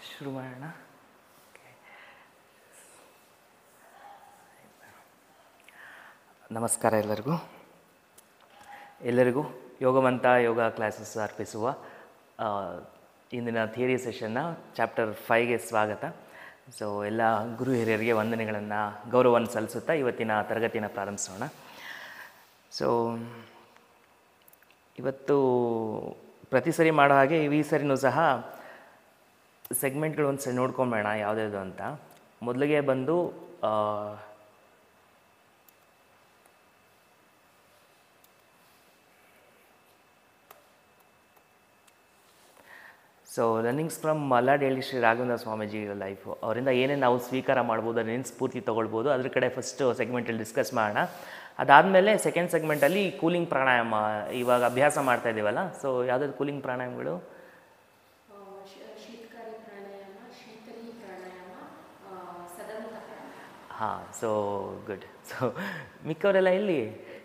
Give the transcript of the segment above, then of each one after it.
ಶುರು ಮಾಡೋಣ ನಮಸ್ಕಾರ ಎಲ್ಲರಿಗೂ ಎಲ್ಲರಿಗೂ ಯೋಗವಂತ ಯೋಗ ಕ್ಲಾಸಸ್ ಅರ್ಪಿಸುವ ಆ, ಇಂದಿನ ಥಿಯರಿ ಸೆಷನ್ನ ಚಾಪ್ಟರ್ ಫೈವ್ಗೆ ಸ್ವಾಗತ ಸೊ ಎಲ್ಲ ಗುರು ಹಿರಿಯರಿಗೆ ವಂದನೆಗಳನ್ನು ಗೌರವವನ್ನು ಸಲ್ಲಿಸುತ್ತಾ ಇವತ್ತಿನ ತರಗತಿನ ಪ್ರಾರಂಭಿಸೋಣ ಸೊ ಇವತ್ತು ಪ್ರತಿ ಸರಿ ಮಾಡೋ ಹಾಗೆ ಈ ಸರಿನೂ ಸಹ ಸೆಗ್ಮೆಂಟ್ಗಳು ಒಂದು ಸರಿ ನೋಡ್ಕೊಂಬೇಡ ಯಾವುದ್ಯಾವುದು ಅಂತ ಮೊದಲಿಗೆ ಬಂದು ಆ, so runnings from Malladahalli Shri Raghavendra Swamiji life ಅವರಿಂದ ಏನೇನು ನಾವು ಸ್ವೀಕಾರ ಮಾಡ್ಬೋದು ಅದನ್ನೇನು ಸ್ಫೂರ್ತಿ ತೊಗೊಳ್ಬೋದು ಅದ್ರ ಕಡೆ ಫಸ್ಟ್ ಸೆಗ್ಮೆಂಟಲ್ಲಿ ಡಿಸ್ಕಸ್ ಮಾಡೋಣ ಅದಾದಮೇಲೆ ಸೆಕೆಂಡ್ ಸೆಗ್ಮೆಂಟಲ್ಲಿ ಕೂಲಿಂಗ್ ಪ್ರಾಣಾಯಾಮ ಇವಾಗ ಅಭ್ಯಾಸ ಮಾಡ್ತಾ ಇದ್ದೀವಲ್ಲ ಸೊ ಯಾವುದಾದ್ರು ಕೂಲಿಂಗ್ ಪ್ರಾಣಾಯಾಮಗಳು ಶ- ಶೀತಕಾರಿ ಪ್ರಾಣಾಯಾಮ ಶೀತಲಿ ಪ್ರಾಣಾಯಾಮ ಆ, ಸದಮುಖ ಪ್ರಾಣಾಯಾಮ ಹಾಂ ಸೊ ಗುಡ್ ಸೊ ಮಿಕ್ಕವರೆಲ್ಲ ಎಲ್ಲಿ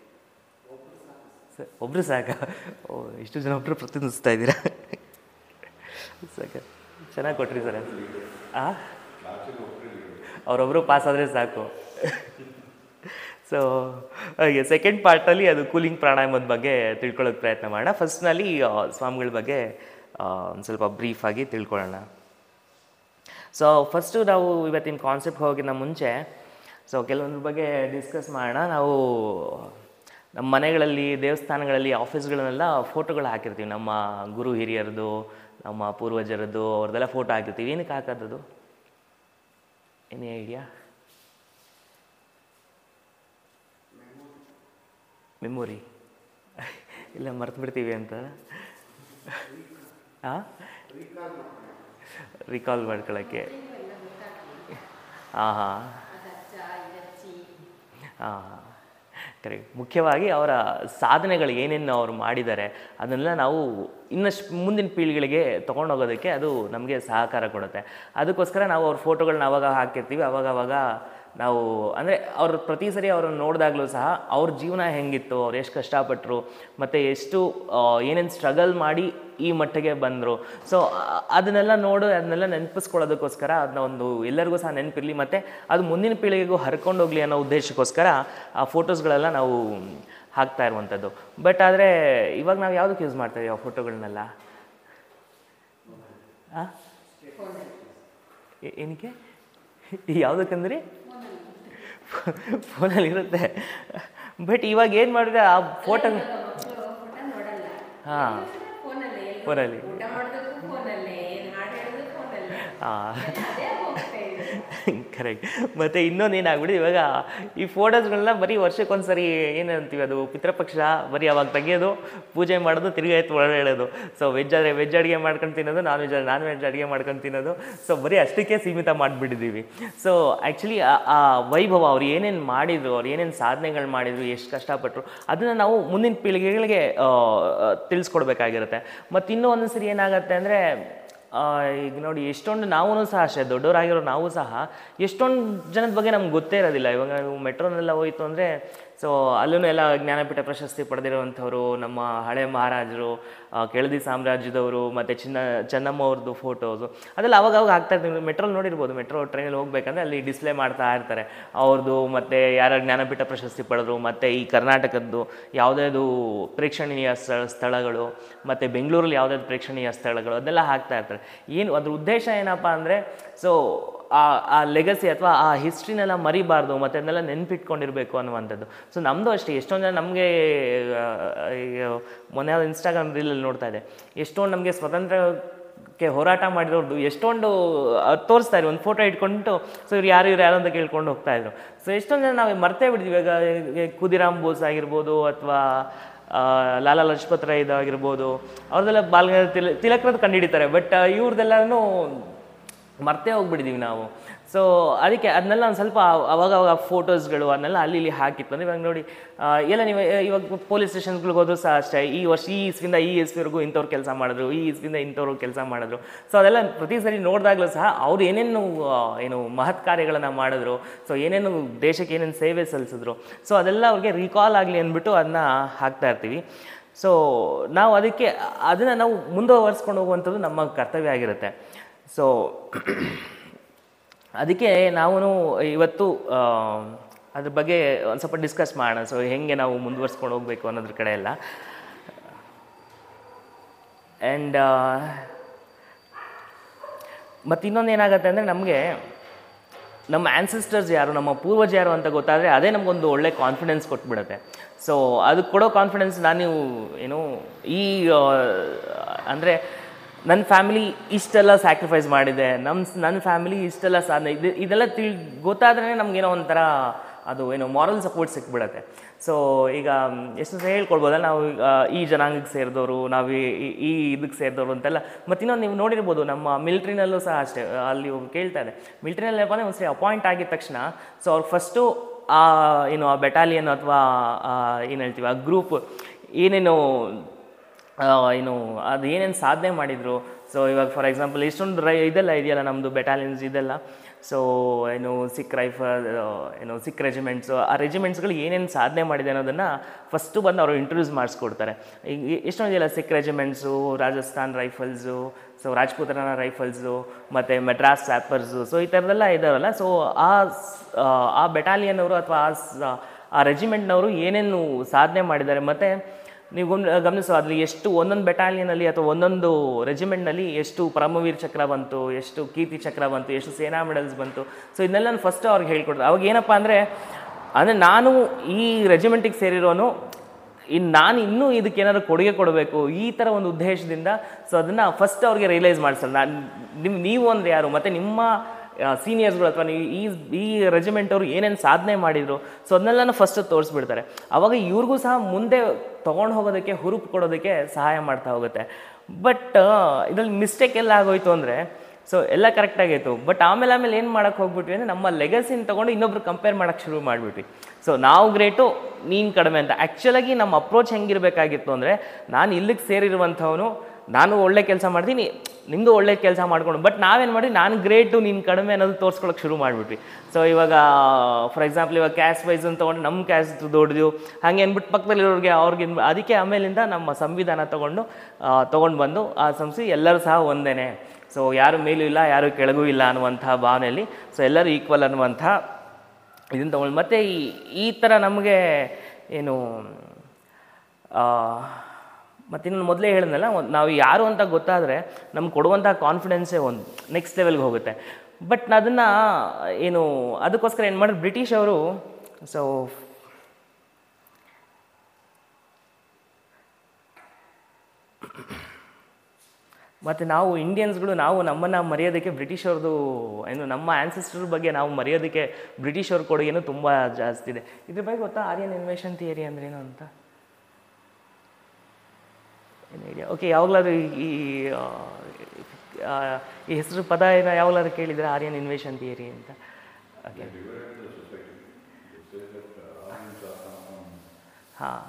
ಸ- ಒಬ್ರು ಸಾಕ ಓ ಇಷ್ಟು ಜನ ಒಬ್ಬರು ಪ್ರತಿನಿಧಿಸ್ತಾ ಇದ್ದೀರಾ ಸಾಕ ಚೆನ್ನಾಗಿ ಕೊಟ್ರಿ ಸರ್ ಆ ಅವರೊಬ್ಬರು ಪಾಸ್ ಆದರೆ ಸಾಕು ಸೊ ಹಾಗೆ ಸೆಕೆಂಡ್ ಪಾರ್ಟಲ್ಲಿ ಅದು ಕೂಲಿಂಗ್ ಪ್ರಾಣಾಯಾಮದ ಬಗ್ಗೆ ತಿಳ್ಕೊಳ್ಳೋಕೆ ಪ್ರಯತ್ನ ಮಾಡೋಣ ಫಸ್ಟ್ನಲ್ಲಿ ಸ್ವಾಮಿಗಳ ಬಗ್ಗೆ ಒಂದು ಸ್ವಲ್ಪ ಬ್ರೀಫಾಗಿ ತಿಳ್ಕೊಳ್ಳೋಣ ಸೊ ಫಸ್ಟು ನಾವು ಇವತ್ತಿನ ಕಾನ್ಸೆಪ್ಟ್ ಹೋಗಿನ ಮುಂಚೆ ಸೊ ಕೆಲವೊಂದ್ರ ಬಗ್ಗೆ ಡಿಸ್ಕಸ್ ಮಾಡೋಣ ನಾವು ನಮ್ಮ ಮನೆಗಳಲ್ಲಿ ದೇವಸ್ಥಾನಗಳಲ್ಲಿ ಆಫೀಸ್ಗಳನ್ನೆಲ್ಲ ಫೋಟೋಗಳು ಹಾಕಿರ್ತೀವಿ ನಮ್ಮ ಗುರು ಹಿರಿಯರದು ನಮ್ಮ ಪೂರ್ವಜರದ್ದು ಅವ್ರದ್ದೆಲ್ಲ ಫೋಟೋ ಹಾಕಿರ್ತೀವಿ ಏನಕ್ಕೆ ಹಾಕೋದದು ಏನೇ ಐಡಿಯಾ ಮೆಮೊರಿ ಇಲ್ಲ ಮರ್ತು ಬಿಡ್ತೀವಿ ಅಂತ ಹಾಂ ರಿಕಾಲ್ ಮಾಡ್ಕೊಳ್ಳೋಕ್ಕೆ ಹಾಂ ಹಾಂ ಅದಜ್ಜ ಇದಜ್ಜಿ ಹಾಂ ಕರೆಕ್ಟ್ ಮುಖ್ಯವಾಗಿ ಅವರ ಸಾಧನೆಗಳು ಏನೇನು ಅವರು ಮಾಡಿದ್ದಾರೆ ಅದನ್ನೆಲ್ಲ ನಾವು ಇನ್ನಷ್ಟು ಮುಂದಿನ ಪೀಳಿಗೆಗಳಿಗೆ ತೊಗೊಂಡೋಗೋದಕ್ಕೆ ಅದು ನಮಗೆ ಸಹಕಾರ ಕೊಡುತ್ತೆ ಅದಕ್ಕೋಸ್ಕರ ನಾವು ಅವ್ರ ಫೋಟೋಗಳನ್ನ ಅವಾಗ ಹಾಕಿರ್ತೀವಿ ಅವಾಗ ಅವಾಗ ನಾವು ಅಂದರೆ ಅವ್ರ ಪ್ರತಿ ಸರಿ ಅವ್ರನ್ನ ನೋಡಿದಾಗಲೂ ಸಹ ಅವ್ರ ಜೀವನ ಹೆಂಗಿತ್ತು ಅವ್ರು ಎಷ್ಟು ಕಷ್ಟಪಟ್ಟರು ಮತ್ತು ಎಷ್ಟು ಏನೇನು ಸ್ಟ್ರಗಲ್ ಮಾಡಿ ಈ ಮಟ್ಟಿಗೆ ಬಂದರು ಸೊ ಅದನ್ನೆಲ್ಲ ನೋಡು ಅದನ್ನೆಲ್ಲ ನೆನಪಿಸ್ಕೊಳ್ಳೋದಕ್ಕೋಸ್ಕರ ಅದನ್ನ ಒಂದು ಎಲ್ಲರಿಗೂ ಸಹ ನೆನಪಿರಲಿ ಮತ್ತು ಅದು ಮುಂದಿನ ಪೀಳಿಗೆಗೂ ಹರ್ಕೊಂಡು ಹೋಗಲಿ ಅನ್ನೋ ಉದ್ದೇಶಕ್ಕೋಸ್ಕರ ಆ ಫೋಟೋಸ್ಗಳೆಲ್ಲ ನಾವು ಹಾಕ್ತಾ ಇರುವಂಥದ್ದು ಬಟ್ ಆದರೆ ಇವಾಗ ನಾವು ಯಾವುದಕ್ಕೆ ಯೂಸ್ ಮಾಡ್ತಾ ಇದೀವಿ ಆ ಫೋಟೋಗಳನ್ನೆಲ್ಲ ಆ? ಏ- ಏನಕ್ಕೆ ಯಾವುದಕ್ಕಂದ್ರಿ ಫೋನಲ್ಲಿ ಇರುತ್ತೆ ಬಟ್ ಇವಾಗ ಏನು ಮಾಡಿದ್ರೆ ಆ ಫೋಟೋ ಮಕ್ಕಳು ಊಟ ನೋಡಲ್ಲ ಹಾಂ ಫೋನಲ್ಲೇ ಎಲ್ರು ಫೋನಲ್ಲಿ ಊಟ ಮಾಡೋದಕ್ಕೂ ಫೋನಲ್ಲೇ ಏನು ಹಾಡು ಹೇಳೋದು ಫೋನಲ್ಲೇ ಹಾಂ ಅದೇ ಹೋಗ್ತಾ ಇದೆ ಕರೆಕ್ಟ್ ಮತ್ತು ಇನ್ನೊಂದು ಏನಾಗ್ಬಿಡಿ ಇವಾಗ ಈ ಫೋಟೋಸ್ಗಳನ್ನ ಬರೀ ವರ್ಷಕ್ಕೊಂದ್ಸರಿ ಏನು ಅಂತೀವಿ ಅದು ಪಿತೃಪಕ್ಷ ಬರೀ ಅವಾಗ ತೆಗಿಯೋದು ಪೂಜೆ ಮಾಡೋದು ತಿರ್ಗಾ ಎತ್ತು ಒಳಗೆ ಹೇಳೋದು ಸೊ ವೆಜ್ ಆದರೆ ವೆಜ್ ಅಡುಗೆ ಮಾಡ್ಕೊಂಡು ತಿನ್ನೋದು ನಾನ್ ವೆಜ್ ನಾನ್ ವೆಜ್ ಅಡುಗೆ ಮಾಡ್ಕೊಂಡು ತಿನ್ನೋದು ಸೊ ಬರೀ ಅಷ್ಟಕ್ಕೆ ಸೀಮಿತ ಮಾಡಿಬಿಟ್ಟಿದ್ದೀವಿ ಸೊ ಆ್ಯಕ್ಚುಲಿ ಆ ವೈಭವ ಅವ್ರು ಏನೇನು ಮಾಡಿದ್ರು ಅವ್ರು ಏನೇನು ಸಾಧನೆಗಳು ಮಾಡಿದ್ರು ಎಷ್ಟು ಕಷ್ಟಪಟ್ಟರು ಅದನ್ನು ನಾವು ಮುಂದಿನ ಪೀಳಿಗೆಗಳಿಗೆ ಆ, ಆ, ತಿಳಿಸ್ಕೊಡ್ಬೇಕಾಗಿರುತ್ತೆ ಮತ್ತು ಇನ್ನೂ ಒಂದೊಂದು ಸರಿ ಏನಾಗುತ್ತೆ ಅಂದರೆ ಆ, ಈಗ ನೋಡಿ ಎಷ್ಟೊಂದು ನಾವೂ ಸಹ ಅಷ್ಟೇ ದೊಡ್ಡವರಾಗಿರೋ ನಾವು ಸಹ ಎಷ್ಟೊಂದು ಜನದ ಬಗ್ಗೆ ನಮ್ಗೆ ಗೊತ್ತೇ ಇರೋದಿಲ್ಲ ಇವಾಗ ನಾವು ಮೆಟ್ರೋನೆಲ್ಲ ಹೋಯ್ತು ಅಂದರೆ ಸೊ ಅಲ್ಲೂ ಎಲ್ಲ ಜ್ಞಾನಪೀಠ ಪ್ರಶಸ್ತಿ ಪಡೆದಿರುವಂಥವ್ರು ನಮ್ಮ ಹಳೆ ಮಹಾರಾಜರು ಆ, ಕೆಳದಿ ಸಾಮ್ರಾಜ್ಯದವರು ಮತ್ತು ಚಿನ್ನ ಚೆನ್ನಮ್ಮ ಅವ್ರದ್ದು ಫೋಟೋಸು ಅದೆಲ್ಲ ಅವಾಗ ಅವಾಗ ಆಗ್ತಾ ಇರ್ತೀವಿ ಮೆಟ್ರೋಲ್ ನೋಡಿರ್ಬೋದು ಮೆಟ್ರೋ ಟ್ರೈನಲ್ಲಿ ಹೋಗ್ಬೇಕಂದ್ರೆ ಅಲ್ಲಿ ಡಿಸ್ಪ್ಲೇ ಮಾಡ್ತಾ ಇರ್ತಾರೆ ಅವ್ರದ್ದು ಮತ್ತು ಯಾರ ಜ್ಞಾನಪೀಠ ಪ್ರಶಸ್ತಿ ಪಡೆದ್ರು ಮತ್ತು ಈ ಕರ್ನಾಟಕದ್ದು ಯಾವುದ್ಯಾವುದು ಪ್ರೇಕ್ಷಣೀಯ ಸ್ಥಳ ಸ್ಥಳಗಳು ಮತ್ತು ಬೆಂಗಳೂರಲ್ಲಿ ಯಾವುದಾದ್ರು ಪ್ರೇಕ್ಷಣೀಯ ಸ್ಥಳಗಳು ಅದೆಲ್ಲ ಹಾಕ್ತಾ ಇರ್ತಾರೆ ಏನು ಅದ್ರ ಉದ್ದೇಶ ಏನಪ್ಪ ಅಂದರೆ ಸೊ ಆ ಆ ಲೆಗಸಿ ಅಥವಾ ಆ ಹಿಸ್ಟ್ರಿನೆಲ್ಲ ಮರಿಬಾರ್ದು ಮತ್ತು ಅದನ್ನೆಲ್ಲ ನೆನ್ಪಿಟ್ಕೊಂಡಿರಬೇಕು ಅನ್ನುವಂಥದ್ದು ಸೊ ನಮ್ಮದು ಅಷ್ಟೇ ಎಷ್ಟೊಂದು ಜನ ನಮಗೆ ಮೊನ್ನೆ ಯಾವ್ದು ಇನ್ಸ್ಟಾಗ್ರಾಮ್ ರೀಲಲ್ಲಿ ನೋಡ್ತಾ ಇದೆ ಎಷ್ಟೊಂದು ನಮಗೆ ಸ್ವತಂತ್ರಕ್ಕೆ ಹೋರಾಟ ಮಾಡಿರೋದು ಎಷ್ಟೊಂದು ಅದ್ ತೋರಿಸ್ತಾ ಇದ್ರು ಒಂದು ಫೋಟೋ ಇಟ್ಕೊಂಡು ಸೊ ಇವ್ರು ಯಾರು ಇವ್ರು ಯಾರು ಅಂತ ಕೇಳ್ಕೊಂಡು ಹೋಗ್ತಾ ಇದ್ರು ಸೊ ಎಷ್ಟೊಂದು ಜನ ನಾವು ಮರ್ತೇ ಬಿಡ್ತೀವಿ ಇವಾಗ ಈ ಖುದಿರಾಮ್ ಬೋಸ್ ಆಗಿರ್ಬೋದು ಅಥವಾ ಲಾಲಾ ಲಜಪತ್ ರಾಯ್ ಇದಾಗಿರ್ಬೋದು ಅವ್ರದ್ದೆಲ್ಲ ಬಾಲ್ಗಂಗಾಧರ ತಿಲ ತಿಲಕ್ರದ್ದು ಕಂಡುಹಿಡಿತಾರೆ ಬಟ್ ಇವ್ರದ್ದೆಲ್ಲನೂ ಮರ್ತೇ ಹೋಗ್ಬಿಟ್ಟಿದ್ದೀವಿ ನಾವು ಸೊ ಅದಕ್ಕೆ ಅದನ್ನೆಲ್ಲ ಒಂದು ಸ್ವಲ್ಪ ಅವಾಗ ಅವಾಗ ಫೋಟೋಸ್ಗಳು ಅದನ್ನೆಲ್ಲ ಅಲ್ಲಿ ಇಲ್ಲಿ ಹಾಕಿತ್ತು ಅಂದರೆ ಇವಾಗ ನೋಡಿ ಆ, ಎಲ್ಲ ನೀವು ಇವಾಗ ಪೊಲೀಸ್ ಸ್ಟೇಷನ್ಸ್ಗಳಿಗೆ ಹೋದ್ರು ಸಹ ಅಷ್ಟೇ ಈ ವರ್ಷ ಈ ಇಸ್ವಿಂದ ಈ ಇಸ್ವಿವರೆಗೂ ಇಂಥವ್ರು ಕೆಲಸ ಮಾಡಿದ್ರು ಈ ಇಸ್ವಿಂದ ಇಂಥವ್ರು ಕೆಲಸ ಮಾಡಿದ್ರು ಸೊ ಅದೆಲ್ಲ ಪ್ರತಿ ಸರಿ ನೋಡಿದಾಗಲೂ ಸಹ ಅವ್ರು ಏನೇನು ಆ, ಏನು ಮಹತ್ ಕಾರ್ಯಗಳನ್ನು ಮಾಡಿದ್ರು ಸೊ ಏನೇನು ದೇಶಕ್ಕೆ ಏನೇನು ಸೇವೆ ಸಲ್ಲಿಸಿದ್ರು ಸೊ ಅದೆಲ್ಲ ಅವ್ರಿಗೆ ರಿಕಾಲ್ ಆಗಲಿ ಅಂದ್ಬಿಟ್ಟು ಅದನ್ನ ಹಾಕ್ತಾ ಇರ್ತೀವಿ ಸೊ ನಾವು ಅದಕ್ಕೆ ಅದನ್ನು ನಾವು ಮುಂದುವರಿಸ್ಕೊಂಡು ಹೋಗುವಂಥದ್ದು ನಮ್ಮ ಕರ್ತವ್ಯ ಆಗಿರುತ್ತೆ ಸೊ ಅದಕ್ಕೆ ನಾವು ಇವತ್ತು ಆ, ಅದ್ರ ಬಗ್ಗೆ ಒಂದು ಸ್ವಲ್ಪ ಡಿಸ್ಕಸ್ ಮಾಡೋಣ ಸೊ ಹೆಂಗೆ ನಾವು ಮುಂದುವರ್ಸ್ಕೊಂಡು ಹೋಗಬೇಕು ಅನ್ನೋದ್ರ ಕಡೆ ಎಲ್ಲ ಆ್ಯಂಡ್ ಮತ್ತು ಇನ್ನೊಂದು ಏನಾಗುತ್ತೆ ಅಂದರೆ ನಮಗೆ ನಮ್ಮ ಆ್ಯನ್ಸಿಸ್ಟರ್ಸ್ ಯಾರು ನಮ್ಮ ಪೂರ್ವಜ ಯಾರು ಅಂತ ಗೊತ್ತಾದರೆ ಅದೇ ನಮಗೊಂದು ಒಳ್ಳೆ ಕಾನ್ಫಿಡೆನ್ಸ್ ಕೊಟ್ಬಿಡುತ್ತೆ ಸೊ ಅದಕ್ಕೆ ಕೊಡೋ ಕಾನ್ಫಿಡೆನ್ಸ್ ನಾನು ಏನು ಈ ಅಂದರೆ ನನ್ನ ಫ್ಯಾಮಿಲಿ ಇಷ್ಟೆಲ್ಲ ಸ್ಯಾಕ್ರಿಫೈಸ್ ಮಾಡಿದೆ ನಮ್ಮ ನನ್ನ ಫ್ಯಾಮಿಲಿ ಇಷ್ಟೆಲ್ಲ ಸಾಧನೆ ಇದು ಇದೆಲ್ಲ ತಿಳ್ ಗೊತ್ತಾದ್ರೇ ನಮಗೇನೋ ಒಂಥರ ಅದು ಏನು ಮಾರಲ್ ಸಪೋರ್ಟ್ ಸಿಕ್ಬಿಡತ್ತೆ ಸೊ ಈಗ ಎಷ್ಟು ಸಹ ಹೇಳ್ಕೊಳ್ಬೋದಲ್ಲ ನಾವು ಈಗ ಈ ಜನಾಂಗಕ್ಕೆ ಸೇರಿದವರು ನಾವು ಈ- ಈ- ಈ ಇದಕ್ಕೆ ಸೇರಿದವರು ಅಂತೆಲ್ಲ ಮತ್ತು ಇನ್ನೊಂದು ನೀವು ನೋಡಿರ್ಬೋದು ನಮ್ಮ ಮಿಲ್ಟ್ರಿನಲ್ಲೂ ಸಹ ಅಷ್ಟೇ ಅಲ್ಲಿ ಒಬ್ಬ ಕೇಳ್ತಾ ಇದೆ ಮಿಲ್ಟ್ರಿನಲ್ಲಿ ಏನಪ್ಪ ಒಂದ್ಸರಿ ಅಪಾಯಿಂಟ್ ಆಗಿದ ತಕ್ಷಣ ಸೊ ಅವ್ರು ಫಸ್ಟು ಆ ಏನು ಆ ಬೆಟಾಲಿಯನ್ ಅಥವಾ ಏನು ಹೇಳ್ತೀವಿ ಆ ಗ್ರೂಪ್ ಏನೇನು ಆ, ಏನು ಅದು ಏನೇನು ಸಾಧನೆ ಮಾಡಿದರು ಸೊ ಇವಾಗ ಫಾರ್ ಎಕ್ಸಾಂಪಲ್ ಇಷ್ಟೊಂದು ರೈ ಇದೆಲ್ಲ ಇದೆಯಲ್ಲ ನಮ್ಮದು ಬೆಟಾಲಿಯನ್ಸ್ ಇದೆಲ್ಲ ಸೊ ಏನು ಸಿಕ್ ರೈಫಲ್ ಏನು ಸಿಕ್ ರೆಜಿಮೆಂಟ್ಸು ಆ ರೆಜಿಮೆಂಟ್ಸ್ಗಳು ಏನೇನು ಸಾಧನೆ ಮಾಡಿದೆ ಅನ್ನೋದನ್ನು ಫಸ್ಟು ಬಂದು ಅವರು ಇಂಟ್ರೊಡ್ಯೂಸ್ ಮಾಡಿಸ್ಕೊಡ್ತಾರೆ ಈಗ ಎಷ್ಟೊಂದು ಇದೆಯಲ್ಲ ಸಿಕ್ ರೆಜಿಮೆಂಟ್ಸು ರಾಜಸ್ಥಾನ್ ರೈಫಲ್ಸು ಸೊ ರಾಜ್ಪುತ್ರನ ರೈಫಲ್ಸು ಮತ್ತು ಮೆಡ್ರಾಸ್ ಸ್ಯಾಪರ್ಸು ಸೊ ಈ ಥರದ್ದೆಲ್ಲ ಇದಾವಲ್ಲ ಸೊ ಆ ಸ್- ಆ, ಆ ಬೆಟಾಲಿಯನ್ ಅವರು ಅಥವಾ ಆ ಸ- ಆ ರೆಜಿಮೆಂಟ್ನವರು ಏನೇನು ಸಾಧನೆ ಮಾಡಿದ್ದಾರೆ ಮತ್ತು ನೀವು ಗಮನ ಗಮನಿಸೋ ಅಲ್ಲಿ ಎಷ್ಟು ಒಂದೊಂದು ಬೆಟಾಲಿಯನಲ್ಲಿ ಅಥವಾ ಒಂದೊಂದು ರೆಜಿಮೆಂಟ್ನಲ್ಲಿ ಎಷ್ಟು ಪರಮವೀರ್ ಚಕ್ರ ಬಂತು ಎಷ್ಟು ಕೀರ್ತಿ ಚಕ್ರ ಬಂತು ಎಷ್ಟು ಸೇನಾ ಮೆಡಲ್ಸ್ ಬಂತು ಸೊ ಇದನ್ನೆಲ್ಲ ನಾನು ಫಸ್ಟ್ ಅವ್ರಿಗೆ ಹೇಳ್ಕೊಡ್ತಾರೆ ಅವಾಗ ಏನಪ್ಪ ಅಂದರೆ ಅಂದರೆ ನಾನು ಈ ರೆಜಿಮೆಂಟಿಗೆ ಸೇರಿರೋನು ಇನ್ನು ನಾನು ಇನ್ನೂ ಇದಕ್ಕೆ ಏನಾದ್ರು ಕೊಡುಗೆ ಕೊಡಬೇಕು ಈ ಥರ ಒಂದು ಉದ್ದೇಶದಿಂದ ಸೊ ಅದನ್ನು ಫಸ್ಟ್ ಅವ್ರಿಗೆ ರಿಯಲೈಸ್ ಮಾಡಿಸಲ್ಲ ನಾನು ನಿಮ್ಮ ನೀವು ಅಂದರೆ ಯಾರು ಮತ್ತು ನಿಮ್ಮ ಸೀನಿಯರ್ಸ್ಗಳು ಅಥವಾ ನೀವು ಈ ಈ ರೆಜಿಮೆಂಟ್ ಅವರು ಏನೇನು ಸಾಧನೆ ಮಾಡಿದರು ಸೊ ಅದನ್ನೆಲ್ಲ ಫಸ್ಟ್ ತೋರಿಸ್ಬಿಡ್ತಾರೆ ಅವಾಗ ಇವ್ರಿಗೂ ಸಹ ಮುಂದೆ ತೊಗೊಂಡು ಹೋಗೋದಕ್ಕೆ ಹುರುಪು ಕೊಡೋದಕ್ಕೆ ಸಹಾಯ ಮಾಡ್ತಾ ಹೋಗುತ್ತೆ ಬಟ್ ಇದರಲ್ಲಿ ಮಿಸ್ಟೇಕ್ ಎಲ್ಲ ಆಗೋಯ್ತು ಅಂದರೆ ಸೊ ಎಲ್ಲ ಕರೆಕ್ಟಾಗಿತ್ತು ಬಟ್ ಆಮೇಲೆ ಆಮೇಲೆ ಏನು ಮಾಡೋಕ್ಕೆ ಹೋಗ್ಬಿಟ್ವಿ ಅಂದರೆ ನಮ್ಮ ಲೆಗಸಿನ ತೊಗೊಂಡು ಇನ್ನೊಬ್ರು ಕಂಪೇರ್ ಮಾಡೋಕ್ಕೆ ಶುರು ಮಾಡಿಬಿಟ್ವಿ ಸೊ ನಾವು ಗ್ರೇಟು ನೀನು ಕಡಿಮೆ ಅಂತ ಆ್ಯಕ್ಚುಲಾಗಿ ನಮ್ಮ ಅಪ್ರೋಚ್ ಹೆಂಗಿರಬೇಕಾಗಿತ್ತು ಅಂದರೆ ನಾನು ಇಲ್ಲಿಗೆ ಸೇರಿರುವಂಥವನು ನಾನು ಒಳ್ಳೆ ಕೆಲಸ ಮಾಡ್ತೀನಿ ನಿಮ್ಮದು ಒಳ್ಳೆ ಕೆಲಸ ಮಾಡ್ಕೊಂಡು ಬಟ್ ನಾವೇನು ಮಾಡಿ ನಾನು ಗ್ರೇಟು ನೀನು ಕಡಿಮೆ ಅನ್ನೋದು ತೋರಿಸ್ಕೊಳಕ್ಕೆ ಶುರು ಮಾಡಿಬಿಟ್ವಿ ಸೊ ಇವಾಗ ಫಾರ್ ಎಕ್ಸಾಂಪಲ್ ಇವಾಗ ಕ್ಯಾಶ್ ವೈಸ್ ಅಂತ ತೊಗೊಂಡು ನಮ್ಮ ಕ್ಯಾಶ್ ದೊಡ್ಡದು ಹಾಗೆ ಅಂದ್ಬಿಟ್ಟು ಪಕ್ಕದಲ್ಲಿರೋರಿಗೆ ಅವ್ರಿಗೆ ಇನ್- ಅದಕ್ಕೆ ಆಮೇಲಿಂದ ನಮ್ಮ ಸಂವಿಧಾನ ತೊಗೊಂಡು ತೊಗೊಂಡು ಬಂದು ಆ ಸಂಸ್ಥೆ ಎಲ್ಲರೂ ಸಹ ಒಂದೇನೆ ಸೊ ಯಾರು ಮೇಲೂ ಇಲ್ಲ ಯಾರು ಕೆಳಗೂ ಇಲ್ಲ ಅನ್ನುವಂಥ ಭಾವನೆಯಲ್ಲಿ ಸೊ ಎಲ್ಲರೂ ಈಕ್ವಲ್ ಅನ್ನುವಂಥ ಇದನ್ನು ತೊಗೊಂಡು ಮತ್ತು ಈ ಈ ಥರ ನಮಗೆ ಏನು ಮತ್ತು ಇನ್ನು ಮೊದಲೇ ಹೇಳಿದ್ನಲ್ಲ ಒಂದ್- ನಾವು ಯಾರು ಅಂತ ಗೊತ್ತಾದರೆ ನಮ್ಗೆ ಕೊಡುವಂಥ ಕಾನ್ಫಿಡೆನ್ಸೇ ಒಂದು ನೆಕ್ಸ್ಟ್ ಲೆವೆಲ್ಗೆ ಹೋಗುತ್ತೆ ಬಟ್ ಅದನ್ನು ಏನು ಅದಕ್ಕೋಸ್ಕರ ಏನು ಮಾಡಿದ್ರು ಬ್ರಿಟಿಷ್ ಅವರು ಸೊ ಮತ್ತು ನಾವು ಇಂಡಿಯನ್ಸ್ಗಳು ನಾವು ನಮ್ಮನ್ನು ಮರೆಯೋದಕ್ಕೆ ಬ್ರಿಟಿಷವ್ರದ್ದು ಏನು ನಮ್ಮ ಆ್ಯನ್ಸಿಸ್ಟರ್ ಬಗ್ಗೆ ನಾವು ಮರೆಯೋದಕ್ಕೆ ಬ್ರಿಟಿಷವ್ರ ಕೊಡುಗೆನೂ ತುಂಬ ಜಾಸ್ತಿ ಇದೆ ಇದ್ರ ಬಗ್ಗೆ ಗೊತ್ತಾ ಆರ್ಯನ್ ಇನ್ವೇಷನ್ ಥಿಯರಿ ಅಂದ್ರೇನು ಅಂತ ಏನು ಐಡಿಯಾ ಓಕೆ ಯಾವಾಗಲಾದ್ರೂ ಈ ಆ, ಆ, ಈ ಹೆಸರು ಪದ ಏನೋ ಯಾವಾಗಲಾದ್ರೂ ಕೇಳಿದರೆ ಆರ್ಯನ್ ಇನ್ವೇಷನ್ ಥಿಯರಿ ಅಂತ ಓಕೆ ಹಾಂ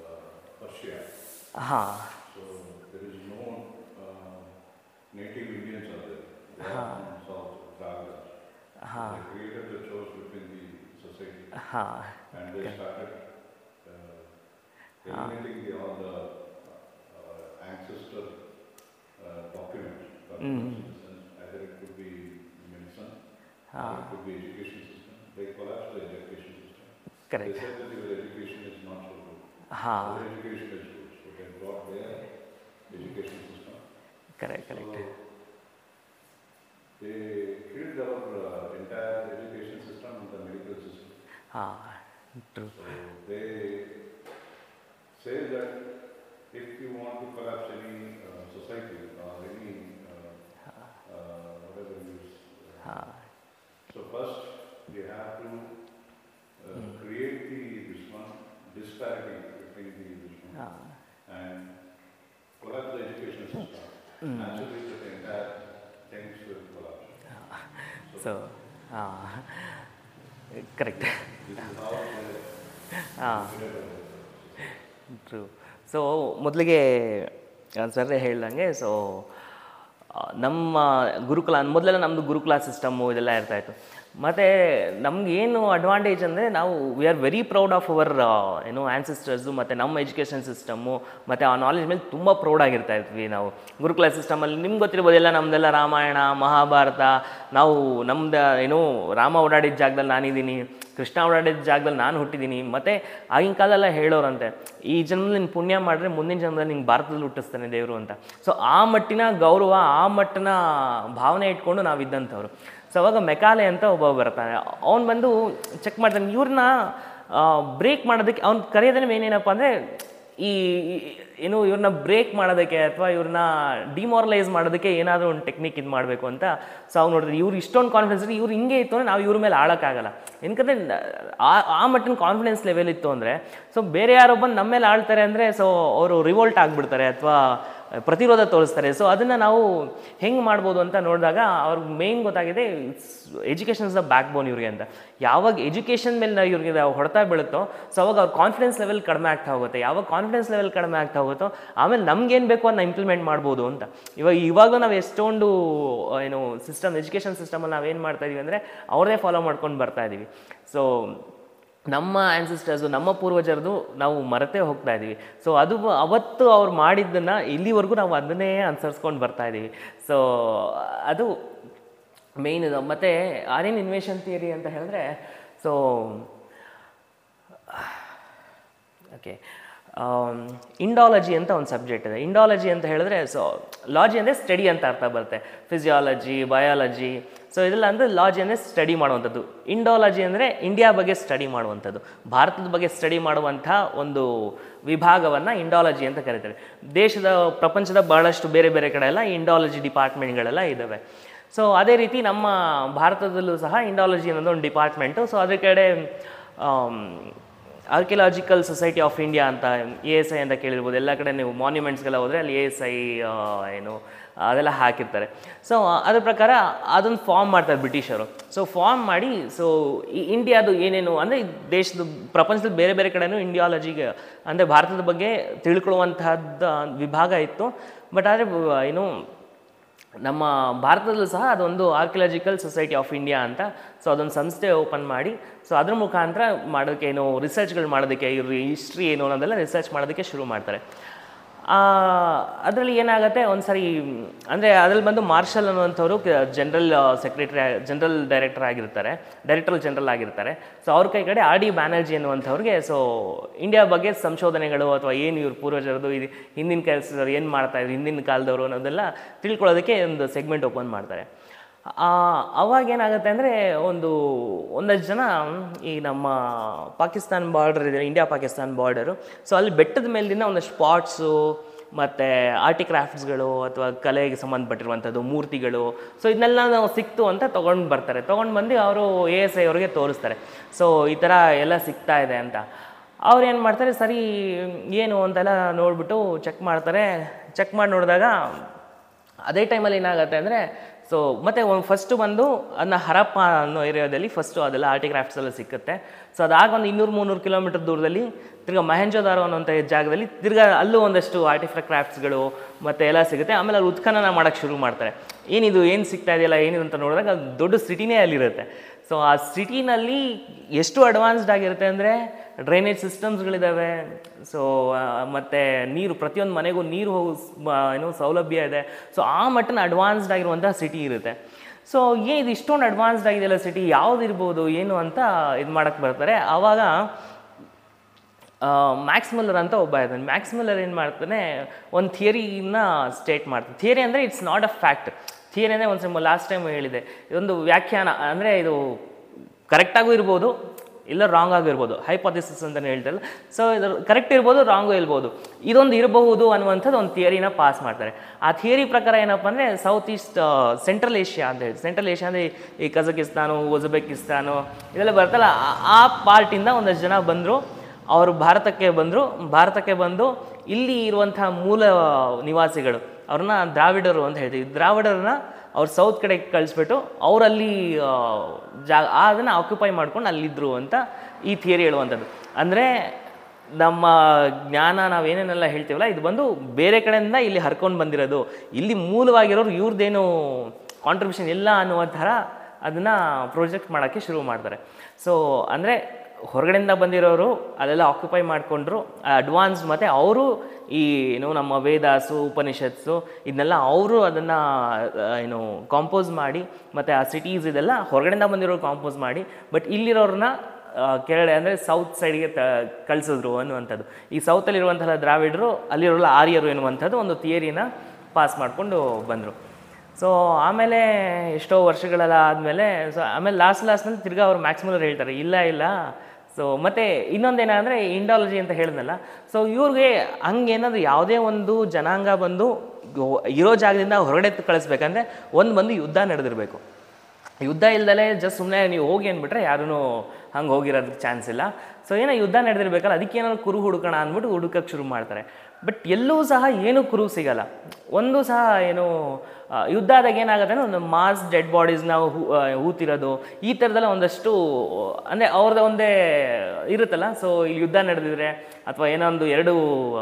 ಹಾಂ So there is no uh, native Indians are there. They are from south, travelers. They created the chores within the society ಹಾಂ and they started uh, eliminating the, all the uh, ancestor uh, documents. documents in the sense Either it could be medicine, or it could be education system. They collapsed the education system. They correct said that your education is not so good. ಹಾಂ Our education is good, so they brought their education system. Correct correct They killed our uh, entire education system and the medical system. ಹಾಂ true So they say that if you want to collapse any uh, society or any uh, uh, whatever it is, uh, ಹಾಂ so first you have to uh, create the this one disparity between the this one ಹಾಂ and collapse the education system. Naturally, the entire things will collapse. So ಹಾಂ correct This is how they ಹಾಂ true so ಮೊದಲಿಗೆ sir ಹೇಳ್ದಂಗೆ so ನಮ್ಮ ಗುರುಕುಲ ಮೊದಲೆಲ್ಲ ನಮ್ಮದು ಗುರುಕುಲ system ಇದೆಲ್ಲ ಇರ್ತಾಯಿತ್ತು ಮತ್ತು ನಮ್ಗೆ ಏನು ಅಡ್ವಾಂಟೇಜ್ ಅಂದರೆ ನಾವು we are very proud of our ಏನು ಆ್ಯನ್ಸಿಸ್ಟರ್ಸು ಮತ್ತು ನಮ್ಮ ಎಜುಕೇಷನ್ ಸಿಸ್ಟಮ್ಮು ಮತ್ತು ಆ ನಾಲೆಜ್ ಮೇಲೆ ತುಂಬ ಪ್ರೌಡ್ ಆಗಿರ್ತಾ ಇದ್ವಿ ನಾವು ಗುರುಕುಲ ಸಿಸ್ಟಮಲ್ಲಿ ನಿಮ್ಗೆ ಗೊತ್ತಿರ್ಬೋದು ಎಲ್ಲ ನಮ್ಮದೆಲ್ಲ ರಾಮಾಯಣ ಮಹಾಭಾರತ ನಾವು ನಮ್ದು ಏನು ರಾಮ ಓಡಾಡಿದ ಜಾಗದಲ್ಲಿ ನಾನಿದ್ದೀನಿ ಕೃಷ್ಣ ಓಡಾಡಿದ ಜಾಗದಲ್ಲಿ ನಾನು ಹುಟ್ಟಿದ್ದೀನಿ ಮತ್ತು ಆಗಿನ ಕಾಲೆಲ್ಲ ಹೇಳೋರಂತೆ ಈ ಜನ್ಮದಲ್ಲಿ ನೀನು ಪುಣ್ಯ ಮಾಡಿದ್ರೆ ಮುಂದಿನ ಜನ್ಮದಲ್ಲಿ ನಿಂಗೆ ಭಾರತದಲ್ಲಿ ಹುಟ್ಟಿಸ್ತಾನೆ ದೇವರು ಅಂತ ಸೊ ಆ ಮಟ್ಟಿನ ಗೌರವ ಆ ಮಟ್ಟಿನ ಭಾವನೆ ಇಟ್ಕೊಂಡು ನಾವು ಇದ್ದಂಥವ್ರು ಸೊ ಅವಾಗ ಮೆಕಾಲೆ ಅಂತ ಒಬ್ಬ ಬರ್ತಾನೆ ಅವ್ನು ಬಂದು ಚೆಕ್ ಮಾಡ್ತಾನೆ ಇವ್ರನ್ನ ಬ್ರೇಕ್ ಮಾಡೋದಕ್ಕೆ ಅವ್ನು ಕರೆಯೋದೇ ಏನೇನಪ್ಪ ಅಂದರೆ ಈ ಈ- ಏನು ಇವ್ರನ್ನ ಬ್ರೇಕ್ ಮಾಡೋದಕ್ಕೆ ಅಥವಾ ಇವ್ರನ್ನ ಡಿಮಾರಲೈಸ್ ಮಾಡೋದಕ್ಕೆ ಏನಾದರೂ ಒಂದು ಟೆಕ್ನಿಕ್ ಇದು ಮಾಡಬೇಕು ಅಂತ ಸೊ ಅವ್ನು ನೋಡಿದ್ರೆ ಇವ್ರು ಇಷ್ಟೊಂದು ಕಾನ್ಫಿಡೆನ್ಸ್ ಇದ್ರೆ ಇವ್ರು ಹಿಂಗೆ ಇತ್ತು ಅಂದರೆ ನಾವು ಇವ್ರ ಮೇಲೆ ಆಳಕ್ಕಾಗಲ್ಲ ಏನಕಂದ್ರೆ ಆ ಆ ಮಟ್ಟಿನ ಕಾನ್ಫಿಡೆನ್ಸ್ ಲೆವೆಲ್ ಇತ್ತು ಅಂದರೆ ಸೊ ಬೇರೆ ಯಾರೋ ಬಂದು ನಮ್ಮ ಮೇಲೆ ಆಳ್ತಾರೆ ಅಂದರೆ ಸೊ ಅವರು ರಿವೋಲ್ಟ್ ಆಗಿಬಿಡ್ತಾರೆ ಅಥವಾ ಪ್ರತಿರೋಧ ತೋರಿಸ್ತಾರೆ ಸೊ ಅದನ್ನು ನಾವು ಹೆಂಗೆ ಮಾಡ್ಬೋದು ಅಂತ ನೋಡಿದಾಗ ಅವ್ರಿಗೆ ಮೇಯ್ನ್ ಗೊತ್ತಾಗಿದೆ education is the backbone ಇವ್ರಿಗೆ ಅಂತ ಯಾವಾಗ ಎಜುಕೇಷನ್ ಮೇಲೆ ನಾವು ಇವ್ರಿಗೆ ನಾವು ಹೊಡ್ತಾ ಬೀಳುತ್ತೋ ಸೊ ಅವಾಗ ಅವ್ರ ಕಾನ್ಫಿಡೆನ್ಸ್ ಲೆವೆಲ್ ಕಡಿಮೆ ಆಗ್ತಾ ಹೋಗುತ್ತೆ ಯಾವಾಗ ಕಾನ್ಫಿಡೆನ್ಸ್ ಲೆವೆಲ್ ಕಡಿಮೆ ಆಗ್ತಾ ಹೋಗುತ್ತೋ ಆಮೇಲೆ ನಮ್ಗೇನು ಬೇಕು ಅದನ್ನ ಇಂಪ್ಲಿಮೆಂಟ್ ಮಾಡ್ಬೋದು ಅಂತ ಇವಾಗ ಇವಾಗ ನಾವು ಎಷ್ಟೊಂದು ಆ, ಏನು ಸಿಸ್ಟಮ್ ಎಜುಕೇಷನ್ ಸಿಸ್ಟಮಲ್ಲಿ ನಾವೇನು ಮಾಡ್ತಾ ಇದೀವಿ ಅಂದರೆ ಅವ್ರದೇ ಫಾಲೋ ಮಾಡ್ಕೊಂಡು ಬರ್ತಾ ಇದ್ದೀವಿ ಸೊ ನಮ್ಮ ಆ್ಯನ್ಸಿಸ್ಟರ್ಸು ನಮ್ಮ ಪೂರ್ವಜರದು ನಾವು ಮರೆತೇ ಹೋಗ್ತಾ ಇದ್ದೀವಿ ಸೊ ಅದು ಅವತ್ತು ಅವ್ರು ಮಾಡಿದ್ದನ್ನು ಇಲ್ಲಿವರೆಗೂ ನಾವು ಅದನ್ನೇ ಅನುಸರಿಸ್ಕೊಂಡು ಬರ್ತಾ ಇದ್ದೀವಿ ಸೊ ಅದು ಮೇಯ್ನ್ ಇದು ಮತ್ತು ಆರ್ಯನ್ ಇನ್ವೇಷನ್ ಥಿಯರಿ ಅಂತ ಹೇಳಿದ್ರೆ ಸೊ ಓಕೆ ಇಂಡಾಲಜಿ ಅಂತ ಒಂದು ಸಬ್ಜೆಕ್ಟ್ ಇದೆ ಇಂಡಾಲಜಿ ಅಂತ ಹೇಳಿದ್ರೆ ಸೊ ಲಾಜಿ ಅಂದರೆ ಸ್ಟಡಿ ಅಂತ ಅರ್ಥ ಬರುತ್ತೆ ಫಿಸಿಯಾಲಜಿ ಬಯಾಲಜಿ ಸೊ ಇದೆಲ್ಲ ಅಂದರೆ ಲಾಜಿ ಅಂದರೆ ಸ್ಟಡಿ ಮಾಡುವಂಥದ್ದು ಇಂಡಾಲಜಿ ಅಂದರೆ ಇಂಡಿಯಾ ಬಗ್ಗೆ ಸ್ಟಡಿ ಮಾಡುವಂಥದ್ದು ಭಾರತದ ಬಗ್ಗೆ ಸ್ಟಡಿ ಮಾಡುವಂಥ ಒಂದು ವಿಭಾಗವನ್ನು ಇಂಡಾಲಜಿ ಅಂತ ಕರೀತಾರೆ ದೇಶದ ಪ್ರಪಂಚದ ಬಹಳಷ್ಟು ಬೇರೆ ಬೇರೆ ಕಡೆ ಎಲ್ಲ ಇಂಡಾಲಜಿ ಡಿಪಾರ್ಟ್ಮೆಂಟ್ಗಳೆಲ್ಲ ಇದ್ದಾವೆ ಸೊ ಅದೇ ರೀತಿ ನಮ್ಮ ಭಾರತದಲ್ಲೂ ಸಹ ಇಂಡಾಲಜಿ ಅನ್ನೋದು ಒಂದು ಡಿಪಾರ್ಟ್ಮೆಂಟು ಸೊ ಅದ್ರ ಕಡೆ ಆರ್ಕಿಯಲಾಜಿಕಲ್ ಸೊಸೈಟಿ ಆಫ್ ಇಂಡಿಯಾ ಅಂತ ಎ ಎಸ್ ಐ ಅಂತ ಕೇಳಿರ್ಬೋದು ಎಲ್ಲ ಕಡೆ ನೀವು ಮಾನ್ಯುಮೆಂಟ್ಸ್ಗೆಲ್ಲ ಹೋದರೆ ಅಲ್ಲಿ ಎ ಎಸ್ ಐ ಏನು ಅದೆಲ್ಲ ಹಾಕಿರ್ತಾರೆ ಸೊ ಅದ್ರ ಪ್ರಕಾರ ಅದನ್ನು ಫಾರ್ಮ್ ಮಾಡ್ತಾರೆ ಬ್ರಿಟಿಷರು ಸೊ ಫಾರ್ಮ್ ಮಾಡಿ ಸೊ ಈ ಇಂಡಿಯಾದು ಏನೇನು ಅಂದರೆ ದೇಶದ ಪ್ರಪಂಚದ ಬೇರೆ ಬೇರೆ ಕಡೆನೂ ಇಂಡಿಯಾಲಜಿಗೆ ಅಂದರೆ ಭಾರತದ ಬಗ್ಗೆ ತಿಳ್ಕೊಳ್ಳುವಂತಹದ್ದು ವಿಭಾಗ ಇತ್ತು ಬಟ್ ಆದರೆ ಏನು ನಮ್ಮ ಭಾರತದಲ್ಲೂ ಸಹ ಅದೊಂದು ಆರ್ಕಿಯಾಲಜಿಕಲ್ ಸೊಸೈಟಿ ಆಫ್ ಇಂಡಿಯಾ ಅಂತ ಸೊ ಅದೊಂದು ಸಂಸ್ಥೆ ಓಪನ್ ಮಾಡಿ ಸೊ ಅದ್ರ ಮುಖಾಂತರ ಮಾಡೋದಕ್ಕೆ ಏನು ರಿಸರ್ಚ್ಗಳು ಮಾಡೋದಕ್ಕೆ ಇವ್ರ ಹಿಸ್ಟ್ರಿ ಏನು ಅನ್ನೋದೆಲ್ಲ ರಿಸರ್ಚ್ ಮಾಡೋದಕ್ಕೆ ಶುರು ಮಾಡ್ತಾರೆ ಅದರಲ್ಲಿ ಏನಾಗುತ್ತೆ ಒಂದು ಸರಿ ಅಂದರೆ ಅದ್ರಲ್ಲಿ ಬಂದು ಮಾರ್ಷಲ್ ಅನ್ನುವಂಥವ್ರು ಜನರಲ್ ಸೆಕ್ರೆಟರಿ ಜನರಲ್ ಡೈರೆಕ್ಟರ್ ಆಗಿರ್ತಾರೆ ಡೈರೆಕ್ಟರ್ ಜನರಲ್ ಆಗಿರ್ತಾರೆ ಸೊ ಅವ್ರ ಕೈ ಕಡೆ ಆರ್ ಡಿ ಬ್ಯಾನರ್ಜಿ ಅನ್ನುವಂಥವ್ರಿಗೆ ಸೊ ಇಂಡಿಯಾ ಬಗ್ಗೆ ಸಂಶೋಧನೆಗಳು ಅಥವಾ ಏನು ಇವ್ರ ಪೂರ್ವಜರದು ಇದು ಹಿಂದಿನ ಕೆಲಸದವ್ರು ಏನು ಮಾಡ್ತಾಯಿದ್ರು ಹಿಂದಿನ ಕಾಲದವರು ಅನ್ನೋದೆಲ್ಲ ತಿಳ್ಕೊಳ್ಳೋದಕ್ಕೆ ಒಂದು ಸೆಗ್ಮೆಂಟ್ ಓಪನ್ ಮಾಡ್ತಾರೆ ಆ, ಅವಾಗ ಏನಾಗುತ್ತೆ ಅಂದರೆ ಒಂದು ಒಂದಷ್ಟು ಜನ ಈ ನಮ್ಮ ಪಾಕಿಸ್ತಾನ್ ಬಾರ್ಡರ್ ಇದೆ ಇಂಡಿಯಾ ಪಾಕಿಸ್ತಾನ್ ಬಾರ್ಡರು ಸೊ ಅಲ್ಲಿ ಬೆಟ್ಟದ ಮೇಲಿನ ಒಂದಷ್ಟು ಸ್ಪಾಟ್ಸು ಮತ್ತು ಆರ್ಟಿಕ್ರಾಫ್ಟ್ಸ್ಗಳು ಅಥವಾ ಕಲೆಗೆ ಸಂಬಂಧಪಟ್ಟಿರುವಂಥದ್ದು ಮೂರ್ತಿಗಳು ಸೊ ಇದನ್ನೆಲ್ಲ ನಾವು ಸಿಕ್ತು ಅಂತ ತೊಗೊಂಡು ಬರ್ತಾರೆ ತೊಗೊಂಡು ಬಂದು ಅವರು ಎ ಎಸ್ ಐ ಅವ್ರಿಗೆ ತೋರಿಸ್ತಾರೆ ಸೊ ಈ ಥರ ಎಲ್ಲ ಸಿಗ್ತಾ ಇದೆ ಅಂತ ಅವ್ರು ಏನು ಮಾಡ್ತಾರೆ ಸರಿ ಏನು ಅಂತೆಲ್ಲ ನೋಡಿಬಿಟ್ಟು ಚೆಕ್ ಮಾಡ್ತಾರೆ ಚೆಕ್ ಮಾಡಿ ನೋಡಿದಾಗ ಅದೇ ಟೈಮಲ್ಲಿ ಏನಾಗುತ್ತೆ ಅಂದರೆ ಸೊ ಮತ್ತು ಒಂದು ಫಸ್ಟು ಬಂದು ಅದನ್ನ ಹರಪ್ಪ ಅನ್ನೋ ಏರಿಯಾದಲ್ಲಿ ಫಸ್ಟು ಅದೆಲ್ಲ ಆರ್ಟಿಕ್ರಾಫ್ಟ್ಸ್ ಎಲ್ಲ ಸಿಕ್ಕುತ್ತೆ ಸೊ ಅದಾಗ ಒಂದು ಇನ್ನೂರು ಮುನ್ನೂರು ಕಿಲೋಮೀಟರ್ ದೂರದಲ್ಲಿ ತಿರ್ಗಾ ಮಹೇಂಜೋದಾರೋ ಅನ್ನೋಂಥ ಜಾಗದಲ್ಲಿ ತಿರ್ಗಾ ಅಲ್ಲೂ ಒಂದಷ್ಟು ಆರ್ಟಿಫ್ಯಾಕ್ಟ್ ಕ್ರಾಫ್ಟ್ಸ್ಗಳು ಮತ್ತು ಎಲ್ಲ ಸಿಗುತ್ತೆ ಆಮೇಲೆ ಅವ್ರು ಉತ್ಖನನ ಮಾಡೋಕ್ಕೆ ಶುರು ಮಾಡ್ತಾರೆ ಏನಿದು ಏನು ಸಿಗ್ತಾ ಇದೆಯಲ್ಲ ಏನಿದು ಅಂತ ನೋಡಿದಾಗ ಅದು ದೊಡ್ಡ ಸಿಟಿನೇ ಅಲ್ಲಿರುತ್ತೆ ಸೊ ಆ ಸಿಟಿನಲ್ಲಿ ಎಷ್ಟು ಅಡ್ವಾನ್ಸ್ಡ್ ಆಗಿರುತ್ತೆ ಅಂದರೆ ಡ್ರೈನೇಜ್ ಸಿಸ್ಟಮ್ಸ್ಗಳಿದ್ದಾವೆ ಸೊ ಮತ್ತು ನೀರು ಪ್ರತಿಯೊಂದು ಮನೆಗೂ ನೀರು ಹೋಗೋ ಸ್- ಮ- ಏನು ಸೌಲಭ್ಯ ಇದೆ ಸೊ ಆ ಮಟ್ಟನ ಅಡ್ವಾನ್ಸ್ಡ್ ಆಗಿರುವಂಥ ಸಿಟಿ ಇರುತ್ತೆ ಸೊ ಏನು ಇದು ಇಷ್ಟೊಂದು ಅಡ್ವಾನ್ಸ್ಡ್ ಆಗಿದೆಯಲ್ಲ ಸಿಟಿ ಯಾವ್ದು ಇರ್ಬೋದು ಏನು ಅಂತ ಇದು ಮಾಡೋಕ್ಕೆ ಬರ್ತಾರೆ ಆವಾಗ ಮ್ಯಾಕ್ಸ್ ಮುಲ್ಲರ್ ಅಂತ ಒಬ್ಬ ಇದ್ದಾನೆ ಮ್ಯಾಕ್ಸ್ ಮುಲ್ಲರ್ ಏನು ಮಾಡ್ತಾನೆ ಒಂದು ಥಿಯರಿನ ಸ್ಟೇಟ್ ಮಾಡ್ತಾನೆ ಥಿಯರಿ ಅಂದರೆ it's not a fact theory ಅಂದರೆ ಒಂದು ಲಾಸ್ಟ್ ಟೈಮ್ ಹೇಳಿದೆ ಇದೊಂದು ವ್ಯಾಖ್ಯಾನ ಅಂದರೆ ಇದು ಕರೆಕ್ಟಾಗೂ ಇರ್ಬೋದು ಇಲ್ಲ ರಾಂಗ್ ಆಗಿರ್ಬೋದು ಹೈಪಾಥಿಸಿಸ್ ಅಂತಲೇ ಹೇಳ್ತಾರಲ್ಲ ಸೊ ಇದು ಕರೆಕ್ಟ್ ಇರ್ಬೋದು ರಾಂಗು ಇರ್ಬೋದು ಇದೊಂದು ಇರಬಹುದು ಅನ್ನುವಂಥದ್ದು ಒಂದು ಥಿಯರಿನ ಪಾಸ್ ಮಾಡ್ತಾರೆ ಆ ಥಿಯರಿ ಪ್ರಕಾರ ಏನಪ್ಪ ಅಂದರೆ ಸೌತ್ ಈಸ್ಟ್ ಸೆಂಟ್ರಲ್ ಏಷ್ಯಾ ಅಂತ ಹೇಳಿ ಸೆಂಟ್ರಲ್ ಏಷ್ಯಾ ಅಂದರೆ ಈ ಕಜಕಿಸ್ತಾನು ಉಜ್ಬೇಕಿಸ್ತಾನು ಇದೆಲ್ಲ ಬರ್ತಲ್ಲ ಆ- ಆ ಪಾರ್ಟಿಂದ ಒಂದಷ್ಟು ಜನ ಬಂದರು ಅವರು ಭಾರತಕ್ಕೆ ಬಂದರು ಭಾರತಕ್ಕೆ ಬಂದು ಇಲ್ಲಿ ಇರುವಂತಹ ಮೂಲ ನಿವಾಸಿಗಳು ಅವ್ರನ್ನ ದ್ರಾವಿಡರು ಅಂತ ಹೇಳ್ತೀವಿ ದ್ರಾವಿಡರನ್ನ ಅವ್ರು ಸೌತ್ ಕಡೆ ಕಳಿಸ್ಬಿಟ್ಟು ಅವರಲ್ಲಿ ಜಾ ಅದನ್ನು ಆಕ್ಯುಪೈ ಮಾಡ್ಕೊಂಡು ಅಲ್ಲಿದ್ದರು ಅಂತ ಈ ಥಿಯರಿ ಹೇಳುವಂಥದ್ದು ಅಂದರೆ ನಮ್ಮ ಜ್ಞಾನ ನಾವೇನೇನೆಲ್ಲ ಹೇಳ್ತೀವಲ್ಲ ಇದು ಬಂದು ಬೇರೆ ಕಡೆಯಿಂದ ಇಲ್ಲಿ ಹರ್ಕೊಂಡು ಬಂದಿರೋದು ಇಲ್ಲಿ ಮೂಲವಾಗಿರೋರು ಇವ್ರದ್ದೇನು ಕಾಂಟ್ರಿಬ್ಯೂಷನ್ ಇಲ್ಲ ಅನ್ನುವ ಥರ ಅದನ್ನು ಪ್ರೊಜೆಕ್ಟ್ ಮಾಡೋಕ್ಕೆ ಶುರು ಮಾಡ್ತಾರೆ ಸೊ ಅಂದರೆ ಹೊರಗಡೆಯಿಂದ ಬಂದಿರೋರು ಅಲ್ಲೆಲ್ಲ ಆಕ್ಯುಪೈ ಮಾಡಿಕೊಂಡ್ರು ಅಡ್ವಾನ್ಸ್ ಮತ್ತು ಅವರು ಈ ಏನು ನಮ್ಮ ವೇದಾಸು ಉಪನಿಷತ್ಸು ಇದನ್ನೆಲ್ಲ ಅವರು ಅದನ್ನು ಏನು ಕಾಂಪೋಸ್ ಮಾಡಿ ಮತ್ತು ಆ ಸಿಟೀಸ್ ಇದೆಲ್ಲ ಹೊರಗಡೆಯಿಂದ ಬಂದಿರೋರು ಕಾಂಪೋಸ್ ಮಾಡಿ ಬಟ್ ಇಲ್ಲಿರೋರನ್ನ ಆ, ಕೆಳಗಡೆ ಅಂದರೆ ಸೌತ್ ಸೈಡ್ಗೆ ತ ಕಳಿಸಿದ್ರು ಅನ್ನುವಂಥದ್ದು ಈ ಸೌತಲ್ಲಿರುವಂತಹ ದ್ರಾವಿಡರು ಅಲ್ಲಿರೋಲ್ಲ ಆರ್ಯರು ಎನ್ನುವಂಥದ್ದು ಒಂದು ಥಿಯರಿನ ಪಾಸ್ ಮಾಡಿಕೊಂಡು ಬಂದರು ಸೊ ಆಮೇಲೆ ಎಷ್ಟೋ ವರ್ಷಗಳೆಲ್ಲ ಆದಮೇಲೆ ಸೊ ಆಮೇಲೆ ಲಾಸ್ಟ್ ಲಾಸ್ಟ್ನಲ್ಲಿ ತಿರ್ಗಾ ಅವ್ರು ಮ್ಯಾಕ್ಸಿಮಲ್ ಹೇಳ್ತಾರೆ ಇಲ್ಲ ಇಲ್ಲ ಸೊ ಮತ್ತು ಇನ್ನೊಂದೇನಂದರೆ ಇಂಡಾಲಜಿ ಅಂತ ಹೇಳಿದ್ನಲ್ಲ ಸೊ ಇವ್ರಿಗೆ ಹಂಗೇನಾದ್ರು ಯಾವುದೇ ಒಂದು ಜನಾಂಗ ಬಂದು ಗೋ- ಇರೋ ಜಾಗದಿಂದ ಹೊರಗಡೆ ಕಳಿಸ್ಬೇಕಂದ್ರೆ ಒಂದು ಬಂದು ಯುದ್ಧ ನಡೆದಿರಬೇಕು ಯುದ್ಧ ಇಲ್ದಲೇ ಜಸ್ಟ್ ಸುಮ್ಮನೆ ನೀವು ಹೋಗಿ ಅಂದ್ಬಿಟ್ರೆ ಯಾರೂ ಹಂಗೆ ಹೋಗಿರೋದಕ್ಕೆ ಚಾನ್ಸ್ ಇಲ್ಲ ಸೊ ಏನೋ ಯುದ್ಧ ನಡೆದಿರ್ಬೇಕಲ್ಲ ಅದಕ್ಕೆ ಏನಾದ್ರು ಕುರು ಹುಡುಕೋಣ ಅಂದ್ಬಿಟ್ಟು ಹುಡುಕಕ್ಕೆ ಶುರು ಮಾಡ್ತಾರೆ ಬಟ್ ಎಲ್ಲೂ ಸಹ ಏನೂ ಕುರು ಸಿಗಲ್ಲ ಒಂದು ಸಹ ಏನು ಆ, ಯುದ್ಧ ಆದಾಗ ಏನಾಗುತ್ತೆ ಅಂದ್ರೆ ಒಂದು ಮಾಸ್ ಡೆಡ್ ಬಾಡೀಸ್ನ ಹೂತಿರೋದು ಈ ಥರದೆಲ್ಲ ಒಂದಷ್ಟು ಅಂದರೆ ಅವ್ರದ್ದು ಒಂದೇ ಇರುತ್ತಲ್ಲ ಸೊ ಇಲ್ಲಿ ಯುದ್ಧ ನಡೆದಿದ್ರೆ ಅಥವಾ ಏನೋ ಒಂದು ಎರಡು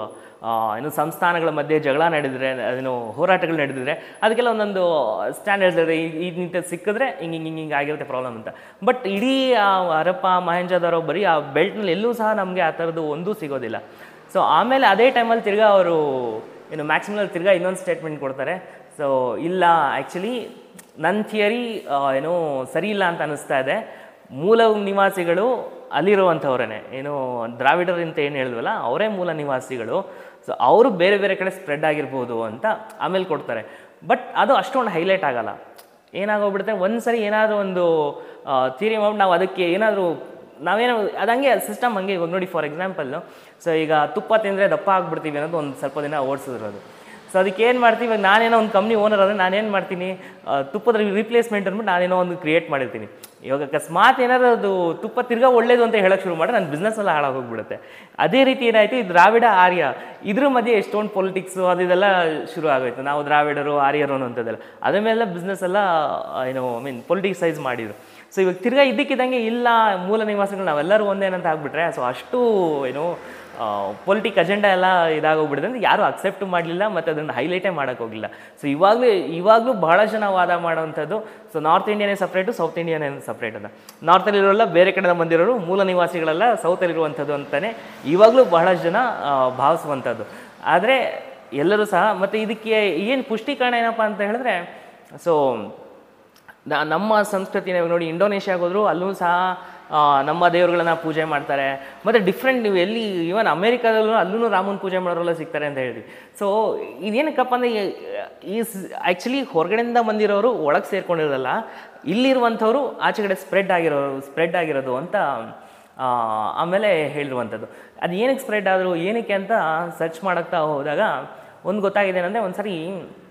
ಆ, ಏನು ಸಂಸ್ಥಾನಗಳ ಮಧ್ಯೆ ಜಗಳ ನಡೆದಿದ್ರೆ ಏನು ಹೋರಾಟಗಳು ನಡೆದಿದ್ರೆ ಅದಕ್ಕೆಲ್ಲ ಒಂದೊಂದು ಸ್ಟ್ಯಾಂಡರ್ಡ್ಸ್ ಇದೆ ಈ- ಈ ನಿಂತ ಸಿಕ್ಕಿದ್ರೆ ಹಿಂಗೆ ಹಿಂಗೆ ಹಿಂಗೆ ಹಿಂಗೆ ಆಗಿರುತ್ತೆ ಪ್ರಾಬ್ಲಮ್ ಅಂತ ಬಟ್ ಇಡೀ ಆ ಹರಪ್ಪ ಮಹೇಂಜಾದಾರೋ ಬರೀ ಆ ಬೆಲ್ಟ್ನಲ್ಲಿ ಎಲ್ಲೂ ಸಹ ನಮಗೆ ಆ ಥರದ್ದು ಒಂದೂ ಸಿಗೋದಿಲ್ಲ ಸೊ ಆಮೇಲೆ ಅದೇ ಟೈಮಲ್ಲಿ ತಿರ್ಗಾ ಅವರು ಏನು ಮ್ಯಾಕ್ಸಿಮಲ್ ತಿರ್ಗಾ ಇನ್ನೊಂದು ಸ್ಟೇಟ್ಮೆಂಟ್ ಕೊಡ್ತಾರೆ ಸೊ ಇಲ್ಲ ಆ್ಯಕ್ಚುಲಿ ನನ್ನ ಥಿಯರಿ ಏನೋ ಸರಿ ಇಲ್ಲ ಅಂತ ಅನಿಸ್ತಾ ಇದೆ ಮೂಲ ನಿವಾಸಿಗಳು ಅಲ್ಲಿರುವಂಥವ್ರೇ ಏನು ದ್ರಾವಿಡರು ಅಂತ ಏನು ಹೇಳಿದ್ವಲ್ಲ ಅವರೇ ಮೂಲ ನಿವಾಸಿಗಳು ಸೊ ಅವರು ಬೇರೆ ಬೇರೆ ಕಡೆ ಸ್ಪ್ರೆಡ್ ಆಗಿರ್ಬೋದು ಅಂತ ಆಮೇಲೆ ಕೊಡ್ತಾರೆ ಬಟ್ ಅದು ಅಷ್ಟೊಂದು ಹೈಲೈಟ್ ಆಗಲ್ಲ ಏನಾಗೋಗ್ಬಿಡುತ್ತೆ ಒಂದು ಸರಿ ಏನಾದರೂ ಒಂದು ಥಿಯರಿ ಮಾಡ್ಬಿಟ್ಟು ನಾವು ಅದಕ್ಕೆ ಏನಾದರೂ ನಾವೇನೋ ಅದು ಹಂಗೆ ಸಿಸ್ಟಮ್ ಹಂಗೆ ಇವಾಗ ನೋಡಿ ಫಾರ್ ಎಕ್ಸಾಂಪಲ್ಲು ಸೊ ಈಗ ತುಪ್ಪ ತಿಂದರೆ ದಪ್ಪ ಆಗ್ಬಿಡ್ತೀವಿ ಅನ್ನೋದು ಒಂದು ಸ್ವಲ್ಪ ದಿನ ಓಡಿಸಿದ್ರು ಸೊ ಅದಕ್ಕೆ ಏನು ಮಾಡ್ತೀವಿ ಇವಾಗ ನಾನೇನೋ ಒಂದು ಕಂಪ್ನಿ ಓನರ್ ಆದರೆ ನಾನೇನು ಮಾಡ್ತೀನಿ ಆ, ತುಪ್ಪದ ರಿಪ್ಲೇಸ್ಮೆಂಟ್ ಅಂದ್ಬಿಟ್ಟು ನಾನೇನೋ ಒಂದು ಕ್ರಿಯೇಟ್ ಮಾಡಿರ್ತೀನಿ ಇವಾಗ ಅಕಸ್ಮಾತ್ ಏನಾದ್ರು ಅದು ತುಪ್ಪ ತಿರ್ಗಾ ಒಳ್ಳೇದು ಅಂತ ಹೇಳೋಕ್ಕೆ ಶುರು ಮಾಡಿದ್ರೆ ನನ್ನ ಬಿಸ್ನೆಸ್ ಎಲ್ಲ ಹಾಳಾಗೋಗ್ಬಿಡುತ್ತೆ ಅದೇ ರೀತಿ ಏನಾಯಿತು ಈ ದ್ರಾವಿಡ ಆರ್ಯ ಇದ್ರ ಮಧ್ಯೆ ಎಷ್ಟೊಂದು ಪೊಲಿಟಿಕ್ಸು ಅದು ಇದೆಲ್ಲ ಶುರು ಆಗೋಯ್ತು ನಾವು ದ್ರಾವಿಡರು ಆರ್ಯರು ಅನ್ನೋಂಥದ್ದೆಲ್ಲ ಅದ್ರ ಮೇಲೆ ಬಿಸ್ನೆಸ್ ಎಲ್ಲ ಆ, ಏನು ಐ ಮೀನ್ ಪೊಲಿಟಿಕ್ಸೈಸ್ ಮಾಡಿದ್ರು ಸೊ ಇವಾಗ ತಿರ್ಗಾ ಇದ್ದಕ್ಕಿದ್ದಂಗೆ ಇಲ್ಲ ಮೂಲ ನಿವಾಸಿಗಳು ನಾವೆಲ್ಲರೂ ಒಂದೇನಂತ ಆಗ್ಬಿಟ್ರೆ ಸೊ ಅಷ್ಟು ಏನು ಪೊಲಿಟಿಕ್ ಅಜೆಂಡಾ ಎಲ್ಲ ಇದಾಗೋಗ್ಬಿಡಿದೆ ಅಂದರೆ ಯಾರೂ ಅಕ್ಸೆಪ್ಟ್ ಮಾಡಲಿಲ್ಲ ಮತ್ತು ಅದನ್ನು ಹೈಲೈಟೇ ಮಾಡೋಕ್ಕೋಗಿಲ್ಲ ಸೊ ಇವಾಗಲೂ ಇವಾಗಲೂ ಬಹಳ ಜನ ವಾದ ಮಾಡೋವಂಥದ್ದು ಸೊ ನಾರ್ತ್ ಇಂಡಿಯನೇ ಸಪ್ರೇಟು ಸೌತ್ ಇಂಡಿಯನ್ ಸಪ್ರೇಟ್ ಅಂತ ನಾರ್ತಲ್ಲಿರೋಲ್ಲ ಬೇರೆ ಕಡೆ ಬಂದಿರೋರು ಮೂಲ ನಿವಾಸಿಗಳೆಲ್ಲ ಸೌತಲ್ಲಿರುವಂಥದ್ದು ಅಂತಲೇ ಇವಾಗಲೂ ಬಹಳಷ್ಟು ಜನ ಆ, ಭಾವಿಸುವಂಥದ್ದು ಆದರೆ ಎಲ್ಲರೂ ಸಹ ಮತ್ತು ಇದಕ್ಕೆ ಏನು ಪುಷ್ಟೀಕರಣ ಏನಪ್ಪ ಅಂತ ಹೇಳಿದ್ರೆ ಸೊ ನ- ನಮ್ಮ ಸಂಸ್ಕೃತಿನ ಇವಾಗ ನೋಡಿ ಇಂಡೋನೇಷ್ಯಾಗೆ ಹೋದ್ರು ಅಲ್ಲೂ ಸಹ ಆ, ನಮ್ಮ ದೇವರುಗಳನ್ನ ಪೂಜೆ ಮಾಡ್ತಾರೆ ಮತ್ತು ಡಿಫ್ರೆಂಟ್ ನೀವು ಎಲ್ಲಿ ಈವನ್ ಅಮೇರಿಕಾದಲ್ಲೂ ಅಲ್ಲೂ ರಾಮನ ಪೂಜೆ ಮಾಡೋರೆಲ್ಲ ಸಿಗ್ತಾರೆ ಅಂತ ಹೇಳಿ ಸೊ ಇದೇನಕ್ಕಪ್ಪ ಅಂದರೆ ಈ ಆ್ಯಕ್ಚುಲಿ ಹೊರಗಡೆಯಿಂದ ಬಂದಿರೋರು ಒಳಗೆ ಸೇರ್ಕೊಂಡಿರೋದಲ್ಲ ಇಲ್ಲಿರುವಂಥವ್ರು ಆಚೆ ಕಡೆ ಸ್ಪ್ರೆಡ್ ಆಗಿರೋರು ಸ್ಪ್ರೆಡ್ ಆಗಿರೋದು ಅಂತ ಆ, ಆಮೇಲೆ ಹೇಳಿರುವಂಥದ್ದು ಅದು ಏನಕ್ಕೆ ಸ್ಪ್ರೆಡ್ ಆದರು ಏನಕ್ಕೆ ಅಂತ ಸರ್ಚ್ ಮಾಡೋಕ್ತಾ ಹೋದಾಗ ಒಂದು ಗೊತ್ತಾಗಿದೆ ಏನಂದರೆ ಒಂದು ಸರಿ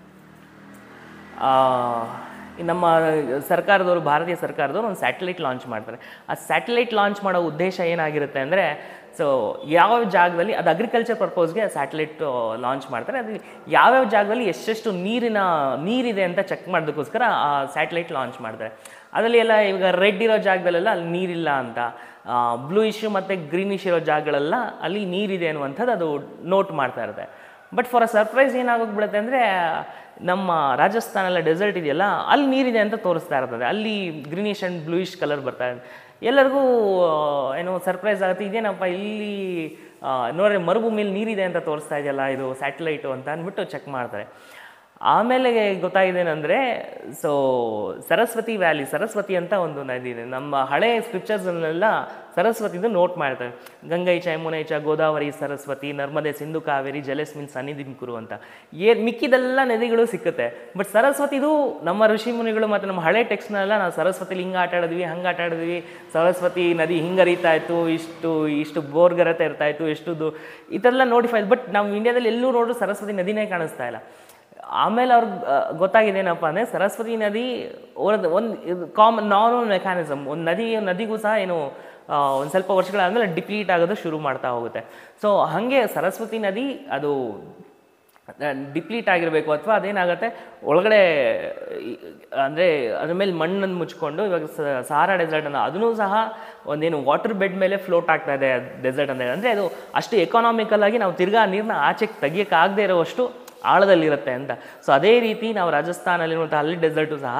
ಆ, ಈ ನಮ್ಮ ಸರ್ಕಾರದವರು ಭಾರತೀಯ ಸರ್ಕಾರದವರು ಒಂದು ಸ್ಯಾಟಲೈಟ್ ಲಾಂಚ್ ಮಾಡ್ತಾರೆ ಆ ಸ್ಯಾಟಲೈಟ್ ಲಾಂಚ್ ಮಾಡೋ ಉದ್ದೇಶ ಏನಾಗಿರುತ್ತೆ ಅಂದರೆ ಸೊ ಯಾವ ಜಾಗದಲ್ಲಿ ಅದು ಅಗ್ರಿಕಲ್ಚರ್ ಪರ್ಪಸ್ಗೆ ಸ್ಯಾಟಲೈಟ್ ಲಾಂಚ್ ಮಾಡ್ತಾರೆ ಅದು ಯಾವ್ಯಾವ ಜಾಗದಲ್ಲಿ ಎಷ್ಟೆಷ್ಟು ನೀರಿನ ನೀರಿದೆ ಅಂತ ಚೆಕ್ ಮಾಡೋದಕ್ಕೋಸ್ಕರ ಆ ಸ್ಯಾಟಲೈಟ್ ಲಾಂಚ್ ಮಾಡ್ತಾರೆ ಅದರಲ್ಲಿ ಎಲ್ಲ ಇವಾಗ ರೆಡ್ ಇರೋ ಜಾಗದಲ್ಲೆಲ್ಲ ಅಲ್ಲಿ ನೀರಿಲ್ಲ ಅಂತ ಬ್ಲೂಯಿಶ್ ಮತ್ತು ಗ್ರೀನಿಶ್ ಇರೋ ಜಾಗಗಳೆಲ್ಲ ಅಲ್ಲಿ ನೀರಿದೆ ಅನ್ನುವಂಥದ್ದು ಅದು ನೋಟ್ ಮಾಡ್ತಾ ಇರುತ್ತೆ ಬಟ್ ಫಾರ್ ಅ ಸರ್ಪ್ರೈಸ್ ಏನಾಗೋಗ್ಬಿಡುತ್ತೆ ಅಂದರೆ ನಮ್ಮ ರಾಜಸ್ಥಾನೆಲ್ಲ ಡೆಸರ್ಟ್ ಇದೆಯಲ್ಲ ಅಲ್ಲಿ ನೀರಿದೆ ಅಂತ ತೋರಿಸ್ತಾ ಇರ್ತದೆ ಅಲ್ಲಿ ಗ್ರೀನಿಶ್ ಆ್ಯಂಡ್ ಬ್ಲೂಯಿಶ್ ಕಲರ್ ಬರ್ತಾ ಇದೆ ಎಲ್ಲರಿಗೂ ಆ, ಏನೋ ಸರ್ಪ್ರೈಸ್ ಆಗುತ್ತೆ ಇದೇನಪ್ಪ ಇಲ್ಲಿ ಆ, ನೋಡ್ರಿ ಮರುಭೂಮಿಯಲ್ಲಿ ನೀರಿದೆ ಅಂತ ತೋರಿಸ್ತಾ ಇದೆಯಲ್ಲ ಇದು ಸ್ಯಾಟಲೈಟು ಅಂತ ಅಂದ್ಬಿಟ್ಟು ಚೆಕ್ ಮಾಡ್ತಾರೆ ಆಮೇಲೆ ಗೊತ್ತಾಗಿದ್ದೇನೆಂದರೆ ಸೊ ಸರಸ್ವತಿ ವ್ಯಾಲಿ ಸರಸ್ವತಿ ಅಂತ ಒಂದು ನದಿ ಇದೆ ನಮ್ಮ ಹಳೆ ಸ್ಕ್ರಿಪ್ಚರ್ಸ್ನೆಲ್ಲ ಸರಸ್ವತಿದು ನೋಟ್ ಮಾಡ್ತಾರೆ ಗಂಗೈಚ ಯಮುನೈಚ ಗೋದಾವರಿ ಸರಸ್ವತಿ ನರ್ಮದೆ ಸಿಂಧು ಕಾವೇರಿ ಜಲಸ್ಮಿನ್ ಸನ್ನಿಧಿಂ ಕುರು ಅಂತ ಏ ಮಿಕ್ಕಿದೆಲ್ಲ ನದಿಗಳು ಸಿಕ್ಕುತ್ತೆ ಬಟ್ ಸರಸ್ವತಿದು ನಮ್ಮ ಋಷಿ ಮುನಿಗಳು ಮತ್ತು ನಮ್ಮ ಹಳೆ ಟೆಕ್ಸ್ಟ್ನೆಲ್ಲ ನಾವು ಸರಸ್ವತಿಲಿ ಹಿಂಗೆ ಆಟ ಆಡಿದ್ವಿ ಹಂಗೆ ಆಟ ಆಡಿದ್ವಿ ಸರಸ್ವತಿ ನದಿ ಹಿಂಗೆ ಹರಿತಾ ಇತ್ತು ಇಷ್ಟು ಇಷ್ಟು ಬೋರ್ಗರತೆ ಇರ್ತಾ ಇತ್ತು ಎಷ್ಟು ದು ಈ ಥರ ಎಲ್ಲ ನೋಟಿಫೈ ಬಟ್ ನಾವು ಇಂಡಿಯಾದಲ್ಲಿ ಎಲ್ಲೂ ನೋಡ್ರು ಸರಸ್ವತಿ ನದಿನೇ ಕಾಣಿಸ್ತಾ ಇಲ್ಲ ಆಮೇಲೆ ಅವ್ರಿಗೆ ಗೊತ್ತಾಗಿದೆ ಏನಪ್ಪ ಅಂದರೆ ಸರಸ್ವತಿ ನದಿ ಒಂದು ಒಂದು ಇದು ಕಾಮನ್ ನಾರ್ಮಲ್ ಮೆಕ್ಯಾನಿಸಮ್ ಒಂದು ನದಿ ನದಿಗೂ ಸಹ ಏನು ಒಂದು ಸ್ವಲ್ಪ ವರ್ಷಗಳಾದಮೇಲೆ ಡಿಪ್ಲೀಟ್ ಆಗೋದು ಶುರು ಮಾಡ್ತಾ ಹೋಗುತ್ತೆ ಸೊ ಹಾಗೆ ಸರಸ್ವತಿ ನದಿ ಅದು ಡಿಪ್ಲೀಟ್ ಆಗಿರಬೇಕು ಅಥವಾ ಅದೇನಾಗುತ್ತೆ ಒಳಗಡೆ ಅಂದರೆ ಅದ್ರ ಮೇಲೆ ಮಣ್ಣನ್ನು ಮುಚ್ಕೊಂಡು ಇವಾಗ ಸ- ಸಹಾರಾ ಡೆಸರ್ಟ್ ಅನ್ನೋ ಅದನ್ನೂ ಸಹ ಒಂದೇನು ವಾಟರ್ ಬೆಡ್ ಮೇಲೆ ಫ್ಲೋಟ್ ಆಗ್ತಾ ಇದೆ ಡೆಸರ್ಟ್ ಅಂತ ಅಂದರೆ ಅದು ಅಷ್ಟು ಎಕಾನಾಮಿಕಲ್ ಆಗಿ ನಾವು ತಿರ್ಗಾ ನೀರನ್ನ ಆಚೆಗೆ ತೆಗಿಯೋಕ್ಕಾಗದೇ ಇರೋವಷ್ಟು ಆಳದಲ್ಲಿರುತ್ತೆ ಅಂತ ಸೊ ಅದೇ ರೀತಿ ನಾವು ರಾಜಸ್ಥಾನಲ್ಲಿರುವಂಥ ಅಲ್ಲಿ ಡೆಸರ್ಟು ಸಹ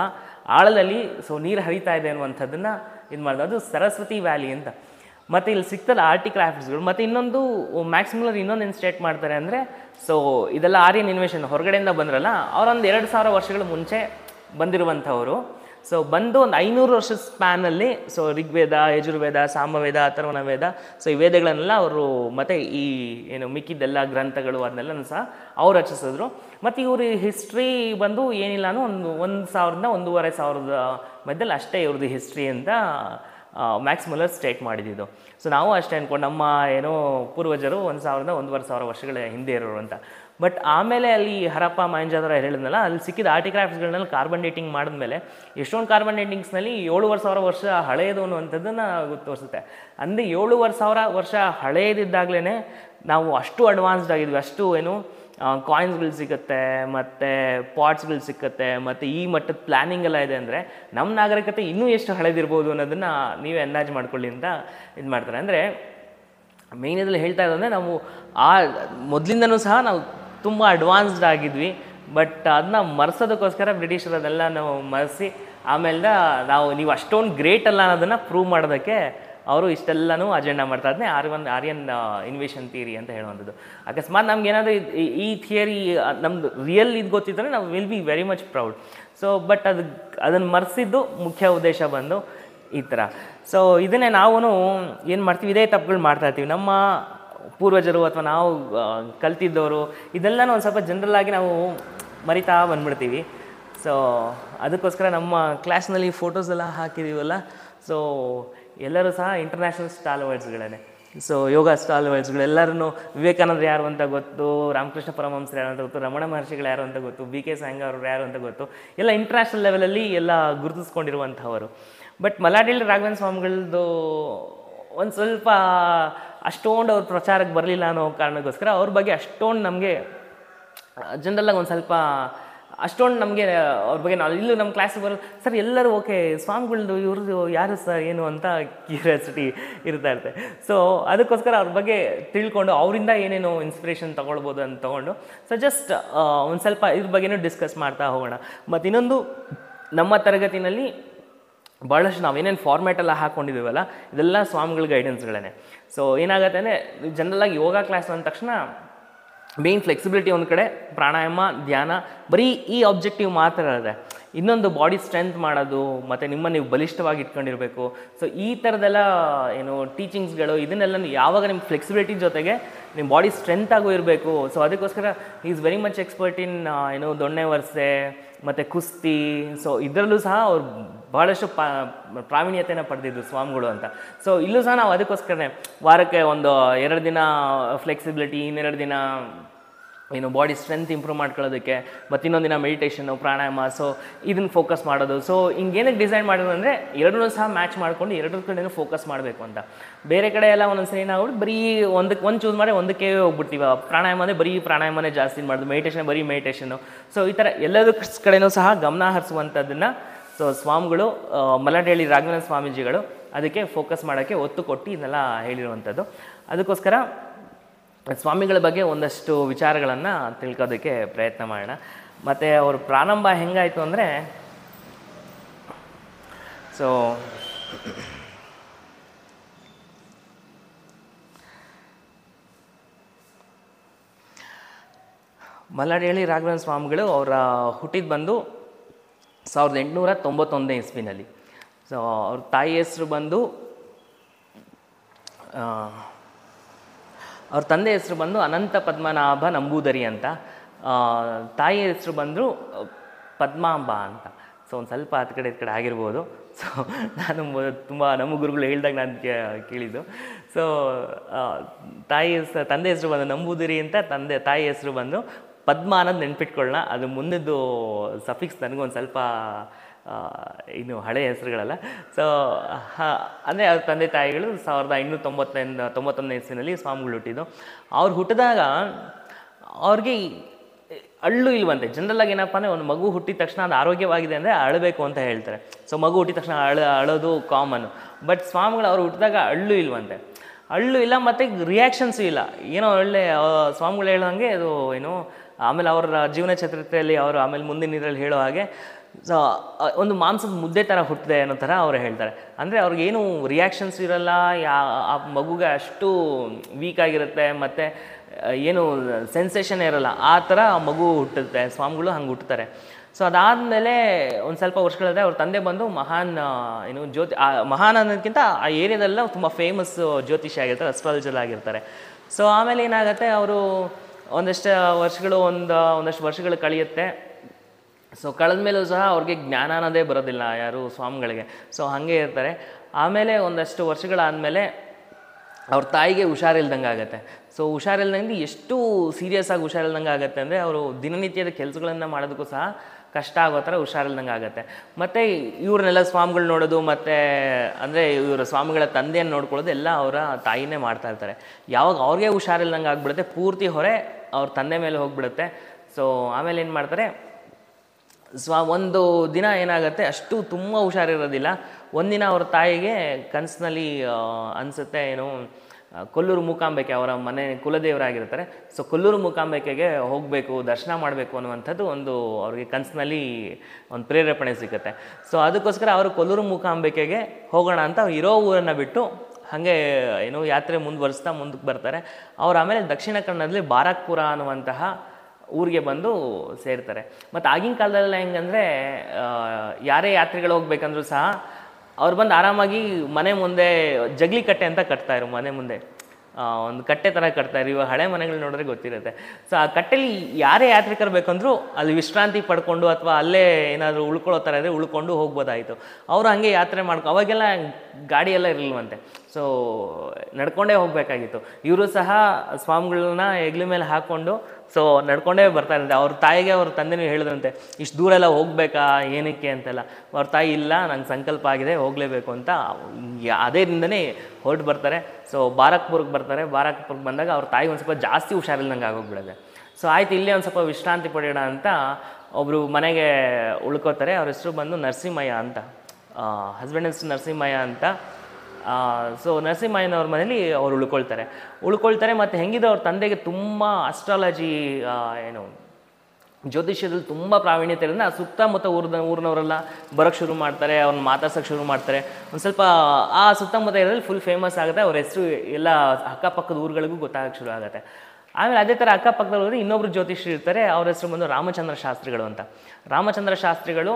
ಆಳದಲ್ಲಿ ಸೊ ನೀರು ಹರಿತಾ ಇದೆ ಅನ್ನುವಂಥದ್ದನ್ನು ಇದು ಮಾಡಿದ್ರು ಅದು ಸರಸ್ವತಿ ವ್ಯಾಲಿ ಅಂತ ಮತ್ತು ಇಲ್ಲಿ ಸಿಗ್ತಲ್ಲ ಆರ್ಟಿ ಕ್ರಾಫ್ಟ್ಸ್ಗಳು ಮತ್ತು ಇನ್ನೊಂದು ಮ್ಯಾಕ್ಸಿಮಲರ್ ಇನ್ನೊಂದು ಏನು ಸ್ಟೇಟ್ ಮಾಡ್ತಾರೆ ಅಂದರೆ ಸೊ ಇದೆಲ್ಲ ಆರ್ಯನ್ ಇನ್ವೇಷನ್ ಹೊರಗಡೆಯಿಂದ ಬಂದ್ರಲ್ಲ ಅವರೊಂದು ಎರಡು ಸಾವಿರ ವರ್ಷಗಳ ಮುಂಚೆ ಬಂದಿರುವಂಥವರು ಸೊ ಬಂದು ಒಂದು ಐನೂರು ವರ್ಷದ ಸ್ಪ್ಯಾನಲ್ಲಿ ಸೊ ಋಗ್ವೇದ ಯಜುರ್ವೇದ ಸಾಮವೇದ ಅಥರ್ವಣ ವೇದ ಸೊ ಈ ವೇದಗಳನ್ನೆಲ್ಲ ಅವರು ಮತ್ತು ಈ ಏನು ಮಿಕ್ಕಿದ್ದೆಲ್ಲ ಗ್ರಂಥಗಳು ಅದನ್ನೆಲ್ಲ ಸಹ ಅವ್ರು ರಚಿಸಿದ್ರು ಮತ್ತು ಇವ್ರ ಹಿಸ್ಟ್ರಿ ಬಂದು ಏನಿಲ್ಲ ಅನ್ನೋ ಒಂದು ಒಂದು ಸಾವಿರದಿಂದ ಒಂದೂವರೆ ಸಾವಿರದ ಮಧ್ಯದಲ್ಲಿ ಅಷ್ಟೇ ಇವ್ರದ್ದು ಹಿಸ್ಟ್ರಿ ಅಂತ ಮ್ಯಾಕ್ಸ್ ಮುಲ್ಲರ್ ಸ್ಟೇಟ್ ಮಾಡಿದ್ದು ಸೊ ನಾವು ಅಷ್ಟೇ ಅಂದ್ಕೊಂಡು ನಮ್ಮ ಏನೋ ಪೂರ್ವಜರು ಒಂದು ಸಾವಿರದ ಒಂದೂವರೆ ಸಾವಿರ ವರ್ಷಗಳ ಹಿಂದೆ ಇರೋರು ಅಂತ ಬಟ್ ಆಮೇಲೆ ಅಲ್ಲಿ ಹರಪ್ಪ ಮಾಂಜಾದರ ಹೇಳಿದ್ನಲ್ಲ ಅಲ್ಲಿ ಸಿಕ್ಕಿದ ಆರ್ಟಿಕ್ರಾಫ್ಟ್ಸ್ಗಳನ್ನೆಲ್ಲ ಕಾರ್ಬನ್ ಡೇಟಿಂಗ್ ಮಾಡಿದ್ಮೇಲೆ ಎಷ್ಟೊಂದು ಕಾರ್ಬನ್ ಡೇಟಿಂಗ್ಸ್ನಲ್ಲಿ ಏಳುವರೆ ಸಾವಿರ ವರ್ಷ ಹಳೆಯದು ಅನ್ನುವಂಥದ್ದನ್ನು ತೋರಿಸುತ್ತೆ ಅಂದರೆ ಏಳುವರೆ ಸಾವಿರ ವರ್ಷ ಹಳೆಯದಿದ್ದಾಗಲೇ ನಾವು ಅಷ್ಟು ಅಡ್ವಾನ್ಸ್ಡ್ ಆಗಿದ್ವಿ ಅಷ್ಟು ಏನು ಕಾಯಿನ್ಸ್ಗಳು ಸಿಗುತ್ತೆ ಮತ್ತು ಪಾಟ್ಸ್ಗಳು ಸಿಕ್ಕತ್ತೆ ಮತ್ತು ಈ ಮಟ್ಟದ ಪ್ಲ್ಯಾನಿಂಗ್ ಎಲ್ಲ ಇದೆ ಅಂದರೆ ನಮ್ಮ ನಾಗರಿಕತೆ ಇನ್ನೂ ಎಷ್ಟು ಹಳೆದಿರ್ಬೋದು ಅನ್ನೋದನ್ನು ನೀವೇ ಅಂದಾಜು ಮಾಡ್ಕೊಳ್ಳಿ ಅಂತ ಇದು ಮಾಡ್ತಾರೆ ಅಂದರೆ ಮೇನ್ ಇದ್ರಲ್ಲಿ ಹೇಳ್ತಾ ಇರೋದಂದರೆ ನಾವು ಆ ಮೊದಲಿಂದನೂ ಸಹ ನಾವು ತುಂಬ ಅಡ್ವಾನ್ಸ್ಡ್ ಆಗಿದ್ವಿ ಬಟ್ ಅದನ್ನ ಮರೆಸೋದಕ್ಕೋಸ್ಕರ ಬ್ರಿಟಿಷರು ಅದೆಲ್ಲ ನಾವು ಮರೆಸಿ ಆಮೇಲೆ ನಾವು ನೀವು ಅಷ್ಟೊಂದು ಗ್ರೇಟ್ ಅಲ್ಲ ಅನ್ನೋದನ್ನು ಪ್ರೂವ್ ಮಾಡೋದಕ್ಕೆ ಅವರು ಇಷ್ಟೆಲ್ಲನೂ ಅಜೆಂಡಾ ಮಾಡ್ತಾ ಇದ್ನೇ ಆರ್ಯನ್ ಆರ್ಯನ್ ಇನ್ವೇಷನ್ ಥಿಯರಿ ಅಂತ ಹೇಳುವಂಥದ್ದು ಅಕಸ್ಮಾತ್ ನಮ್ಗೆ ಏನಾದರೂ ಈ ಥಿಯರಿ ನಮ್ಮದು ರಿಯಲ್ ಇದು ಗೊತ್ತಿದ್ದರೆ ನಾವು will be very much proud so but ಅದು ಅದನ್ನು ಮರೆಸಿದ್ದು ಮುಖ್ಯ ಉದ್ದೇಶ ಬಂದು ಈ ಥರ ಸೊ ಇದನ್ನೇ ನಾವು ಏನು ಮಾಡ್ತೀವಿ ಇದೇ ತಪ್ಪುಗಳು ಮಾಡ್ತಾ ಇರ್ತೀವಿ ನಮ್ಮ ಪೂರ್ವಜರು ಅಥವಾ ನಾವು ಆ, ಕಲ್ತಿದ್ದವರು ಇದೆಲ್ಲನೂ ಒಂದು ಸ್ವಲ್ಪ ಜನರಲ್ ಆಗಿ ನಾವು ಮರಿತಾ ಬಂದ್ಬಿಡ್ತೀವಿ ಸೊ ಅದಕ್ಕೋಸ್ಕರ ನಮ್ಮ ಕ್ಲಾಸ್ನಲ್ಲಿ ಫೋಟೋಸ್ ಎಲ್ಲ ಹಾಕಿದ್ದೀವಲ್ಲ ಸೊ ಎಲ್ಲರೂ ಸಹ ಇಂಟರ್ನ್ಯಾಷನಲ್ ಸ್ಟಾಲ್ವರ್ಡ್ಸ್ಗಳೇ ಸೊ ಯೋಗ ಸ್ಟಾಲ್ವರ್ಡ್ಸ್ಗಳು ಎಲ್ಲರೂ ವಿವೇಕಾನಂದರು ಯಾರು ಅಂತ ಗೊತ್ತು ರಾಮಕೃಷ್ಣ ಪರಮಹಂಸರು ಯಾರು ಅಂತ ಗೊತ್ತು ರಮಣ ಮಹರ್ಷಿಗಳು ಯಾರು ಅಂತ ಗೊತ್ತು ಬಿ ಕೆ ಸಾಂಗ್ ಅವರು ಯಾರು ಅಂತ ಗೊತ್ತು ಎಲ್ಲ ಇಂಟರ್ನ್ಯಾಷನಲ್ ಲೆವೆಲಲ್ಲಿ ಎಲ್ಲ ಗುರುತಿಸ್ಕೊಂಡಿರುವಂಥವರು ಬಟ್ ಮಲಾಡಿಲ್ ರಾಘವೇಂದ್ರ ಸ್ವಾಮಿಗಳದ್ದು ಒಂದು ಸ್ವಲ್ಪ ಅಷ್ಟೊಂದು ಅವ್ರ ಪ್ರಚಾರಕ್ಕೆ ಬರಲಿಲ್ಲ ಅನ್ನೋ ಕಾರಣಕ್ಕೋಸ್ಕರ ಅವ್ರ ಬಗ್ಗೆ ಅಷ್ಟೊಂದು ನಮಗೆ ಜನರಲ್ಲಾಗಿ ಒಂದು ಸ್ವಲ್ಪ ಅಷ್ಟೊಂದು ನಮಗೆ ಅವ್ರ ಬಗ್ಗೆ ನಾವು ಇಲ್ಲೂ ನಮ್ಮ ಕ್ಲಾಸಿಗೆ ಬರೋದು ಸರ್ ಎಲ್ಲರೂ ಓಕೆ ಸ್ವಾಮಿಗಳದ್ದು ಇವ್ರದ್ದು ಯಾರು ಸರ್ ಏನು ಅಂತ ಕ್ಯೂರಿಯಾಸಿಟಿ ಇರ್ತಾ ಇರುತ್ತೆ ಸೊ ಅದಕ್ಕೋಸ್ಕರ ಅವ್ರ ಬಗ್ಗೆ ತಿಳ್ಕೊಂಡು ಅವರಿಂದ ಏನೇನು ಇನ್ಸ್ಪಿರೇಷನ್ ತೊಗೊಳ್ಬೋದು ಅಂತ ತೊಗೊಂಡು ಸೊ ಜಸ್ಟ್ ಒಂದು ಸ್ವಲ್ಪ ಇದ್ರ ಬಗ್ಗೆನೂ ಡಿಸ್ಕಸ್ ಮಾಡ್ತಾ ಹೋಗೋಣ ಮತ್ತು ಇನ್ನೊಂದು ನಮ್ಮ ತರಗತಿನಲ್ಲಿ ಭಾಳಷ್ಟು ನಾವೇನೇನು ಫಾರ್ಮ್ಯಾಟ್ ಎಲ್ಲ ಹಾಕ್ಕೊಂಡಿದ್ದೀವಲ್ಲ ಇದೆಲ್ಲ ಸ್ವಾಮಿಗಳ ಗೈಡೆನ್ಸ್ಗಳೇ ಸೊ ಏನಾಗುತ್ತೆ ಅಂದರೆ ಜನರಲಾಗಿ ಯೋಗ ಕ್ಲಾಸ್ ಅಂದ ತಕ್ಷಣ ಮೇನ್ ಫ್ಲೆಕ್ಸಿಬಿಲಿಟಿ ಒಂದು ಕಡೆ ಪ್ರಾಣಾಯಾಮ ಧ್ಯಾನ ಬರೀ ಈ ಆಬ್ಜೆಕ್ಟಿವ್ ಮಾತ್ರ ಇದೆ ಇನ್ನೊಂದು ಬಾಡಿ ಸ್ಟ್ರೆಂತ್ ಮಾಡೋದು ಮತ್ತು ನಿಮ್ಮ ನೀವು ಬಲಿಷ್ಠವಾಗಿ ಇಟ್ಕೊಂಡಿರಬೇಕು ಸೊ ಈ ಥರದೆಲ್ಲ ಏನು ಟೀಚಿಂಗ್ಸ್ಗಳು ಇದನ್ನೆಲ್ಲ ನೀವು ಯಾವಾಗ ನಿಮ್ಮ ಫ್ಲೆಕ್ಸಿಬಿಲಿಟಿ ಜೊತೆಗೆ ನಿಮ್ಮ ಬಾಡಿ ಸ್ಟ್ರೆಂತ್ ಆಗು ಇರಬೇಕು ಸೊ ಅದಕ್ಕೋಸ್ಕರ is very much expert in ಏನು ದೊಣ್ಣೆ ವರ್ಸೆ ಮತ್ತು ಕುಸ್ತಿ ಸೊ ಇದರಲ್ಲೂ ಸಹ ಅವ್ರು ಭಾಳಷ್ಟು ಪಾ ಪ್ರಾವೀಣ್ಯತೆನ ಪಡೆದಿದ್ರು ಸ್ವಾಮಿಗಳು ಅಂತ ಸೊ ಇಲ್ಲೂ ಸಹ ನಾವು ಅದಕ್ಕೋಸ್ಕರನೇ ವಾರಕ್ಕೆ ಒಂದು ಎರಡು ದಿನ ಫ್ಲೆಕ್ಸಿಬಿಲಿಟಿ ಇನ್ನೆರಡು ದಿನ ಏನು ಬಾಡಿ ಸ್ಟ್ರೆಂತ್ ಇಂಪ್ರೂವ್ ಮಾಡ್ಕೊಳ್ಳೋದಕ್ಕೆ ಮತ್ತು ಇನ್ನೊಂದು ದಿನ ಮೆಡಿಟೇಷನ್ನು ಪ್ರಾಣಾಯಾಮ ಸೊ ಇದನ್ನು ಫೋಕಸ್ ಮಾಡೋದು ಸೊ ಹಿಂಗೇನಕ್ಕೆ ಡಿಸೈನ್ ಮಾಡೋದು ಅಂದರೆ ಎರಡನ್ನೂ ಸಹ ಮ್ಯಾಚ್ ಮಾಡ್ಕೊಂಡು ಎರಡರ ಕಡೆನೂ ಫೋಕಸ್ ಮಾಡಬೇಕು ಅಂತ ಬೇರೆ ಕಡೆ ಎಲ್ಲ ಒಂದೊಂದು ಸರಿ ನಾವು ಬರೀ ಒಂದಕ್ಕೆ ಒಂದು ಚೂಸ್ ಮಾಡಿ ಒಂದಕ್ಕೆ ಹೋಗ್ಬಿಡ್ತೀವಿ ಪ್ರಾಣಾಯಾಮ ಅಂದರೆ ಬರೀ ಪ್ರಾಣಾಯಾಮನೇ ಜಾಸ್ತಿ ಮಾಡೋದು ಮೆಡಿಟೇಷನ್ ಬರೀ ಮೆಡಿಟೇಷನ್ನು ಸೊ ಈ ಥರ ಎಲ್ಲದರ ಕಡೆನೂ ಸಹ ಗಮನ ಹರಿಸುವಂಥದ್ದನ್ನು ಸೊ ಸ್ವಾಮಿಗಳು ಆ, ಮಲಡೇಳಿ ರಾಘವೇಂದ್ರ ಸ್ವಾಮೀಜಿಗಳು ಅದಕ್ಕೆ ಫೋಕಸ್ ಮಾಡೋಕ್ಕೆ ಒತ್ತು ಕೊಟ್ಟು ಇದನ್ನೆಲ್ಲ ಹೇಳಿರುವಂಥದ್ದು ಅದಕ್ಕೋಸ್ಕರ ಸ್ವಾಮಿಗಳ ಬಗ್ಗೆ ಒಂದಷ್ಟು ವಿಚಾರಗಳನ್ನು ತಿಳ್ಕೋದಕ್ಕೆ ಪ್ರಯತ್ನ ಮಾಡೋಣ ಮತ್ತು ಅವ್ರ ಪ್ರಾರಂಭ ಹೆಂಗಾಯಿತು ಅಂದರೆ ಸೊ ಮಲ್ಲಾಡೇಳಿ ರಾಘವೇಂದ್ರ ಸ್ವಾಮಿಗಳು ಅವರ ಹುಟ್ಟಿದ್ದು ಬಂದು ಸಾವಿರದ ಎಂಟುನೂರ ತೊಂಬತ್ತೊಂದನೇ ಇಸ್ವಿನಲ್ಲಿ ಸೊ ಅವ್ರ ತಾಯಿ ಹೆಸರು ಬಂದು ಆ, ಅವ್ರ ತಂದೆ ಹೆಸರು ಬಂದು ಅನಂತ ಪದ್ಮನಾಭ ನಂಬೂದರಿ ಅಂತ ಆ, ತಾಯಿ ಹೆಸರು ಬಂದು ಪದ್ಮಾಂಬ ಅಂತ ಸೊ ಒಂದು ಸ್ವಲ್ಪ ಹತ್ತು ಕಡೆ ಈ ಕಡೆ ಆಗಿರ್ಬೋದು ಸೊ ನಾನು ತುಂಬ ನಮ್ಮ ಗುರುಗಳು ಹೇಳ್ದಾಗ ನಾನು ಕೇ- ಕೇಳಿದ್ದು ಸೊ ತಾಯಿ ಹೆಸರು ತಂದೆ ಹೆಸರು ಬಂದು ನಂಬೂದಿರಿ ಅಂತ ತಂದೆ ತಾಯಿ ಹೆಸರು ಬಂದು ಪದ್ಮ ಅನ್ನೋದು ನೆನ್ಪಿಟ್ಕೊಳ್ಳೋಣ ಅದು ಮುಂದಿದ್ದು ಸಫಿಕ್ಸ್ ನನಗೊಂದು ಸ್ವಲ್ಪ ಆ, ಇನ್ನು ಹಳೆಯ ಹೆಸರುಗಳಲ್ಲ ಸೊ ಅಂದರೆ ಅವ್ರ ತಂದೆ ತಾಯಿಗಳು ಸಾವಿರದ ಐನೂರ ತೊಂಬತ್ತೈದು ತೊಂಬತ್ತೊಂದನೇ ಇಸ್ವಿನಲ್ಲಿ ಸ್ವಾಮಿಗಳು ಹುಟ್ಟಿದ್ದು ಅವ್ರು ಹುಟ್ಟಿದಾಗ ಅವ್ರಿಗೆ ಈ ಅಳ್ಳು ಇಲ್ವಂತೆ ಜನರಲ್ಲಾಗಿ ಏನಪ್ಪ ಅಂದರೆ ಒಂದು ಮಗು ಹುಟ್ಟಿದ ತಕ್ಷಣ ಅದು ಆರೋಗ್ಯವಾಗಿದೆ ಅಂದರೆ ಅಳಬೇಕು ಅಂತ ಹೇಳ್ತಾರೆ ಸೊ ಮಗು ಹುಟ್ಟಿದ ತಕ್ಷಣ ಅಳ ಅಳೋದು ಕಾಮನ್ ಬಟ್ ಸ್ವಾಮಿಗಳು ಅವ್ರು ಹುಟ್ಟಿದಾಗ ಅಳ್ಳು ಇಲ್ವಂತೆ ಅಳ್ಳು ಇಲ್ಲ ಮತ್ತು ರಿಯಾಕ್ಷನ್ಸು ಇಲ್ಲ ಏನೋ ಒಳ್ಳೆ ಆ, ಸ್ವಾಮಿಗಳು ಹೇಳೋಂಗೆ ಅದು ಏನು ಆಮೇಲೆ ಅವರ ಜೀವನ ಚರಿತ್ರೆಯಲ್ಲಿ ಅವರು ಆಮೇಲೆ ಮುಂದಿನ ಇದರಲ್ಲಿ ಹೇಳೋ ಹಾಗೆ ಸೊ ಒಂದು ಮಾಂಸದ ಮುದ್ದೆ ಥರ ಹುಟ್ಟಿದೆ ಅನ್ನೋ ಥರ ಅವ್ರು ಹೇಳ್ತಾರೆ ಅಂದರೆ ಅವ್ರಿಗೇನು ರಿಯಾಕ್ಷನ್ಸ್ ಇರಲ್ಲ ಯಾ ಆ ಮಗುಗೆ ಅಷ್ಟು ವೀಕ್ ಆಗಿರುತ್ತೆ ಮತ್ತು ಏನು ಸೆನ್ಸೇಷನ್ ಇರಲ್ಲ ಆ ಥರ ಆ ಮಗು ಹುಟ್ಟುತ್ತೆ ಸ್ವಾಮಿಗಳು ಹಂಗೆ ಹುಟ್ಟುತ್ತಾರೆ ಸೊ ಅದಾದಮೇಲೆ ಒಂದು ಸ್ವಲ್ಪ ವರ್ಷಗಳಾದರೆ ಅವ್ರ ತಂದೆ ಬಂದು ಮಹಾನ್ ಆ, ಏನು ಜ್ಯೋತಿ ಆ ಮಹಾನ್ ಅನ್ನೋದಕ್ಕಿಂತ ಆ ಏರಿಯಾದಲ್ಲ ತುಂಬ ಫೇಮಸ್ ಜ್ಯೋತಿಷಿ ಆಗಿರ್ತಾರೆ ಅಸ್ಟ್ರಾಲಜರ್ ಆಗಿರ್ತಾರೆ ಸೊ ಆಮೇಲೆ ಏನಾಗುತ್ತೆ ಅವರು ಒಂದಷ್ಟು ವರ್ಷಗಳು ಒಂದು ಒಂದಷ್ಟು ವರ್ಷಗಳು ಕಳೆಯುತ್ತೆ ಸೊ ಕಳೆದ ಮೇಲೂ ಸಹ ಅವ್ರಿಗೆ ಜ್ಞಾನ ಅನ್ನೋದೇ ಬರೋದಿಲ್ಲ ಯಾರು ಸ್ವಾಮಿಗಳಿಗೆ ಸೊ ಹಾಗೆ ಇರ್ತಾರೆ ಆಮೇಲೆ ಒಂದಷ್ಟು ವರ್ಷಗಳಾದಮೇಲೆ ಅವ್ರ ತಾಯಿಗೆ ಹುಷಾರಿಲ್ದಂಗೆ ಆಗುತ್ತೆ ಸೊ ಹುಷಾರಿಲ್ದಂಗೆ ಎಷ್ಟು ಸೀರಿಯಸ್ ಆಗಿ ಹುಷಾರಿಲ್ದಂಗೆ ಆಗುತ್ತೆ ಅಂದರೆ ಅವರು ದಿನನಿತ್ಯದ ಕೆಲಸಗಳನ್ನು ಮಾಡೋದಕ್ಕೂ ಸಹ ಕಷ್ಟ ಆಗೋ ಥರ ಹುಷಾರಿಲ್ದಂಗೆ ಆಗುತ್ತೆ ಮತ್ತು ಇವ್ರನ್ನೆಲ್ಲ ಸ್ವಾಮಿಗಳು ನೋಡೋದು ಮತ್ತು ಅಂದರೆ ಇವರ ಸ್ವಾಮಿಗಳ ತಂದೆಯನ್ನು ನೋಡ್ಕೊಳ್ಳೋದು ಎಲ್ಲ ಅವರ ತಾಯಿನೇ ಮಾಡ್ತಾ ಇರ್ತಾರೆ ಯಾವಾಗ ಅವ್ರಿಗೆ ಹುಷಾರಿಲ್ದಂಗೆ ಆಗ್ಬಿಡುತ್ತೆ ಪೂರ್ತಿ ಹೊರೆ ಅವ್ರ ತಂದೆ ಮೇಲೆ ಹೋಗ್ಬಿಡುತ್ತೆ ಸೊ ಆಮೇಲೆ ಏನು ಮಾಡ್ತಾರೆ ಸ್ವ ಒಂದು ದಿನ ಏನಾಗುತ್ತೆ ಅಷ್ಟು ತುಂಬ ಹುಷಾರಿರೋದಿಲ್ಲ ಒಂದಿನ ಅವ್ರ ತಾಯಿಗೆ ಕನಸಿನಲ್ಲಿ ಅನಿಸುತ್ತೆ ಏನು ಆ, ಕೊಲ್ಲೂರು ಮೂಕಾಂಬಿಕೆ ಅವರ ಮನೆ ಕುಲದೇವರಾಗಿರ್ತಾರೆ ಸೊ ಕೊಲ್ಲೂರು ಮೂಕಾಂಬಿಕೆಗೆ ಹೋಗಬೇಕು ದರ್ಶನ ಮಾಡಬೇಕು ಅನ್ನುವಂಥದ್ದು ಒಂದು ಅವ್ರಿಗೆ ಕನಸಿನಲ್ಲಿ ಒಂದು ಪ್ರೇರೇಪಣೆ ಸಿಗುತ್ತೆ ಸೊ ಅದಕ್ಕೋಸ್ಕರ ಅವರು ಕೊಲ್ಲೂರು ಮೂಕಾಂಬಿಕೆಗೆ ಹೋಗೋಣ ಅಂತ ಅವ್ರು ಇರೋ ಊರನ್ನು ಬಿಟ್ಟು ಹಾಗೆ ಏನು ಯಾತ್ರೆ ಮುಂದುವರಿಸ್ತಾ ಮುಂದಕ್ಕೆ ಬರ್ತಾರೆ ಅವ್ರು ಆಮೇಲೆ ದಕ್ಷಿಣ ಕನ್ನಡದಲ್ಲಿ ಬಾರಾಕ್ಪುರ ಅನ್ನುವಂತಹ ಊರಿಗೆ ಬಂದು ಸೇರ್ತಾರೆ ಮತ್ತು ಆಗಿನ ಕಾಲದಲ್ಲೆಲ್ಲ ಹೆಂಗಂದರೆ ಯಾರೇ ಯಾತ್ರೆಗಳು ಹೋಗ್ಬೇಕಂದ್ರೂ ಸಹ ಅವ್ರು ಬಂದು ಆರಾಮಾಗಿ ಮನೆ ಮುಂದೆ ಜಗ್ಲಿ ಕಟ್ಟೆ ಅಂತ ಕಟ್ತಾಯಿರು ಮನೆ ಮುಂದೆ ಆ, ಒಂದು ಕಟ್ಟೆ ಥರ ಕಟ್ತಾರೆ ಇವಾಗ ಹಳೆ ಮನೆಗಳು ನೋಡಿದ್ರೆ ಗೊತ್ತಿರುತ್ತೆ ಸೊ ಆ ಕಟ್ಟೆಲಿ ಯಾರೇ ಯಾತ್ರಿಕರು ಬೇಕಂದ್ರೂ ಅಲ್ಲಿ ವಿಶ್ರಾಂತಿ ಪಡ್ಕೊಂಡು ಅಥವಾ ಅಲ್ಲೇ ಏನಾದರೂ ಉಳ್ಕೊಳ್ಳೋ ಥರ ಇದ್ರೆ ಉಳ್ಕೊಂಡು ಹೋಗ್ಬೋದಾಯಿತು ಅವರು ಹಾಗೆ ಯಾತ್ರೆ ಮಾಡ್ಕೊ ಅವಾಗೆಲ್ಲ ಗಾಡಿ ಎಲ್ಲ ಇರಲಿಲ್ವಂತೆ ಸೊ ನಡ್ಕೊಂಡೇ ಹೋಗಬೇಕಾಗಿತ್ತು ಇವರು ಸಹ ಸ್ವಾಮಿಗಳನ್ನ ಹೆಗ್ಲ ಮೇಲೆ ಹಾಕ್ಕೊಂಡು ಸೊ ನಡ್ಕೊಂಡೇ ಬರ್ತಾ ಇರಂತೆ ಅವ್ರ ತಾಯಿಗೆ ಅವ್ರ ತಂದೆನೂ ಹೇಳಿದ್ರಂತೆ ಇಷ್ಟು ದೂರ ಎಲ್ಲ ಹೋಗ್ಬೇಕಾ ಏನಕ್ಕೆ ಅಂತೆಲ್ಲ ಅವ್ರ ತಾಯಿ ಇಲ್ಲ ನಂಗೆ ಸಂಕಲ್ಪ ಆಗಿದೆ ಹೋಗಲೇಬೇಕು ಅಂತ ಯಾ- ಅದೇ ದಿನದನೇ ಹೊರಟು ಬರ್ತಾರೆ ಸೊ ಬಾರಕ್ಪುರ್ಗೆ ಬರ್ತಾರೆ ಬಾರಕ್ಪುರ್ಗೆ ಬಂದಾಗ ಅವ್ರ ತಾಯಿ ಒಂದು ಸ್ವಲ್ಪ ಜಾಸ್ತಿ ಹುಷಾರಿಲ್ದಂಗೆ ಆಗೋಗ್ಬಿಡುತ್ತೆ ಸೊ ಆಯ್ತು ಇಲ್ಲೇ ಒಂದು ಸ್ವಲ್ಪ ವಿಶ್ರಾಂತಿ ಪಡೆಯೋಣ ಅಂತ ಒಬ್ಬರು ಮನೆಗೆ ಉಳ್ಕೋತಾರೆ ಅವ್ರ ಹೆಸರು ಬಂದು ನರಸಿಂಹಯ್ಯ ಅಂತ ಹಸ್ಬೆಂಡ್ ಹೆಸರು ನರಸಿಂಹಯ್ಯ ಅಂತ ಸೊ ನರಸಿಂಹಯ್ಯನವ್ರ ಮನೇಲಿ ಅವ್ರು ಉಳ್ಕೊಳ್ತಾರೆ ಉಳ್ಕೊಳ್ತಾರೆ ಮತ್ತು ಹೆಂಗಿದೆ ಅವ್ರ ತಂದೆಗೆ ತುಂಬ ಅಸ್ಟ್ರಾಲಜಿ ಏನು ಜ್ಯೋತಿಷ್ಯದಲ್ಲಿ ತುಂಬ ಪ್ರಾವೀಣ್ಯತೆ ಇರೋದ್ರಿಂದ ಆ ಸುತ್ತಮುತ್ತ ಊರದ ಊರಿನವರೆಲ್ಲ ಬರೋಕ್ಕೆ ಶುರು ಮಾಡ್ತಾರೆ ಅವ್ರನ್ನ ಮಾತಾಡ್ಸೋಕ್ಕೆ ಶುರು ಮಾಡ್ತಾರೆ ಒಂದು ಸ್ವಲ್ಪ ಆ ಸುತ್ತಮುತ್ತ ಇರೋದ್ರಲ್ಲಿ ಫುಲ್ ಫೇಮಸ್ ಆಗುತ್ತೆ ಅವ್ರ ಹೆಸರು ಎಲ್ಲ ಅಕ್ಕಪಕ್ಕದ ಊರುಗಳಿಗೂ ಗೊತ್ತಾಗಕ್ಕೆ ಶುರು ಆಗುತ್ತೆ ಆಮೇಲೆ ಅದೇ ಥರ ಅಕ್ಕಪಕ್ಕದಲ್ಲಿ ಇನ್ನೊಬ್ರು ಜ್ಯೋತಿಷ್ಯರು ಇರ್ತಾರೆ ಅವ್ರ ಹೆಸರು ಬಂದು ರಾಮಚಂದ್ರ ಶಾಸ್ತ್ರಿಗಳು ಅಂತ ರಾಮಚಂದ್ರ ಶಾಸ್ತ್ರಿಗಳು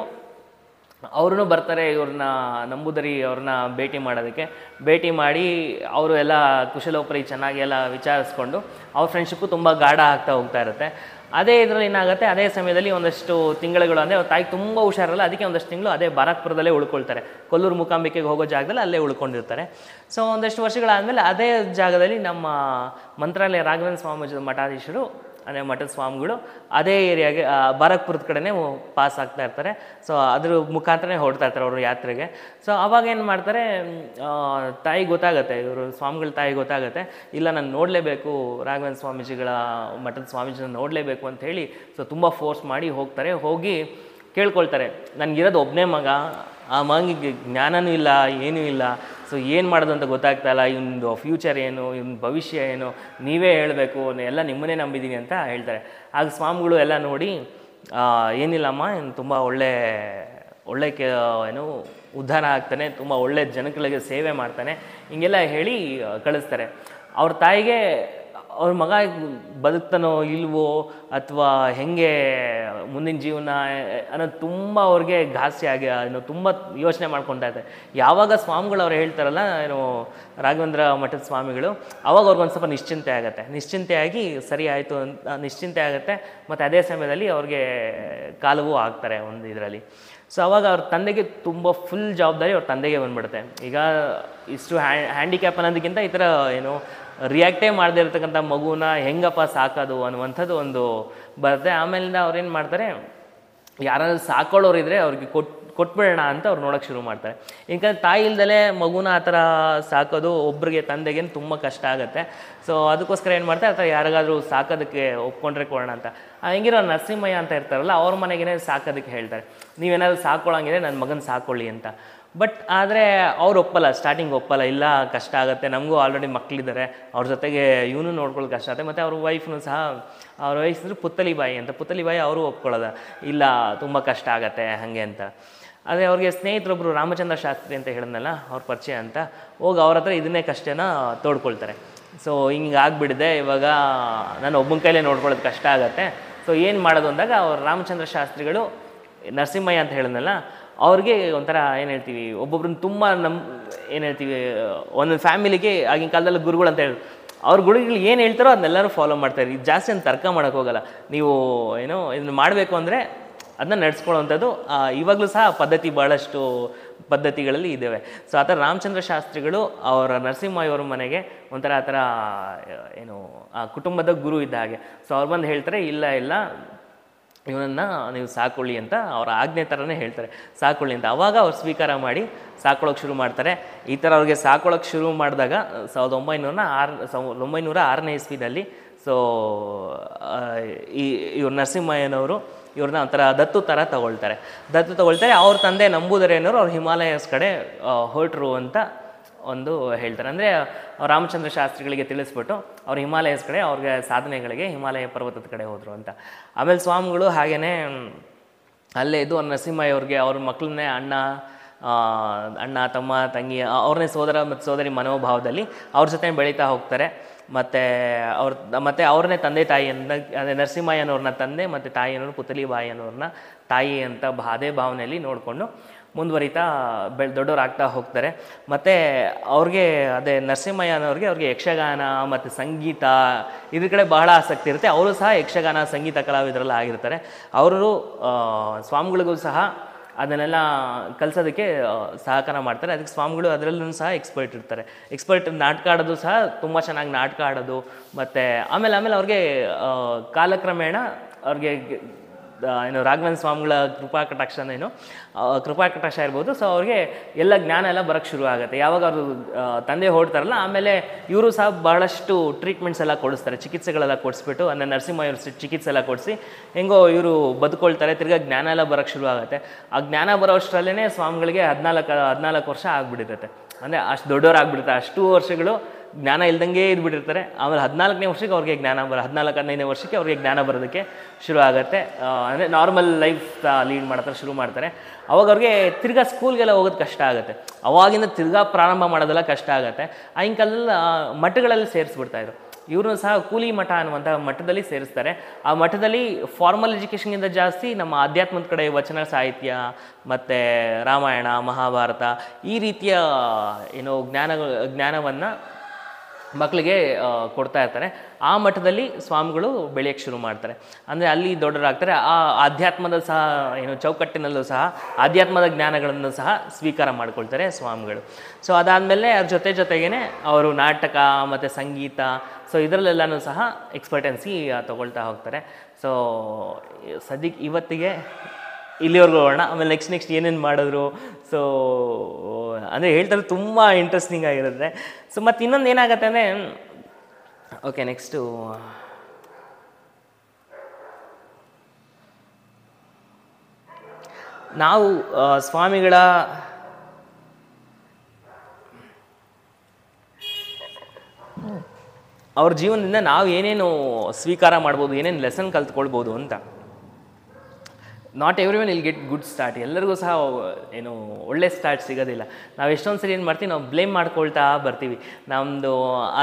ಅವ್ರೂ ಬರ್ತಾರೆ ಇವ್ರನ್ನ ನಂಬುದರಿ ಅವ್ರನ್ನ ಭೇಟಿ ಮಾಡೋದಕ್ಕೆ ಭೇಟಿ ಮಾಡಿ ಅವರು ಎಲ್ಲ ಕುಶಲೋಪರಿ ಚೆನ್ನಾಗಿ ಎಲ್ಲ ವಿಚಾರಿಸ್ಕೊಂಡು ಅವ್ರ ಫ್ರೆಂಡ್ಶಿಪ್ಪು ತುಂಬ ಗಾಢ ಆಗ್ತಾ ಹೋಗ್ತಾ ಇರುತ್ತೆ ಅದೇ ಇದರಲ್ಲಿ ಏನಾಗುತ್ತೆ ಅದೇ ಸಮಯದಲ್ಲಿ ಒಂದಷ್ಟು ತಿಂಗಳುಗಳು ಅಂದರೆ ಅವ್ರ ತಾಯಿಗೆ ತುಂಬ ಹುಷಾರಲ್ಲ ಅದಕ್ಕೆ ಒಂದಷ್ಟು ತಿಂಗಳು ಅದೇ ಬಾರಾಕ್ಪುರದಲ್ಲೇ ಉಳ್ಕೊಳ್ತಾರೆ ಕೊಲ್ಲೂರು ಮೂಕಾಂಬಿಕೆಗೆ ಹೋಗೋ ಜಾಗದಲ್ಲಿ ಅಲ್ಲೇ ಉಳ್ಕೊಂಡಿರ್ತಾರೆ ಸೊ ಒಂದಷ್ಟು ವರ್ಷಗಳಾದಮೇಲೆ ಅದೇ ಜಾಗದಲ್ಲಿ ನಮ್ಮ ಮಂತ್ರಾಲಯ ರಾಘವೇಂದ್ರ ಸ್ವಾಮಿ ಮಠಾಧೀಶರು ಅಂದರೆ ಮಠದ ಸ್ವಾಮಿಗಳು ಅದೇ ಏರಿಯಾಗೆ ಆ, ಬಾರಕ್ಪುರದ ಕಡೆನೇ ಪಾಸ್ ಆಗ್ತಾ ಇರ್ತಾರೆ ಸೊ ಅದ್ರ ಮುಖಾಂತರನೇ ಹೊರಡ್ತಾ ಇರ್ತಾರೆ ಅವರು ಯಾತ್ರೆಗೆ ಸೊ ಅವಾಗ ಏನು ಮಾಡ್ತಾರೆ ಮ್, ಆ, ತಾಯಿ ಗೊತ್ತಾಗತ್ತೆ ಇವರು ಸ್ವಾಮಿಗಳ ತಾಯಿ ಗೊತ್ತಾಗತ್ತೆ ಇಲ್ಲ ನಾನು ನೋಡಲೇಬೇಕು ರಾಘವೇಂದ್ರ ಸ್ವಾಮೀಜಿಗಳ ಮಠದ ಸ್ವಾಮೀಜಿನ ನೋಡಲೇಬೇಕು ಅಂತ ಹೇಳಿ ಸೊ ತುಂಬ ಫೋರ್ಸ್ ಮಾಡಿ ಹೋಗ್ತಾರೆ ಹೋಗಿ ಕೇಳ್ಕೊಳ್ತಾರೆ ನನಗಿರೋದು ಒಬ್ಬನೇ ಮಗ ಆ ಮಗನಿಗೆ ಜ್ಞಾನನೂ ಇಲ್ಲ ಏನೂ ಇಲ್ಲ ಸೊ ಏನು ಮಾಡೋದು ಅಂತ ಗೊತ್ತಾಗ್ತಾ ಇಲ್ಲ ಇವ್ನದು ಫ್ಯೂಚರ್ ಏನು ಇವ್ನ ಭವಿಷ್ಯ ಏನು ನೀವೇ ಹೇಳಬೇಕು ಎಲ್ಲ ನಿಮ್ಮನ್ನೇ ನಂಬಿದ್ದೀನಿ ಅಂತ ಹೇಳ್ತಾರೆ ಆಗ ಸ್ವಾಮಿಗಳು ಎಲ್ಲ ನೋಡಿ ಆ, ಏನಿಲ್ಲಮ್ಮ ಇವ್ನು ತುಂಬ ಒಳ್ಳೆ ಒಳ್ಳೆ ಕೆ ಏನು ಉದ್ಧಾರ ಆಗ್ತಾನೆ ತುಂಬ ಒಳ್ಳೆ ಜನಗಳಿಗೆ ಸೇವೆ ಮಾಡ್ತಾನೆ ಹಿಂಗೆಲ್ಲ ಹೇಳಿ ಆ, ಕಳಿಸ್ತಾರೆ ಅವ್ರ ತಾಯಿಗೆ ಅವ್ರ ಮಗ ಬದುಕ್ತಾನೋ ಇಲ್ವೋ ಅಥವಾ ಹೆಂಗೆ ಮುಂದಿನ ಜೀವನ ಅನ್ನೋದು ತುಂಬ ಅವ್ರಿಗೆ ಘಾಸ್ಯ ಆಗಿ ಏನು ತುಂಬ ಯೋಚನೆ ಮಾಡ್ಕೊತಾ ಇದ್ದಾರೆ ಯಾವಾಗ ಸ್ವಾಮಿಗಳು ಅವ್ರು ಹೇಳ್ತಾರಲ್ಲ ಏನು ರಾಘವೇಂದ್ರ ಮಠದ ಸ್ವಾಮಿಗಳು ಅವಾಗ ಅವ್ರಿಗೊಂದು ಸ್ವಲ್ಪ ನಿಶ್ಚಿಂತೆ ಆಗುತ್ತೆ ನಿಶ್ಚಿಂತೆ ಆಗಿ ಸರಿ ಆಯಿತು ಅಂತ ನಿಶ್ಚಿಂತೆ ಆಗುತ್ತೆ ಮತ್ತು ಅದೇ ಸಮಯದಲ್ಲಿ ಅವ್ರಿಗೆ ಕಾಲವೂ ಆಗ್ತಾರೆ ಒಂದು ಇದರಲ್ಲಿ ಸೊ ಅವಾಗ ಅವ್ರ ತಂದೆಗೆ ತುಂಬ ಫುಲ್ ಜವಾಬ್ದಾರಿ ಅವ್ರ ತಂದೆಗೆ ಬಂದ್ಬಿಡುತ್ತೆ ಈಗ ಇಷ್ಟು ಹ್ಯಾಂಡಿಕ್ಯಾಪ್ ಅನ್ನೋದಕ್ಕಿಂತ ಈ ಥರ ಏನು ರಿಯಾಕ್ಟೇ ಮಾಡದೇ ಇರತಕ್ಕಂಥ ಮಗುನ ಹೆಂಗಪ್ಪ ಸಾಕೋದು ಅನ್ನುವಂಥದ್ದು ಒಂದು ಬರುತ್ತೆ ಆಮೇಲಿಂದ ಅವ್ರೇನು ಮಾಡ್ತಾರೆ ಯಾರಾದ್ರೂ ಸಾಕೊಳ್ಳೋರು ಇದ್ದರೆ ಅವ್ರಿಗೆ ಕೊಟ್ ಕೊಟ್ಬಿಡೋಣ ಅಂತ ಅವ್ರು ನೋಡೋಕ್ಕೆ ಶುರು ಮಾಡ್ತಾರೆ ಯಾಕಂದ್ರೆ ತಾಯಿ ಇಲ್ದಲೇ ಮಗುನ ಆ ಥರ ಸಾಕೋದು ಒಬ್ರಿಗೆ ತಂದೆಗೆ ತುಂಬ ಕಷ್ಟ ಆಗುತ್ತೆ ಸೊ ಅದಕ್ಕೋಸ್ಕರ ಏನು ಮಾಡ್ತಾರೆ ಆ ಥರ ಯಾರಿಗಾದ್ರೂ ಸಾಕೋದಕ್ಕೆ ಒಪ್ಕೊಂಡ್ರೆ ಕೊಡೋಣ ಅಂತ ಹೆಂಗಿರೋ ನರಸಿಂಹಯ್ಯ ಅಂತ ಇರ್ತಾರಲ್ಲ ಅವ್ರ ಮನೆಗೇ ಸಾಕೋದಕ್ಕೆ ಹೇಳ್ತಾರೆ ನೀವೇನಾದ್ರು ಸಾಕೊಳ್ಳೋಂಗಿದೆ ನನ್ನ ಮಗನ ಸಾಕೊಳ್ಳಿ ಅಂತ ಬಟ್ ಆದರೆ ಅವ್ರು ಒಪ್ಪಲ್ಲ ಸ್ಟಾರ್ಟಿಂಗ್ ಒಪ್ಪಲ್ಲ ಇಲ್ಲ ಕಷ್ಟ ಆಗುತ್ತೆ ನಮಗೂ ಆಲ್ರೆಡಿ ಮಕ್ಕಳಿದ್ದಾರೆ ಅವ್ರ ಜೊತೆಗೆ ಇವನು ನೋಡ್ಕೊಳ್ಳೋದು ಕಷ್ಟ ಆಗುತ್ತೆ ಮತ್ತು ಅವ್ರ ವೈಫ್ನು ಸಹ ಅವ್ರ ವೈಫ್ ಅಂದ್ರೆ ಪುತ್ತಲಿಬಾಯಿ ಅಂತ ಪುತ್ತಲಿಬಾಯಿ ಅವರು ಒಪ್ಕೊಳ್ಳೋದ ಇಲ್ಲ ತುಂಬ ಕಷ್ಟ ಆಗತ್ತೆ ಹಾಗೆ ಅಂತ ಅದೇ ಅವ್ರಿಗೆ ಸ್ನೇಹಿತರೊಬ್ಬರು ರಾಮಚಂದ್ರ ಶಾಸ್ತ್ರಿ ಅಂತ ಹೇಳಿದ್ನಲ್ಲ ಅವ್ರ ಪರಿಚಯ ಅಂತ ಹೋಗಿ ಅವ್ರ ಹತ್ರ ಇದನ್ನೇ ಕಷ್ಟನ ತೋಡ್ಕೊಳ್ತಾರೆ ಸೊ ಹಿಂಗೆ ಆಗ್ಬಿಡಿದೆ ಇವಾಗ ನಾನು ಒಬ್ಬನ ಕೈಲೇ ನೋಡ್ಕೊಳ್ಳೋದು ಕಷ್ಟ ಆಗುತ್ತೆ ಸೊ ಏನು ಮಾಡೋದು ಅಂದಾಗ ಅವ್ರು ರಾಮಚಂದ್ರ ಶಾಸ್ತ್ರಿಗಳು ನರಸಿಂಹಯ್ಯ ಅಂತ ಹೇಳಿದ್ನಲ್ಲ ಅವ್ರಿಗೆ ಒಂಥರ ಏನು ಹೇಳ್ತೀವಿ ಒಬ್ಬೊಬ್ರನ್ನ ತುಂಬ ನಮ್ಮ ಏನು ಹೇಳ್ತೀವಿ ಒಂದೊಂದು ಫ್ಯಾಮಿಲಿಗೆ ಆಗಿನ ಕಾಲದಲ್ಲಿ ಗುರುಗಳು ಅಂತ ಹೇಳಿ ಅವ್ರ ಗುರುಗಳು ಏನು ಹೇಳ್ತಾರೋ ಅದನ್ನೆಲ್ಲರೂ ಫಾಲೋ ಮಾಡ್ತಾರೆ ಇದು ಜಾಸ್ತಿ ಅಂತ ತರ್ಕ ಮಾಡೋಕೆ ಹೋಗಲ್ಲ ನೀವು ಏನೋ ಇದನ್ನ ಮಾಡಬೇಕು ಅಂದರೆ ಅದನ್ನ ನಡೆಸ್ಕೊಳ್ಳೋವಂಥದ್ದು ಇವಾಗಲೂ ಸಹ ಪದ್ಧತಿ ಭಾಳಷ್ಟು ಪದ್ಧತಿಗಳಲ್ಲಿ ಇದ್ದಾವೆ ಸೊ ಆ ಥರ ರಾಮಚಂದ್ರ ಶಾಸ್ತ್ರಿಗಳು ಅವರ ನರಸಿಂಹಯ್ಯವ್ರ ಮನೆಗೆ ಒಂಥರ ಆ ಥರ ಏನು ಆ ಕುಟುಂಬದ ಗುರು ಇದ್ದ ಹಾಗೆ ಸೊ ಅವ್ರು ಬಂದು ಹೇಳ್ತಾರೆ ಇಲ್ಲ ಇಲ್ಲ ಇವನನ್ನು ನೀವು ಸಾಕೊಳ್ಳಿ ಅಂತ ಅವ್ರ ಆಜ್ಞೆ ಥರನೇ ಹೇಳ್ತಾರೆ ಸಾಕೊಳ್ಳಿ ಅಂತ ಅವಾಗ ಅವ್ರು ಸ್ವೀಕಾರ ಮಾಡಿ ಸಾಕೊಳ್ಳೋಕೆ ಶುರು ಮಾಡ್ತಾರೆ ಈ ಥರ ಅವ್ರಿಗೆ ಸಾಕೊಳ್ಳೋಕೆ ಶುರು ಮಾಡಿದಾಗ ಸಾವಿರದ ಒಂಬೈನೂರ ಆರು ಸಾವಿರದ ಒಂಬೈನೂರ ಆರನೇ ಇಸ್ವಿನಲ್ಲಿ ಸೊ ಈ ಇವ್ರು ನರಸಿಂಹಯ್ಯನವರು ಇವ್ರನ್ನ ಒಂಥರ ದತ್ತು ಥರ ತಗೊಳ್ತಾರೆ ದತ್ತು ತಗೊಳ್ತಾರೆ ಅವ್ರ ತಂದೆ ನಂಬೂದರೇನವರು ಅವ್ರು ಹಿಮಾಲಯಸ್ ಕಡೆ ಹೊರಟರು ಅಂತ ಒಂದು ಹೇಳ್ತಾರೆ ಅಂದರೆ ರಾಮಚಂದ್ರ ಶಾಸ್ತ್ರಿಗಳಿಗೆ ತಿಳಿಸ್ಬಿಟ್ಟು ಅವ್ರು ಹಿಮಾಲಯಸ್ ಕಡೆ ಅವ್ರಿಗೆ ಸಾಧನೆಗಳಿಗೆ ಹಿಮಾಲಯ ಪರ್ವತದ ಕಡೆ ಹೋದರು ಅಂತ ಆಮೇಲೆ ಸ್ವಾಮಿಗಳು ಹಾಗೇ ಅಲ್ಲೇ ಇದ್ದು ಅವ್ರ ನರಸಿಂಹಯ್ಯ ಅವ್ರಿಗೆ ಅವ್ರ ಮಕ್ಕಳನ್ನೇ ಅಣ್ಣ ಆ, ಅಣ್ಣ ತಮ್ಮ ತಂಗಿ ಆ, ಅವ್ರನ್ನೇ ಸೋದರ ಮತ್ತು ಸೋದರಿ ಮನೋಭಾವದಲ್ಲಿ ಅವ್ರ ಜೊತೆ ಬೆಳೀತಾ ಹೋಗ್ತಾರೆ ಮತ್ತು ಅವ್ರ ಮತ್ತು ಅವ್ರನ್ನೇ ತಂದೆ ತಾಯಿ ಅಂತ ಅದೇ ನರಸಿಂಹಯ್ಯನವ್ರನ್ನ ತಂದೆ ಮತ್ತು ತಾಯಿ ಅನ್ನೋರು ಪುತಲಿ ಬಾಯಿ ಅನ್ನೋರನ್ನ ತಾಯಿ ಅಂತ ಭಾ ಅದೇ ಭಾವನೆಯಲ್ಲಿ ನೋಡಿಕೊಂಡು ಮುಂದುವರಿತಾ ಬೆಳ್ ದೊಡ್ಡವರಾಗ್ತಾ ಹೋಗ್ತಾರೆ ಮತ್ತು ಅವ್ರಿಗೆ ಅದೇ ನರಸಿಂಹಯ್ಯನವ್ರಿಗೆ ಅವ್ರಿಗೆ ಯಕ್ಷಗಾನ ಮತ್ತು ಸಂಗೀತ ಇದ್ರ ಕಡೆ ಬಹಳ ಆಸಕ್ತಿ ಇರುತ್ತೆ ಅವರು ಸಹ ಯಕ್ಷಗಾನ ಸಂಗೀತ ಕಲಾವಿದರೆಲ್ಲ ಆಗಿರ್ತಾರೆ ಅವರು ಸ್ವಾಮಿಗಳಿಗೂ ಸಹ ಅದನ್ನೆಲ್ಲ ಕಲಿಸೋದಕ್ಕೆ ಸಹಕಾರ ಮಾಡ್ತಾರೆ ಅದಕ್ಕೆ ಸ್ವಾಮಿಗಳು ಅದರಲ್ಲೂ ಸಹ ಎಕ್ಸ್ಪರ್ಟ್ ಇರ್ತಾರೆ ಎಕ್ಸ್ಪರ್ಟ್ ನಾಟಕ ಆಡೋದು ಸಹ ತುಂಬ ಚೆನ್ನಾಗಿ ನಾಟಕ ಆಡೋದು ಮತ್ತು ಆಮೇಲೆ ಆಮೇಲೆ ಅವ್ರಿಗೆ ಆ, ಕಾಲಕ್ರಮೇಣ ಅವ್ರಿಗೆ ಆ, ಏನು ರಾಘವೇಂದ್ರ ಸ್ವಾಮಿಗಳ ಕೃಪಾ ಕಟಾಕ್ಷನೇನು ಆ, ಕೃಪಾ ಕಟಾಕ್ಷ ಇರ್ಬೋದು ಸೊ ಅವ್ರಿಗೆ ಎಲ್ಲ ಜ್ಞಾನ ಎಲ್ಲ ಬರೋಕ್ಕೆ ಶುರು ಆಗುತ್ತೆ ಯಾವಾಗ ಅವರು ಆ, ತಂದೆ ಹೊರಡ್ತಾರಲ್ಲ ಆಮೇಲೆ ಇವರು ಸಹ ಬಹಳಷ್ಟು ಟ್ರೀಟ್ಮೆಂಟ್ಸ್ ಎಲ್ಲ ಕೊಡಿಸ್ತಾರೆ ಚಿಕಿತ್ಸೆಗಳೆಲ್ಲ ಕೊಡಿಸ್ಬಿಟ್ಟು ಅಂದರೆ ನರಸಿಂಹ ಇವ್ರು ಚಿಕಿತ್ಸೆ ಎಲ್ಲ ಕೊಡಿಸಿ ಹೆಂಗೋ ಇವರು ಬದುಕೊಳ್ತಾರೆ ತಿರ್ಗಾ ಜ್ಞಾನ ಎಲ್ಲ ಬರೋಕ್ಕೆ ಶುರು ಆಗುತ್ತೆ ಆ ಜ್ಞಾನ ಬರೋ ಅಷ್ಟರಲ್ಲೇ ಸ್ವಾಮಿಗಳಿಗೆ ಹದಿನಾಲ್ಕು ಹದಿನಾಲ್ಕು ವರ್ಷ ಆಗ್ಬಿಟ್ಟಿರುತ್ತೆ ಅಂದರೆ ಅಷ್ಟು ದೊಡ್ಡವರಾಗ್ಬಿಡುತ್ತೆ ಅಷ್ಟು ವರ್ಷಗಳು ಜ್ಞಾನ ಇಲ್ದಂಗೆ ಇದ್ಬಿಟ್ಟಿರ್ತಾರೆ ಆಮೇಲೆ ಹದಿನಾಲ್ಕನೇ ವರ್ಷಕ್ಕೆ ಅವ್ರಿಗೆ ಜ್ಞಾನ ಬರ ಹದಿನಾಲ್ಕು ಹದಿನೈದನೇ ವರ್ಷಕ್ಕೆ ಅವ್ರಿಗೆ ಜ್ಞಾನ ಬರೋದಕ್ಕೆ ಶುರು ಆಗುತ್ತೆ ಅಂದರೆ ನಾರ್ಮಲ್ ಲೈಫ್ ಲೀಡ್ ಮಾಡ್ತಾರೆ ಶುರು ಮಾಡ್ತಾರೆ ಅವಾಗ ಅವ್ರಿಗೆ ತಿರ್ಗಾ ಸ್ಕೂಲ್ಗೆಲ್ಲ ಹೋಗೋದು ಕಷ್ಟ ಆಗುತ್ತೆ ಅವಾಗಿಂದ ತಿರ್ಗಾ ಪ್ರಾರಂಭ ಮಾಡೋದೆಲ್ಲ ಕಷ್ಟ ಆಗುತ್ತೆ ಆಗಿನ ಕಾಲದಲ್ಲಿ ಆ, ಮಠಗಳಲ್ಲಿ ಸೇರಿಸ್ಬಿಡ್ತಾಯಿದ್ರು ಇವ್ರನ್ನೂ ಸಹ ಕೂಲಿ ಮಠ ಅನ್ನುವಂಥ ಮಠದಲ್ಲಿ ಸೇರಿಸ್ತಾರೆ ಆ ಮಠದಲ್ಲಿ ಫಾರ್ಮಲ್ ಎಜುಕೇಷನ್ಗಿಂತ ಜಾಸ್ತಿ ನಮ್ಮ ಆಧ್ಯಾತ್ಮದ ಕಡೆ ವಚನ ಸಾಹಿತ್ಯ ಮತ್ತು ರಾಮಾಯಣ ಮಹಾಭಾರತ ಈ ರೀತಿಯ ಏನೋ ಜ್ಞಾನ ಜ್ಞಾನವನ್ನು ಮಕ್ಕಳಿಗೆ ಆ, ಕೊಡ್ತಾ ಇರ್ತಾರೆ ಆ ಮಠದಲ್ಲಿ ಸ್ವಾಮಿಗಳು ಬೆಳೆಯೋಕ್ಕೆ ಶುರು ಮಾಡ್ತಾರೆ ಅಂದರೆ ಅಲ್ಲಿ ದೊಡ್ಡರಾಗ್ತಾರೆ ಆ ಆಧ್ಯಾತ್ಮದ ಸಹ ಏನು ಚೌಕಟ್ಟಿನಲ್ಲೂ ಸಹ ಆಧ್ಯಾತ್ಮದ ಜ್ಞಾನಗಳನ್ನು ಸಹ ಸ್ವೀಕಾರ ಮಾಡ್ಕೊಳ್ತಾರೆ ಸ್ವಾಮಿಗಳು ಸೊ ಅದಾದಮೇಲೆ ಅದ್ರ ಜೊತೆ ಜೊತೆಗೇ ಅವರು ನಾಟಕ ಮತ್ತು ಸಂಗೀತ ಸೊ ಇದರಲ್ಲೆಲ್ಲನೂ ಸಹ ಎಕ್ಸ್ಪರ್ಟೆನ್ಸಿ ತಗೊಳ್ತಾ ಹೋಗ್ತಾರೆ ಸೊ ಸದ್ಯಕ್ಕೆ ಇವತ್ತಿಗೆ ಇಲ್ಲಿವರೆಗೂ ಹೋಗೋಣ ಆಮೇಲೆ ನೆಕ್ಸ್ಟ್ ನೆಕ್ಸ್ಟ್ ಏನೇನು ಮಾಡಿದ್ರು ಸೊ ಅಂದರೆ ಹೇಳ್ತಾರೆ ತುಂಬ ಇಂಟ್ರೆಸ್ಟಿಂಗ್ ಆಗಿರುತ್ತೆ ಸೊ ಮತ್ತು ಇನ್ನೊಂದು ಏನಾಗುತ್ತೆ ಅಂದರೆ ಓಕೆ ನೆಕ್ಸ್ಟು ನಾವು ಆ, ಸ್ವಾಮಿಗಳ ಅವ್ರ ಜೀವನದಿಂದ ನಾವು ಏನೇನು ಸ್ವೀಕಾರ ಮಾಡ್ಬೋದು ಏನೇನು ಲೆಸನ್ ಕಲ್ತ್ಕೊಳ್ಬೋದು ಅಂತ not everyone will get good start ಎಲ್ಲರಿಗೂ ಸಹ ಏನು ಒಳ್ಳೆ ಸ್ಟಾರ್ಟ್ ಸಿಗೋದಿಲ್ಲ ನಾವು ಎಷ್ಟೊಂದು ಸರಿ ಏನು ಮಾಡ್ತೀವಿ ನಾವು ಬ್ಲೇಮ್ ಮಾಡ್ಕೊಳ್ತಾ ಬರ್ತೀವಿ ನಮ್ಮದು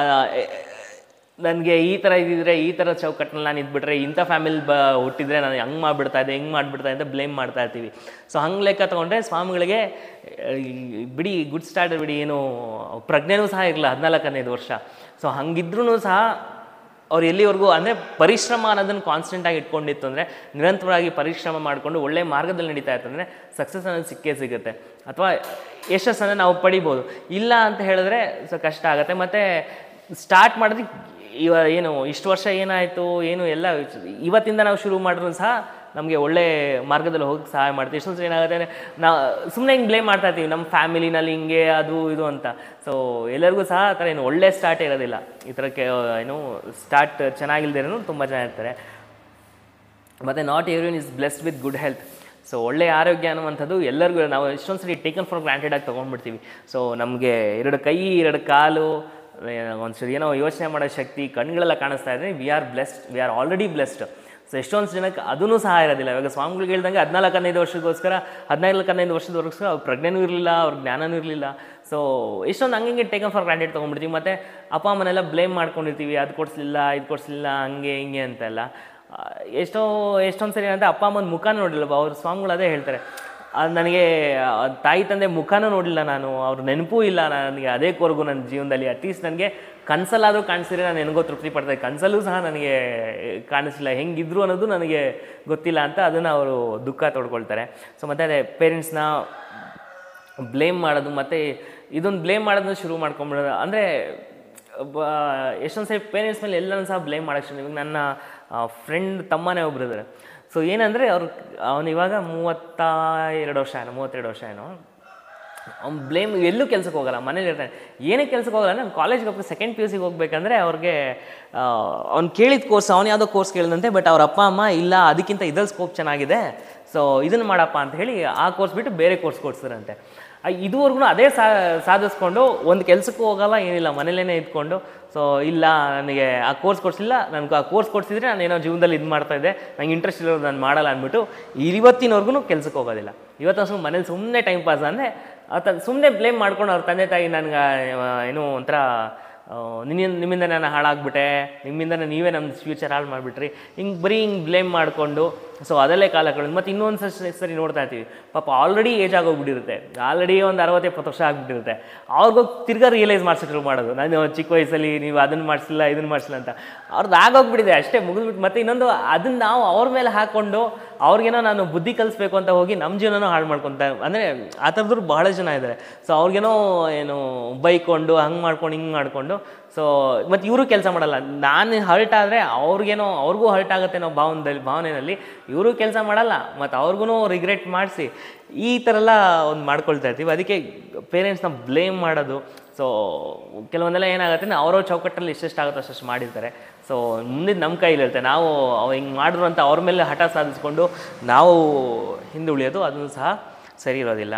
ನನಗೆ ಈ ಥರ ಇದ್ದಿದ್ರೆ ಈ ಥರ ಚೌಕಟ್ಟಿನಲ್ಲಿ ನಾನು ಇದ್ಬಿಟ್ರೆ ಇಂಥ ಫ್ಯಾಮಿಲಿ ಬ ಹುಟ್ಟಿದ್ರೆ ನಾನು ಹಂಗೆ ಮಾಡಿಬಿಡ್ತಾ ಇದ್ದೆ ಹೆಂಗೆ ಮಾಡಿಬಿಡ್ತಾ ಅಂತ ಬ್ಲೇಮ್ ಮಾಡ್ತಾ ಇರ್ತೀವಿ ಸೊ ಹಂಗೆ ಲೆಕ್ಕ ತೊಗೊಂಡ್ರೆ ಸ್ವಾಮಿಗಳಿಗೆ ಆ, ಈ ಬಿಡಿ ಗುಡ್ ಸ್ಟಾರ್ಟ್ ಬಿಡಿ ಏನು ಪ್ರಜ್ಞೆನೂ ಸಹ ಇರಲ್ಲ ಹದಿನಾಲ್ಕು ಹದಿನೈದು ವರ್ಷ ಸೊ ಹಂಗಿದ್ರೂ ಸಹ ಅವ್ರು ಎಲ್ಲಿವರೆಗೂ ಅಂದರೆ ಪರಿಶ್ರಮ ಅನ್ನೋದನ್ನು ಕಾನ್ಸ್ಟೆಂಟಾಗಿ ಇಟ್ಕೊಂಡಿತ್ತು ಅಂದರೆ ನಿರಂತರವಾಗಿ ಪರಿಶ್ರಮ ಮಾಡಿಕೊಂಡು ಒಳ್ಳೆ ಮಾರ್ಗದಲ್ಲಿ ನಡೀತಾ ಇತ್ತು ಅಂದರೆ ಸಕ್ಸಸ್ ಅನ್ನೋದು ಸಿಕ್ಕೇ ಸಿಗುತ್ತೆ ಅಥವಾ ಯಶಸ್ಸನ್ನು ನಾವು ಪಡಿಬೋದು ಇಲ್ಲ ಅಂತ ಹೇಳಿದ್ರೆ ಸೊ ಕಷ್ಟ ಆಗುತ್ತೆ ಮತ್ತು ಸ್ಟಾರ್ಟ್ ಮಾಡಿದ್ರೆ ಇವ ಏನು ಇಷ್ಟು ವರ್ಷ ಏನಾಯಿತು ಏನು ಎಲ್ಲ ಇವತ್ತಿಂದ ನಾವು ಶುರು ಮಾಡಿದ್ರು ಸಹ ನಮಗೆ ಒಳ್ಳೆ ಮಾರ್ಗದಲ್ಲಿ ಹೋಗಕ್ಕೆ ಸಹಾಯ ಮಾಡ್ತೀವಿ ಎಷ್ಟೊಂದು ಸಲ ಏನಾಗುತ್ತೆ ಅಂದರೆ ನಾವು ಸುಮ್ಮನೆ ಹಿಂಗೆ ಬ್ಲೇಮ್ ಮಾಡ್ತಾ ಇರ್ತೀವಿ ನಮ್ಮ ಫ್ಯಾಮಿಲಿನಲ್ಲಿ ಹಿಂಗೆ ಅದು ಇದು ಅಂತ ಸೊ ಎಲ್ಲರಿಗೂ ಸಹ ಆ ಥರ ಏನು ಒಳ್ಳೆ ಸ್ಟಾರ್ಟ್ ಇರೋದಿಲ್ಲ ಈ ಥರಕ್ಕೆ ಏನು ಸ್ಟಾರ್ಟ್ ಚೆನ್ನಾಗಿಲ್ದಿರೋನು ತುಂಬ ಜನ ಇರ್ತಾರೆ ಮತ್ತು not everyone is blessed with good health so ಒಳ್ಳೆ ಆರೋಗ್ಯ ಅನ್ನುವಂಥದ್ದು ಎಲ್ಲರಿಗೂ ನಾವು ಎಷ್ಟೊಂದು ಸರಿ ಟೇಕನ್ ಫಾರ್ ಗ್ರಾಂಟೆಡ್ ಆಗಿ ತೊಗೊಂಡ್ಬಿಡ್ತೀವಿ ಸೊ ನಮಗೆ ಎರಡು ಕೈ ಎರಡು ಕಾಲು ಒಂದ್ಸರಿ ಏನೋ ಯೋಚನೆ ಮಾಡೋ ಶಕ್ತಿ ಕಣ್ಗಳೆಲ್ಲ ಕಾಣಿಸ್ತಾ ಇದ್ರೆ we are blessed we are already blessed so ಎಷ್ಟೊಂದು ಜನಕ್ಕೆ ಅದೂ ಸಹ ಇರೋದಿಲ್ಲ ಇವಾಗ ಸ್ವಾಮಿಗಳಿಗೆ ಹೇಳ್ದಂಗೆ ಹದಿನಾಲ್ಕು ಹದಿನೈದು ವರ್ಷಕ್ಕೋಸ್ಕರ ಹದಿನಾಲ್ಕು ಹದಿನೈದು ವರ್ಷದವರೆಗೋಸ್ಕರ ಅವ್ರ ಪ್ರಜ್ಞೆನೂ ಇರಲಿಲ್ಲ ಅವ್ರ ಜ್ಞಾನನೂ ಇರಲಿಲ್ಲ ಸೊ ಎಷ್ಟೊಂದು ಹಂಗೆ ಟೇಕನ್ ಫಾರ್ ಗ್ರಾಂಟೆಡ್ ತೊಗೊಂಡ್ಬಿಡ್ತೀವಿ ಮತ್ತು ಅಪ್ಪ ಅಮ್ಮನೆಲ್ಲ ಬ್ಲೇಮ್ ಮಾಡ್ಕೊಂಡಿರ್ತೀವಿ ಅದು ಕೊಡಿಸ್ಲಿಲ್ಲ ಇದು ಕೊಡಿಸ್ಲಿಲ್ಲ ಹಂಗೆ ಹಿಂಗೆ ಅಂತೆಲ್ಲ ಆ, ಎಷ್ಟೋ ಎಷ್ಟೊಂದು ಸರಿ ಅಂತ ಅಪ್ಪ ಅಮ್ಮನ ಮುಖ ನೋಡಿಲ್ಲ ಅವ್ರ ಸ್ವಾಮಿಗಳು ಅದೇ ಹೇಳ್ತಾರೆ ಅದು ನನಗೆ ಆ, ತಾಯಿ ತಂದೆ ಮುಖನೂ ನೋಡಿಲ್ಲ ನಾನು ಅವ್ರ ನೆನಪೂ ಇಲ್ಲ ನನಗೆ ಅದೇ ಕೊರಗು ನನ್ನ ಜೀವನದಲ್ಲಿ ಅಟ್ಲೀಸ್ಟ್ ನನಗೆ ಕನಸಲ್ಲಾದರೂ ಕಾಣಿಸಿದ್ರೆ ನಾನು ನನಗೋ ತೃಪ್ತಿ ಪಡ್ತಾ ಕನಸಲ್ಲೂ ಸಹ ನನಗೆ ಕಾಣಿಸಿಲ್ಲ ಹೆಂಗಿದ್ರು ಅನ್ನೋದು ನನಗೆ ಗೊತ್ತಿಲ್ಲ ಅಂತ ಅದನ್ನು ಅವರು ದುಃಖ ತೊಡ್ಕೊಳ್ತಾರೆ ಸೊ ಮತ್ತು ಅದೇ ಪೇರೆಂಟ್ಸ್ನ ಬ್ಲೇಮ್ ಮಾಡೋದು ಮತ್ತು ಇದೊಂದು ಬ್ಲೇಮ್ ಮಾಡೋದನ್ನ ಶುರು ಮಾಡ್ಕೊಂಬಿಡೋದು ಅಂದರೆ ಎಷ್ಟೊಂದು ಸರಿ ಪೇರೆಂಟ್ಸ್ ಮೇಲೆ ಎಲ್ಲನೂ ಸಹ ಬ್ಲೇಮ್ ಮಾಡೋಕ್ಕೆ ಶುರು ಇವಾಗ ನನ್ನ ಫ್ರೆಂಡ್ ತಮ್ಮನೇ ಒಬ್ರು ಇದ್ದಾರೆ ಸೊ ಏನಂದರೆ ಅವ್ರು ಅವನು ಇವಾಗ ಮೂವತ್ತ ಎರಡು ವರ್ಷ ಏನೋ ಮೂವತ್ತೆರಡು ವರ್ಷ ಏನೋ ಅವ್ನು ಬ್ಲೇಮ್ ಎಲ್ಲೂ ಕೆಲ್ಸಕ್ಕೆ ಹೋಗಲ್ಲ ಮನೇಲಿ ಇರ್ತಾನೆ ಏನಕ್ಕೆ ಕೆಲ್ಸಕ್ಕೆ ಹೋಗಲ್ಲ ನಾನು ಕಾಲೇಜ್ಗೆ ಹೋಗ್ಬೇಕು ಸೆಕೆಂಡ್ ಪಿ ಯು ಸಿಗೆ ಹೋಗ್ಬೇಕಂದ್ರೆ ಅವ್ರಿಗೆ ಅವ್ನು ಕೇಳಿದ ಕೋರ್ಸ್ ಅವ್ನು ಯಾವುದೋ ಕೋರ್ಸ್ ಕೇಳಿದಂತೆ ಬಟ್ ಅವ್ರ ಅಪ್ಪ ಅಮ್ಮ ಇಲ್ಲ ಅದಕ್ಕಿಂತ ಇದ್ರಲ್ಲಿ ಸ್ಕೋಪ್ ಚೆನ್ನಾಗಿದೆ ಸೊ ಇದನ್ನು ಮಾಡಪ್ಪ ಅಂತ ಹೇಳಿ ಆ ಕೋರ್ಸ್ ಬಿಟ್ಟು ಬೇರೆ ಕೋರ್ಸ್ ಕೊಡ್ಸಿದ್ರಂತೆ ಆ, ಇದುವರೆಗೂ ಅದೇ ಸಾ ಸಾಧಿಸ್ಕೊಂಡು ಒಂದು ಕೆಲಸಕ್ಕೂ ಹೋಗಲ್ಲ ಏನಿಲ್ಲ ಮನೇಲೇ ಇದ್ಕೊಂಡು ಸೊ ಇಲ್ಲ ನನಗೆ ಆ ಕೋರ್ಸ್ ಕೊಡಿಸಿಲ್ಲ ನನಗೆ ಆ ಕೋರ್ಸ್ ಕೊಡಿಸಿದ್ರೆ ನಾನು ಏನೋ ಜೀವನದಲ್ಲಿ ಇದು ಮಾಡ್ತಾ ಇದ್ದೆ ನಂಗೆ ಇಂಟ್ರೆಸ್ಟ್ ಇರೋದು ನಾನು ಮಾಡಲ್ಲ ಅಂದ್ಬಿಟ್ಟು ಇವತ್ತಿನವರೆಗೂ ಕೆಲ್ಸಕ್ಕೆ ಹೋಗೋದಿಲ್ಲ ಇವತ್ತು ಸುಮ್ಮನೆ ಮನೇಲಿ ಸುಮ್ಮನೆ ಟೈಮ್ ಪಾಸ್ ಅಂದರೆ ಆತ ಸುಮ್ಮನೆ ಬ್ಲೇಮ್ ಮಾಡ್ಕೊಂಡು ಅವ್ರ ತಂದೆ ತಾಯಿ ನನಗೆ ಏನೋ ಒಂಥರ ನಿನ್ನ ನಿಮ್ಮಿಂದ ನಾನು ಹಾಳಾಗ್ಬಿಟ್ಟೆ ನಿಮ್ಮಿಂದ ನೀವೇ ನಮ್ಮ ಫ್ಯೂಚರ್ ಹಾಳು ಮಾಡಿಬಿಟ್ರಿ ಹಿಂಗೆ ಬರೀ ಹಿಂಗೆ ಬ್ಲೇಮ್ ಮಾಡಿಕೊಂಡು ಸೊ ಅದಲ್ಲೇ ಕಾಲ ಕಳೆದು ಮತ್ತು ಇನ್ನೊಂದು ಸರಿ ಸರಿ ನೋಡ್ತಾ ಇರ್ತೀವಿ ಪಾಪ ಆಲ್ರೆಡಿ ಏಜ್ ಆಗೋಗ್ಬಿಟ್ಟಿರುತ್ತೆ ಆಲ್ರೆಡಿ ಒಂದು ಅರವತ್ತು ಎಪ್ಪತ್ತು ವರ್ಷ ಆಗಿಬಿಟ್ಟಿರುತ್ತೆ ಅವ್ರಿಗೂ ತಿರ್ಗಾ ರಿಯಲೈಸ್ ಮಾಡಿಸಿದ್ರು ಮಾಡೋದು ನಾನು ಚಿಕ್ಕ ವಯಸ್ಸಲ್ಲಿ ನೀವು ಅದನ್ನು ಮಾಡಿಸಿಲ್ಲ ಇದನ್ನು ಮಾಡಿಸಿಲ್ಲ ಅಂತ ಅವ್ರದ್ದು ಆಗೋಗ್ಬಿಟ್ಟಿದೆ ಅಷ್ಟೇ ಮುಗಿದ್ಬಿಟ್ಟು ಮತ್ತೆ ಇನ್ನೊಂದು ಅದನ್ನು ನಾವು ಅವ್ರ ಮೇಲೆ ಹಾಕ್ಕೊಂಡು ಅವ್ರಿಗೇನೋ ನಾನು ಬುದ್ಧಿ ಕಲಿಸ್ಬೇಕು ಅಂತ ಹೋಗಿ ನಮ್ಮ ಜೀವನನೂ ಹಾಳು ಮಾಡ್ಕೊತ ಅಂದರೆ ಆ ಥರದ್ರು ಬಹಳ ಜನ ಇದ್ದಾರೆ ಸೊ ಅವ್ರಿಗೇನೋ ಏನು ಬೈಕೊಂಡು ಹಂಗೆ ಮಾಡ್ಕೊಂಡು ಹಿಂಗೆ ಮಾಡಿಕೊಂಡು ಸೊ ಮತ್ತು ಇವರು ಕೆಲಸ ಮಾಡಲ್ಲ ನಾನು ಹರ್ಟ್ ಆದರೆ ಅವ್ರಿಗೇನೋ ಅವ್ರಿಗೂ ಹರ್ಟ್ ಆಗುತ್ತೆ ಅನ್ನೋ ಭಾವನದಲ್ಲಿ ಭಾವನೆಯಲ್ಲಿ ಇವರು ಕೆಲಸ ಮಾಡಲ್ಲ ಮತ್ತು ಅವ್ರಿಗೂ ರಿಗ್ರೆಟ್ ಮಾಡಿಸಿ ಈ ಥರ ಎಲ್ಲ ಒಂದು ಮಾಡ್ಕೊಳ್ತಾ ಇರ್ತೀವಿ ಅದಕ್ಕೆ ಪೇರೆಂಟ್ಸ್ನ ಬ್ಲೇಮ್ ಮಾಡೋದು ಸೊ ಕೆಲವೊಂದೆಲ್ಲ ಏನಾಗುತ್ತೆ ಅಂದ್ರೆ ಅವ್ರವ್ರ ಚೌಕಟ್ಟಲ್ಲಿ ಎಷ್ಟೆಷ್ಟು ಆಗುತ್ತೋ ಅಷ್ಟು ಮಾಡಿರ್ತಾರೆ ಸೊ ಮುಂದಿನ ನಮ್ಮ ಕೈಲಿರುತ್ತೆ ನಾವು ಅವ್ ಹಿಂಗೆ ಮಾಡಿದ್ರು ಅಂತ ಅವ್ರ ಮೇಲೆ ಹಠ ಸಾಧಿಸ್ಕೊಂಡು ನಾವು ಹಿಂದುಳಿಯೋದು ಅದನ್ನು ಸಹ ಸರಿ ಇರೋದಿಲ್ಲ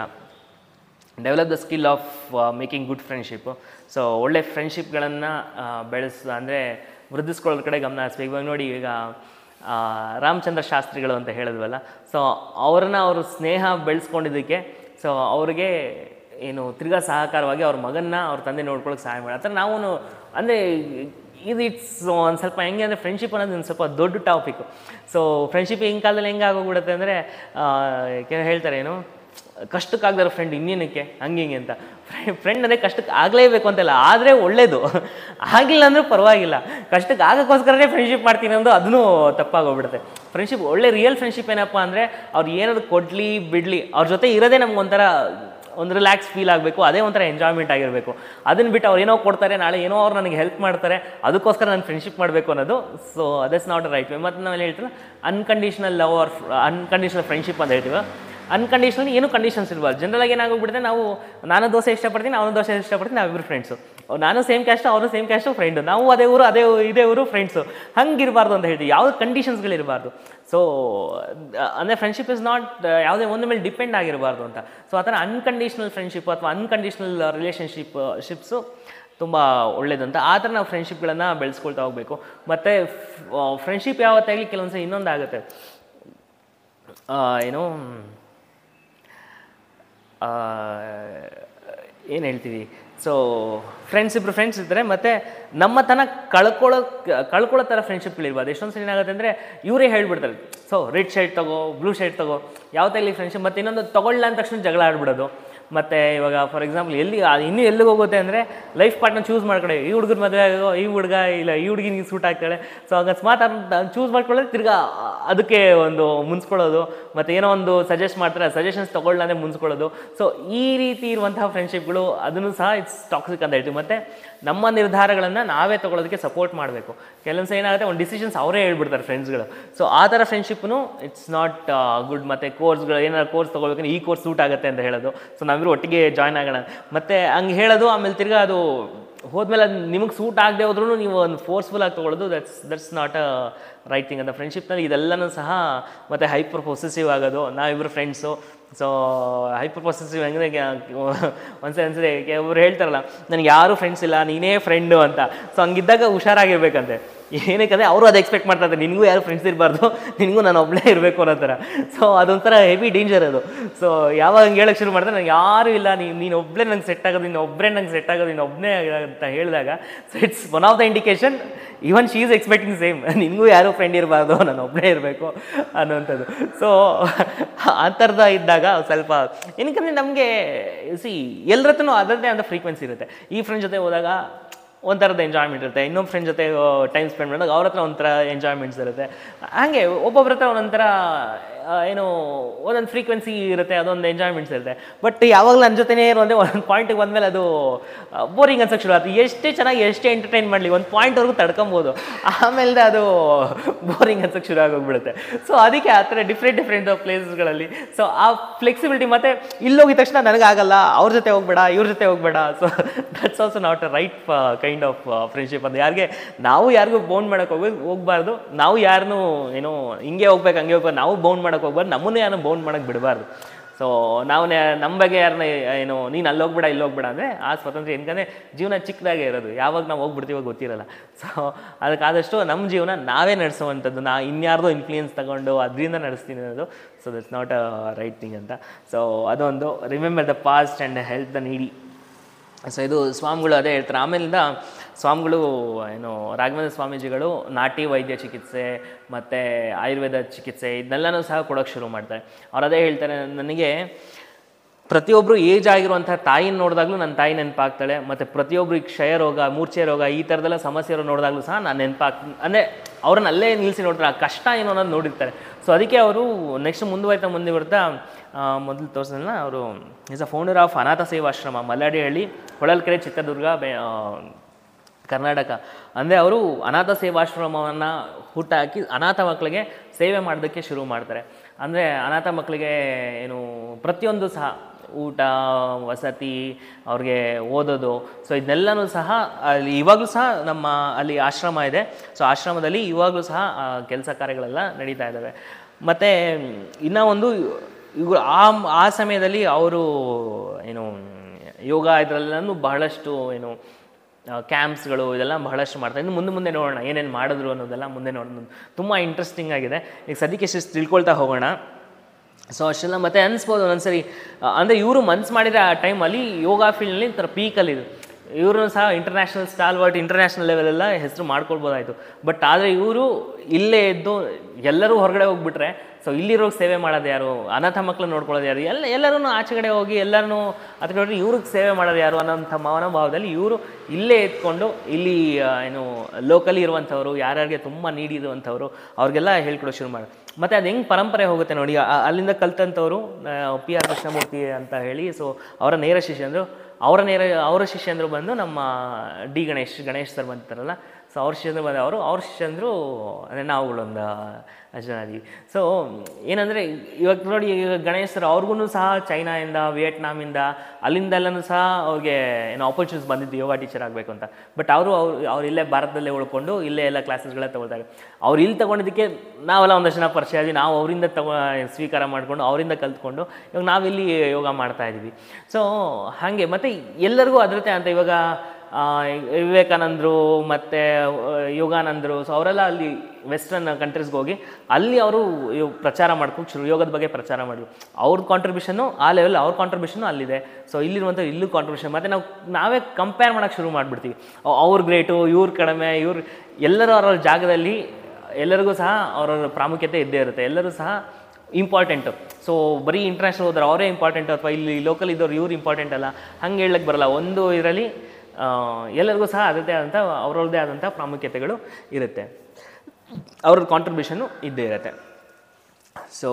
develop the skill of making good friendship so ಒಳ್ಳೆ ಫ್ರೆಂಡ್ಶಿಪ್ಗಳನ್ನು ಬೆಳೆಸ್ ಅಂದರೆ ವೃದ್ಧಿಸ್ಕೊಳ್ಳೋದ್ರ ಕಡೆ ಗಮನ ಹರಿಸ್ಬೇಕು ಇವಾಗ ನೋಡಿ ಈಗ ಆ, ರಾಮಚಂದ್ರ ಶಾಸ್ತ್ರಿಗಳು ಅಂತ ಹೇಳಿದ್ವಲ್ಲ ಸೊ ಅವ್ರನ್ನ ಅವರು ಸ್ನೇಹ ಬೆಳೆಸ್ಕೊಂಡಿದ್ದಕ್ಕೆ ಸೊ ಅವ್ರಿಗೆ ಏನು ತಿರ್ಗಾ ಸಹಕಾರವಾಗಿ ಅವ್ರ ಮಗನ್ನ ಅವ್ರ ತಂದೆ ನೋಡ್ಕೊಳ್ಳೋಕೆ ಸಹಾಯ ಮಾಡಿ ಆ ಥರ ನಾವು ಅಂದರೆ ಇದು ಇಟ್ಸ್ ಒಂದು ಸ್ವಲ್ಪ ಹೆಂಗೆ ಅಂದರೆ ಫ್ರೆಂಡ್ಶಿಪ್ ಅನ್ನೋದು ಒಂದು ಸ್ವಲ್ಪ ದೊಡ್ಡ ಟಾಪಿಕ್ ಸೊ ಫ್ರೆಂಡ್ಶಿಪ್ ಹಿಂಗೆ ಕಾಲದಲ್ಲಿ ಹೆಂಗೆ ಆಗೋಗ್ಬಿಡುತ್ತೆ ಅಂದರೆ ಕೆಲವು ಹೇಳ್ತಾರೆ ಏನು ಕಷ್ಟಕ್ಕಾಗದಾರ ಫ್ರೆಂಡ್ ಇನ್ನೇನಕ್ಕೆ ಹಂಗೆ ಹಿಂಗೆ ಅಂತ ಫ್ರೆಂಡ್ ಅಂದರೆ ಕಷ್ಟಕ್ಕೆ ಆಗಲೇಬೇಕು ಅಂತಲ್ಲ ಆದರೆ ಒಳ್ಳೇದು ಆಗಿಲ್ಲ ಅಂದರೂ ಪರವಾಗಿಲ್ಲ ಕಷ್ಟಕ್ಕೆ ಆಗಕ್ಕೋಸ್ಕರನೇ ಫ್ರೆಂಡ್ಶಿಪ್ ಮಾಡ್ತೀನಿ ಅಂದು ಅದನ್ನೂ ತಪ್ಪಾಗೋಗ್ಬಿಡುತ್ತೆ ಫ್ರೆಂಡ್ಶಿಪ್ ಒಳ್ಳೆ ರಿಯಲ್ ಫ್ರೆಂಡ್ಶಿಪ್ ಏನಪ್ಪ ಅಂದರೆ ಅವ್ರು ಏನಾದ್ರು ಕೊಡಲಿ ಬಿಡಲಿ ಅವ್ರ ಜೊತೆ ಇರೋದೇ ನಮ್ಗೆ ಒಂಥರ ಒಂದು ರಿಲ್ಯಾಕ್ಸ್ ಫೀಲ್ ಆಗಬೇಕು ಅದೇ ಒಂಥರ ಎಂಜಾಯ್ಮೆಂಟ್ ಆಗಿರಬೇಕು ಅದನ್ನು ಬಿಟ್ಟು ಅವ್ರು ಏನೋ ಕೊಡ್ತಾರೆ ನಾಳೆ ಏನೋ ಅವ್ರು ನನಗೆ ಹೆಲ್ಪ್ ಮಾಡ್ತಾರೆ ಅದಕ್ಕೋಸ್ಕರ ನಾನು ಫ್ರೆಂಡ್ಶಿಪ್ ಮಾಡಬೇಕು ಅನ್ನೋದು so that's not right way ಮತ್ತು ನಾವೇನು ಹೇಳ್ತೀವಿ unconditional love or unconditional friendship ಅಂತ ಹೇಳ್ತೀವಿ ಅನ್ಕಂಡೀಷನಲ್ ಏನು ಕಂಡೀಷನ್ಸ್ ಇರ್ಬಾರ್ದು ಜನರಲಾಗಿ ಏನಾಗೋಗ್ಬಿಡುತ್ತೆ ನಾವು ನಾನು ದೋಸೆ ಇಷ್ಟಪಡ್ತೀನಿ ಅವನು ದೋಸೆ ಇಷ್ಟಪಡ್ತೀನಿ ನಾವಿಬ್ಬರು ಫ್ರೆಂಡ್ಸು ನಾನು ಸೇಮ್ ಕ್ಯಾಸ್ಟ್ ಅವರು ಸೇಮ್ ಕ್ಯಾಸ್ಟು ಫ್ರೆಂಡು ನಾವು ಅದೇ ಊರು ಅದೇ ಊ- ಇದೇ ಊರು ಫ್ರೆಂಡ್ಸು ಹಂಗಿರಬಾರ್ದು ಅಂತ ಹೇಳ್ತೀವಿ ಯಾವುದೇ ಕಂಡೀಷನ್ಸ್ಗಳಿರಬಾರ್ದು ಸೊ ಅಂದರೆ ಫ್ರೆಂಡ್ಶಿಪ್ ಇಸ್ ನಾಟ್ ಯಾವುದೇ ಒಂದು ಮೇಲೆ ಡಿಪೆಂಡ್ ಆಗಿರಬಾರ್ದು ಅಂತ ಸೊ ಆ ಥರ ಅನ್ಕಂಡೀಷನಲ್ ಫ್ರೆಂಡ್ಶಿಪ್ ಅಥವಾ ಅನ್ಕಂಡೀಷನಲ್ ರಿಲೇಷನ್ಶಿಪ್ ಶಿಪ್ಸು ತುಂಬ ಒಳ್ಳೇದಂತ ಆ ಥರ ನಾವು ಫ್ರೆಂಡ್ಶಿಪ್ಗಳನ್ನು ಬೆಳೆಸ್ಕೊಳ್ತಾ ಹೋಗಬೇಕು ಮತ್ತು ಫ್ರೆಂಡ್ಶಿಪ್ ಯಾವತ್ತಾಗಲಿ ಕೆಲವೊಂದ್ಸಲ ಇನ್ನೊಂದು ಆಗುತ್ತೆ ಆ, ಏನು ಏನು ಹೇಳ್ತೀವಿ ಸೊ ಫ್ರೆಂಡ್ಸ್ ಇಬ್ಬರು ಫ್ರೆಂಡ್ಸ್ ಇದ್ದರೆ ಮತ್ತು ನಮ್ಮ ತನ ಕಳ್ಕೊಳ್ಳೋ ಕಳ್ಕೊಳ್ಳೋ ಥರ ಫ್ರೆಂಡ್ಶಿಪ್ಗಳಿರ್ಬೋದು ಎಷ್ಟೊಂದು ಸಲ ಏನಾಗುತ್ತೆ ಅಂದರೆ ಇವರೇ ಹೇಳ್ಬಿಡ್ತಾರೆ ಸೊ ರೆಡ್ ಶರ್ಟ್ ತಗೋ ಬ್ಲೂ ಶರ್ಟ್ ತಗೋ ಯಾವ ತಗಲಿ ಫ್ರೆಂಡ್ಶಿಪ್ ಮತ್ತು ಇನ್ನೊಂದು ತಗೊಳ್ಳ ಅಂದ ತಕ್ಷಣ ಜಗಳ ಆಡ್ಬಿಡೋದು ಮತ್ತು ಇವಾಗ ಫಾರ್ ಎಕ್ಸಾಂಪಲ್ ಎಲ್ಲಿ ಆ, ಇನ್ನೂ ಎಲ್ಲಿಗೆ ಹೋಗುತ್ತೆ ಅಂದರೆ ಲೈಫ್ ಪಾರ್ಟ್ನರ್ ಚೂಸ್ ಮಾಡ್ಕೊಳ್ಳಿ ಈ ಹುಡುಗರ ಮದುವೆ ಆಗೋ ಈ ಹುಡುಗ ಇಲ್ಲ ಈ ಹುಡುಗಿನಿಗೆ ಸೂಟ್ ಆಗ್ತಾಳೆ ಸೊ ಅಕಸ್ಮಾತ್ ಚೂಸ್ ಮಾಡ್ಕೊಳ್ಳೋದು ತಿರ್ಗಾ ಅದಕ್ಕೆ ಒಂದು ಮುನ್ಸ್ಕೊಳ್ಳೋದು ಮತ್ತು ಏನೋ ಒಂದು ಸಜೆಸ್ಟ್ ಮಾಡ್ತಾರೆ ಸಜೆಷನ್ಸ್ ತೊಗೊಳ್ಳದೆ ಮುನ್ಸ್ಕೊಳ್ಳೋದು ಸೊ ಈ ರೀತಿ ಇರುವಂತಹ ಫ್ರೆಂಡ್ಶಿಪ್ಗಳು ಅದನ್ನು ಸಹ ಇಟ್ಸ್ ಟಾಕ್ಸಿಕ್ ಅಂತ ಹೇಳ್ತೀವಿ ಮತ್ತು ನಮ್ಮ ನಿರ್ಧಾರಗಳನ್ನು ನಾವೇ ತೊಗೊಳೋದಕ್ಕೆ ಸಪೋರ್ಟ್ ಮಾಡಬೇಕು ಕೆಲವೊಂದ್ಸ ಏನಾಗುತ್ತೆ ಒಂದು ಡಿಸಿಷನ್ಸ್ ಅವರೇ ಹೇಳ್ಬಿಡ್ತಾರೆ ಫ್ರೆಂಡ್ಸ್ಗಳು ಸೊ ಆ ಥರ ಫ್ರೆಂಡ್ಶಿಪ್ನು ಇಟ್ಸ್ ನಾಟ್ ಗುಡ್ ಮತ್ತು ಕೋರ್ಸ್ಗಳು ಏನಾದ್ರು ಕೋರ್ಸ್ ತೊಗೊಳ್ಬೇಕಂದ್ರೆ ಈ ಕೋರ್ಸ್ ಸೂಟ್ ಆಗುತ್ತೆ ಅಂತ ಹೇಳೋದು ಸೊ ನಾವಿರು ಒಟ್ಟಿಗೆ ಜಾಯ್ನ್ ಆಗೋಣ ಮತ್ತು ಹಂಗೆ ಹೇಳೋದು ಆಮೇಲೆ ತಿರ್ಗಾ ಅದು ಹೋದ್ಮೇಲೆ ಅದು ನಿಮಗೆ ಸೂಟ್ ಆಗದೆ ಹೋದ್ರೂ ನೀವು ಒಂದು ಫೋರ್ಸ್ಫುಲ್ ಆಗಿ ತೊಗೊಳ್ಳೋದು that's that's not a right thing ಅಂತ ಫ್ರೆಂಡ್ಶಿಪ್ನಲ್ಲಿ ಇದೆಲ್ಲನೂ ಸಹ ಮತ್ತು ಹೈಪರ್ ಪೊಸೆಸಿವ್ ಆಗೋದು ನಾವಿಬ್ಬರು ಫ್ರೆಂಡ್ಸು ಸೊ ಹೈಪರ್ ಪೊಸೆಸಿವ್ ಹೆಂಗೆ ಒಂದ್ಸರಿ ಒಂದ್ಸರಿ ಒಬ್ರು ಹೇಳ್ತಾರಲ್ಲ ನನಗೆ ಯಾರೂ ಫ್ರೆಂಡ್ಸ್ ಇಲ್ಲ ನೀನೇ ಫ್ರೆಂಡು ಅಂತ ಸೊ ಹಂಗಿದ್ದಾಗ ಹುಷಾರಾಗಿರ್ಬೇಕಂತೆ ಏನಕ್ಕಂದರೆ ಅವರು ಅದು ಎಕ್ಸ್ಪೆಕ್ಟ್ ಮಾಡ್ತಾ ಇದ್ದಾರೆ ನಿನಗೂ ಯಾರು ಫ್ರೆಂಡ್ಸ್ ಇರಬಾರ್ದು ನಿನಗೂ ನಾನು ಒಬ್ಬಳೇ ಇರಬೇಕು ಅನ್ನೋ ಥರ ಸೊ ಅದೊಂಥರ ಹೆವಿ ಡೇಂಜರ್ ಅದು ಸೊ ಯಾವಾಗ ಹಂಗೆ ಹೇಳಕ್ಕೆ ಶುರು ಮಾಡಿದ್ರೆ ನನಗೆ ಯಾರೂ ಇಲ್ಲ ನೀನು ನೀನು ಒಬ್ಬಳೇ ನಂಗೆ ಸೆಟ್ ಆಗೋದು ನೀನು ಒಬ್ಬರೇ ನಂಗೆ ಸೆಟ್ ಆಗೋದು ನೀನು ಒಬ್ಬನೇ ಅಂತ ಹೇಳಿದಾಗ so it's one of the indication even she is expecting same ನಿನಗೂ ಯಾರೂ ಫ್ರೆಂಡ್ ಇರಬಾರ್ದು ನಾನು ಒಬ್ಬನೇ ಇರಬೇಕು ಅನ್ನೋವಂಥದ್ದು ಸೊ ಆ ಥರದ ಇದ್ದಾಗ ಸ್ವಲ್ಪ ಏನಕ್ಕಂದರೆ ನಮಗೆ ಸಿ ಎಲ್ಲರ ಹತ್ರನೂ ಅದರದ್ದೇ ಆದ ಫ್ರೀಕ್ವೆನ್ಸಿ ಇರುತ್ತೆ ಈ ಫ್ರೆಂಡ್ ಜೊತೆ ಹೋದಾಗ ಒಂಥರದ ಎಂಜಾಯ್ಮೆಂಟ್ ಇರುತ್ತೆ ಇನ್ನೊಬ್ಬ ಫ್ರೆಂಡ್ ಜೊತೆ ಟೈಮ್ ಸ್ಪೆಂಡ್ ಮಾಡಿದಾಗ ಅವ್ರ ಹತ್ರ ಒಂಥರ ಎಂಜಾಯ್ಮೆಂಟ್ಸ್ ಇರುತ್ತೆ ಹಾಗೆ ಒಬ್ಬೊಬ್ರ ಹತ್ರ ಒಂದೊಂಥರ ಆ, ಏನು ಒಂದೊಂದು ಫ್ರೀಕ್ವೆನ್ಸಿ ಇರುತ್ತೆ ಅದೊಂದು ಎಂಜಾಯ್ಮೆಂಟ್ಸ್ ಇರುತ್ತೆ ಬಟ್ ಯಾವಾಗಲೂ ನನ್ನ ಜೊತೆನೇ ಇರೋ ಅಂದರೆ ಒಂದು ಪಾಯಿಂಟಿಗೆ ಬಂದಮೇಲೆ ಅದು ಬೋರಿಂಗ್ ಅನ್ಸಕ್ಕೆ ಶುರು ಆಯ್ತು ಎಷ್ಟೇ ಚೆನ್ನಾಗಿ ಎಷ್ಟೇ ಎಂಟರ್ಟೈನ್ ಮಾಡಲಿ ಒಂದು ಪಾಯಿಂಟ್ವರೆಗೂ ತಡ್ಕೊಬೋದು ಆಮೇಲೆ ಅದು ಬೋರಿಂಗ್ ಅನ್ಸಕ್ಕೆ ಶುರು ಆಗೋಗ್ಬಿಡುತ್ತೆ ಸೊ ಅದಕ್ಕೆ ಆ ಥರ ಡಿಫ್ರೆಂಟ್ ಡಿಫ್ರೆಂಟ್ ಪ್ಲೇಸಸ್ಗಳಲ್ಲಿ ಸೊ ಆ ಫ್ಲೆಕ್ಸಿಬಿಲಿಟಿ ಮತ್ತು ಇಲ್ಲೋಗಿದ ತಕ್ಷಣ ನನಗಾಗಲ್ಲ ಅವ್ರ ಜೊತೆ ಹೋಗ್ಬೇಡ ಇವ್ರ ಜೊತೆ ಹೋಗ್ಬೇಡ so that's also not a right kind of friendship ಅಂತ ಯಾರಿಗೆ ನಾವು ಯಾರಿಗೂ ಬೌಂಡ್ ಮಾಡೋಕೆ ಹೋಗಿ ಹೋಗ್ಬಾರ್ದು ನಾವು ಯಾರನ್ನೂ ಏನೋ ಹಿಂಗೆ ಹೋಗ್ಬೇಕು ಹಂಗೆ ಹೋಗ್ಬೇಕು ನಾವು ಬೌಂಡ್ ಮಾಡೋಕೆ ಹೋಗ್ಬಾರ್ದು ನಮ್ಮನ್ನೇ ಯಾರನ್ನೂ ಬೌಂಡ್ ಮಾಡೋಕೆ ಬಿಡಬಾರ್ದು ಸೊ ನಾವು ನಮ್ಮ ಬಗ್ಗೆ ಯಾರನ್ನ ಏನು ನೀನು ಅಲ್ಲಿ ಹೋಗ್ಬೇಡ ಇಲ್ಲಿ ಹೋಗ್ಬೇಡ ಅಂದರೆ ಆ ಸ್ವಾತಂತ್ರ್ಯ ಏನಕಂದರೆ ಜೀವನ ಚಿಕ್ಕದಾಗೆ ಇರೋದು ಯಾವಾಗ ನಾವು ಹೋಗ್ಬಿಡ್ತೀವೋ ಗೊತ್ತಿರಲ್ಲ ಸೊ ಅದಕ್ಕಾದಷ್ಟು ನಮ್ಮ ಜೀವನ ನಾವೇ ನಡೆಸುವಂಥದ್ದು ನಾ ಇನ್ಯಾರ್ದೋ ಇನ್ಫ್ಲೂಯೆನ್ಸ್ ತಗೊಂಡು ಅದರಿಂದ ನಡೆಸ್ತೀನಿ ಅನ್ನೋದು so that's not a right thing ಅಂತ ಸೊ ಅದೊಂದು remember the past and help the needy so ಇದು ಸ್ವಾಮಿಗಳು ಅದೇ ಹೇಳ್ತಾರೆ ಆಮೇಲಿಂದ ಸ್ವಾಮಿಗಳು ಏನು ರಾಘವೇಂದ್ರ ಸ್ವಾಮೀಜಿಗಳು ನಾಟಿ ವೈದ್ಯ ಚಿಕಿತ್ಸೆ ಮತ್ತು ಆಯುರ್ವೇದ ಚಿಕಿತ್ಸೆ ಇದನ್ನೆಲ್ಲನೂ ಸಹ ಕೊಡೋಕ್ಕೆ ಶುರು ಮಾಡ್ತಾರೆ ಅವ್ರು ಅದೇ ಹೇಳ್ತಾರೆ ನನಗೆ ಪ್ರತಿಯೊಬ್ಬರು ಏಜ್ ಆಗಿರುವಂಥ ತಾಯಿನ ನೋಡಿದಾಗಲೂ ನನ್ನ ತಾಯಿ ನೆನಪಾಗ್ತಾಳೆ ಮತ್ತು ಪ್ರತಿಯೊಬ್ಬರು ಈ ಕ್ಷಯ ರೋಗ ಮೂರ್ಛೆ ರೋಗ ಈ ಥರದೆಲ್ಲ ಸಮಸ್ಯೆ ಇರೋ ನೋಡಿದಾಗಲೂ ಸಹ ನಾನು ನೆನಪಾಗ್ ಅಂದರೆ ಅವ್ರನ್ನ ಅಲ್ಲೇ ನಿಲ್ಲಿಸಿ ನೋಡ್ತಾರೆ ಆ ಕಷ್ಟ ಏನು ಅನ್ನೋದು ನೋಡಿರ್ತಾರೆ ಸೊ ಅದಕ್ಕೆ ಅವರು ನೆಕ್ಸ್ಟ್ ಮುಂದುವರಿತಾ ಮುಂದುವರಿತಾ ಮೊದಲು ತೋರಿಸೋದನ್ನ ಅವರು ಈಸ್ ಅ ಫೌಂಡರ್ ಆಫ್ ಅನಾಥ ಸೇವಾಶ್ರಮ ಮಲ್ಲಾಡಿಹಳ್ಳಿ ಹೊಳಲ್ಕೆರೆ ಚಿತ್ರದುರ್ಗ ಬೆ ಆ, ಕರ್ನಾಟಕ ಅಂದರೆ ಅವರು ಅನಾಥ ಸೇವಾಶ್ರಮವನ್ನು ಹುಟ್ಟಾಕಿ ಅನಾಥ ಮಕ್ಕಳಿಗೆ ಸೇವೆ ಮಾಡೋದಕ್ಕೆ ಶುರು ಮಾಡ್ತಾರೆ ಅಂದರೆ ಅನಾಥ ಮಕ್ಕಳಿಗೆ ಏನು ಪ್ರತಿಯೊಂದು ಸಹ ಊಟ ವಸತಿ ಅವ್ರಿಗೆ ಓದೋದು ಸೊ ಇದನ್ನೆಲ್ಲನೂ ಸಹ ಅಲ್ಲಿ ಇವಾಗಲೂ ಸಹ ನಮ್ಮ ಅಲ್ಲಿ ಆಶ್ರಮ ಇದೆ ಸೊ ಆಶ್ರಮದಲ್ಲಿ ಇವಾಗಲೂ ಸಹ ಕೆಲಸ ಕಾರ್ಯಗಳೆಲ್ಲ ನಡೀತಾ ಇದ್ದಾವೆ ಮತ್ತು ಇನ್ನೂ ಒಂದು ಇವು ಆ ಆ ಸಮಯದಲ್ಲಿ ಅವರು ಏನು ಯೋಗ ಇದರಲ್ಲೂ ಬಹಳಷ್ಟು ಏನು ಕ್ಯಾಂಪ್ಸ್ಗಳು ಇದೆಲ್ಲ ಬಹಳಷ್ಟು ಮಾಡ್ತಾರೆ ಇನ್ನು ಮುಂದೆ ಮುಂದೆ ನೋಡೋಣ ಏನೇನು ಮಾಡಿದ್ರು ಅನ್ನೋದೆಲ್ಲ ಮುಂದೆ ನೋಡೋಣ ತುಂಬ ಇಂಟ್ರೆಸ್ಟಿಂಗ್ ಆಗಿದೆ ಈಗ ಸದ್ಯಕ್ಕೆ ಎಷ್ಟು ತಿಳ್ಕೊಳ್ತಾ ಹೋಗೋಣ ಸೊ ಅಷ್ಟೆಲ್ಲ ಮತ್ತೆ ಅನಿಸ್ಬೋದು ಒಂದೊಂದ್ಸರಿ ಅಂದರೆ ಇವರು ಮನ್ಸು ಮಾಡಿದ್ರೆ ಆ ಟೈಮಲ್ಲಿ ಯೋಗ ಫೀಲ್ಡ್ನಲ್ಲಿ ಒಂಥರ ಪೀಕಲ್ಲಿ ಇವರು ಸಹ ಇಂಟರ್ನ್ಯಾಷನಲ್ ಸ್ಟಾಲ್ವರ್ಟ್ ಇಂಟರ್ನ್ಯಾಷನಲ್ ಲೆವೆಲೆಲ್ಲ ಹೆಸರು ಮಾಡ್ಕೊಳ್ಬೋದಾಯಿತು ಬಟ್ ಆದರೆ ಇವರು ಇಲ್ಲೇ ಇದ್ದು ಎಲ್ಲರೂ ಹೊರಗಡೆ ಹೋಗ್ಬಿಟ್ರೆ ಸೊ ಇಲ್ಲಿರೋಗಿ ಸೇವೆ ಮಾಡೋದು ಯಾರು ಅನಾಥ ಮಕ್ಕಳನ್ನ ನೋಡ್ಕೊಳ್ಳೋದು ಯಾರು ಎಲ್ಲ ಎಲ್ಲರೂ ಆಚೆಗಡೆ ಹೋಗಿ ಎಲ್ಲರನ್ನೂ ಅದಕ್ಕೆ ನೋಡ್ರಿ ಇವ್ರಿಗೆ ಸೇವೆ ಮಾಡೋದು ಯಾರು ಅನ್ನೋಂಥ ಮನೋಭಾವದಲ್ಲಿ ಇವರು ಇಲ್ಲೇ ಎತ್ಕೊಂಡು ಇಲ್ಲಿ ಆ, ಏನು ಲೋಕಲಿ ಇರುವಂಥವ್ರು ಯಾರ್ಯಾರಿಗೆ ತುಂಬ ನೀಡಿರುವಂಥವ್ರು ಅವ್ರಿಗೆಲ್ಲ ಹೇಳ್ಕೊಡೋ ಶುರು ಮಾಡಿ ಮತ್ತು ಅದು ಹೆಂಗೆ ಪರಂಪರೆ ಹೋಗುತ್ತೆ ನೋಡಿ ಆ- ಅಲ್ಲಿಂದ ಕಲ್ತಂಥವ್ರು ಪಿ ಆರ್ ಕೃಷ್ಣಮೂರ್ತಿ ಅಂತ ಹೇಳಿ ಸೊ ಅವರ ನೇರ ಶಿಷ್ಯಂದರು ಅವರ ನೇರ ಅವರ ಶಿಷ್ಯಂದರು ಬಂದು ನಮ್ಮ ಡಿ ಗಣೇಶ್ ಗಣೇಶ್ ಸರ್ ಬಂತಾರಲ್ಲ ಸೊ ಅವ್ರ ಶಿಷ್ಯಂದ್ರು ಬಂದು ಅವರು ಅವ್ರ ಶಿಷ್ಯಂದರು ಅಂದರೆ ನಾವುಗಳೊಂದು ಜನ ಇದೀವಿ ಸೊ ಏನಂದರೆ ಇವಾಗ ನೋಡಿ ಈಗ ಗಣೇಶ್ ಸರ್ ಅವ್ರಿಗೂ ಸಹ ಚೈನಾಯಿಂದ ವಿಯೆಟ್ನಾಮಿಂದ ಅಲ್ಲಿಂದೆಲ್ಲನೂ ಸಹ ಅವ್ರಿಗೆ ಏನೋ ಆಪರ್ಚುನಿಟೀಸ್ ಬಂದಿದ್ದು ಯೋಗ ಟೀಚರ್ ಆಗಬೇಕು ಅಂತ ಬಟ್ ಅವರು ಅವ್ರು ಅವ್ರು ಇಲ್ಲೇ ಭಾರತದಲ್ಲೇ ಉಳ್ಕೊಂಡು ಇಲ್ಲೇ ಎಲ್ಲ ಕ್ಲಾಸಸ್ಗಳೇ ತಗೊಳ್ತಾರೆ ಅವ್ರು ಇಲ್ಲಿ ತಗೊಂಡಿದ್ದಕ್ಕೆ ನಾವೆಲ್ಲ ಒಂದಷ್ಟು ಜನ ಪರಿಚಯ ಆದ್ವಿ ನಾವು ಅವರಿಂದ ತಗೋ ಸ್ವೀಕಾರ ಮಾಡಿಕೊಂಡು ಅವರಿಂದ ಕಲ್ತ್ಕೊಂಡು ಇವಾಗ ನಾವಿಲ್ಲಿ ಯೋಗ ಮಾಡ್ತಾ ಇದ್ದೀವಿ ಸೊ ಹಾಗೆ ಮತ್ತು ಎಲ್ಲರಿಗೂ ಅದರತೆ ಅಂತ ಇವಾಗ ಆ, ವಿವೇಕಾನಂದರು ಮತ್ತು ಯೋಗಾನಂದರು ಸೊ ಅವರೆಲ್ಲ ಅಲ್ಲಿ ವೆಸ್ಟರ್ನ್ ಕಂಟ್ರೀಸ್ಗೆ ಹೋಗಿ ಅಲ್ಲಿ ಅವರು ಪ್ರಚಾರ ಮಾಡ್ಕೊಂಡು ಶುರು ಯೋಗದ ಬಗ್ಗೆ ಪ್ರಚಾರ ಮಾಡಿದ್ರು ಅವ್ರ ಕಾಂಟ್ರಿಬ್ಯೂಷನ್ನು ಆ ಲೆವೆಲ್ ಅವ್ರ ಕಾಂಟ್ರಿಬ್ಯೂಷನ್ನು ಅಲ್ಲಿದೆ ಸೊ ಇಲ್ಲಿರುವಂಥ ಇಲ್ಲೂ ಕಾಂಟ್ರಿಬ್ಯೂಷನ್ ಮತ್ತು ನಾವು ನಾವೇ ಕಂಪೇರ್ ಮಾಡೋಕ್ಕೆ ಶುರು ಮಾಡಿಬಿಡ್ತೀವಿ ಅವ್ರು ಗ್ರೇಟು ಇವ್ರು ಕಡಿಮೆ ಇವ್ರು ಎಲ್ಲರೂ ಅವ್ರವ್ರ ಜಾಗದಲ್ಲಿ ಎಲ್ಲರಿಗೂ ಸಹ ಅವ್ರವ್ರ ಪ್ರಾಮುಖ್ಯತೆ ಇದ್ದೇ ಇರುತ್ತೆ ಎಲ್ಲರೂ ಸಹ ಇಂಪಾರ್ಟೆಂಟು ಸೊ ಬರೀ ಇಂಟರ್ನ್ಯಾಷನಲ್ ಹೋದ್ರೆ ಅವರೇ ಇಂಪಾರ್ಟೆಂಟ್ ಅಥವಾ ಇಲ್ಲಿ ಲೋಕಲ್ ಇದ್ದವ್ರು ಇವ್ರು ಇಂಪಾರ್ಟೆಂಟ್ ಅಲ್ಲ ಹಂಗೆ ಹೇಳಕ್ಕೆ ಬರಲ್ಲ ಒಂದು ಇದರಲ್ಲಿ ಎಲ್ಲರಿಗೂ ಸಹ ಅದರದ್ದೇ ಆದಂಥ ಅವ್ರವ್ರದ್ದೇ ಆದಂಥ ಪ್ರಾಮುಖ್ಯತೆಗಳು ಇರುತ್ತೆ ಅವ್ರದ್ದು ಕಾಂಟ್ರಿಬ್ಯೂಷನ್ನು ಇದ್ದೇ ಇರುತ್ತೆ ಸೊ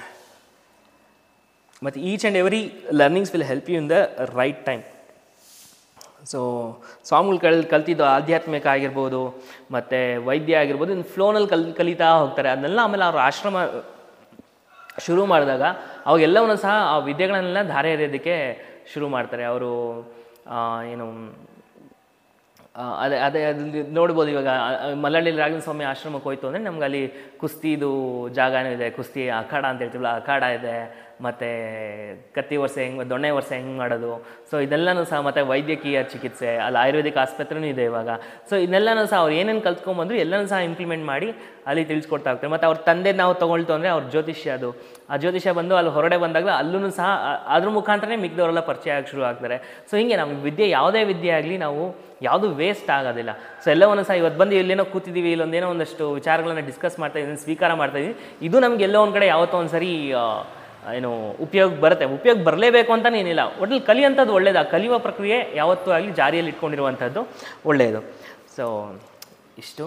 ಮತ್ತು each and every learnings will help you in the right time so ಸ್ವಾಮಿಗಳು ಕಲ್ ಕಲ್ತಿದ್ದು ಆಧ್ಯಾತ್ಮಿಕ ಆಗಿರ್ಬೋದು ಮತ್ತು ವೈದ್ಯ ಆಗಿರ್ಬೋದು ಇನ್ನು ಫ್ಲೋನಲ್ಲಿ ಕಲ್ ಕಲಿತಾ ಹೋಗ್ತಾರೆ ಅದನ್ನೆಲ್ಲ ಆಮೇಲೆ ಅವ್ರ ಆಶ್ರಮ ಶುರು ಮಾಡಿದಾಗ ಅವಾಗೆಲ್ಲವನ್ನೂ ಸಹ ಆ ವಿದ್ಯೆಗಳನ್ನೆಲ್ಲ ಧಾರೆ ಎರೆಯೋದಕ್ಕೆ ಶುರು ಮಾಡ್ತಾರೆ ಅವರು ಏನು ಆ, ಅದೇ ಅದೇ ಅದಲ್ಲಿ ನೋಡ್ಬೋದು ಇವಾಗ ಆ, ಆ, ಮಲ್ಲಳ್ಳಿ ರಾಘವೇಂದ್ರ ಸ್ವಾಮಿ ಆಶ್ರಮಕ್ಕೆ ಹೋಯ್ತು ಅಂದರೆ ನಮ್ಗೆ ಅಲ್ಲಿ ಕುಸ್ತಿದು ಜಾಗನೂ ಇದೆ ಕುಸ್ತಿ ಅಖಾಡ ಅಂತ ಹೇಳ್ತೀವಲ್ಲ ಅಖಾಡ ಇದೆ ಮತ್ತು ಕತ್ತಿ ವರ್ಷ ಹೆಂಗೆ ದೊಣ್ಣೆ ವರ್ಷ ಹೆಂಗೆ ಮಾಡೋದು ಸೊ ಇದೆಲ್ಲನೂ ಸಹ ಮತ್ತು ವೈದ್ಯಕೀಯ ಚಿಕಿತ್ಸೆ ಅಲ್ಲಿ ಆಯುರ್ವೇದಿಕ್ ಆಸ್ಪತ್ರೆನೂ ಇದೆ ಇವಾಗ ಸೊ ಇದನ್ನೆಲ್ಲನೂ ಸಹ ಅವ್ರು ಏನೇನು ಕಲ್ತ್ಕೊಂಬಂದ್ರು ಎಲ್ಲನೂ ಸಹ ಇಂಪ್ಲಿಮೆಂಟ್ ಮಾಡಿ ಅಲ್ಲಿ ತಿಳಿಸ್ಕೊಡ್ತಾ ಹೋಗ್ತಾರೆ ಮತ್ತು ಅವ್ರ ತಂದೆ ನಾವು ತೊಗೊಳ್ತು ಅಂದರೆ ಅವ್ರ ಜ್ಯೋತಿಷ್ಯ ಅದು ಆ ಜ್ಯೋತಿಷ್ಯ ಬಂದು ಅಲ್ಲಿ ಹೊರಡೆ ಬಂದಾಗ ಅಲ್ಲೂ ಸಹ ಆ- ಅದ್ರ ಮುಖಾಂತರನೇ ಮಿಕ್ದವರೆಲ್ಲ ಪರಿಚಯ ಆಗಕ್ಕೆ ಶುರು ಆಗ್ತಾರೆ ಸೊ ಹಿಂಗೆ ನಮ್ಗೆ ವಿದ್ಯೆ ಯಾವುದೇ ವಿದ್ಯೆ ಆಗಲಿ ನಾವು ಯಾವುದು ವೇಸ್ಟ್ ಆಗೋದಿಲ್ಲ ಸೊ ಎಲ್ಲವನ್ನು ಸಹ ಇವತ್ತು ಬಂದು ಇಲ್ಲೇನೋ ಕೂತಿದ್ದೀವಿ ಇಲ್ಲೊಂದೇನೋ ಒಂದಷ್ಟು ವಿಚಾರಗಳನ್ನ ಡಿಸ್ಕಸ್ ಮಾಡ್ತಾ ಇದ್ದೀನಿ ಸ್ವೀಕಾರ ಮಾಡ್ತಾ ಇದ್ದೀನಿ ಇದು ನಮ್ಗೆ ಎಲ್ಲೋ ಒಂದು ಕಡೆ ಯಾವತ್ತೋ ಒಂದು ಸರಿ ಆ, ಏನು ಉಪಯೋಗ ಬರುತ್ತೆ ಉಪಯೋಗ ಬರಲೇಬೇಕು ಅಂತಲೇ ಏನಿಲ್ಲ ಒಟ್ಟಲ್ಲಿ ಕಲಿಯುವಂಥದ್ದು ಒಳ್ಳೇದು ಆ ಕಲಿಯುವ ಪ್ರಕ್ರಿಯೆ ಯಾವತ್ತೂ ಆಗಲಿ ಜಾರಿಯಲ್ಲಿ ಇಟ್ಕೊಂಡಿರುವಂಥದ್ದು ಒಳ್ಳೆಯದು ಸೊ ಇಷ್ಟು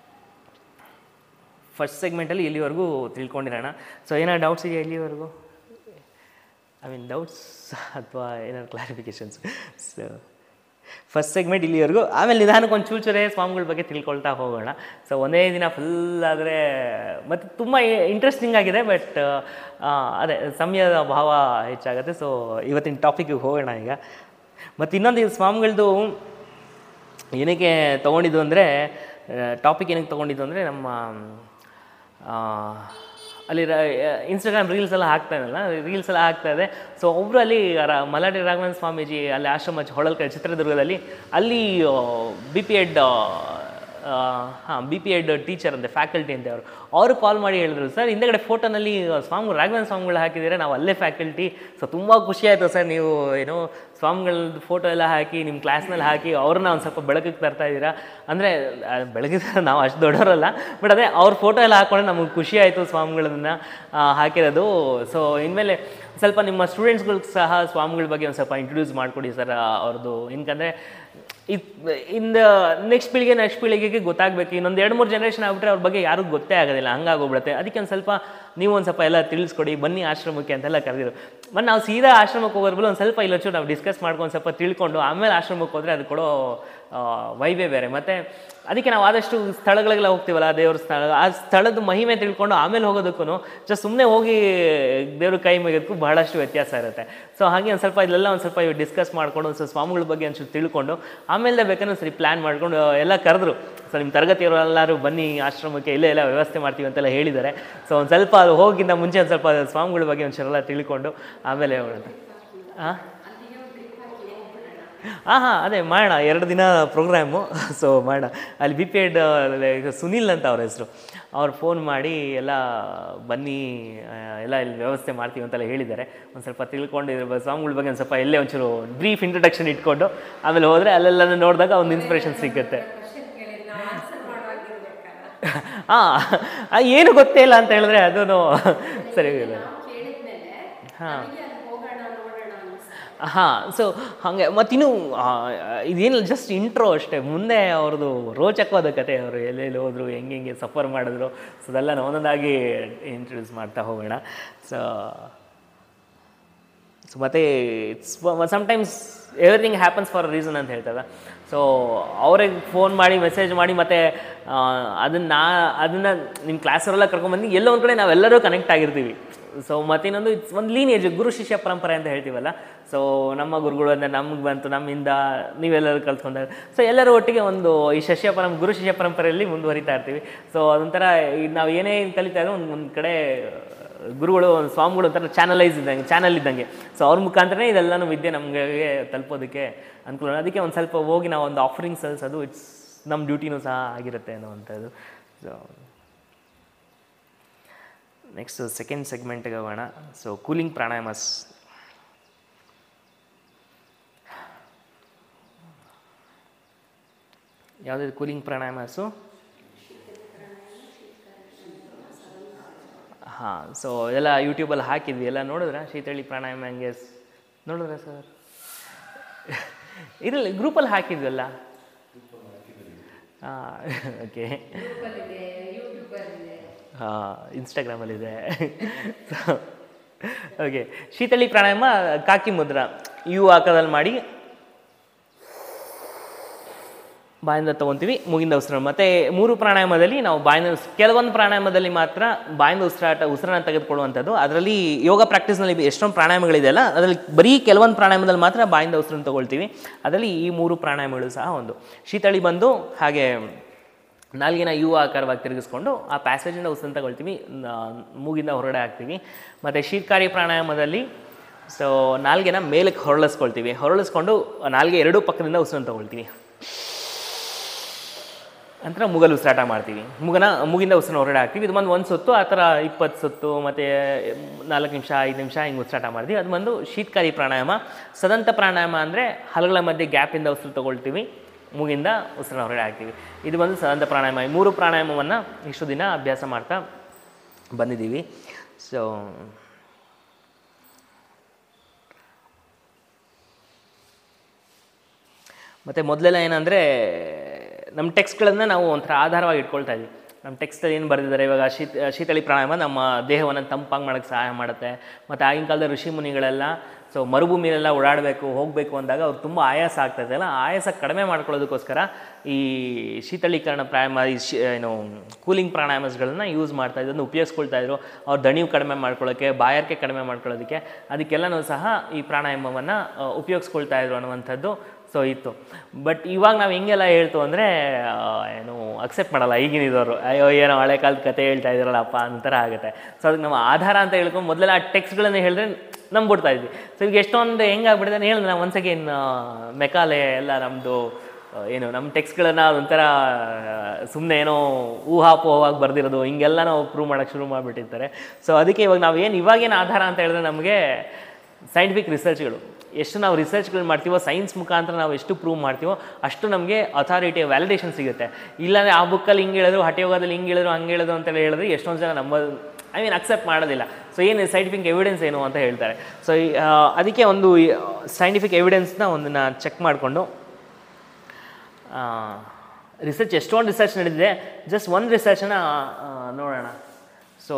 ಫಸ್ಟ್ ಸೆಗ್ಮೆಂಟಲ್ಲಿ ಇಲ್ಲಿವರೆಗೂ ತಿಳ್ಕೊಂಡಿರೋಣ ಸೊ ಏನಾದ್ರು ಡೌಟ್ಸ್ ಇದೆಯಾ ಇಲ್ಲಿವರೆಗೂ ಐ ಮೀನ್ ಡೌಟ್ಸ್ ಅಥವಾ ಏನಾದ್ರು ಕ್ಲಾರಿಫಿಕೇಷನ್ಸ್ ಸೊ ಫಸ್ಟ್ ಸೆಗ್ಮೆಂಟ್ ಇಲ್ಲಿವರೆಗೂ ಆಮೇಲೆ ನಿಧಾನಕ್ಕೆ ಒಂದು ಚೂಚೂರೇ ಸ್ವಾಮಿಗಳ ಬಗ್ಗೆ ತಿಳ್ಕೊಳ್ತಾ ಹೋಗೋಣ ಸೊ ಒಂದೇ ದಿನ ಫುಲ್ ಆದರೆ ಮತ್ತು ತುಂಬ ಇಂಟ್ರೆಸ್ಟಿಂಗ್ ಆಗಿದೆ ಬಟ್ ಅದೇ ಸಮಯದ ಅಭಾವ ಹೆಚ್ಚಾಗುತ್ತೆ ಸೊ ಇವತ್ತಿನ ಟಾಪಿಕ್ಗೆ ಹೋಗೋಣ ಈಗ ಮತ್ತು ಇನ್ನೊಂದು ಈ ಸ್ವಾಮಿಗಳದ್ದು ಏನಕ್ಕೆ ತೊಗೊಂಡಿದ್ದು ಅಂದರೆ ಟಾಪಿಕ್ ಏನಕ್ಕೆ ತೊಗೊಂಡಿದ್ದು ಅಂದರೆ ನಮ್ಮ ಆ, ಅಲ್ಲಿ ಇನ್ಸ್ಟಾಗ್ರಾಮ್ ರೀಲ್ಸ್ ಎಲ್ಲ ಹಾಕ್ತಾ ಇದಲ್ಲ ರೀಲ್ಸ್ ಎಲ್ಲ ಹಾಕ್ತಾ ಇದೆ ಸೊ ಒಬ್ಬರು ಅಲ್ಲಿ ರ ಮಲಾಡಿ ರಾಘವೇಂದ್ರ ಸ್ವಾಮೀಜಿ ಅಲ್ಲಿ ಆಶ್ರಮ ಹೊಳಲ್ಕೆ ಚಿತ್ರದುರ್ಗದಲ್ಲಿ ಅಲ್ಲಿ ಬಿ ಪಿ ಎಡ್ ಹಾಂ ಬಿ ಪಿ ಎಡ್ ಟೀಚರ್ ಅಂತೆ ಫ್ಯಾಕಲ್ಟಿ ಅಂತೆ ಅವರು ಅವರು ಕಾಲ್ ಮಾಡಿ ಹೇಳಿದ್ರು ಸರ್ ಹಿಂದೆಗಡೆ ಫೋಟೋನಲ್ಲಿ ಸ್ವಾಮಿ ರಾಘವೇಂದ್ರ ಸ್ವಾಮಿಗಳು ಹಾಕಿದ್ದೀರಾ ನಾವು ಅಲ್ಲೇ ಫ್ಯಾಕಲ್ಟಿ ಸೊ ತುಂಬ ಖುಷಿ ಆಯಿತು ಸರ್ ನೀವು ಏನೋ ಸ್ವಾಮಿಗಳದ್ದು ಫೋಟೋ ಎಲ್ಲ ಹಾಕಿ ನಿಮ್ಮ ಕ್ಲಾಸ್ನಲ್ಲಿ ಹಾಕಿ ಅವ್ರನ್ನ ಒಂದು ಸ್ವಲ್ಪ ಬೆಳಕಿಗೆ ತರ್ತಾ ಇದ್ದೀರಾ ಅಂದರೆ ಬೆಳಕಿಗೆ ನಾವು ಅಷ್ಟು ದೊಡ್ಡವರಲ್ಲ ಬಟ್ ಅದೇ ಅವ್ರ ಫೋಟೋ ಎಲ್ಲ ಹಾಕ್ಕೊಂಡ್ರೆ ನಮಗೆ ಖುಷಿ ಆಯಿತು ಸ್ವಾಮಿಗಳನ್ನ ಆ, ಹಾಕಿರೋದು ಸೊ ಇನ್ಮೇಲೆ ಸ್ವಲ್ಪ ನಿಮ್ಮ ಸ್ಟೂಡೆಂಟ್ಸ್ಗಳಿಗೆ ಸಹ ಸ್ವಾಮಿಗಳ ಬಗ್ಗೆ ಒಂದು ಸ್ವಲ್ಪ ಇಂಟ್ರೊಡ್ಯೂಸ್ ಮಾಡಿಕೊಡಿ ಸರ್ ಅವ್ರದ್ದು ಏನಕಂದರೆ ಇದು ಇಂದ ನೆಕ್ಸ್ಟ್ ಪೀಳಿಗೆ ನೆಕ್ಸ್ಟ್ ಪೀಳಿಗೆಗೆ ಗೊತ್ತಾಗಬೇಕು ಇನ್ನೊಂದು ಎರಡು ಮೂರು ಜನ್ರೇಷನ್ ಆಗ್ಬಿಟ್ರೆ ಅವ್ರ ಬಗ್ಗೆ ಯಾರಿಗೂ ಗೊತ್ತೇ ಆಗೋದಿಲ್ಲ ಹಂಗಾಗೋಗ್ಬಿಡುತ್ತೆ ಅದಕ್ಕೆ ಒಂದು ಸ್ವಲ್ಪ ನೀವು ಒಂದು ಸ್ವಲ್ಪ ಎಲ್ಲ ತಿಳಿಸ್ಕೊಡಿ ಬನ್ನಿ ಆಶ್ರಮಕ್ಕೆ ಅಂತೆಲ್ಲ ಕರೆದಿರು ಮತ್ತು ನಾವು ಸೀದಾ ಆಶ್ರಮಕ್ಕೆ ಹೋಗೋರ್ಬಲ್ಲ ಒಂದು ಸ್ವಲ್ಪ ಇಲ್ಲೊಂಚು ನಾವು ಡಿಸ್ಕಸ್ ಮಾಡ್ಕೊಂಡು ಸ್ವಲ್ಪ ತಿಳ್ಕೊಂಡು ಆಮೇಲೆ ಆಶ್ರಮಕ್ಕೆ ಹೋದರೆ ಅದು ಕೊಡೋ ವೈಬೇ ಬೇರೆ ಮತ್ತು ಅದಕ್ಕೆ ನಾವು ಆದಷ್ಟು ಸ್ಥಳಗಳಿಗೆಲ್ಲ ಹೋಗ್ತೀವಲ್ಲ ದೇವ್ರ ಸ್ಥಳ ಆ ಸ್ಥಳದ ಮಹಿಮೆ ತಿಳ್ಕೊಂಡು ಆಮೇಲೆ ಹೋಗೋದಕ್ಕೂ ಜಸ್ಟ್ ಸುಮ್ಮನೆ ಹೋಗಿ ದೇವ್ರ ಕೈ ಮುಗಿಯೋದಕ್ಕೂ ಬಹಳಷ್ಟು ವ್ಯತ್ಯಾಸ ಇರುತ್ತೆ ಸೊ ಹಾಗೆ ಒಂದು ಸ್ವಲ್ಪ ಇಲ್ಲೆಲ್ಲ ಒಂದು ಸ್ವಲ್ಪ ಡಿಸ್ಕಸ್ ಮಾಡ್ಕೊಂಡು ಒಂದು ಸ್ವಲ್ಪ ಸ್ವಾಮಿಗಳ ಬಗ್ಗೆ ಒಂಚೂರು ತಿಳ್ಕೊಂಡು ಆಮೇಲೆ ಬೇಕಂದ್ರೆ ಸರಿ ಪ್ಲ್ಯಾನ್ ಮಾಡ್ಕೊಂಡು ಎಲ್ಲ ಕರೆದ್ರು ಸೊ ನಿಮ್ಮ ತರಗತಿಯವರೆಲ್ಲರೂ ಬನ್ನಿ ಆಶ್ರಮಕ್ಕೆ ಇಲ್ಲೇ ಎಲ್ಲ ವ್ಯವಸ್ಥೆ ಮಾಡ್ತೀವಿ ಅಂತೆಲ್ಲ ಹೇಳಿದ್ದಾರೆ ಸೊ ಒಂದು ಸ್ವಲ್ಪ ಅದು ಹೋಗಿಂದ ಮುಂಚೆ ಒಂದು ಸ್ವಲ್ಪ ಸ್ವಾಮಿಗಳ ಬಗ್ಗೆ ಒಂಚೂರೆಲ್ಲ ತಿಳ್ಕೊಂಡು ಆಮೇಲೆ ಹೋಗೋಣ ಹಾಂ ಹಾಂ ಹಾಂ ಅದೇ ಮಾಡೋಣ ಎರಡು ದಿನ ಪ್ರೋಗ್ರಾಮು ಸೊ ಮಾಡೋಣ ಅಲ್ಲಿ ಬಿ ಪಿ ಎಡ್ ಸುನಿಲ್ ಅಂತ ಅವ್ರ ಹೆಸರು ಅವ್ರು ಫೋನ್ ಮಾಡಿ ಎಲ್ಲ ಬನ್ನಿ ಆ, ಎಲ್ಲ ಇಲ್ಲಿ ವ್ಯವಸ್ಥೆ ಮಾಡ್ತೀವಿ ಅಂತೆಲ್ಲ ಹೇಳಿದ್ದಾರೆ ಒಂದು ಸ್ವಲ್ಪ ತಿಳ್ಕೊಂಡು ಇದ್ರ ಬಗ್ಗೆ ಸ್ವಾಮಿಗಳ ಬಗ್ಗೆ ಒಂದು ಸ್ವಲ್ಪ ಎಲ್ಲೇ ಒಂಚೂರು ಬ್ರೀಫ್ ಇಂಟ್ರಡಕ್ಷನ್ ಇಟ್ಕೊಂಡು ಆಮೇಲೆ ಹೋದರೆ ಅಲ್ಲೆಲ್ಲ ನೋಡಿದಾಗ ಒಂದು ಇನ್ಸ್ಪಿರೇಷನ್ ಸಿಗುತ್ತೆ ಕ್ವಶನ್ ಕೇಳಿದ್ರೆ ನಾವು ಆನ್ಸರ್ ಮಾಡುವಾಗಿರ್ಬೇಕಲ್ಲ ಹಾಂ ಏನು ಗೊತ್ತೇ ಇಲ್ಲ ಅಂತ ಹೇಳಿದ್ರೆ ಅದೂ ಸರಿ ಇಲ್ಲ ನಾವು ಕೇಳಿದ್ಮೇಲೆ ನಮಗೆ ಅಲ್ಲಿ ಹೋಗೋಣ ನೋಡೋಣ ಅನ್ಸುತ್ತೆ ಹಾಂ ಸೊ ಹಾಗೆ ಮತ್ತಿನ್ನು ಆ, ಇದೇನಿಲ್ಲ ಜಸ್ಟ್ ಇಂಟ್ರೋ ಅಷ್ಟೇ ಮುಂದೆ ಅವ್ರದ್ದು ರೋಚಕವಾದ ಕತೆ ಅವರು ಎಲ್ಲೆಲ್ಲಿ ಹೋದರು ಹೆಂಗೆ ಹೆಂಗೆ ಸಫರ್ ಮಾಡಿದ್ರು ಸೊ ಅದೆಲ್ಲ ಒಂದೊಂದಾಗಿ ಇಂಟ್ರೊಡ್ಯೂಸ್ ಮಾಡ್ತಾ ಹೋಗೋಣ ಸೊ ಸೊ ಮತ್ತು it's sometimes everything happens for reason ಅಂತ ಹೇಳ್ತಾರೆ ಸೊ ಅವ್ರಿಗೆ ಫೋನ್ ಮಾಡಿ ಮೆಸೇಜ್ ಮಾಡಿ ಮತ್ತು ಅದನ್ನು ಅದನ್ನು ನಿಮ್ಮ ಕ್ಲಾಸವರೆಲ್ಲ ಕರ್ಕೊಂಬಂದು ಎಲ್ಲೋ ಒಂದು ಕಡೆ ನಾವೆಲ್ಲರೂ ಕನೆಕ್ಟ್ ಆಗಿರ್ತೀವಿ ಸೊ ಮತ್ತಿನ್ನೊಂದು ಇಟ್ಸ್ ಒಂದು ಲೀನೇಜ್ ಗುರು ಶಿಷ್ಯ ಪರಂಪರೆ ಅಂತ ಹೇಳ್ತೀವಲ್ಲ ಸೊ ನಮ್ಮ ಗುರುಗಳು ಅಂದರೆ ನಮಗೆ ಬಂತು ನಮ್ಮಿಂದ ನೀವೆಲ್ಲರೂ ಕಲ್ತ್ಕೊಂಡಾಗ ಸೊ ಎಲ್ಲರೂ ಒಟ್ಟಿಗೆ ಒಂದು ಈ ಶಿಷ್ಯ ಪರಂ ಗುರು ಶಿಷ್ಯ ಪರಂಪರೆಯಲ್ಲಿ ಮುಂದುವರಿತಾ ಇರ್ತೀವಿ ಸೊ ಅದೊಂಥರ ಈ ನಾವು ಏನೇ ಕಲಿತಾ ಇದ್ರೂ ಒಂದು ಒಂದು ಕಡೆ ಗುರುಗಳು ಒಂದು ಸ್ವಾಮಿಗಳು ಒಂಥರ ಚಾನಲೈಸ್ ಇದ್ದಂಗೆ ಚಾನಲ್ ಇದ್ದಂಗೆ ಸೊ ಅವ್ರ ಮುಖಾಂತರನೇ ಇದೆಲ್ಲನೂ ವಿದ್ಯೆ ನಮಗೆ ತಲುಪೋದಕ್ಕೆ ಅನುಕೂಲ ಅದಕ್ಕೆ ಒಂದು ಸ್ವಲ್ಪ ಹೋಗಿ ನಾವು ಒಂದು ಆಫರಿಂಗ್ ಸಲ್ಲಿಸೋದು ಇಟ್ಸ್ ನಮ್ಮ ಡ್ಯೂಟಿನೂ ಸಹ ಆಗಿರುತ್ತೆ ಅನ್ನೋವಂಥದ್ದು ಸೊ ನೆಕ್ಸ್ಟ್ ಸೆಕೆಂಡ್ ಸೆಗ್ಮೆಂಟ್ಗೆ ಹೋಗೋಣ ಸೊ ಕೂಲಿಂಗ್ ಪ್ರಾಣಾಯಾಮಸ್ ಯಾವುದಿದೆ ಕೂಲಿಂಗ್ ಪ್ರಾಣಾಯಾಮಸು ಹಾಂ ಸೊ ಎಲ್ಲ ಯೂಟ್ಯೂಬಲ್ಲಿ ಹಾಕಿದ್ವಿ ಎಲ್ಲ ನೋಡಿದ್ರ ಶೀತಳಿ ಪ್ರಾಣಾಯಾಮ ಹಂಗೆ ಸ್- ನೋಡಿದ್ರ ಸರ್ ಇರಲ್ಲ ಗ್ರೂಪಲ್ಲಿ ಹಾಕಿದ್ವಲ್ಲ ಹಾಂ ಓಕೆ ಗ್ರೂಪಲ್ಲಿದೆ ಯೂಟ್ಯೂಬಲ್ಲಿದೆ ಹಾಂ ಇನ್ಸ್ಟಾಗ್ರಾಮಲ್ಲಿದೆ ಓಕೆ ಶೀತಳಿ ಪ್ರಾಣಾಯಾಮ ಕಾಕಿ ಮುದ್ರ ಯು ಆಕಾರದಲ್ಲಿ ಮಾಡಿ ಬಾಯಿಂದ ತೊಗೊತೀವಿ ಮೂಗಿಂದ ಉಸಿರು ಮತ್ತು ಮೂರು ಪ್ರಾಣಾಯಾಮದಲ್ಲಿ ನಾವು ಬಾಯಿಂದ ಉಸ್- ಕೆಲವೊಂದು ಪ್ರಾಣಾಯಾಮದಲ್ಲಿ ಮಾತ್ರ ಬಾಯಿಂದ ಉಸಿರಾಟ ಉಸಿರನ್ನ ತೆಗೆದುಕೊಳ್ಳುವಂಥದ್ದು ಅದರಲ್ಲಿ ಯೋಗ ಪ್ರಾಕ್ಟೀಸ್ನಲ್ಲಿ ಎಷ್ಟೊಂದು ಪ್ರಾಣಾಯಾಮಗಳಿದೆಯಲ್ಲ ಅದರಲ್ಲಿ ಬರೀ ಕೆಲವೊಂದು ಪ್ರಾಣಾಯಾಮದಲ್ಲಿ ಮಾತ್ರ ಬಾಯಿಂದ ಉಸಿರನ್ನು ತಗೊಳ್ತೀವಿ ಅದರಲ್ಲಿ ಈ ಮೂರು ಪ್ರಾಣಾಯಾಮಗಳು ಸಹ ಒಂದು ಶೀತಳಿ ಬಂದು ಹಾಗೆ ನಾಲ್ಗಿನ ಯು ಆಕಾರವಾಗಿ ತಿರುಗಿಸ್ಕೊಂಡು ಆ ಪ್ಯಾಸೇಜಿಂದ ಉಸಿರನ್ನು ತಗೊಳ್ತೀವಿ ನ- ಮೂಗಿಂದ ಹೊರಗಡೆ ಹಾಕ್ತೀವಿ ಮತ್ತು ಶೀತಕಾರಿ ಪ್ರಾಣಾಯಾಮದಲ್ಲಿ ಸೊ ನಾಲ್ಗೆನ ಮೇಲಕ್ಕೆ ಹೊರಳಿಸ್ಕೊಳ್ತೀವಿ ಹೊರಳಿಸ್ಕೊಂಡು ನಾಲ್ಗೆ ಎರಡೂ ಪಕ್ಕದಿಂದ ಉಸಿರನ್ನು ತಗೊಳ್ತೀವಿ ನಂತರ ಮುಗಲು ಉಸಿರಾಟ ಮಾಡ್ತೀವಿ ಮುಗನ ಮುಗಿಂದ ಉಸಿರನ್ನ ಹೊರಗಡೆ ಹಾಕ್ತೀವಿ ಇದು ಬಂದು ಒಂದು ಸುತ್ತು ಆ ಥರ ಇಪ್ಪತ್ತು ಸುತ್ತು ಮತ್ತು ನಾಲ್ಕು ನಿಮಿಷ ಐದು ನಿಮಿಷ ಹಿಂಗೆ ಉಸಿರಾಟ ಮಾಡ್ತೀವಿ ಅದು ಬಂದು ಶೀತಕಾರಿ ಪ್ರಾಣಾಯಾಮ ಸದಂತ ಪ್ರಾಣಾಯಾಮ ಅಂದರೆ ಹಲಗಳ ಮಧ್ಯೆ ಗ್ಯಾಪಿಂದ ಉಸಿರು ತಗೊಳ್ತೀವಿ ಮೂಗಿಂದ ಉಸಿರನ್ನ ಹೊರಗಡೆ ಹಾಕ್ತೀವಿ ಇದು ಬಂದು ಸದಂತ ಪ್ರಾಣಾಯಾಮ ಈ ಮೂರು ಪ್ರಾಣಾಯಾಮವನ್ನು ಇಷ್ಟು ದಿನ ಅಭ್ಯಾಸ ಮಾಡ್ತಾ ಬಂದಿದ್ದೀವಿ ಸೊ ಮತ್ತು ಮೊದಲೆಲ್ಲ ಏನಂದರೆ ನಮ್ಮ ಟೆಕ್ಸ್ಟ್ಗಳನ್ನು ನಾವು ಒಂಥರ ಆಧಾರವಾಗಿ ಇಟ್ಕೊಳ್ತಾ ಇದ್ವಿ ನಮ್ಮ ಟೆಕ್ಸ್ಟಲ್ಲಿ ಏನು ಬರೆದಿದ್ದಾರೆ ಇವಾಗ ಶೀತ ಶೀತಳಿ ಪ್ರಾಣಾಯಾಮ ನಮ್ಮ ದೇಹವನ್ನು ತಂಪಾಗಿ ಮಾಡೋಕ್ಕೆ ಸಹಾಯ ಮಾಡುತ್ತೆ ಮತ್ತು ಆಗಿನ ಕಾಲದ ಋಷಿ ಮುನಿಗಳೆಲ್ಲ ಸೊ ಮರುಭೂಮಿಯಲ್ಲೆಲ್ಲ ಓಡಾಡಬೇಕು ಹೋಗಬೇಕು ಅಂದಾಗ ಅವ್ರು ತುಂಬ ಆಯಾಸ ಆಗ್ತಾ ಇದೆಯಲ್ಲ ಆಯಾಸ ಕಡಿಮೆ ಮಾಡ್ಕೊಳ್ಳೋದಕ್ಕೋಸ್ಕರ ಈ ಶೀತಳೀಕರಣ ಪ್ರಾಣಾಯಾಮ ಈ ಶಿ ಏನು ಕೂಲಿಂಗ್ ಪ್ರಾಣಾಯಾಮಸ್ಗಳನ್ನ ಯೂಸ್ ಮಾಡ್ತಾ ಇದನ್ನು ಉಪಯೋಗಿಸ್ಕೊಳ್ತಾ ಇದ್ರು ಅವ್ರ ದಣಿವು ಕಡಿಮೆ ಮಾಡ್ಕೊಳ್ಳೋಕ್ಕೆ ಬಾಯಾರಿಕೆ ಕಡಿಮೆ ಮಾಡ್ಕೊಳ್ಳೋದಕ್ಕೆ ಅದಕ್ಕೆಲ್ಲನೂ ಸಹ ಈ ಪ್ರಾಣಾಯಾಮವನ್ನು ಉಪಯೋಗಿಸ್ಕೊಳ್ತಾ ಇದ್ರು ಅನ್ನುವಂಥದ್ದು ಸೊ ಇತ್ತು ಬಟ್ ಇವಾಗ ನಾವು ಹಿಂಗೆಲ್ಲ ಹೇಳ್ತು ಅಂದರೆ ಏನು ಅಕ್ಸೆಪ್ಟ್ ಮಾಡಲ್ಲ ಈಗಿನ ಇರೋರು ಅಯ್ಯೋ ಏನೋ ಹಳೆ ಕಾಲದ ಕತೆ ಹೇಳ್ತಾ ಇದ್ದಾರಲ್ಲಪ್ಪ ಅಂತರ ಆಗುತ್ತೆ ಸೊ ಅದಕ್ಕೆ ನಾವು ಆಧಾರ ಅಂತ ಹೇಳ್ಕೊಂಡು ಮೊದಲೆಲ್ಲ ಆ ಟೆಕ್ಸ್ಟ್ಗಳನ್ನ ಹೇಳಿದ್ರೆ ನಂಬಿಡ್ತಾ ಇದ್ವಿ ಸೊ ಈಗ ಎಷ್ಟೊಂದು ಹೆಂಗಾಗ್ಬಿಟ್ಟಿದೆ ಹೇಳಿದ್ರೆ ನಾವು ಒನ್ಸ್ ಅಗೇನ್ ಮೆಕಾಲೆ ಎಲ್ಲ ನಮ್ಮದು ಏನು ನಮ್ಮ ಟೆಕ್ಸ್ಟ್ಗಳನ್ನು ಒಂಥರ ಸುಮ್ಮನೆ ಏನೋ ಊಹಾಪೋಹವಾಗಿ ಬರ್ದಿರೋದು ಹಿಂಗೆಲ್ಲ ನಾವು ಪ್ರೂವ್ ಮಾಡೋಕ್ಕೆ ಶುರು ಮಾಡಿಬಿಟ್ಟಿರ್ತಾರೆ ಸೊ ಅದಕ್ಕೆ ಇವಾಗ ನಾವು ಏನು ಇವಾಗೇನು ಆಧಾರ ಅಂತ ಹೇಳಿದ್ರೆ ನಮಗೆ ಸೈಂಟಿಫಿಕ್ ರಿಸರ್ಚ್ಗಳು ಎಷ್ಟು ನಾವು ರಿಸರ್ಚ್ಗಳು ಮಾಡ್ತೀವೋ ಸೈನ್ಸ್ ಮುಖಾಂತರ ನಾವು ಎಷ್ಟು ಪ್ರೂವ್ ಮಾಡ್ತೀವೋ ಅಷ್ಟು ನಮಗೆ ಅಥಾರಿಟಿ ವ್ಯಾಲಿಡೇಷನ್ ಸಿಗುತ್ತೆ ಇಲ್ಲಾಂದರೆ ಆ ಬುಕ್ಕಲ್ಲಿ ಹಿಂಗೆ ಹೇಳಿದ್ರು ಹಠಯೋಗದಲ್ಲಿ ಹಿಂಗೆ ಹೇಳಿದ್ರು ಹಂಗೆ ಹೇಳಿದ್ರು ಅಂತ ಹೇಳಿದ್ರೆ ಎಷ್ಟೊಂದು ಜನ ನಮ್ಮ ಐ ಮೀನ್ ಅಕ್ಸೆಪ್ಟ್ ಮಾಡೋದಿಲ್ಲ ಸೊ ಏನು ಸೈಂಟಿಫಿಕ್ ಎವಿಡೆನ್ಸ್ ಏನು ಅಂತ ಹೇಳ್ತಾರೆ ಸೊ ಅದಕ್ಕೆ ಒಂದು ಸೈಂಟಿಫಿಕ್ ಎವಿಡೆನ್ಸ್ನ ಒಂದನ್ನು ಚೆಕ್ ಮಾಡಿಕೊಂಡು ರಿಸರ್ಚ್ ಎಷ್ಟೊಂದು ರಿಸರ್ಚ್ ನಡೆದಿದೆ ಜಸ್ಟ್ ಒಂದು ರಿಸರ್ಚನ್ನ ನೋಡೋಣ ಸೊ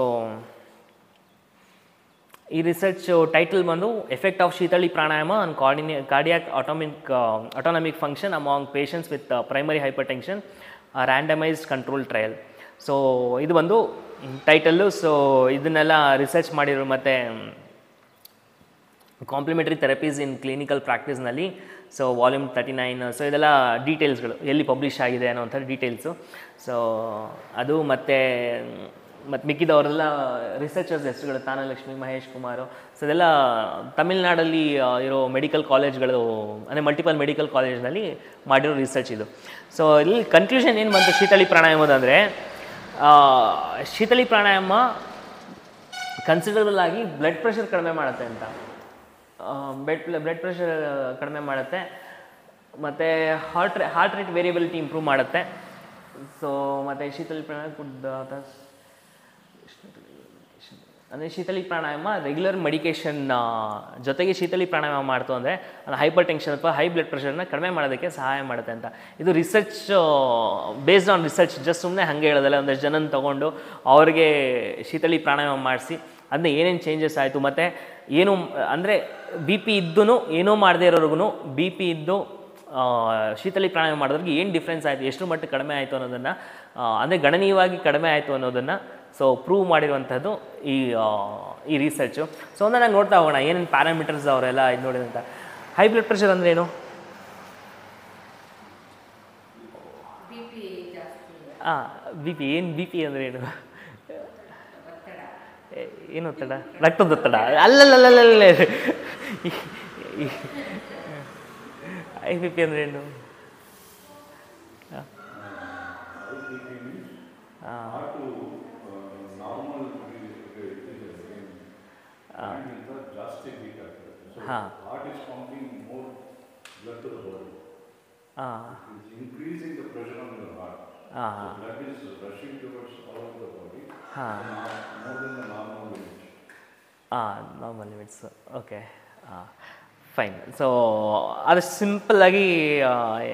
ಈ ರಿಸರ್ಚ್ ಟೈಟಲ್ ಬಂದು effect of Sheetali pranayama on ಕಾರ್ಡಿನೇ cardiac atomic autonomic function among patients with primary hypertension randomized control trial so ಇದು ಬಂದು ಟೈಟಲ್ಲು ಸೊ ಇದನ್ನೆಲ್ಲ ರಿಸರ್ಚ್ ಮಾಡಿರೋ ಮತ್ತು ಕಾಂಪ್ಲಿಮೆಂಟರಿ ಥೆರಪೀಸ್ ಇನ್ ಕ್ಲಿನಿಕಲ್ ಪ್ರಾಕ್ಟೀಸ್ನಲ್ಲಿ so volume thirty nine so ಇದೆಲ್ಲ ಡೀಟೇಲ್ಸ್ಗಳು ಎಲ್ಲಿ ಪಬ್ಲಿಷ್ ಆಗಿದೆ ಅನ್ನೋಂಥ ಡೀಟೇಲ್ಸು ಸೊ ಅದು ಮತ್ತು ಮತ್ತು ಮಿಕ್ಕಿದವರೆಲ್ಲ ರಿಸರ್ಚರ್ಸ್ ಹೆಸರುಗಳು ತಾನಲಕ್ಷ್ಮಿ ಮಹೇಶ್ ಕುಮಾರು ಸೊ ಇದೆಲ್ಲ ತಮಿಳ್ನಾಡಲ್ಲಿ ಆ, ಇರೋ ಮೆಡಿಕಲ್ ಕಾಲೇಜ್ಗಳು ಅಂದರೆ ಮಲ್ಟಿಪಲ್ ಮೆಡಿಕಲ್ ಕಾಲೇಜ್ನಲ್ಲಿ ಮಾಡಿರೋ ರಿಸರ್ಚ್ ಇದು ಸೊ ಇಲ್ಲಿ ಕನ್ಕ್ಲೂಷನ್ ಏನು ಬಂತು ಶೀತಳಿ ಪ್ರಾಣಾಯಾಮದಂದರೆ ಶೀತಳಿ ಪ್ರಾಣಾಯಾಮ ಕನ್ಸಿಡರಬಲ್ ಆಗಿ ಬ್ಲಡ್ ಪ್ರೆಷರ್ ಕಡಿಮೆ ಮಾಡುತ್ತೆ ಅಂತ ಬ್ಲಡ್ ಬ್ಲಡ್ ಪ್ರೆಷರ್ ಕಡಿಮೆ ಮಾಡುತ್ತೆ ಮತ್ತು ಹಾರ್ಟ್ ರೇ ಹಾರ್ಟ್ ರೇಟ್ ವೇರಿಯಬಿಲಿಟಿ ಇಂಪ್ರೂವ್ ಮಾಡುತ್ತೆ ಸೊ ಮತ್ತು ಶೀತಳಿ ಪ್ರಾಣಾಯಾಮ ಕುಡ್ ಅಂದರೆ ಶೀತಳಿ ಪ್ರಾಣಾಯಾಮ ರೆಗ್ಯುಲರ್ ಮೆಡಿಕೇಷನ್ ಜೊತೆಗೆ ಶೀತಳಿ ಪ್ರಾಣಾಯಾಮ ಮಾಡ್ತು ಅಂದರೆ ಅದು ಹೈಪರ್ ಟೆನ್ಷನ್ ಅಥವಾ ಹೈ ಬ್ಲಡ್ ಪ್ರೆಷರ್ನ ಕಡಿಮೆ ಮಾಡೋದಕ್ಕೆ ಸಹಾಯ ಮಾಡುತ್ತೆ ಅಂತ ಇದು research based on research just ಸುಮ್ಮನೆ ಹಾಗೆ ಹೇಳೋದಲ್ಲ ಒಂದಷ್ಟು ಜನನ ತೊಗೊಂಡು ಅವ್ರಿಗೆ ಶೀತಳಿ ಪ್ರಾಣಾಯಾಮ ಮಾಡಿಸಿ ಅದನ್ನ ಏನೇನು ಚೇಂಜಸ್ ಆಯಿತು ಮತ್ತು ಏನು ಅಂದರೆ ಬಿ ಪಿ ಇದ್ದೂ ಏನೂ ಮಾಡದೇ ಇರೋರ್ಗು ಬಿ ಪಿ ಇದ್ದು ಆ, ಶೀತಳಿ ಪ್ರಾಣಾಯಾಮ ಮಾಡೋದ್ರಿಗೆ ಏನು ಡಿಫ್ರೆನ್ಸ್ ಆಯಿತು ಎಷ್ಟು ಮಟ್ಟಿಗೆ ಕಡಿಮೆ ಆಯಿತು ಅನ್ನೋದನ್ನು ಅಂದರೆ ಗಣನೀಯವಾಗಿ ಕಡಿಮೆ ಆಯಿತು ಅನ್ನೋದನ್ನು ಸೊ ಪ್ರೂವ್ ಮಾಡಿರುವಂಥದ್ದು ಈ ಆ, ಈ ರಿಸರ್ಚು ಸೊ ಒಂದನ್ನು ನೋಡ್ತಾ ಹೋಗೋಣ ಏನೇನು ಪ್ಯಾರಾಮೀಟರ್ಸ್ ಅವರೆಲ್ಲ ಇದು ನೋಡಿದಂಥ ಹೈ ಬ್ಲಡ್ ಪ್ರೆಷರ್ ಅಂದರೆ ಏನು ಬಿ ಪಿ ಜಾಸ್ತಿ ಹಾಂ ಬಿ ಪಿ ಏನು ಬಿ ಪಿ ಅಂದರೆ ಏನು ಒತ್ತಡ ಏ- ಏನು ಒತ್ತಡ ರಕ್ತದೊತ್ತಡ ಅಲ್ಲಲ್ಲಲ್ಲಲ್ಲ ಐ ಬಿ ಪಿ ಅಂದರೆ ಏನು Heart to normal ಅಂತ ಜಾಸ್ತಿ ಬೀಟ್ ಆಗ್ತದೆ ಸೊ ಹಾಂ heart is pumping more blood to the body ಹಾಂ it's increasing the pressure on your heart ಹಾಂ blood is rushing towards all over the body ಹಾಂ more then the normal limit ಹಾಂ normal limits okay ಹಾಂ fine so ಅದು ಸಿಂಪಲ್ಲಾಗಿ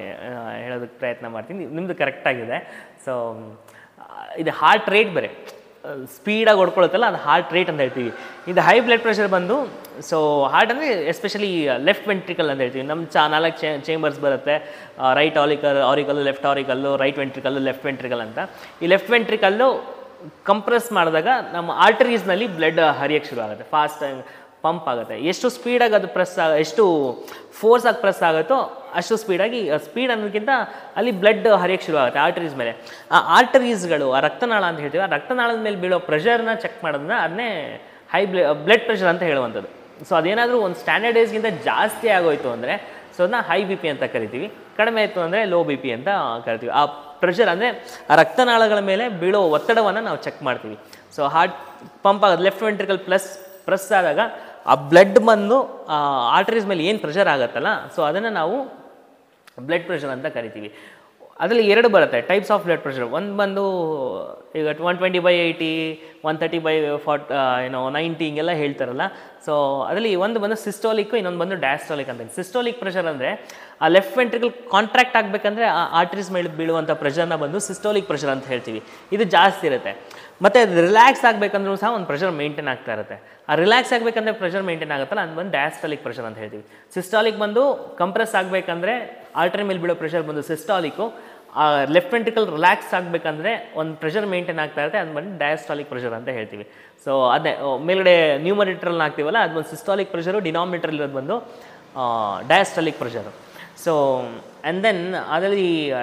ಹೇಳೋದಕ್ಕೆ ಪ್ರಯತ್ನ ಮಾಡ್ತೀನಿ ನಿಮ್ಮದು ಕರೆಕ್ಟಾಗಿದೆ ಸೊ ಇದು ಹಾರ್ಟ್ ರೇಟ್ ಬೇರೆ ಸ್ಪೀಡಾಗಿ ಹೊಡ್ಕೊಳುತ್ತಲ್ಲ ಅದು ಹಾರ್ಟ್ ರೇಟ್ ಅಂತ ಹೇಳ್ತೀವಿ ಇದು ಹೈ ಬ್ಲಡ್ ಪ್ರೆಷರ್ ಬಂದು ಸೊ ಹಾರ್ಟ್ ಅಂದರೆ ಎಸ್ಪೆಷಲಿ ಲೆಫ್ಟ್ ವೆಂಟ್ರಿಕಲ್ ಅಂತ ಹೇಳ್ತೀವಿ ನಮ್ಮ ಚಾ ನಾಲ್ಕು ಚೇ ಚೇಂಬರ್ಸ್ ಬರುತ್ತೆ ರೈಟ್ ಆಲಿಕಲ್ auricle left auricle right ventricle left ventricle ಅಂತ ಈ ಲೆಫ್ಟ್ ವೆಂಟ್ರಿಕಲ್ಲು ಕಂಪ್ರೆಸ್ ಮಾಡಿದಾಗ ನಮ್ಮ ಆರ್ಟರೀಸ್ನಲ್ಲಿ ಬ್ಲಡ್ ಹರಿಯಕ್ಕೆ ಶುರು ಆಗುತ್ತೆ ಫಾಸ್ಟ್ ಪಂಪ್ ಆಗುತ್ತೆ ಎಷ್ಟು ಸ್ಪೀಡಾಗಿ ಅದು ಪ್ರೆಸ್ ಆಗ ಎಷ್ಟು ಫೋರ್ಸ್ ಆಗಿ ಪ್ರೆಸ್ ಆಗುತ್ತೋ ಅಷ್ಟು ಸ್ಪೀಡಾಗಿ ಸ್ಪೀಡ್ ಅನ್ನೋದಕ್ಕಿಂತ ಅಲ್ಲಿ ಬ್ಲಡ್ ಹರಿಯಕ್ಕೆ ಶುರು ಆಗುತ್ತೆ ಆರ್ಟರೀಸ್ ಮೇಲೆ ಆ ಆರ್ಟರೀಸ್ಗಳು ಆ ರಕ್ತನಾಳ ಅಂತ ಹೇಳ್ತೀವಿ ಆ ರಕ್ತನಾಳದ ಮೇಲೆ ಬೀಳೋ ಪ್ರೆಷರ್ನ ಚೆಕ್ ಮಾಡೋದನ್ನ ಅದನ್ನೇ ಹೈ ಬ್ಲ ಬ್ಲಡ್ ಪ್ರೆಷರ್ ಅಂತ ಹೇಳುವಂಥದ್ದು ಸೊ ಅದೇನಾದರೂ ಒಂದು ಸ್ಟ್ಯಾಂಡರ್ಡ್ ಏಜ್ಗಿಂತ ಜಾಸ್ತಿ ಆಗೋಯ್ತು ಅಂದರೆ ಸೊ ಅದನ್ನ ಹೈ ಬಿ ಪಿ ಅಂತ ಕರಿತೀವಿ ಕಡಿಮೆ ಆಯಿತು ಅಂದರೆ ಲೋ ಬಿ ಪಿ ಅಂತ ಕರಿತೀವಿ ಆ ಪ್ರೆಷರ್ ಅಂದರೆ ಆ ರಕ್ತನಾಳಗಳ ಮೇಲೆ ಬೀಳೋ ಒತ್ತಡವನ್ನು ನಾವು ಚೆಕ್ ಮಾಡ್ತೀವಿ ಸೊ ಹಾರ್ಟ್ ಪಂಪ್ ಆಗೋದು ಲೆಫ್ಟ್ ವೆಂಟ್ರಿಕಲ್ ಪ್ಲಸ್ ಪ್ರೆಸ್ ಆದಾಗ ಆ ಬ್ಲಡ್ ಬಂದು ಆರ್ಟರೀಸ್ ಮೇಲೆ ಏನು ಪ್ರೆಷರ್ ಆಗುತ್ತಲ್ಲ ಸೊ ಅದನ್ನು ನಾವು ಬ್ಲಡ್ ಪ್ರೆಷರ್ ಅಂತ ಕರಿತೀವಿ ಅದರಲ್ಲಿ ಎರಡು ಬರುತ್ತೆ ಟೈಪ್ಸ್ ಆಫ್ ಬ್ಲಡ್ ಪ್ರೆಷರ್ ಒಂದು ಬಂದು ಈಗ one twenty by eighty one thirty by forty ಏನೋ ನೈಂಟಿ ಹಿಂಗೆಲ್ಲ ಹೇಳ್ತಾರಲ್ಲ ಸೊ ಅದರಲ್ಲಿ ಒಂದು ಬಂದು ಸಿಸ್ಟೋಲಿಕ್ ಇನ್ನೊಂದು ಬಂದು ಡಯಾಸ್ಟೋಲಿಕ್ ಅಂತ ಸಿಸ್ಟೋಲಿಕ್ ಪ್ರೆಷರ್ ಅಂದರೆ ಆ ಲೆಫ್ಟ್ ವೆಂಟ್ರಿಕಲ್ ಕಾಂಟ್ರಾಕ್ಟ್ ಆಗಬೇಕಂದ್ರೆ ಆ ಆರ್ಟ್ರೀಸ್ ಮೇಲೆ ಬೀಳುವಂಥ ಪ್ರೆಷರ್ನ ಬಂದು ಸಿಸ್ಟೋಲಿಕ್ ಪ್ರೆಷರ್ ಅಂತ ಹೇಳ್ತೀವಿ ಇದು ಜಾಸ್ತಿ ಇರುತ್ತೆ ಮತ್ತು ಅದು ರಿಲ್ಯಾಕ್ಸ್ ಆಗಬೇಕಂದ್ರೂ ಸಹ ಒಂದು ಪ್ರೆಷರ್ ಮೇಂಟೈನ್ ಆಗ್ತಾ ಇರುತ್ತೆ ಆ ರಿಲ್ಯಾಕ್ಸ್ ಆಗಬೇಕಂದ್ರೆ ಪ್ರೆಷರ್ ಮೇಂಟೈನ್ ಆಗುತ್ತಲ್ಲ ಅದು ಬಂದು ಡಯಾಸ್ಟಾಲಿಕ್ ಪ್ರೆಷರ್ ಅಂತ ಹೇಳ್ತೀವಿ ಸಿಸ್ಟಾಲಿಕ್ ಬಂದು ಕಂಪ್ರೆಸ್ ಆಗಬೇಕಂದ್ರೆ ಆಲ್ಟ್ರಿ ಮೇಲೆ ಬೀಳೋ ಪ್ರೆಷರ್ ಬಂದು ಸಿಸ್ಟಾಲಿಕ್ಕು ಆ ಲೆಫ್ಟ್ ವೆಂಟ್ರಿಕಲ್ ರಿಲ್ಯಾಕ್ಸ್ ಆಗಬೇಕಂದ್ರೆ ಒಂದು ಪ್ರೆಷರ್ ಮೇಂಟೈನ್ ಆಗ್ತಾ ಇರುತ್ತೆ ಅದು ಬಂದು ಡಯಾಸ್ಟಾಲಿಕ್ ಪ್ರೆಷರ್ ಅಂತ ಹೇಳ್ತೀವಿ ಸೊ ಅದೇ ಓ, ಮೇಲ್ಗಡೆ ನ್ಯೂಮರಿಟ್ರಲ್ಲಿ ಹಾಕ್ತೀವಲ್ಲ ಅದು ಒಂದು ಸಿಸ್ಟಾಲಿಕ್ ಪ್ರೆಷರು ಡಿನಾಮಿನೇಟರ್ ಇರೋದು ಬಂದು diastolic pressure so and then ಅದರಲ್ಲಿ ಆ,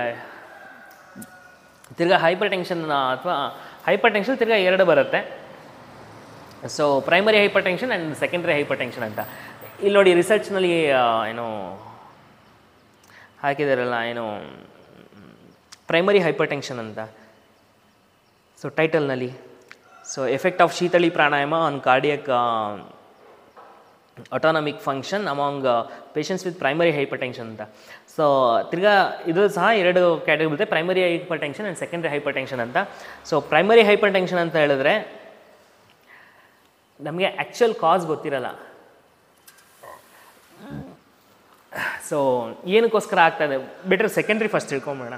ತಿರ್ಗಾ ಹೈಪರ್ ಟೆನ್ಷನ್ ಅಥವಾ ಹೈಪರ್ ಟೆನ್ಷನ್ ತಿರ್ಗಾ ಎರಡು ಬರುತ್ತೆ so primary hypertension and secondary hypertension ಅಂತ ಇಲ್ಲಿ ನೋಡಿ ರಿಸರ್ಚ್ನಲ್ಲಿ ಏನು ಹಾಕಿದಾರಲ್ಲ ಏನು ಪ್ರೈಮರಿ ಹೈಪರ್ ಟೆನ್ಷನ್ ಅಂತ ಸೊ ಟೈಟಲ್ನಲ್ಲಿ so effect of Sheetali pranayama on cardiac autonomic function among patients with primary hypertension ಅಂತ ಸೊ ತಿರ್ಗಾ ಇದು ಸಹ ಎರಡು ಕ್ಯಾಟಗರಿ ಬರುತ್ತೆ primary hypertension and secondary hypertension ಅಂತ ಸೊ ಪ್ರೈಮರಿ ಹೈಪರ್ ಟೆನ್ಷನ್ ಅಂತ ಹೇಳಿದ್ರೆ ನಮಗೆ ಆ್ಯಕ್ಚುಯಲ್ ಕಾಸ್ ಗೊತ್ತಿರಲ್ಲ ಸೊ ಏನಕ್ಕೋಸ್ಕರ ಆಗ್ತಾ ಇದೆ ಬೆಟರ್ ಸೆಕೆಂಡ್ರಿ ಫಸ್ಟ್ ತಿಳ್ಕೊಂಬೇಡ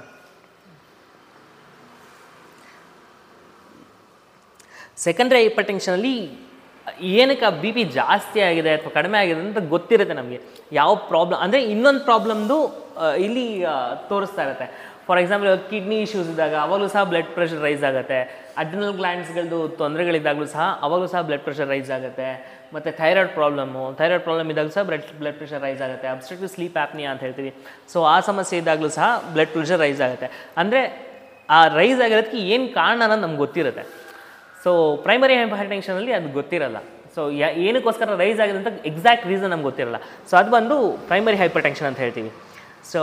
ಸೆಕೆಂಡ್ರಿ ಹೈಪರ್ ಟೆನ್ಷನಲ್ಲಿ ಏನಕ್ಕೆ ಆ ಬಿ ಪಿ ಜಾಸ್ತಿ ಆಗಿದೆ ಅಥವಾ ಕಡಿಮೆ ಆಗಿದೆ ಅಂತ ಗೊತ್ತಿರುತ್ತೆ ನಮಗೆ ಯಾವ ಪ್ರಾಬ್ಲಮ್ ಅಂದರೆ ಇನ್ನೊಂದು ಪ್ರಾಬ್ಲಮ್ದು ಇಲ್ಲಿ ಆ, ತೋರಿಸ್ತಾ ಇರುತ್ತೆ ಫಾರ್ ಎಕ್ಸಾಂಪಲ್ ಕಿಡ್ನಿ ಇಶ್ಯೂಸ್ ಇದ್ದಾಗ ಅವಾಗಲೂ ಸಹ ಬ್ಲಡ್ ಪ್ರೆಷರ್ ರೈಸ್ ಆಗುತ್ತೆ ಅಡ್ರಿನಲ್ ಗ್ಲ್ಯಾಂಡ್ಸ್ಗಳದ್ದು ತೊಂದರೆಗಳಿದ್ದಾಗಲೂ ಸಹ ಅವಾಗಲೂ ಸಹ ಬ್ಲಡ್ ಪ್ರೆಷರ್ ರೈಸ್ ಆಗುತ್ತೆ ಮತ್ತು ಥೈರಾಯ್ಡ್ ಪ್ರಾಬ್ಲಮ್ಮು ಥೈರಾಯ್ಡ್ ಪ್ರಾಬ್ಲಮ್ ಇದ್ದಾಗಲೂ ಸಹ ಬ್ಲಡ್ ಬ್ಲಡ್ ಪ್ರೆಷರ್ ರೈಸ್ ಆಗುತ್ತೆ ಅಬ್ಸ್ಟ್ರಕ್ಟಿವ್ ಸ್ಲೀಪ್ ಆ್ಯಪ್ನಿಯಾ ಅಂತ ಹೇಳ್ತೀವಿ ಸೊ ಆ ಸಮಸ್ಯೆ ಇದ್ದಾಗಲೂ ಸಹ ಬ್ಲಡ್ ಪ್ರೆಷರ್ ರೈಸ್ ಆಗುತ್ತೆ ಅಂದರೆ ಆ ರೈಸ್ ಆಗಿರೋದಕ್ಕೆ ಏನು ಕಾರಣ ಅನ್ನೋದು ನಮ್ಗೆ ಗೊತ್ತಿರುತ್ತೆ ಸೊ ಪ್ರೈಮರಿ ಹೈಪರ್ ಟೆನ್ಷನಲ್ಲಿ ಅದು ಗೊತ್ತಿರಲ್ಲ ಸೊ ಏನಕ್ಕೋಸ್ಕರ ರೈಸ್ ಆಗಿದೆ ಅಂತ ಎಕ್ಸಾಕ್ಟ್ ರೀಸನ್ ನಮ್ಗೆ ಗೊತ್ತಿರಲ್ಲ ಸೊ ಅದು ಬಂದು ಪ್ರೈಮರಿ ಹೈಪರ್ ಟೆನ್ಷನ್ ಅಂತ ಹೇಳ್ತೀವಿ ಸೊ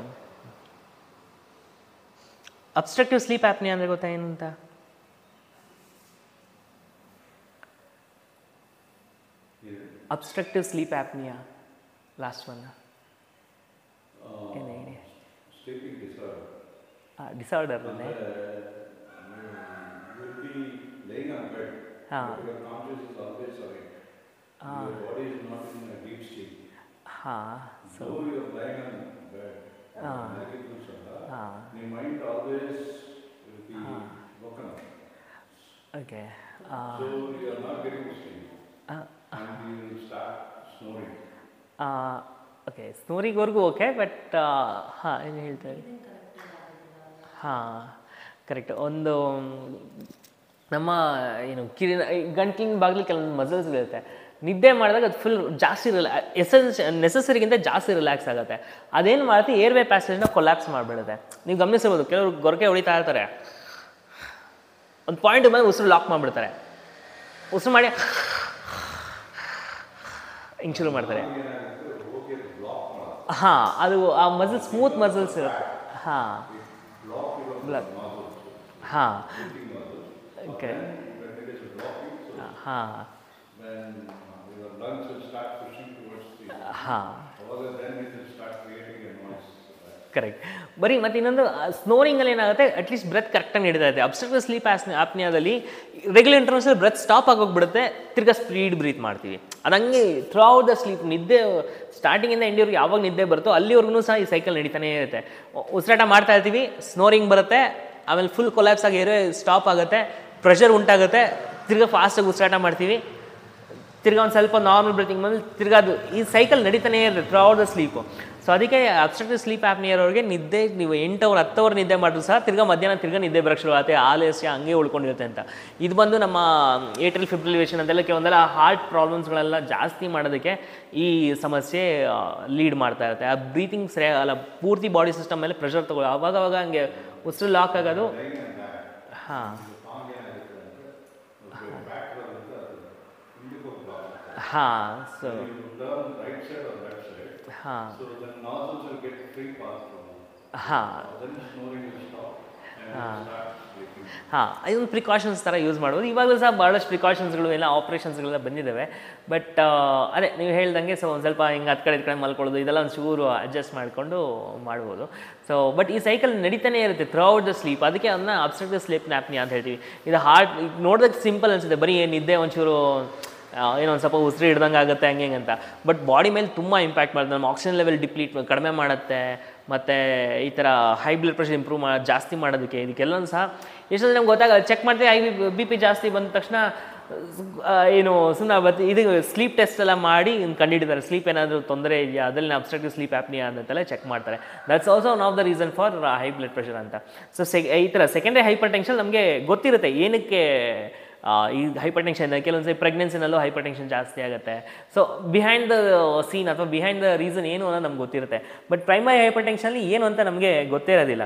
ಅಬ್ಸ್ಟ್ರಕ್ಟಿವ್ ಸ್ಲೀಪ್ ಆ್ಯಪ್ನಿ ಅಂದರೆ ಗೊತ್ತಾ ಏನು ಅಂತ obstructive sleep apnea last one ಏನು ಹೇಳಿ Sleeping disorder. ಡಿಸಾರ್ಡರ್ ಅಲ್ಲೇ You will be laying on bed, Ah. but your conscious is always awake. Your body is not in a deep sleep. ಹಾಂ so Though you are lying on bed, Ah. naked kusala, ಹಾಂ your mind always will be woken up. Okay So you are not getting sleep, and you will start snoring. Okay ಸ್ನೋರಿಗ್ವರೆಗೂ okay but ಹಾಂ ಏನು ಹೇಳ್ತಾರೆ ಹಾಂ correct ಒಂದು ನಮ್ಮ ಏನು ಕಿರಿನ ಈ ಗಂಟ್ಲಿನ ಬಾಗಿಲು ಕೆಲವೊಂದು ಮಸಲ್ಸ್ ಇರುತ್ತೆ ನಿದ್ದೆ ಮಾಡಿದಾಗ ಅದು ಫುಲ್ ಜಾಸ್ತಿ ರಿಲಾ ಎಸೆನ್ಸ್ ನೆಸಸರಿಗಿಂತ ಜಾಸ್ತಿ ರಿಲ್ಯಾಕ್ಸ್ ಆಗುತ್ತೆ ಅದೇನು ಮಾಡುತ್ತೆ ಏರ್ವೇ ಪ್ಯಾಸೇಜ್ನ ಕೊಲ್ಯಾಪ್ಸ್ ಮಾಡಿಬಿಡುತ್ತೆ ನೀವು ಗಮನಿಸಿರ್ಬೋದು ಕೆಲವರು ಗೊರಕೆ ಹೊಡಿತಾ ಇರ್ತಾರೆ ಒಂದು ಪಾಯಿಂಟ್ ಬಂದು ಉಸಿರು ಲಾಕ್ ಮಾಡಿಬಿಡ್ತಾರೆ ಉಸಿರು ಮಾಡಿ ಹಿಂಗೆ ಶುರು ಮಾಡ್ತಾರೆ ಹಾಂ ಅದು ಆ ಮಸಲ್ ಸ್ಮೂತ್ ಮಸಲ್ಸ್ ಇರುತ್ತೆ ಹಾಂ ಬ್ಲಡ್ ಹಾಂ ಓಕೆ ಹಾಂ When uh, your lungs will start pushing towards the, ಹಾಂ rather then it will start creating a noise. Correct ಬರೀ ಮತ್ತು ಇನ್ನೊಂದು ಸ್ನೋರಿಂಗಲ್ಲಿ ಏನಾಗುತ್ತೆ ಅಟ್ಲೀಸ್ಟ್ ಬ್ರೆತ್ ಕರೆಕ್ಟಾಗಿ ನಡೀತಾ ಇದೆ ಅಬ್ಸ್ಟ್ರಕ್ಟಿವ್ ಸ್ಲೀಪ್ ಆಸ್ ಆಪ್ನಿಯಾದಲ್ಲಿ ರೆಗ್ಯುಲರ್ ಇಂಟರ್ವಲ್ಸಲ್ಲಿ ಬ್ರೆತ್ ಸ್ಟಾಪ್ ಆಗೋಗ್ಬಿಡುತ್ತೆ ತಿರ್ಗಾ ಸ್ಪೀಡ್ ಬ್ರೀತ್ ಮಾಡ್ತೀವಿ ಅದು ಹಂಗೆ ಥ್ರೂ ಔಟ್ ದ ಸ್ಲೀಪ್ ನಿದ್ದೆ ಸ್ಟಾರ್ಟಿಂಗಿಂದ ಎಂಡಿಯವ್ರಿಗೆ ಯಾವಾಗ ನಿದ್ದೆ ಬರುತ್ತೋ ಅಲ್ಲಿವರೆಗೂ ಸಹ ಈ ಸೈಕಲ್ ನಡೀತಾನೇ ಇರುತ್ತೆ ಉ- ಉಸಿರಾಟ ಮಾಡ್ತಾ ಇರ್ತೀವಿ ಸ್ನೋರಿಂಗ್ ಬರುತ್ತೆ ಆಮೇಲೆ ಫುಲ್ ಕೊಲ್ಯಾಪ್ಸ್ ಆಗಿ ಏರೋ ಸ್ಟಾಪ್ ಆಗುತ್ತೆ ಪ್ರೆಷರ್ ಉಂಟಾಗುತ್ತೆ ತಿರ್ಗಾ ಫಾಸ್ಟಾಗಿ ಉಸಿರಾಟ ಮಾಡ್ತೀವಿ ತಿರ್ಗಾ ಒಂದು ಸ್ವಲ್ಪ ನಾರ್ಮಲ್ ಬ್ರೀತಿಂಗ್ ಬಂದು ತಿರ್ಗಾ ಅದು ಈ ಸೈಕಲ್ ನಡೀತಾನೆ ಇರುತ್ತೆ ಥ್ರೂ ದ ಸ್ಲೀಪು ಸೊ ಅದಕ್ಕೆ ಅಬ್ಸ್ಟ್ರಕ್ಟಿವ್ ಸ್ಲೀಪ್ ಆ್ಯಪ್ನಿಯರವ್ರಿಗೆ ನಿದ್ದೆ ನೀವು ಎಂಟು ಅವರ್ ಹತ್ತು ಅವರ್ ನಿದ್ದೆ ಮಾಡಿದ್ರು ಸಹ ತಿರ್ಗಾ ಮಧ್ಯಾಹ್ನ ತಿರ್ಗಾ ನಿದ್ದೆ ಬರೋಕ್ಕೆ ಶುರು ಆಗುತ್ತೆ ಆಲಸ್ಯ ಹಂಗೆ ಉಳ್ಕೊಂಡಿರುತ್ತೆ ಅಂತ ಇದು ಬಂದು ನಮ್ಮ ಏಟ್ರಿಲ್ ಫಿಬ್ರಿಲೇಷನ್ ಅಂತೆಲ್ಲ ಕೆಲವೊಂದೆಲ್ಲ ಹಾರ್ಟ್ ಪ್ರಾಬ್ಲಮ್ಸ್ಗಳೆಲ್ಲ ಜಾಸ್ತಿ ಮಾಡೋದಕ್ಕೆ ಈ ಸಮಸ್ಯೆ ಲೀಡ್ ಮಾಡ್ತಾ ಇರುತ್ತೆ ಆ ಬ್ರೀತಿಂಗ್ ಸರಿ ಅಲ್ಲ ಪೂರ್ತಿ ಬಾಡಿ ಸಿಸ್ಟಮ್ ಮೇಲೆ ಪ್ರೆಷರ್ ತಗೊಳ್ಳಿ ಅವಾಗ ಅವಾಗ ಹಂಗೆ ಉಸಿರು ಲಾಕ್ ಆಗೋದು ಹಾಂ ಹಾಂ so turn right side or left side, ಹಾಂ so the nostrils will get free pass from ಹಾಂ Then snoring will stop and you start sleeping. ಹಾಂ ಇದೊಂದು ಪ್ರಿಕಾಷನ್ಸ್ ಥರ ಯೂಸ್ ಮಾಡ್ಬೋದು ಇವಾಗಲೂ ಸಹ ಭಾಳಷ್ಟು ಪ್ರಿಕಾಷನ್ಸ್ಗಳು ಎಲ್ಲ ಆಪ್ರೇಷನ್ಸ್ಗಳೆಲ್ಲ ಬಂದಿದ್ದಾವೆ ಬಟ್ ಅದೇ ನೀವು ಹೇಳ್ದಂಗೆ ಸೊ ಒಂದು ಸ್ವಲ್ಪ ಹಿಂಗೆ ಹತ್ತು ಕಡೆ ಈ ಕಡೆ ಮಲ್ಕೊಳ್ಳೋದು ಇದೆಲ್ಲ ಒಂದು ಚೂರು ಅಡ್ಜಸ್ಟ್ ಮಾಡಿಕೊಂಡು ಮಾಡ್ಬೋದು ಸೊ ಬಟ್ ಈ ಸೈಕಲ್ ನಡೀತಾನೆ ಇರುತ್ತೆ ಥ್ರೂಔಟ್ ದ ಸ್ಲೀಪ್ ಅದಕ್ಕೆ ಅದನ್ನ ಅಬ್ಸ್ಟ್ರಕ್ಟಿವ್ ಸ್ಲೀಪ್ ನ್ಯಾಪ್ನಿ ಅಂತ ಹೇಳ್ತೀವಿ ಇದು ಹಾರ್ಟ್ ನೋಡೋದಕ್ಕೆ ಸಿಂಪಲ್ ಅನಿಸುತ್ತೆ ಬರೀ ನಿದ್ದೆ ಒಂಚೂರು ಆ, ಏನೋ ಒಂದು ಸ್ವಲ್ಪ ಉಸಿರು ಹಿಡ್ದಂಗೆ ಆಗುತ್ತೆ ಹಂಗೆ ಹಿಂಗೆ ಅಂತ ಬಟ್ ಬಾಡಿ ಮೇಲೆ ತುಂಬ ಇಂಪ್ಯಾಕ್ಟ್ ಮಾಡುತ್ತೆ ನಮ್ಮ ಆಕ್ಸಿಜನ್ ಲೆವೆಲ್ ಡಿಪ್ಲೀಟ್ ಕಡಿಮೆ ಮಾಡುತ್ತೆ ಮತ್ತು ಈ ಥರ ಹೈ ಬ್ಲಡ್ ಪ್ರೆಷರ್ ಇಂಪ್ರೂವ್ ಮಾಡಿ ಜಾಸ್ತಿ ಮಾಡೋದಕ್ಕೆ ಇದಕ್ಕೆಲ್ಲನೂ ಸಹ ಎಷ್ಟೊಂದು ನಮ್ಗೆ ಗೊತ್ತಾಗಲ್ಲ ಚೆಕ್ ಮಾಡ್ತೀವಿ ಐ ಬಿ ಪಿ ಜಾಸ್ತಿ ಬಂದ ತಕ್ಷಣ ಆ, ಏನು ಸುಮ್ಮನೆ ಬತ್ ಇದು ಸ್ಲೀಪ್ ಟೆಸ್ಟ್ ಎಲ್ಲ ಮಾಡಿ ಕಂಡುಹಿಡಿತಾರೆ ಸ್ಲೀಪ್ ಏನಾದರೂ ತೊಂದರೆ ಇದೆಯಾ ಅದರಲ್ಲಿ ಅಬ್ಸ್ಟ್ರಕ್ಟಿವ್ ಸ್ಲೀಪ್ ಆ್ಯಪ್ನಿಯಾ ಅಂತೆಲ್ಲ ಚೆಕ್ ಮಾಡ್ತಾರೆ that's also one of the reason for high blood pressure ಅಂತ ಸೊ ಸೆ ಈ ಥರ ಸೆಕೆಂಡ್ರಿ ಹೈಪರ್ ಟೆನ್ಷನ್ ನಮಗೆ ಗೊತ್ತಿರುತ್ತೆ ಏನಕ್ಕೆ ಆ, ಈ ಹೈಪರ್ ಟೆನ್ಷನ್ ಕೆಲವೊಂದು ಸರಿ ಪ್ರೆಗ್ನೆನ್ಸಿನಲ್ಲೂ ಹೈಪರ್ ಟೆನ್ಷನ್ ಜಾಸ್ತಿ ಆಗುತ್ತೆ ಸೊ ಬಿಹೈಂಡ್ ದ ಸೀನ್ ಅಥವಾ ಬಿಹೈಂಡ್ ದ ರೀಸನ್ ಏನು ಅನ್ನೋದು ನಮ್ಗೆ ಗೊತ್ತಿರುತ್ತೆ ಬಟ್ ಪ್ರೈಮರಿ ಹೈಪರ್ ಟೆನ್ಷನಲ್ಲಿ ಏನು ಅಂತ ನಮಗೆ ಗೊತ್ತೇ ಇರೋದಿಲ್ಲ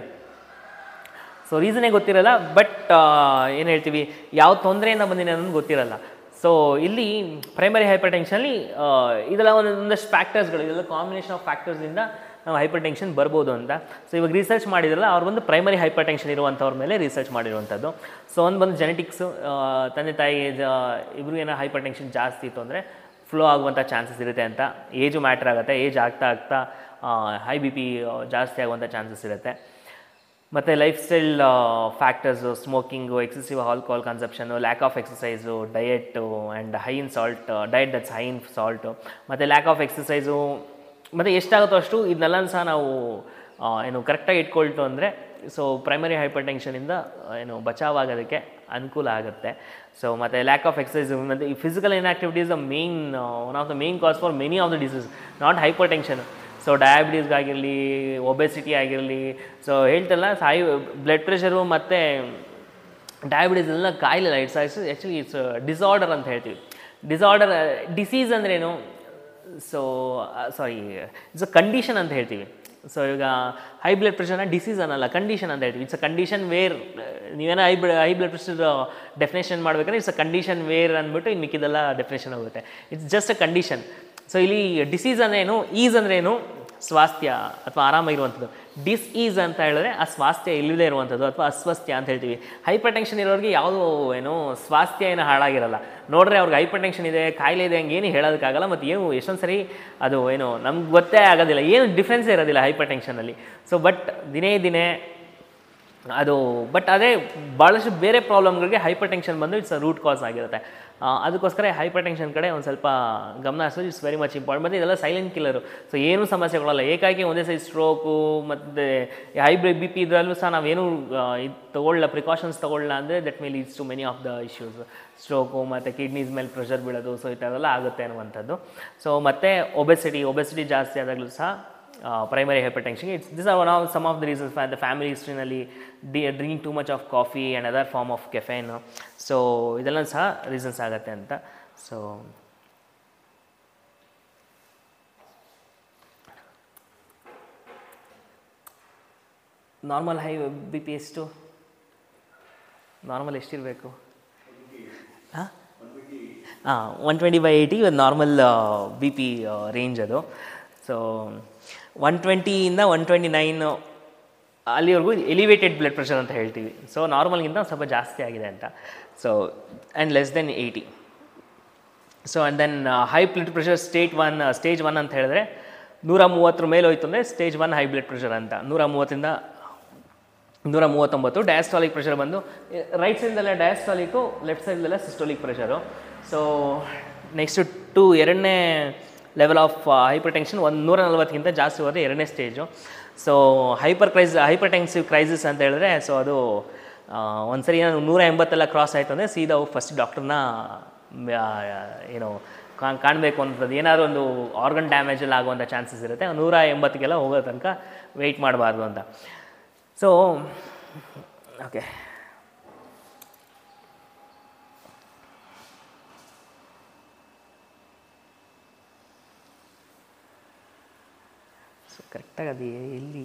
ಸೊ ರೀಸನೇ ಗೊತ್ತಿರಲ್ಲ ಬಟ್ ಏನು ಹೇಳ್ತೀವಿ ಯಾವ ತೊಂದರೆಯಿಂದ ಬಂದಿದೆ ಅನ್ನೋದು ಗೊತ್ತಿರಲ್ಲ ಸೊ ಇಲ್ಲಿ ಪ್ರೈಮರಿ ಹೈಪರ್ ಟೆನ್ಷನಲ್ಲಿ ಇದೆಲ್ಲ ಒಂದು ಒಂದಷ್ಟು ಫ್ಯಾಕ್ಟರ್ಸ್ಗಳು ಇದೆಲ್ಲ ಕಾಂಬಿನೇಷನ್ ಆಫ್ ಫ್ಯಾಕ್ಟರ್ಸಿಂದ ನಾವು ಹೈಪರ್ ಟೆನ್ಷನ್ ಬರ್ಬೋದು ಅಂತ ಸೊ ಇವಾಗ ರಿಸರ್ಚ್ ಮಾಡಿದ್ರಲ್ಲ ಅವ್ರು ಬಂದು ಪ್ರೈಮರಿ ಹೈಪರ್ ಟೆನ್ಷನ್ ಇರುವಂಥವ್ರ ಮೇಲೆ ರಿಸರ್ಚ್ ಮಾಡಿರುವಂಥದ್ದು ಸೊ ಒಂದು ಬಂದು ಜೆನೆಟಿಕ್ಸು ತಂದೆ ತಾಯಿ ಇಬ್ಬರು ಏನೋ ಹೈಪರ್ ಟೆನ್ಷನ್ ಜಾಸ್ತಿ ಇತ್ತು ಅಂದರೆ ಫ್ಲೋ ಆಗುವಂಥ ಚಾನ್ಸಸ್ ಇರುತ್ತೆ ಅಂತ ಏಜು ಮ್ಯಾಟ್ರ್ ಆಗುತ್ತೆ ಏಜ್ ಆಗ್ತಾ ಆಗ್ತಾ ಹೈ ಬಿ ಪಿ ಜಾಸ್ತಿ ಆಗುವಂಥ ಚಾನ್ಸಸ್ ಇರುತ್ತೆ ಮತ್ತು lifestyle factors smoking excessive alcohol consumption lack of exercise diet and high in salt diet that's high in salt ಮತ್ತು ಲ್ಯಾಕ್ ಆಫ್ ಎಕ್ಸಸೈಸು ಮತ್ತು ಎಷ್ಟಾಗುತ್ತೋ ಅಷ್ಟು ಇದನ್ನೆಲ್ಲ ಸಹ ನಾವು ಆ, ಏನು ಕರೆಕ್ಟಾಗಿ ಇಟ್ಕೊಳ್ತು ಅಂದರೆ ಸೊ ಪ್ರೈಮರಿ ಹೈಪರ್ ಟೆನ್ಷನಿಂದ ಏನು ಬಚಾವಾಗೋದಕ್ಕೆ ಅನುಕೂಲ ಆಗುತ್ತೆ ಸೊ ಮತ್ತು ಲ್ಯಾಕ್ ಆಫ್ ಎಕ್ಸಸೈಸ್ ಮತ್ತು ಈ physical inactivity is the main one of the main cause for many of the disease not hypertension so ಡಯಾಬಿಟೀಸ್ಗಾಗಿರಲಿ ಒಬೆಸಿಟಿ ಆಗಿರಲಿ ಸೊ ಹೇಳ್ತಲ್ಲ ಹೈ ಬ್ಲಡ್ ಪ್ರೆಷರು ಮತ್ತು ಡಯಾಬಿಟೀಸ್ ಎಲ್ಲ ಕಾಯಿಲೆ ಇಟ್ಸ್ ಆ್ಯಕ್ಚುಲಿ ಇಟ್ಸ್ ಡಿಸಾರ್ಡರ್ ಅಂತ ಹೇಳ್ತೀವಿ ಡಿಸಾರ್ಡರ್ ಡಿಸೀಸ್ ಅಂದ್ರೇನು so sorry it's a condition ಅಂತ ಹೇಳ್ತೀವಿ ಸೊ ಈಗ ಹೈ ಬ್ಲಡ್ ಪ್ರೆಷರ್ನ ಡಿಸೀಸ್ ಅನ್ನಲ್ಲ ಕಂಡೀಷನ್ ಅಂತ ಹೇಳ್ತೀವಿ ಇಟ್ಸ್ ಅ ಕಂಡೀಷನ್ ವೇರ್ ನೀವೇನೋ high blood high blood pressure definition ಮಾಡ್ಬೇಕಾದ್ರೆ ಇಟ್ಸ್ ಅ ಕಂಡೀಷನ್ ವೇರ್ ಅಂದ್ಬಿಟ್ಟು ಇನ್ನು ಮಿಕ್ಕಿದೆಲ್ಲ ಡೆಫಿನೇಷನ್ ಹೋಗುತ್ತೆ it's just a condition so ಇಲ್ಲಿ ಡಿಸೀಸ್ ಅಂದ್ರೇನು ಈಸ್ ಅಂದ್ರೇನು ಸ್ವಾಸ್ಥ್ಯ ಅಥವಾ ಆರಾಮಾಗಿರುವಂಥದ್ದು ಡಿಸ್ ಈಸ್ ಅಂತ ಹೇಳಿದ್ರೆ ಆ ಸ್ವಾಸ್ಥ್ಯ ಇಲ್ಲದೇ ಇರುವಂಥದ್ದು ಅಥವಾ ಅಸ್ವಾಸ್ಥ್ಯ ಅಂತ ಹೇಳ್ತೀವಿ ಹೈಪರ್ ಟೆನ್ಷನ್ ಇರೋರಿಗೆ ಯಾವುದೋ ಏನು ಸ್ವಾಸ್ಥ್ಯ ಏನು ಹಾಳಾಗಿರಲ್ಲ ನೋಡ್ರೆ ಅವ್ರಿಗೆ ಹೈಪರ್ ಟೆನ್ಷನ್ ಇದೆ ಕಾಯಿಲೆ ಇದೆ ಹಂಗೆ ಏನು ಹೇಳೋದಕ್ಕಾಗಲ್ಲ ಮತ್ತು ಏನು ಎಷ್ಟೊಂದು ಸರಿ ಅದು ಏನು ನಮ್ಗೆ ಗೊತ್ತೇ ಆಗೋದಿಲ್ಲ ಏನು ಡಿಫ್ರೆನ್ಸೇ ಇರೋದಿಲ್ಲ ಹೈಪರ್ ಟೆನ್ಷನಲ್ಲಿ ಸೊ ಬಟ್ ದಿನೇ ದಿನೇ ಅದು ಬಟ್ ಅದೇ ಭಾಳಷ್ಟು ಬೇರೆ ಪ್ರಾಬ್ಲಮ್ಗಳಿಗೆ ಹೈಪರ್ ಟೆನ್ಷನ್ ಬಂದು ಇಟ್ಸ್ ರೂಟ್ ಕಾಸ್ ಆಗಿರುತ್ತೆ ಆ, ಅದಕ್ಕೋಸ್ಕರ ಹೈಪರ್ ಟೆನ್ಷನ್ ಕಡೆ ಒಂದು ಸ್ವಲ್ಪ ಗಮನ ಹರಿಸೋದು ಇಟ್ಸ್ ವೆರಿ ಮಚ್ ಇಂಪಾರ್ಟೆಂಟ್ ಮತ್ತು ಇದೆಲ್ಲ ಸೈಲೆಂಟ್ ಕಿಲ್ಲರು ಸೊ ಏನೂ ಸಮಸ್ಯೆ ಕೊಡಲ್ಲ ಏಕಾಏಕಿ ಒಂದೇ ಸೈಜ್ ಸ್ಟ್ರೋಕು ಮತ್ತು ಹೈ ಬಿ ಪಿ ಇದರಲ್ಲೂ ಸಹ ನಾವೇನು ಇದು ತೊಗೊಳ್ಳ ಪ್ರಿಕಾಷನ್ಸ್ ತೊಗೊಳ್ಳ ಅಂದರೆ that may leads to many of the issues stroke ಮತ್ತು ಕಿಡ್ನೀಸ್ ಮೇಲೆ ಪ್ರೆಷರ್ ಬೀಳೋದು ಸೊ ಈ ಥರದೆಲ್ಲ ಆಗುತ್ತೆ ಅನ್ನುವಂಥದ್ದು ಸೊ ಮತ್ತು ಒಬೆಸಿಟಿ ಒಬೆಸಿಟಿ ಜಾಸ್ತಿ ಆದಾಗಲೂ ಸಹ ಪ್ರೈಮರಿ ಹೈಪರ್ ಟೆನ್ಷನ್ಗೆ it's this are one of some of the reasons for the family ಹಿಸ್ಟ್ರಿನಲ್ಲಿ ಡಿ drinking too much of coffee and other form of caffeine so ಇದೆಲ್ಲ ಸಹ ರೀಸನ್ಸ್ ಆಗುತ್ತೆ ಅಂತ so normal high B P ಎಷ್ಟು normal ಎಷ್ಟಿರಬೇಕು ಹಾಂ ಹಾಂ one twenty by eighty normal B P range ಅದು ಸೊ ಒನ್ ಟ್ವೆಂಟಿಯಿಂದ ಒನ್ ಟ್ವೆಂಟಿ ನೈನ್ ಅಲ್ಲಿವರೆಗೂ ಎಲಿವೇಟೆಡ್ ಬ್ಲಡ್ ಪ್ರೆಷರ್ ಅಂತ ಹೇಳ್ತೀವಿ ಸೊ ನಾರ್ಮಲ್ಗಿಂತ ಸ್ವಲ್ಪ ಜಾಸ್ತಿ ಆಗಿದೆ ಅಂತ so and less then eighty so and then high blood pressure state one stage one ಅಂತ ಹೇಳಿದ್ರೆ ನೂರ ಮೂವತ್ತರ ಮೇಲೆ ಹೋಯ್ತು ಅಂದರೆ stage one high blood pressure ಅಂತ ನೂರ ಮೂವತ್ತರಿಂದ ನೂರ ಮೂವತ್ತೊಂಬತ್ತು ಡಯಾಸ್ಟಾಲಿಕ್ ಪ್ರೆಷರ್ ಬಂದು ರೈಟ್ ಸೈಡ್ದಲ್ಲ ಡಯಾಸ್ಟಾಲಿಕ್ಕು ಲೆಫ್ಟ್ ಸೈಡ್ದಲ್ಲ systolic pressure so next to ಎರಡನೇ ಲೆವೆಲ್ ಆಫ್ ಹೈಪರ್ ಟೆನ್ಷನ್ ಒಂದು ನೂರ ನಲ್ವತ್ತಕ್ಕಿಂತ ಜಾಸ್ತಿ ಹೋದರೆ ಎರಡನೇ ಸ್ಟೇಜು ಸೊ ಹೈಪರ್ ಕ್ರೈಸ್ ಹೈಪರ್ ಟೆನ್ಸಿವ್ ಕ್ರೈಸಿಸ್ ಅಂತ ಹೇಳಿದ್ರೆ ಸೊ ಅದು ಒಂದ್ಸರಿ ಏನೋ ನೂರ ಎಂಬತ್ತೆಲ್ಲ ಕ್ರಾಸ್ ಆಯಿತು ಅಂದರೆ ಸೀದಾ ಹೋಗಿ ಫಸ್ಟ್ ಡಾಕ್ಟ್ರನ್ನ ಏನು ಕಾಣ್ ಕಾಣಬೇಕು ಅಂತದ್ದು ಏನಾದರೂ ಒಂದು ಆರ್ಗನ್ ಡ್ಯಾಮೇಜ್ ಎಲ್ಲ ಆಗುವಂಥ ಚಾನ್ಸಸ್ ಇರುತ್ತೆ ನೂರ ಎಂಬತ್ತಿಗೆಲ್ಲ ಹೋಗೋ ತನಕ ವೆಯ್ಟ್ ಮಾಡಬಾರ್ದು ಅಂತ ಸೊ ಓಕೆ ಸೊ ಕರೆಕ್ಟಾಗಿ ಅದು ಎಲ್ಲಿ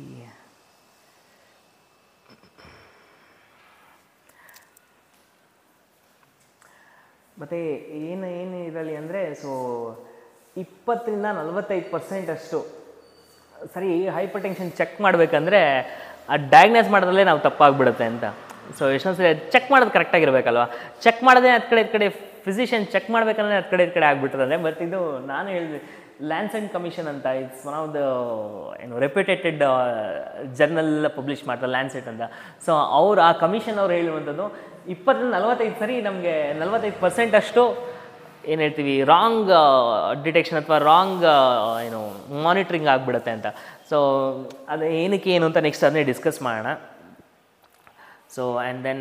ಮತ್ತು ಏನು ಏನು ಇದರಲ್ಲಿ ಅಂದರೆ ಸೊ ಇಪ್ಪತ್ತರಿಂದ ನಲವತ್ತೈದು ಪರ್ಸೆಂಟ್ ಅಷ್ಟು ಸರಿ ಹೈಪರ್ ಟೆನ್ಷನ್ ಚೆಕ್ ಮಾಡಬೇಕಂದ್ರೆ ಆ ಡಯಾಗ್ನೈಸ್ ಮಾಡೋದ್ರಲ್ಲೇ ನಾವು ತಪ್ಪಾಗ್ಬಿಡುತ್ತೆ ಅಂತ ಸೊ ಎಷ್ಟೊಂದು ಸರಿ ಚೆಕ್ ಮಾಡೋದು ಕರೆಕ್ಟಾಗಿರ್ಬೇಕಲ್ವ ಚೆಕ್ ಮಾಡದೆ ಹತ್ತು ಕಡೆ ಈ ಕಡೆ ಫಿಸಿಷಿಯನ್ ಚೆಕ್ ಮಾಡ್ಬೇಕಂದ್ರೆ ಹತ್ತು ಕಡೆ ಈ ಕಡೆ ಆಗ್ಬಿಡ್ತದೆ ಬಟ್ ಇದು ನಾನು ಹೇಳಿದೆ ಲ್ಯಾನ್ಸೆಂಟ್ ಕಮಿಷನ್ ಅಂತ ಇಟ್ಸ್ ಒನ್ ಆಫ್ ದ ಏನು ರೆಪ್ಯುಟೇಟೆಡ್ ಜರ್ನಲ್ ಪಬ್ಲಿಷ್ ಮಾಡ್ತಾರೆ ಲ್ಯಾನ್ಸೆಟ್ ಅಂತ ಸೊ ಅವ್ರು ಆ ಕಮಿಷನ್ ಅವ್ರು ಹೇಳಿರುವಂಥದ್ದು ಇಪ್ಪತ್ತರಿಂದ ನಲವತ್ತೈದು ಸರಿ ನಮಗೆ ನಲವತ್ತೈದು ಪರ್ಸೆಂಟ್ ಅಷ್ಟು ಏನು ಹೇಳ್ತೀವಿ ರಾಂಗ್ ಡಿಟೆಕ್ಷನ್ ಅಥವಾ ರಾಂಗ್ ಏನು ಮಾನಿಟ್ರಿಂಗ್ ಆಗಿಬಿಡುತ್ತೆ ಅಂತ ಸೊ ಅದು ಏನಕ್ಕೆ ಏನು ಅಂತ ನೆಕ್ಸ್ಟ್ ಅದನ್ನೇ ಡಿಸ್ಕಸ್ ಮಾಡೋಣ ಸೊ ಆ್ಯಂಡ್ ದೆನ್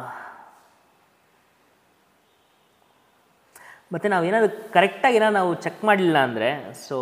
ಮತ್ತು ನಾವು ಏನಾದರೂ ಕರೆಕ್ಟಾಗಿ ಏನಾದ್ರು ನಾವು ಚೆಕ್ ಮಾಡಲಿಲ್ಲ ಅಂದರೆ ಸೊ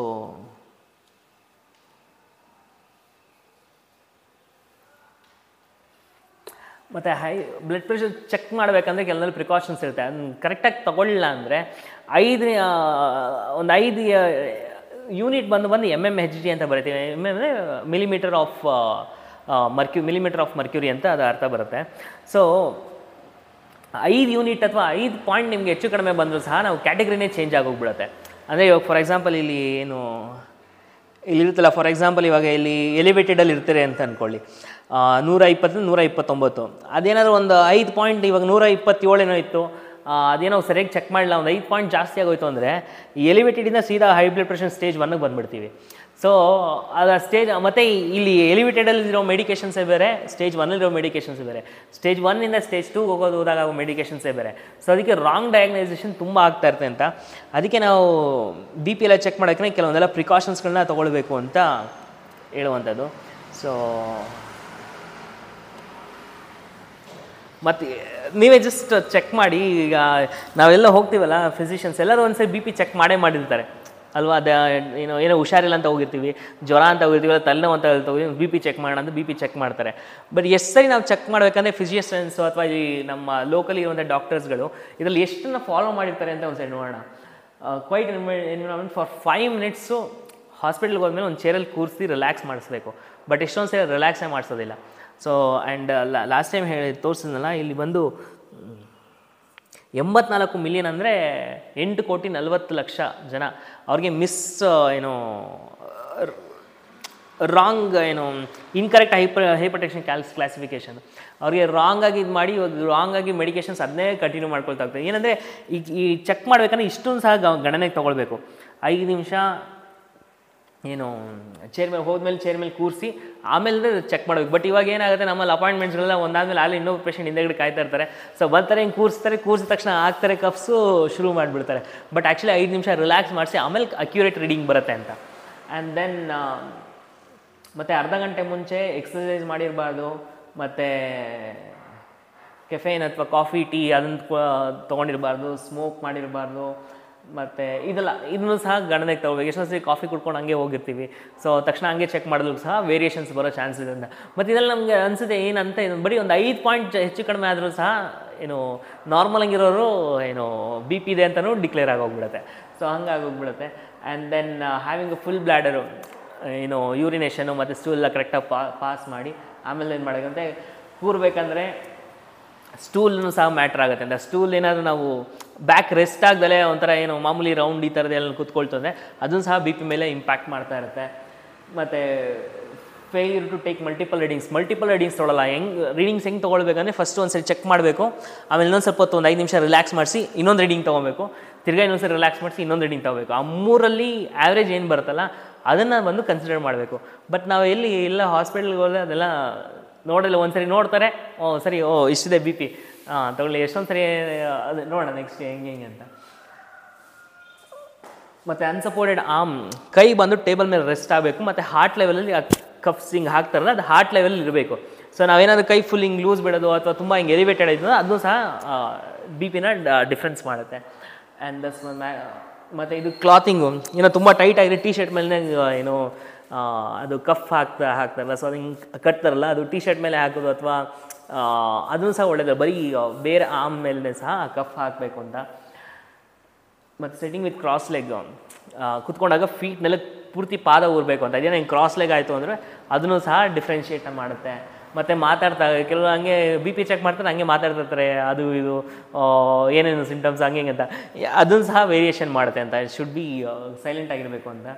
ಮತ್ತು ಹೈ ಬ್ಲಡ್ ಪ್ರೆಷರ್ ಚೆಕ್ ಮಾಡಬೇಕಂದ್ರೆ ಕೆಲವೊಂದು ಪ್ರಿಕಾಷನ್ಸ್ ಇರುತ್ತೆ ಅದನ್ನ ಕರೆಕ್ಟಾಗಿ ತಗೊಳ್ಳಿಲ್ಲ ಅಂದರೆ ಐದು ಆ, ಒಂದು ಐದು ಯೂನಿಟ್ ಬಂದು ಬಂದು ಎಮ್ ಎಮ್ ಹೆಚ್ ಜಿ ಅಂತ ಬರಿತೀವಿ ಎಮ್ ಎಮ್ ಅಂದರೆ ಮಿಲಿಮೀಟರ್ ಆಫ್ ಮರ್ಕ್ಯೂ ಮಿಲಿಮೀಟರ್ ಆಫ್ ಮರ್ಕ್ಯೂರಿ ಅಂತ ಅದು ಅರ್ಥ ಬರುತ್ತೆ ಸೊ ಐದು ಯೂನಿಟ್ ಅಥವಾ ಐದು ಪಾಯಿಂಟ್ ನಿಮಗೆ ಹೆಚ್ಚು ಕಡಿಮೆ ಬಂದರೂ ಸಹ ನಾವು ಕ್ಯಾಟಗರಿನೇ ಚೇಂಜ್ ಆಗೋಗ್ಬಿಡುತ್ತೆ ಅಂದರೆ ಇವಾಗ ಫಾರ್ ಎಕ್ಸಾಂಪಲ್ ಇಲ್ಲಿ ಏನು ಇಲ್ಲಿರುತ್ತಲ್ಲ ಫಾರ್ ಎಕ್ಸಾಂಪಲ್ ಇವಾಗ ಇಲ್ಲಿ ಎಲಿವೇಟೆಡಲ್ಲಿ ಇರ್ತಾರೆ ಅಂತ ಅಂದ್ಕೊಳ್ಳಿ ಆ, ನೂರ ಇಪ್ಪತ್ತು ನೂರ ಇಪ್ಪತ್ತೊಂಬತ್ತು ಅದೇನಾದರೂ ಒಂದು ಐದು ಪಾಯಿಂಟ್ ಇವಾಗ ನೂರ ಇಪ್ಪತ್ತೇಳೇನೋ ಇತ್ತು ಆ, ಅದೇನೋ ಸರಿಯಾಗಿ ಚೆಕ್ ಮಾಡಿಲ್ಲ ಒಂದು ಐದು ಪಾಯಿಂಟ್ ಜಾಸ್ತಿ ಆಗೋಯ್ತು ಅಂದರೆ ಎಲಿವೇಟೆಡಿಂದ ಸೀದಾ ಹೈ ಬ್ಲಡ್ ಪ್ರೆಷರ್ ಸ್ಟೇಜ್ ಒನ್ಗೆ ಬಂದುಬಿಡ್ತೀವಿ ಸೊ ಅದು ಸ್ಟೇಜ್ ಮತ್ತು ಇಲ್ಲಿ ಎಲಿವೇಟೆಡಲ್ಲಿರೋ ಮೆಡಿಕೇಷನ್ಸೇ ಬೇರೆ ಸ್ಟೇಜ್ ಒನ್ನಲ್ಲಿರೋ ಮೆಡಿಕೇಷನ್ಸೇ ಬೇರೆ ಸ್ಟೇಜ್ ಒನ್ನಿಂದ ಸ್ಟೇಜ್ ಟೂಗೆ ಹೋಗೋದು ಹೋದಾಗ ಆಗೋ ಮೆಡಿಕೇಷನ್ಸೇ ಬೇರೆ ಸೊ ಅದಕ್ಕೆ ರಾಂಗ್ ಡಯಾಗ್ನೈಸೇಷನ್ ತುಂಬ ಆಗ್ತಾ ಇರುತ್ತೆ ಅಂತ ಅದಕ್ಕೆ ನಾವು ಬಿ ಪಿ ಎಲ್ಲ ಚೆಕ್ ಮಾಡೋಕ್ಕೆ ಕೆಲವೊಂದೆಲ್ಲ ಪ್ರಿಕಾಷನ್ಸ್ಗಳನ್ನ ತೊಗೊಳ್ಬೇಕು ಅಂತ ಹೇಳುವಂಥದ್ದು ಸೊ ಮತ್ತು ನೀವೇ ಜಸ್ಟ್ ಚೆಕ್ ಮಾಡಿ ಈಗ ನಾವೆಲ್ಲ ಹೋಗ್ತೀವಲ್ಲ ಫಿಸಿಷಿಯನ್ಸ್ ಎಲ್ಲರೂ ಒಂದ್ಸರಿ ಬಿ ಪಿ ಚೆಕ್ ಮಾಡೇ ಮಾಡಿರ್ತಾರೆ ಅಲ್ವಾ ಅದ ಏನೋ ಏನೋ ಹುಷಾರಿಲ್ಲ ಅಂತ ಹೋಗಿರ್ತೀವಿ ಜ್ವರ ಅಂತ ಹೋಗಿರ್ತೀವಿ ಇಲ್ಲ ತಲೆನೋವು ಅಂತ ಹೇಳ್ತಾ ಹೋಗಿ ಬಿ ಪಿ ಚೆಕ್ ಮಾಡೋಣ ಅಂತ ಬಿ ಪಿ ಚೆಕ್ ಮಾಡ್ತಾರೆ ಬಟ್ ಎಷ್ಟು ಸರಿ ನಾವು ಚೆಕ್ ಮಾಡಬೇಕಂದ್ರೆ ಫಿಸಿಷಿಯನ್ಸು ಅಥವಾ ಈ ನಮ್ಮ ಲೋಕಲಿ ಇರುವಂಥ ಡಾಕ್ಟರ್ಸ್ಗಳು ಇದರಲ್ಲಿ ಎಷ್ಟನ್ನು ಫಾಲೋ ಮಾಡಿರ್ತಾರೆ ಅಂತ ಒಂದ್ಸರಿ ನೋಡೋಣ quiet environment for five minutes ಹಾಸ್ಪಿಟ್ಲ್ಗೆ ಹೋದ್ಮೇಲೆ ಒಂದು ಚೇರಲ್ಲಿ ಕೂರಿಸಿ ರಿಲ್ಯಾಕ್ಸ್ ಮಾಡಿಸ್ಬೇಕು ಬಟ್ ಎಷ್ಟೊಂದು ಸರಿ ರಿಲ್ಯಾಕ್ಸೇ ಮಾಡಿಸೋದಿಲ್ಲ ಸೊ ಆ್ಯಂಡ್ ಲಾಸ್ಟ್ ಟೈಮ್ ಹೇಳಿ ತೋರಿಸಿದ್ನಲ್ಲ ಇಲ್ಲಿ ಬಂದು ಮ್, ಎಂಬತ್ನಾಲ್ಕು ಮಿಲಿಯನ್ ಅಂದರೆ ಎಂಟು ಕೋಟಿ ನಲವತ್ತು ಲಕ್ಷ ಜನ ಅವ್ರಿಗೆ ಮಿಸ್ ಏನು ರಾಂಗ್ ಏನು ಇನ್ಕರೆಕ್ಟ್ ಹೈಪರ್ ಹೈಪರ್ಟೆಕ್ಷನ್ ಕ್ಯಾಲ್ಸ್ ಕ್ಲಾಸಿಫಿಕೇಷನ್ ಅವ್ರಿಗೆ ರಾಂಗ್ ಆಗಿ ಇದು ಮಾಡಿ ಇವಾಗ ರಾಂಗ್ ಆಗಿ ಮೆಡಿಕೇಷನ್ಸ್ ಅದನ್ನೇ ಕಂಟಿನ್ಯೂ ಮಾಡ್ಕೊಳ್ತಾ ಹೋಗ್ತಾರೆ ಏನಂದರೆ ಈಗ ಈ ಚೆಕ್ ಮಾಡ್ಬೇಕಂದ್ರೆ ಇಷ್ಟೊಂದು ಸಹ ಗ- ಗಣನೆಗೆ ತೊಗೊಳ್ಬೇಕು ಐದು ನಿಮಿಷ ಏನು ಚೇರ್ ಮೇಲೆ ಹೋದ್ಮೇಲೆ ಚೇರ್ ಮೇಲೆ ಕೂರಿಸಿ ಆಮೇಲೆ ಚೆಕ್ ಮಾಡಬೇಕು ಬಟ್ ಇವಾಗ ಏನಾಗುತ್ತೆ ನಮ್ಮಲ್ಲಿ ಅಪಾಯಿಂಟ್ಮೆಂಟ್ಸ್ಗಳೆಲ್ಲ ಒಂದಾದ್ಮೇಲೆ ಅಲ್ಲಿ ಇನ್ನೊಬ್ಬ ಪೇಷಂಟ್ ಹಿಂದೆಗಡೆ ಕಾಯ್ತಾ ಇರ್ತಾರೆ ಸೊ ಬರ್ತಾರೆ ಹಿಂಗೆ ಕೂರಿಸ್ತಾರೆ ಕೂರಿಸಿದ ತಕ್ಷಣ ಹಾಕ್ತಾರೆ ಕಫ್ಸು ಶುರು ಮಾಡಿಬಿಡ್ತಾರೆ ಬಟ್ ಆ್ಯಕ್ಚುಲಿ ಐದು ನಿಮಿಷ ರಿಲ್ಯಾಕ್ಸ್ ಮಾಡಿಸಿ ಆಮೇಲೆ ಅಕ್ಯುರೇಟ್ ರೀಡಿಂಗ್ ಬರುತ್ತೆ ಅಂತ ಆ್ಯಂಡ್ ದೆನ್ ಮತ್ತು ಅರ್ಧ ಗಂಟೆ ಮುಂಚೆ ಎಕ್ಸಸೈಸ್ ಮಾಡಿರಬಾರ್ದು ಮತ್ತು ಕೆಫೇನ್ ಅಥವಾ ಕಾಫಿ ಟೀ ಅದನ್ನು ತೊಗೊಂಡಿರಬಾರ್ದು ಸ್ಮೋಕ್ ಮಾಡಿರಬಾರ್ದು ಮತ್ತು ಇದೆಲ್ಲ ಇದನ್ನು ಸಹ ಗಣನೆಗೆ ತಗೋಬೇಕು ಎಷ್ಟೊಂದು ಸರಿ ಕಾಫಿ ಕುಡ್ಕೊಂಡು ಹಂಗೆ ಹೋಗಿರ್ತೀವಿ ಸೊ ತಕ್ಷಣ ಹಂಗೆ ಚೆಕ್ ಮಾಡಿದ್ರು ಸಹ ವೇರಿಯೇಷನ್ಸ್ ಬರೋ ಚಾನ್ಸ್ ಇದೆ ಅಂತ ಮತ್ತು ಇದೆಲ್ಲ ನಮಗೆ ಅನಿಸುತ್ತೆ ಏನಂತ ಇದು ಬರೀ ಒಂದು ಐದು ಪಾಯಿಂಟ್ ಹೆಚ್ಚು ಕಡಿಮೆ ಆದರೂ ಸಹ ಏನು ನಾರ್ಮಲ್ ಆಗಿರೋರು ಏನು ಬಿ ಪಿ ಇದೆ ಅಂತಲೂ ಡಿಕ್ಲೇರ್ ಆಗೋಗ್ಬಿಡುತ್ತೆ ಸೊ ಹಂಗಾಗೋಗ್ಬಿಡುತ್ತೆ and then having a full bladder ಏನು ಯೂರಿನೇಷನು ಮತ್ತು ಸ್ಟೂಲ್ ಎಲ್ಲ ಕರೆಕ್ಟಾಗಿ ಪಾ ಪಾಸ್ ಮಾಡಿ ಆಮೇಲೆ ಏನು ಮಾಡೋಕ್ಕಂತೆ ಕೂರ್ಬೇಕಂದ್ರೆ ಸ್ಟೂಲ್ನು ಸಹ ಮ್ಯಾಟ್ರ್ ಆಗುತ್ತೆ ಅಂತ ಸ್ಟೂಲ್ ಏನಾದರೂ ನಾವು ಬ್ಯಾಕ್ ರೆಸ್ಟ್ ಆಗ್ದಲೇ ಒಂಥರ ಏನು ಮಾಮೂಲಿ ರೌಂಡ್ ಈ ಥರದ್ದೆಲ್ಲ ಕೂತ್ಕೊಳ್ತದೆ ಅದನ್ನು ಸಹ ಬಿ ಪಿ ಮೇಲೆ ಇಂಪ್ಯಾಕ್ಟ್ ಮಾಡ್ತಾ ಇರುತ್ತೆ ಮತ್ತು failure to take multiple readings multiple readings ತೊಗೊಳಲ್ಲ ಹೆಂಗೆ ರೀಡಿಂಗ್ಸ್ ಹೆಂಗೆ ತೊಗೊಳ್ಬೇಕಂದ್ರೆ ಫಸ್ಟ್ ಒಂದು ಸರಿ ಚೆಕ್ ಮಾಡಬೇಕು ಆಮೇಲೆ ಇನ್ನೊಂದು ಸ್ವಲ್ಪ ಹೊತ್ತು ಒಂದು ಐದು ನಿಮಿಷ ರಿಲ್ಯಾಕ್ಸ್ ಮಾಡಿಸಿ ಇನ್ನೊಂದು ರೀಡಿಂಗ್ ತೊಗೋಬೇಕು ತಿರ್ಗಾ ಇನ್ನೊಂದು ಸರಿ ರಿಲ್ಯಾಕ್ಸ್ ಮಾಡಿಸಿ ಇನ್ನೊಂದು ರೀಡಿಂಗ್ ತೊಗೋಬೇಕು ಆ ಮೂರಲ್ಲಿ ಆ್ಯಾವ್ರೇಜ್ ಏನು ಬರುತ್ತಲ್ಲ ಅದನ್ನು ಬಂದು ಕನ್ಸಿಡರ್ ಮಾಡಬೇಕು ಬಟ್ ನಾವು ಎಲ್ಲಿ ಎಲ್ಲ ಹಾಸ್ಪಿಟ್ಲ್ಗೆ ಹೋದರೆ ಅದೆಲ್ಲ ನೋಡಲ್ಲ ಒಂದ್ಸರಿ ನೋಡ್ತಾರೆ ಓ ಸರಿ ಓ ಇಷ್ಟಿದೆ ಬಿ ಪಿ ಹಾಂ ತಗೊಳ್ಳಿ ಎಷ್ಟೊಂದು ಸರಿ ಅದು ನೋಡೋಣ ನೆಕ್ಸ್ಟ್ ಹೆಂಗೆ ಹೆಂಗೆ ಅಂತ ಮತ್ತು ಅನ್ಸಪೋರ್ಟೆಡ್ ಆಮ್ ಕೈ ಬಂದು ಟೇಬಲ್ ಮೇಲೆ ರೆಸ್ಟ್ ಆಗಬೇಕು ಮತ್ತು ಹಾರ್ಟ್ ಲೆವೆಲಲ್ಲಿ ಕಪ್ಸ್ ಹಿಂಗೆ ಹಾಕ್ತಾರಲ್ಲ ಅದು ಹಾರ್ಟ್ ಲೆವೆಲ್ ಇರಬೇಕು ಸೊ ನಾವೇನಾದ್ರು ಕೈ ಫುಲ್ ಹಿಂಗೆ ಲೂಸ್ ಬಿಡೋದು ಅಥವಾ ತುಂಬ ಹಿಂಗೆ ಎಲಿವೇಟೆಡ್ ಇದ್ದು ಅದನ್ನು ಸಹ ಬಿ ಪಿನ ಡಿಫ್ರೆನ್ಸ್ ಮಾಡುತ್ತೆ ಆ್ಯಂಡ್ ದಸ್ ಮತ್ತು ಇದು ಕ್ಲಾತಿಂಗು ಏನೋ ತುಂಬ ಟೈಟ್ ಆಗಿದೆ ಟಿ ಶರ್ಟ್ ಮೇಲೆ ಏನು ಆ, ಅದು ಕಫ್ ಹಾಕ್ತಾ ಹಾಕ್ತಾರಲ್ಲ ಸೊ ಅದು ಹಿಂಗೆ ಕಟ್ತಾರಲ್ಲ ಅದು ಟಿ ಶರ್ಟ್ ಮೇಲೆ ಹಾಕೋದು ಅಥವಾ ಅದನ್ನು ಸಹ ಒಳ್ಳೇದು ಬರೀ ಆ, ಬೇರೆ ಆಮ್ ಮೇಲೆ ಸಹ ಕಫ್ ಹಾಕಬೇಕು ಅಂತ ಮತ್ತು ಸೆಟ್ಟಿಂಗ್ ವಿತ್ ಕ್ರಾಸ್ ಲೆಗ್ ಕುತ್ಕೊಂಡಾಗ ಫೀಟ್ ನೆಲಕ್ಕೆ ಪೂರ್ತಿ ಪಾದ ಊರಬೇಕು ಅಂತ ಇದೇನು ಹಿಂಗೆ ಕ್ರಾಸ್ ಲೆಗ್ ಆಯಿತು ಅಂದರೆ ಅದನ್ನು ಸಹ ಡಿಫ್ರೆನ್ಷಿಯೇಟ್ ಮಾಡುತ್ತೆ ಮತ್ತು ಮಾತಾಡ್ತಾ ಕೆಲವು ಹಂಗೆ ಬಿ ಪಿ ಚೆಕ್ ಮಾಡ್ತಾರೆ ಹಂಗೆ ಮಾತಾಡ್ತಿರ್ತಾರೆ ಅದು ಇದು ಆ, ಏನೇನು ಸಿಂಟಮ್ಸ್ ಹಂಗೆ ಹಿಂಗೆ ಅಂತ ಅದನ್ನು ಸಹ ವೇರಿಯೇಷನ್ ಮಾಡುತ್ತೆ ಅಂತ ಶುಡ್ ಬಿ ಸೈಲೆಂಟ್ ಆಗಿರಬೇಕು ಅಂತ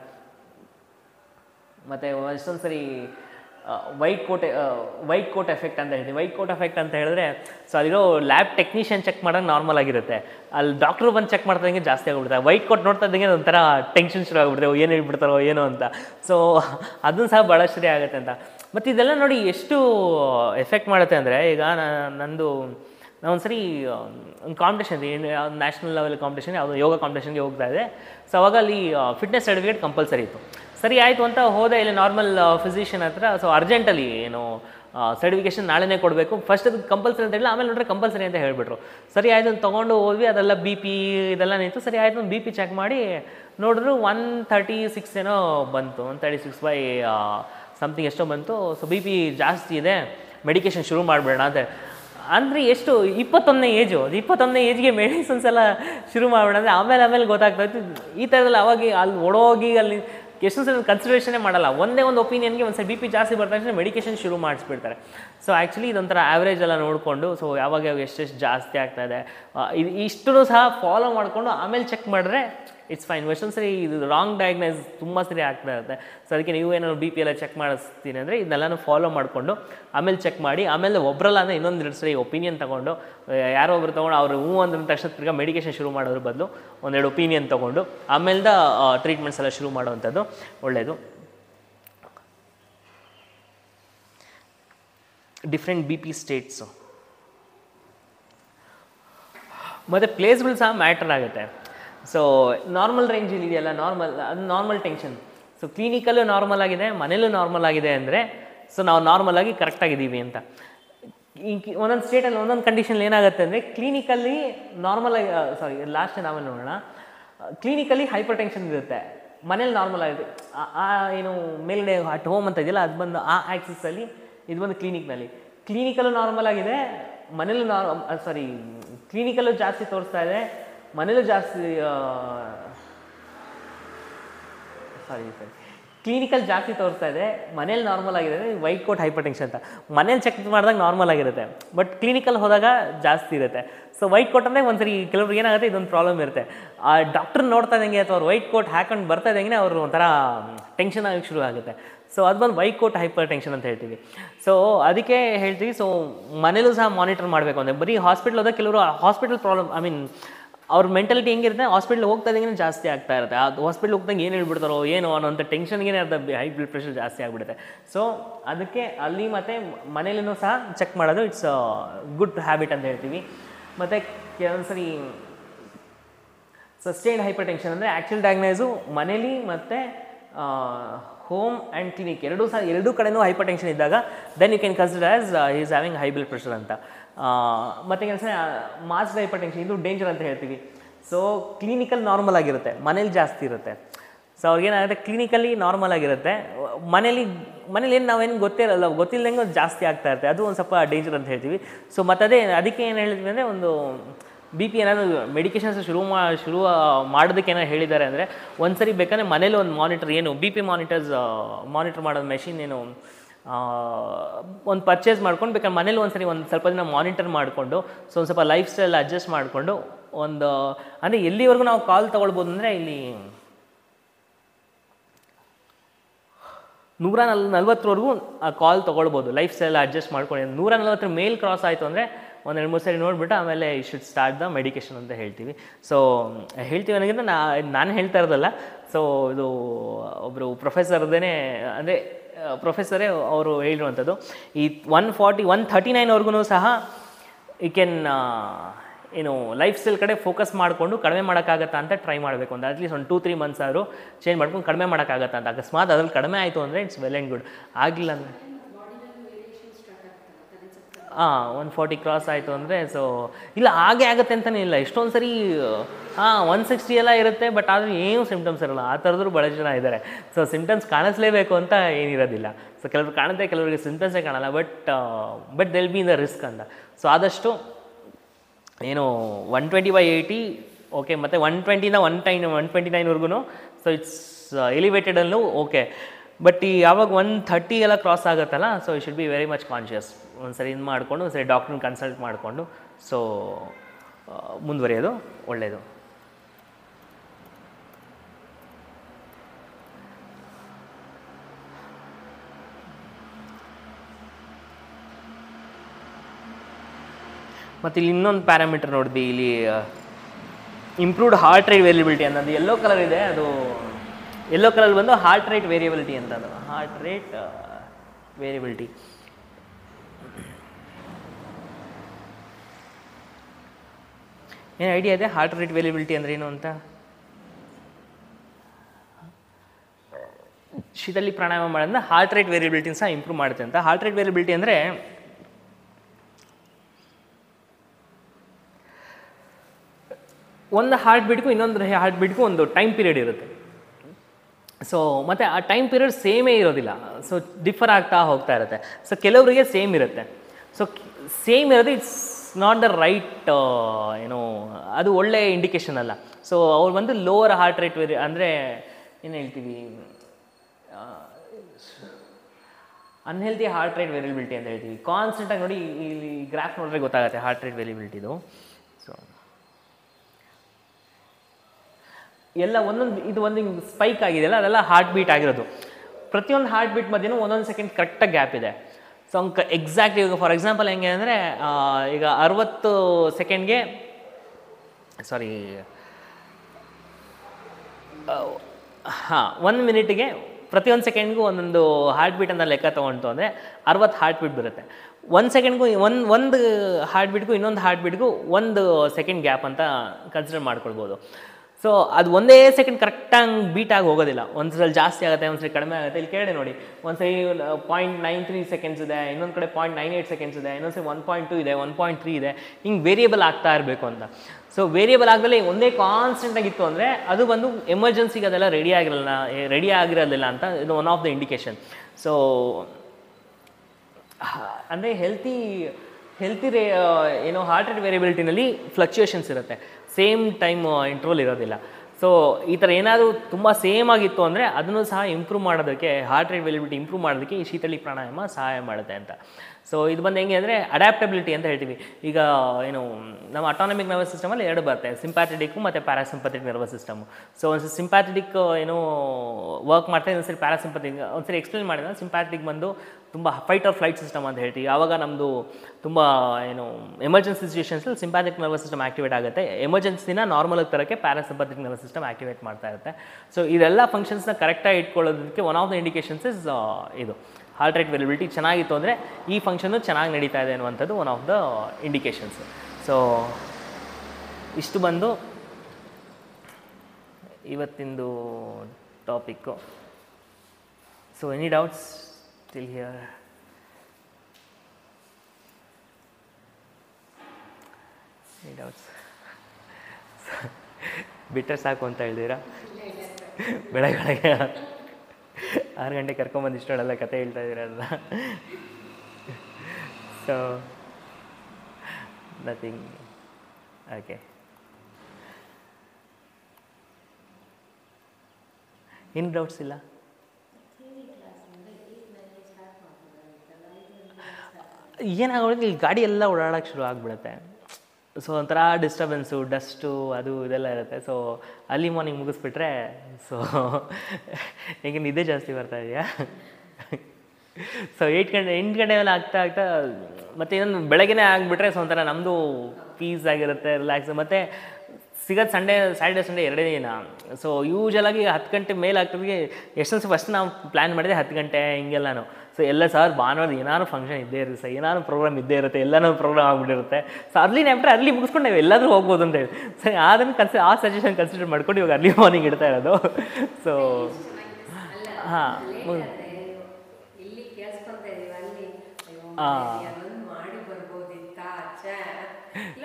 ಮತ್ತು ಎಷ್ಟೊಂದು ಸರಿ white coat white coat effect ಅಂತ ಹೇಳ್ತೀವಿ ವೈಟ್ ಕೋಟ್ ಎಫೆಕ್ಟ್ ಅಂತ ಹೇಳಿದ್ರೆ ಸೊ ಅಲ್ಲಿರೋ ಲ್ಯಾಬ್ ಟೆಕ್ನಿಷಿಯನ್ ಚೆಕ್ ಮಾಡೋಕೆ ನಾರ್ಮಲ್ ಆಗಿರುತ್ತೆ ಅಲ್ಲಿ ಡಾಕ್ಟ್ರು ಬಂದು ಚೆಕ್ ಮಾಡ್ತಾದಂಗೆ ಜಾಸ್ತಿ ಆಗಿಬಿಡುತ್ತೆ ವೈಟ್ ಕೋಟ್ ನೋಡ್ತಾ ಇದ್ದಂಗೆ ಒಂಥರ ಟೆನ್ಷನ್ ಶುರು ಆಗಿಬಿಡುತ್ತೆ ಏನು ಹೇಳ್ಬಿಡ್ತಾರೋ ಏನೋ ಅಂತ ಸೊ ಅದನ್ನು ಸಹ ಭಾಳ ಸರಿ ಆಗುತ್ತೆ ಅಂತ ಮತ್ತು ಇದೆಲ್ಲ ನೋಡಿ ಎಷ್ಟು ಎಫೆಕ್ಟ್ ಮಾಡುತ್ತೆ ಅಂದರೆ ಈಗ ನಾ- ನಂದು ನಾವು ಒಂದ್ಸರಿ ಒಂದು ಕಾಂಪಿಟೇಷನ್ ಏನು ನ್ಯಾಷನಲ್ ಲೆವೆಲ್ ಕಾಂಪಿಟೇಷನ್ ಯಾವುದೋ ಯೋಗ ಕಾಂಪಿಟೇಷನ್ಗೆ ಹೋಗ್ತಾ ಇದೆ ಸೊ ಅವಾಗ ಅಲ್ಲಿ ಫಿಟ್ನೆಸ್ ಸರ್ಟಿಫಿಕೇಟ್ ಕಂಪಲ್ಸರಿ ಇತ್ತು ಸರಿ ಆಯಿತು ಅಂತ ಹೋದೆ ಇಲ್ಲಿ ನಾರ್ಮಲ್ ಫಿಸಿಷಿಯನ್ ಹತ್ರ ಸೊ ಅರ್ಜೆಂಟಲ್ಲಿ ಏನು ಸರ್ಟಿಫಿಕೇಷನ್ ನಾಳೆನೇ ಕೊಡಬೇಕು ಫಸ್ಟ್ ಅದು ಕಂಪಲ್ಸರಿ ಅಂತ ಹೇಳಿ ಆಮೇಲೆ ನೋಡ್ರೆ ಕಂಪಲ್ಸರಿ ಅಂತ ಹೇಳಿಬಿಟ್ರು ಸರಿ ಆಯಿತು ಅಂತ ತೊಗೊಂಡು ಹೋದ್ವಿ ಅದೆಲ್ಲ ಬಿ ಪಿ ಇದೆಲ್ಲ ನಿಂತು ಸರಿ ಆಯಿತು ಬಿ ಪಿ ಚೆಕ್ ಮಾಡಿ ನೋಡಿದ್ರು ಒನ್ ಥರ್ಟಿ ಸಿಕ್ಸ್ ಏನೋ ಬಂತು one thirty six by something ಎಷ್ಟೋ ಬಂತು ಸೊ ಬಿ ಪಿ ಜಾಸ್ತಿ ಇದೆ ಮೆಡಿಕೇಷನ್ ಶುರು ಮಾಡಬೇಡ ಅಂತ ಅಂದರೆ ಎಷ್ಟು ಇಪ್ಪತ್ತೊಂದನೇ ಏಜು ಅದು ಇಪ್ಪತ್ತೊಂದನೇ ಏಜ್ಗೆ ಮೆಡಿಸಿನ್ಸ್ ಎಲ್ಲ ಶುರು ಮಾಡೋಣ ಅಂದರೆ ಆಮೇಲೆ ಆಮೇಲೆ ಗೊತ್ತಾಗ್ತಾ ಇತ್ತು ಈ ಥರದಲ್ಲಿ ಅವಾಗ ಅಲ್ಲಿ ಓಡೋಗಿ ಅಲ್ಲಿ ಎಷ್ಟೊಂದು ಸಲ ಕನ್ಸಿಡರೇಷನೇ ಮಾಡಲ್ಲ ಒಂದೇ ಒಂದು ಒಪಿನಿಯನ್ಗೆ ಒಂದು ಸಲ ಬಿ ಪಿ ಜಾಸ್ತಿ ಬರ್ತಾ ತಕ್ಷಣ ಮೆಡಿಕೇಷನ್ ಶುರು ಮಾಡಿಸ್ಬಿಡ್ತಾರೆ ಸೊ ಆ್ಯಕ್ಚುಲಿ ಇದೊಂಥರ ಆ್ಯಾವ್ರೇಜ್ ಎಲ್ಲ ನೋಡಿಕೊಂಡು ಸೊ ಯಾವಾಗ ಯಾವಾಗ ಎಷ್ಟೆಷ್ಟು ಜಾಸ್ತಿ ಆಗ್ತಾ ಇದೆ ಆ, ಇದು ಇಷ್ಟನ್ನು ಸಹ ಫಾಲೋ ಮಾಡಿಕೊಂಡು ಆಮೇಲೆ ಚೆಕ್ ಮಾಡಿದ್ರೆ ಇಟ್ಸ್ ಫೈನ್ ಎಷ್ಟೊಂದು ಸರಿ ಇದು ರಾಂಗ್ ಡಯಾಗ್ನೈಸ್ ತುಂಬ ಸರಿ ಆಗ್ತಾ ಇರುತ್ತೆ ಸೊ ಅದಕ್ಕೆ ನೀವು ಏನಾದ್ರು ಬಿ ಪಿ ಎಲ್ಲ ಚೆಕ್ ಮಾಡಿಸ್ತೀನಿ ಅಂದರೆ ಇದನ್ನೆಲ್ಲನೂ ಫಾಲೋ ಮಾಡಿಕೊಂಡು ಆಮೇಲೆ ಚೆಕ್ ಮಾಡಿ ಆಮೇಲೆ ಒಬ್ಬರಲ್ಲ ಅಂದರೆ ಇನ್ನೊಂದು ಎರಡು ಸರಿ ಒಪಿನಿಯನ್ ತೊಗೊಂಡು ಯಾರೋ ಒಬ್ರು ತೊಗೊಂಡು ಅವರು ಹ್ಞೂ ಅಂದ ತಕ್ಷಣ ತಿರ್ಗಾ ಮೆಡಿಕೇಷನ್ ಶುರು ಮಾಡೋದ್ರ ಬದಲು ಒಂದೆರಡು ಒಪಿನಿಯನ್ ತೊಗೊಂಡು ಆಮೇಲೆ ಟ್ರೀಟ್ಮೆಂಟ್ಸ್ ಎಲ್ಲ ಶುರು ಮಾಡುವಂಥದ್ದು ಒಳ್ಳೆಯದು ಡಿಫ್ರೆಂಟ್ ಬಿ ಪಿ ಸ್ಟೇಟ್ಸು ಮತ್ತು ಪ್ಲೇಸ್ಗಳು ಸಹ ಮ್ಯಾಟರ್ ಆಗುತ್ತೆ ಸೊ ನಾರ್ಮಲ್ ರೇಂಜಲ್ಲಿ ಇದೆಯಲ್ಲ ನಾರ್ಮಲ್ ಅದು ನಾರ್ಮಲ್ ಟೆನ್ಷನ್ ಸೊ ಕ್ಲಿನಿಕಲ್ಲೂ ನಾರ್ಮಲ್ ಆಗಿದೆ ಮನೇಲೂ ನಾರ್ಮಲ್ ಆಗಿದೆ ಅಂದರೆ ಸೊ ನಾವು ನಾರ್ಮಲ್ ಆಗಿ ಕರೆಕ್ಟಾಗಿದ್ದೀವಿ ಅಂತ ಈ ಕಿ- ಒಂದೊಂದು ಸ್ಟೇಟಲ್ಲಿ ಒಂದೊಂದು ಕಂಡೀಷನ್ ಏನಾಗುತ್ತೆ ಅಂದರೆ ಕ್ಲಿನಿಕಲ್ಲಿ ನಾರ್ಮಲ್ ಆಗಿ ಸಾರಿ ಲಾಸ್ಟ್ ನಾವೇ ನೋಡೋಣ ಕ್ಲಿನಿಕಲ್ಲಿ ಹೈಪರ್ ಟೆನ್ಷನ್ ಇರುತ್ತೆ ಮನೇಲಿ ನಾರ್ಮಲ್ ಆಗಿದೆ ಆ- ಆ ಏನು ಮೇಲ್ಗಡೆ ಅಟ್ ಹೋಮ್ ಅಂತ ಇದೆಯಲ್ಲ ಅದು ಬಂದು ಆ ಆ್ಯಕ್ಸಿಸಲ್ಲಿ ಇದು ಬಂದು ಕ್ಲಿನಿಕ್ನಲ್ಲಿ ಕ್ಲಿನಿಕಲ್ಲೂ ನಾರ್ಮಲ್ ಆಗಿದೆ ಮನೇಲೂ ನಾರ್ ಸಾರಿ ಕ್ಲಿನಿಕಲ್ಲೂ ಜಾಸ್ತಿ ತೋರಿಸ್ತಾ ಇದೆ ಮನೇಲೂ ಜಾಸ್ತಿ ಸಾರಿ ಸರಿ ಕ್ಲಿನಿಕಲ್ ಜಾಸ್ತಿ ತೋರಿಸ್ತಾ ಇದೆ ಮನೇಲಿ ನಾರ್ಮಲ್ ಆಗಿದೆ ವೈಟ್ ಕೋಟ್ ಹೈಪರ್ ಟೆನ್ಷನ್ ಅಂತ ಮನೇಲಿ ಚೆಕ್ ಮಾಡಿದಾಗ ನಾರ್ಮಲ್ ಆಗಿರುತ್ತೆ ಬಟ್ ಕ್ಲಿನಿಕಲ್ ಹೋದಾಗ ಜಾಸ್ತಿ ಇರುತ್ತೆ ಸೊ ವೈಟ್ ಕೋಟ್ ಅಂದರೆ ಒಂದ್ಸರಿ ಕೆಲವ್ರಿಗೆ ಏನಾಗುತ್ತೆ ಇದೊಂದು ಪ್ರಾಬ್ಲಮ್ ಇರುತ್ತೆ ಆ ಡಾಕ್ಟರ್ ನೋಡ್ತಾ ಇದ್ದಂಗೆ ಅಥವಾ ಅವ್ರು ವೈಟ್ ಕೋಟ್ ಹಾಕೊಂಡು ಬರ್ತಾ ಇದ್ದಂಗೆ ಅವರು ಒಂಥರ ಟೆನ್ಷನ್ ಆಗಕ್ಕೆ ಶುರು ಆಗುತ್ತೆ ಸೊ ಅದು ಬಂದು ವೈಟ್ ಕೋಟ್ ಹೈಪರ್ ಟೆನ್ಷನ್ ಅಂತ ಹೇಳ್ತೀವಿ ಸೊ ಅದಕ್ಕೆ ಹೇಳ್ತೀವಿ ಸೊ ಮನೇಲೂ ಸಹ ಮಾನಿಟರ್ ಮಾಡಬೇಕು ಅಂದರೆ ಬರೀ ಹಾಸ್ಪಿಟ್ಲ್ ಹೋದಾಗ ಕೆಲವರು ಹಾಸ್ಪಿಟಲ್ ಪ್ರಾಬ್ಲಮ್ ಐ ಮೀನ್ ಅವ್ರ ಮೆಂಟಾಲಿಟಿ ಹೆಂಗಿರುತ್ತೆ ಹಾಸ್ಪಿಟ್ಲ್ ಹೋಗ್ತಾ ಇದ್ದಂಗೆ ಜಾಸ್ತಿ ಆಗ್ತಾ ಇರುತ್ತೆ ಅದು ಹಾಸ್ಪಿಟ್ಲ್ ಹೋಗ್ದಂಗೆ ಏನು ಹೇಳ್ಬಿಡ್ತಾರೋ ಏನೋ ಅನ್ನೋಂಥ ಟೆನ್ಷನ್ಗೆ ಅರ್ಧ ಹೈ ಬ್ಲಡ್ ಪ್ರೆಷರ್ ಜಾಸ್ತಿ ಆಗಿಬಿಡುತ್ತೆ ಸೊ ಅದಕ್ಕೆ ಅಲ್ಲಿ ಮತ್ತು ಮನೇಲೂ ಸಹ ಚೆಕ್ ಮಾಡೋದು ಇಟ್ಸ್ ಗುಡ್ ಹ್ಯಾಬಿಟ್ ಅಂತ ಹೇಳ್ತೀವಿ ಮತ್ತು ಕೆಲವೊಂದು ಸರಿ ಸಸ್ಟೈನ್ಡ್ ಹೈಪರ್ ಟೆನ್ಷನ್ ಅಂದರೆ ಆ್ಯಕ್ಚುಲ್ ಡಯಾಗ್ನೈಸು ಮನೇಲಿ ಮತ್ತು ಹೋಮ್ ಆ್ಯಂಡ್ ಕ್ಲಿನಿಕ್ ಎರಡೂ ಸಹ ಎರಡೂ ಕಡೆನೂ ಹೈಪರ್ ಟೆನ್ಷನ್ ಇದ್ದಾಗ then you can consider as is having high blood pressure ಅಂತ ಮತ್ತು ಕೆಲಸ ಮಾಸ್ಡ್ ಹೈಪರ್ ಟೆನ್ಷನ್ ಇದು ಡೇಂಜರ್ ಅಂತ ಹೇಳ್ತೀವಿ ಸೊ ಕ್ಲಿನಿಕಲ್ ನಾರ್ಮಲ್ ಆಗಿರುತ್ತೆ ಮನೇಲಿ ಜಾಸ್ತಿ ಇರುತ್ತೆ ಸೊ ಅವ್ರಿಗೇನಾಗುತ್ತೆ ಕ್ಲಿನಿಕಲ್ಲಿ ನಾರ್ಮಲ್ ಆಗಿರುತ್ತೆ ಮನೇಲಿ ಮನೇಲಿ ಏನು ನಾವೇನು ಗೊತ್ತಿರಲ್ಲ ಗೊತ್ತಿಲ್ಲದಂಗೆ ಅದು ಜಾಸ್ತಿ ಆಗ್ತಾ ಇರುತ್ತೆ ಅದು ಒಂದು ಸ್ವಲ್ಪ ಡೇಂಜರ್ ಅಂತ ಹೇಳ್ತೀವಿ ಸೊ ಮತ್ತದೇ ಅದಕ್ಕೆ ಏನು ಹೇಳ್ತೀವಿ ಅಂದರೆ ಒಂದು ಬಿ ಪಿ ಏನಾದರೂ ಮೆಡಿಕೇಷನ್ಸ್ ಶುರು ಮಾ ಶುರು ಮಾಡೋದಕ್ಕೆ ಏನಾದ್ರು ಹೇಳಿದ್ದಾರೆ ಅಂದರೆ ಒಂದು ಸರಿ ಬೇಕಾದ್ರೆ ಮನೇಲಿ ಒಂದು ಮಾನಿಟರ್ ಏನು ಬಿ ಪಿ ಮಾನಿಟರ್ಸ್ ಮಾನಿಟರ್ ಮಾಡೋದು ಮೆಷಿನ್ ಏನು ಒಂದು ಪರ್ಚೇಸ್ ಮಾಡ್ಕೊಂಡು ಬೇಕಾದ್ರೆ ಮನೇಲಿ ಒಂದು ಸರಿ ಒಂದು ಸ್ವಲ್ಪ ದಿನ ಮಾನಿಟರ್ ಮಾಡಿಕೊಂಡು ಸೊ ಒಂದು ಸ್ವಲ್ಪ ಲೈಫ್ ಸ್ಟೈಲ್ ಅಡ್ಜಸ್ಟ್ ಮಾಡಿಕೊಂಡು ಒಂದು ಅಂದರೆ ಎಲ್ಲಿವರೆಗೂ ನಾವು ಕಾಲ್ ತೊಗೊಳ್ಬೋದು ಅಂದರೆ ಇಲ್ಲಿ ನೂರ ನಲ್ ನಲ್ವತ್ತರವರೆಗೂ ಆ ಕಾಲ್ ತೊಗೊಳ್ಬೋದು ಲೈಫ್ ಸ್ಟೈಲ್ ಅಡ್ಜಸ್ಟ್ ಮಾಡ್ಕೊಂಡು ನೂರ ನಲ್ವತ್ತರ ಮೇಲ್ ಕ್ರಾಸ್ ಆಯಿತು ಅಂದರೆ ಒಂದು ಎರಡು ಮೂರು ಸರಿ ನೋಡಿಬಿಟ್ಟು ಆಮೇಲೆ you should start the medication ಅಂತ ಹೇಳ್ತೀವಿ ಸೊ ಹೇಳ್ತೀವಿ ಅನ್ನೋದಕ್ಕಿಂತ ನಾ ನಾನು ಹೇಳ್ತಾ ಇರೋದಲ್ಲ ಸೊ ಇದು ಒಬ್ಬರು ಪ್ರೊಫೆಸರ್ದೇ ಅಂದರೆ ಪ್ರೊಫೆಸರೇ ಅವರು ಹೇಳಿರುವಂಥದ್ದು ಈ ಒನ್ ಫಾರ್ಟಿ ಒನ್ ಥರ್ಟಿ ನೈನ್ವರೆಗೂ ಸಹ ಯು ಕ್ಯಾನ್ ಏನು ಲೈಫ್ ಸ್ಟೈಲ್ ಕಡೆ ಫೋಕಸ್ ಮಾಡಿಕೊಂಡು ಕಡಿಮೆ ಮಾಡೋಕ್ಕಾಗತ್ತಾ ಅಂತ ಟ್ರೈ ಮಾಡಬೇಕು ಅಂತ ಅಟ್ಲೀಸ್ಟ್ ಒಂದು ಟೂ ತ್ರೀ ಮಂತ್ಸ್ ಆದರೂ ಚೇಂಜ್ ಮಾಡ್ಕೊಂಡು ಕಡಿಮೆ ಮಾಡೋಕ್ಕಾಗತ್ತಾ ಅಂತ ಅಕಸ್ಮಾತ್ ಅದ್ರಲ್ಲಿ ಕಡಿಮೆ ಆಯಿತು ಅಂದರೆ ಇಟ್ಸ್ ವೆಲ್ ಆ್ಯಂಡ್ ಗುಡ್ ಆಗಲಿಲ್ಲ ಅಂದರೆ ಹಾಂ ಒನ್ ಫಾರ್ಟಿ ಕ್ರಾಸ್ ಆಯಿತು ಅಂದರೆ ಸೊ ಇಲ್ಲ ಹಾಗೆ ಆಗುತ್ತೆ ಅಂತಲೇ ಇಲ್ಲ ಎಷ್ಟೊಂದು ಸರಿ ಹಾಂ ಒನ್ ಸಿಕ್ಸ್ಟಿ ಎಲ್ಲ ಇರುತ್ತೆ ಬಟ್ ಆದರೂ ಏನೂ ಸಿಮ್ಟಮ್ಸ್ ಇರಲ್ಲ ಆ ಥರದ್ರು ಭಾಳ ಜನ ಇದ್ದಾರೆ ಸೊ ಸಿಮ್ಟಮ್ಸ್ ಕಾಣಿಸ್ಲೇಬೇಕು ಅಂತ ಏನಿರೋದಿಲ್ಲ ಸೊ ಕೆಲವ್ರು ಕಾಣುತ್ತೆ ಕೆಲವರಿಗೆ ಸಿಮ್ಟಮ್ಸೇ ಕಾಣಲ್ಲ but but they'll be in the risk ಅಂತ ಸೊ ಆದಷ್ಟು ಏನು one twenty by eighty okay ಮತ್ತು ಒನ್ ಟ್ವೆಂಟಿನ ಒನ್ ಟೈನ್ ಒನ್ ಟ್ವೆಂಟಿ ನೈನ್ವರೆಗೂ ಸೊ ಇಟ್ಸ್ ಎಲಿವೇಟೆಡಲ್ಲೂ ಓಕೆ ಬಟ್ ಈ ಯಾವಾಗ ಒನ್ ಥರ್ಟಿ ಎಲ್ಲ ಕ್ರಾಸ್ ಆಗುತ್ತಲ್ಲ so you should be very much conscious ಒಂದ್ಸರಿ ಇದು ಮಾಡಿಕೊಂಡು ಒಂದ್ಸರಿ ಡಾಕ್ಟ್ರನ್ನ ಕನ್ಸಲ್ಟ್ ಮಾಡಿಕೊಂಡು ಸೊ ಮುಂದುವರಿಯೋದು ಒಳ್ಳೆಯದು ಮತ್ತು ಇಲ್ಲಿ ಇನ್ನೊಂದು ಪ್ಯಾರಾಮೀಟರ್ ನೋಡಿದ್ವಿ ಇಲ್ಲಿ ಇಂಪ್ರೂವ್ಡ್ ಹಾರ್ಟ್ ರೇಟ್ ವೇರಿಯಬಿಲಿಟಿ ಅನ್ನೋದು ಎಲ್ಲೋ ಕಲರ್ ಇದೆ ಅದು ಎಲ್ಲೋ ಕಲರ್ ಬಂದು ಹಾರ್ಟ್ ರೇಟ್ ವೇರಿಯಬಿಲಿಟಿ ಅಂತ ಅದು ಹಾರ್ಟ್ ರೇಟ್ ವೇರಿಯಬಿಲಿಟಿ ಏನು ಐಡಿಯಾ ಇದೆ ಹಾರ್ಟ್ ರೇಟ್ ವೇರಿಯಬಿಲಿಟಿ ಅಂದ್ರೆ ಏನು ಅಂತ ಶೀತಲಿ ಪ್ರಾಣಾಯಾಮ ಮಾಡೋದ್ರಿಂದ ಹಾರ್ಟ್ ರೇಟ್ ವೇರಿಯಬಿಲಿಟಿನ ಸಹ ಇಂಪ್ರೂವ್ ಮಾಡುತ್ತೆ ಅಂತ ಹಾರ್ಟ್ ರೇಟ್ ವೇರಿಯಬಿಲಿಟಿ ಅಂದರೆ ಒಂದು ಹಾರ್ಟ್ ಬೀಟ್ಗೂ ಇನ್ನೊಂದು ಹಾರ್ಟ್ ಬೀಟ್ಗೂ ಒಂದು ಟೈಮ್ ಪೀರಿಯಡ್ ಇರುತ್ತೆ ಸೊ ಮತ್ತು ಆ ಟೈಮ್ ಪೀರಿಯಡ್ ಸೇಮೇ ಇರೋದಿಲ್ಲ ಸೊ ಡಿಫರ್ ಆಗ್ತಾ ಹೋಗ್ತಾ ಇರುತ್ತೆ ಸೊ ಕೆಲವರಿಗೆ ಸೇಮ್ ಇರುತ್ತೆ ಸೊ ಸೇಮ್ ಇರೋದು ಇಟ್ಸ್ ನಾಟ್ ದ ರೈಟ್ ಏನು ಅದು ಒಳ್ಳೆ ಇಂಡಿಕೇಶನ್ ಅಲ್ಲ ಸೊ ಅವ್ರು ಬಂದು ಲೋವರ್ ಹಾರ್ಟ್ ರೇಟ್ ವೇರಿ ಅಂದರೆ ಏನು ಹೇಳ್ತೀವಿ ಅನ್ಹೆಲ್ತಿ ಹಾರ್ಟ್ ರೇಟ್ ವೇರಿಯಬಿಲಿಟಿ ಅಂತ ಹೇಳ್ತೀವಿ ಕಾನ್ಸ್ಟೆಂಟಾಗಿ ನೋಡಿ ಇಲ್ಲಿ ಗ್ರಾಫ್ ನೋಡಿದ್ರೆ ಗೊತ್ತಾಗುತ್ತೆ ಹಾರ್ಟ್ ರೇಟ್ ವೇರಿಯಬಿಲಿಟಿದು ಸೊ ಎಲ್ಲ ಒಂದೊಂದು ಇದು ಒಂದು ಸ್ಪೈಕ್ ಆಗಿದೆಯಲ್ಲ ಅದೆಲ್ಲ ಹಾರ್ಟ್ ಬೀಟ್ ಆಗಿರೋದು ಪ್ರತಿಯೊಂದು ಹಾರ್ಟ್ ಬೀಟ್ ಮಧ್ಯೆನೂ ಒಂದೊಂದು ಸೆಕೆಂಡ್ ಕರೆಕ್ಟಾಗಿ ಗ್ಯಾಪ್ ಇದೆ ಸೊ ಅಂಕ ಎಕ್ಸಾಕ್ಟ್ ಈಗ ಫಾರ್ ಎಕ್ಸಾಂಪಲ್ ಹೆಂಗೆ ಅಂದರೆ ಈಗ ಅರವತ್ತು ಸೆಕೆಂಡ್ಗೆ ಸಾರಿ ಹಾಂ ಒಂದು ಮಿನಿಟ್ಗೆ ಪ್ರತಿಯೊಂದು ಸೆಕೆಂಡ್ಗೂ ಒಂದೊಂದು ಹಾರ್ಟ್ ಬೀಟನ್ನು ಲೆಕ್ಕ ತೊಗೊಂಡು ಅಂದರೆ ಅರವತ್ತು ಹಾರ್ಟ್ ಬೀಟ್ ಬರುತ್ತೆ ಒಂದು ಸೆಕೆಂಡ್ಗೂ ಒಂದು ಒಂದು ಹಾರ್ಟ್ ಬೀಟ್ಗೂ ಇನ್ನೊಂದು ಹಾರ್ಟ್ ಬೀಟ್ಗೂ ಒಂದು ಸೆಕೆಂಡ್ ಗ್ಯಾಪ್ ಅಂತ ಕನ್ಸಿಡರ್ ಮಾಡ್ಕೊಳ್ಬೋದು ಸೊ ಅದು ಒಂದೇ ಸೆಕೆಂಡ್ ಕರೆಕ್ಟಾಗಿ ಬೀಟಾಗಿ ಹೋಗೋದಿಲ್ಲ ಒಂದ್ಸಲ ಜಾಸ್ತಿ ಆಗುತ್ತೆ ಒಂದ್ಸರಿ ಕಡಿಮೆ ಆಗುತ್ತೆ ಇಲ್ಲಿ ಕೇಳಿ ನೋಡಿ ಒಂದ್ಸರಿ ಪಾಯಿಂಟ್ ನೈನ್ ತ್ರೀ ಸೆಕೆಂಡ್ಸ್ ಇದೆ ಇನ್ನೊಂದು ಕಡೆ ಪಾಯಿಂಟ್ ನೈನ್ ಏಯ್ಟ್ ಸೆಕೆಂಡ್ಸ್ ಇದೆ ಇನ್ನೊಂದ್ಸರಿ ಒನ್ ಪಾಯಿಂಟ್ ಟು ಇದೆ ಒನ್ ಪಾಯಿಂಟ್ ತ್ರೀ ಇದೆ ಹಿಂಗೆ ವೇರಿಯಬಲ್ ಆಗ್ತಾ ಇರಬೇಕು ಅಂತ ಸೊ ವೇರಿಯಬಲ್ ಆಗದಲ್ಲಿ ಒಂದೇ ಕಾನ್ಸ್ಟೆಂಟಾಗಿ ಇತ್ತು ಅಂದರೆ ಅದು ಬಂದು ಎಮರ್ಜೆನ್ಸಿಗೆ ಅದೆಲ್ಲ ರೆಡಿ ಆಗಿರಲ್ಲ ರೆಡಿ ಆಗಿರೋದಿಲ್ಲ ಅಂತ ಇದು one of the indication so ಅಂದರೆ ಹೆಲ್ತಿ ಹೆಲ್ತಿ ರೇ ಏನೋ ಹಾರ್ಟ್ ರೇಟ್ ವೇರಿಯಬಿಲಿಟಿನಲ್ಲಿ ಫ್ಲಕ್ಚುಯೇಷನ್ಸ್ ಇರುತ್ತೆ ಸೇಮ್ ಟೈಮ್ ಇಂಟ್ರೋಲ್ ಇರೋದಿಲ್ಲ ಸೊ ಈ ಥರ ಏನಾದರೂ ತುಂಬ ಸೇಮ್ ಆಗಿತ್ತು ಅಂದರೆ ಅದನ್ನು ಸಹ ಇಂಪ್ರೂವ್ ಮಾಡೋದಕ್ಕೆ ಹಾರ್ಟ್ ರೇಟ್ ವೇರಿಯಬಿಲಿಟಿ ಇಂಪ್ರೂವ್ ಮಾಡೋದಕ್ಕೆ ಈ ಶೀತಳಿ ಪ್ರಾಣಾಯಾಮ ಸಹಾಯ ಮಾಡುತ್ತೆ ಅಂತ ಸೊ ಇದು ಬಂದು ಹೆಂಗೆ ಅಂದರೆ ಅಡ್ಯಾಪ್ಟಬಿಲಿಟಿ ಅಂತ ಹೇಳ್ತೀವಿ ಈಗ ಏನು ನಮ್ಮ ಅಟಾನಮಿಕ್ ನರ್ವಸ್ ಸಿಸ್ಟಮಲ್ಲಿ ಎರಡು ಬರುತ್ತೆ ಸಿಂಪ್ಯಾಥೆಟಿಕ್ಕು ಮತ್ತು ಪ್ಯಾರಾಸಿಂಪಥೆಟಿಕ್ ನರ್ವಸ್ ಸಿಸ್ಟಮು ಸೊ ಒಂದು ಸಿಂಪ್ಯಾಥೆಟಿಕ್ ಏನು ವರ್ಕ್ ಮಾಡ್ತಾ ಒಂದ್ಸರಿ ಪ್ಯಾರಾಸಿಂಪಥಿಕ್ ಒಂದ್ಸರಿ ಎಕ್ಸ್ಪ್ಲೇನ್ ಮಾಡಿದ್ರೆ ಸಿಂಪ್ಯಾಥೆಟಿಕ್ ಬಂದು ತುಂಬ ಫೈಟ್ ಆರ್ ಫ್ಲೈಟ್ ಸಿಸ್ಟಮ್ ಅಂತ ಹೇಳ್ತೀವಿ ಆವಾಗ ನಮ್ಮದು ತುಂಬ ಏನು ಎಮರ್ಜೆನ್ಸಿ ಸಿಚುವೇಷನ್ಸಲ್ಲಿ ಸಿಂಪ್ಯಾಥಿಕ್ ನರ್ವಸ್ ಸಿಸ್ಟಮ್ ಆಕ್ಟಿವೇಟ್ ಆಗುತ್ತೆ ಎಮರ್ಜೆನ್ಸಿನ ನಾರ್ಮಲ್ ತರೋಕ್ಕೆ ಪ್ಯಾರಾಸಿಂಪಥಿಕ್ ನರ್ವಸ್ ಸಿಸ್ಟಮ್ ಆಕ್ಟಿವೇಟ್ ಮಾಡ್ತಾ ಇರುತ್ತೆ ಸೊ ಇದೆಲ್ಲ ಫಂಕ್ಷನ್ಸ್ನ ಕರೆಕ್ಟಾಗಿ ಇಟ್ಕೊಳ್ಳೋದಕ್ಕೆ one of the indications is ಇದು ಹಾರ್ಟ್ ರೇಟ್ ವೆಲಿಬಿಲಿಟಿ ಚೆನ್ನಾಗಿತ್ತು ಅಂದರೆ ಈ ಫಂಕ್ಷನ್ನು ಚೆನ್ನಾಗಿ ನಡೀತಾ ಇದೆ ಅನ್ನುವಂಥದ್ದು one of the indications so ಇಷ್ಟು ಬಂದು ಇವತ್ತಿಂದು topic so any doubts till here any doubts ಬಿಟ್ಟರೆ ಸಾಕು ಅಂತ ಹೇಳ್ತೀರಾ ಬೆಳಗ್ಗೆ ಬೆಳಗ್ಗೆ ಆರು ಗಂಟೆ ಕರ್ಕೊಂಬಂದು ಇಷ್ಟೊಳೆಲ್ಲ ಕತೆ ಹೇಳ್ತಾ ಇದ್ದೀರಲ್ಲ ಸೊ ನಥಿಂಗ್ ಓಕೆ ಏನು ಡೌಟ್ಸ್ ಇಲ್ಲ ಏನಾಗೋದು ಇಲ್ಲಿ ಗಾಡಿ ಎಲ್ಲ ಓಡಾಡೋಕ್ಕೆ ಶುರು ಆಗಿಬಿಡುತ್ತೆ ಸೊ ಒಂಥರ ಡಿಸ್ಟರ್ಬೆನ್ಸು ಡಸ್ಟು ಅದು ಇದೆಲ್ಲ ಇರುತ್ತೆ ಸೊ ಅಲ್ಲಿ ಮಾರ್ನಿಂಗ್ ಮುಗಿಸ್ಬಿಟ್ರೆ ಸೊ ಈಗ ನಿದ್ದೆ ಜಾಸ್ತಿ ಬರ್ತಾ ಇದೆಯಾ ಸೊ ಏಯ್ಟ್ ಗಂಟೆ ಎಂಟು ಗಂಟೆ ಮೇಲೆ ಆಗ್ತಾ ಆಗ್ತಾ ಮತ್ತು ಇನ್ನೊಂದು ಬೆಳಗ್ಗೆನೇ ಆಗಿಬಿಟ್ರೆ ಸೊ ಒಂಥರ ನಮ್ಮದು ಪೀಸ್ ಆಗಿರುತ್ತೆ ರಿಲ್ಯಾಕ್ಸ್ ಮತ್ತು ಸಿಗೋದು ಸಂಡೇ ಸ್ಯಾಟರ್ಡೆ ಸಂಡೇ ಎರಡೇ ದಿನ ಸೊ ಯೂಶಲಾಗಿ ಹತ್ತು ಗಂಟೆ ಮೇಲೆ ಆಗ್ತದೆ ಎಷ್ಟೊಂದು ಫಸ್ಟ್ ನಾವು ಪ್ಲ್ಯಾನ್ ಮಾಡಿದೆ ಹತ್ತು ಗಂಟೆ ಹಿಂಗೆಲ್ಲನೂ ಸೊ ಎಲ್ಲ ಸರ್ ಭಾನುವಾರ ಏನಾದ್ರು ಫಂಕ್ಷನ್ ಇದ್ದೇ ಇರುತ್ತೆ ಸರ್ ಏನಾದ್ರು ಪ್ರೋಗ್ರಾಮ್ ಇದ್ದೇ ಇರುತ್ತೆ ಎಲ್ಲನೂ ಪ್ರೋಗ್ರಾಮ್ ಆಗಿಬಿಟ್ಟಿರುತ್ತೆ ಸೊ ಅರ್ಲಿ ನೆಂಟ್ರೆ ಅರ್ಲಿ ಮುಗಿಸ್ಕೊಂಡು ನಾವು ಎಲ್ಲಾದರೂ ಹೋಗ್ಬೋದು ಅಂತ ಹೇಳಿ ಸೊ ಅದನ್ನು ಕನ್ಸಿ ಆ ಸಜೆಷನ್ ಕನ್ಸಿಡರ್ ಮಾಡ್ಕೊಂಡು ಇವಾಗ ಅರ್ಲಿ ಮಾರ್ನಿಂಗ್ ಇಡ್ತಾ ಇರೋದು ಸೊ ಹಾಂ ಇಲ್ಲಿ ಕೇಳಿಸ್ಕೊಂತ ಇದೀವಿ ಅಲ್ಲಿ ಅಯ್ಯೋ ಆ. ಅದೊಂದು ಮಾಡಿ ಬರ್ಬೇಕು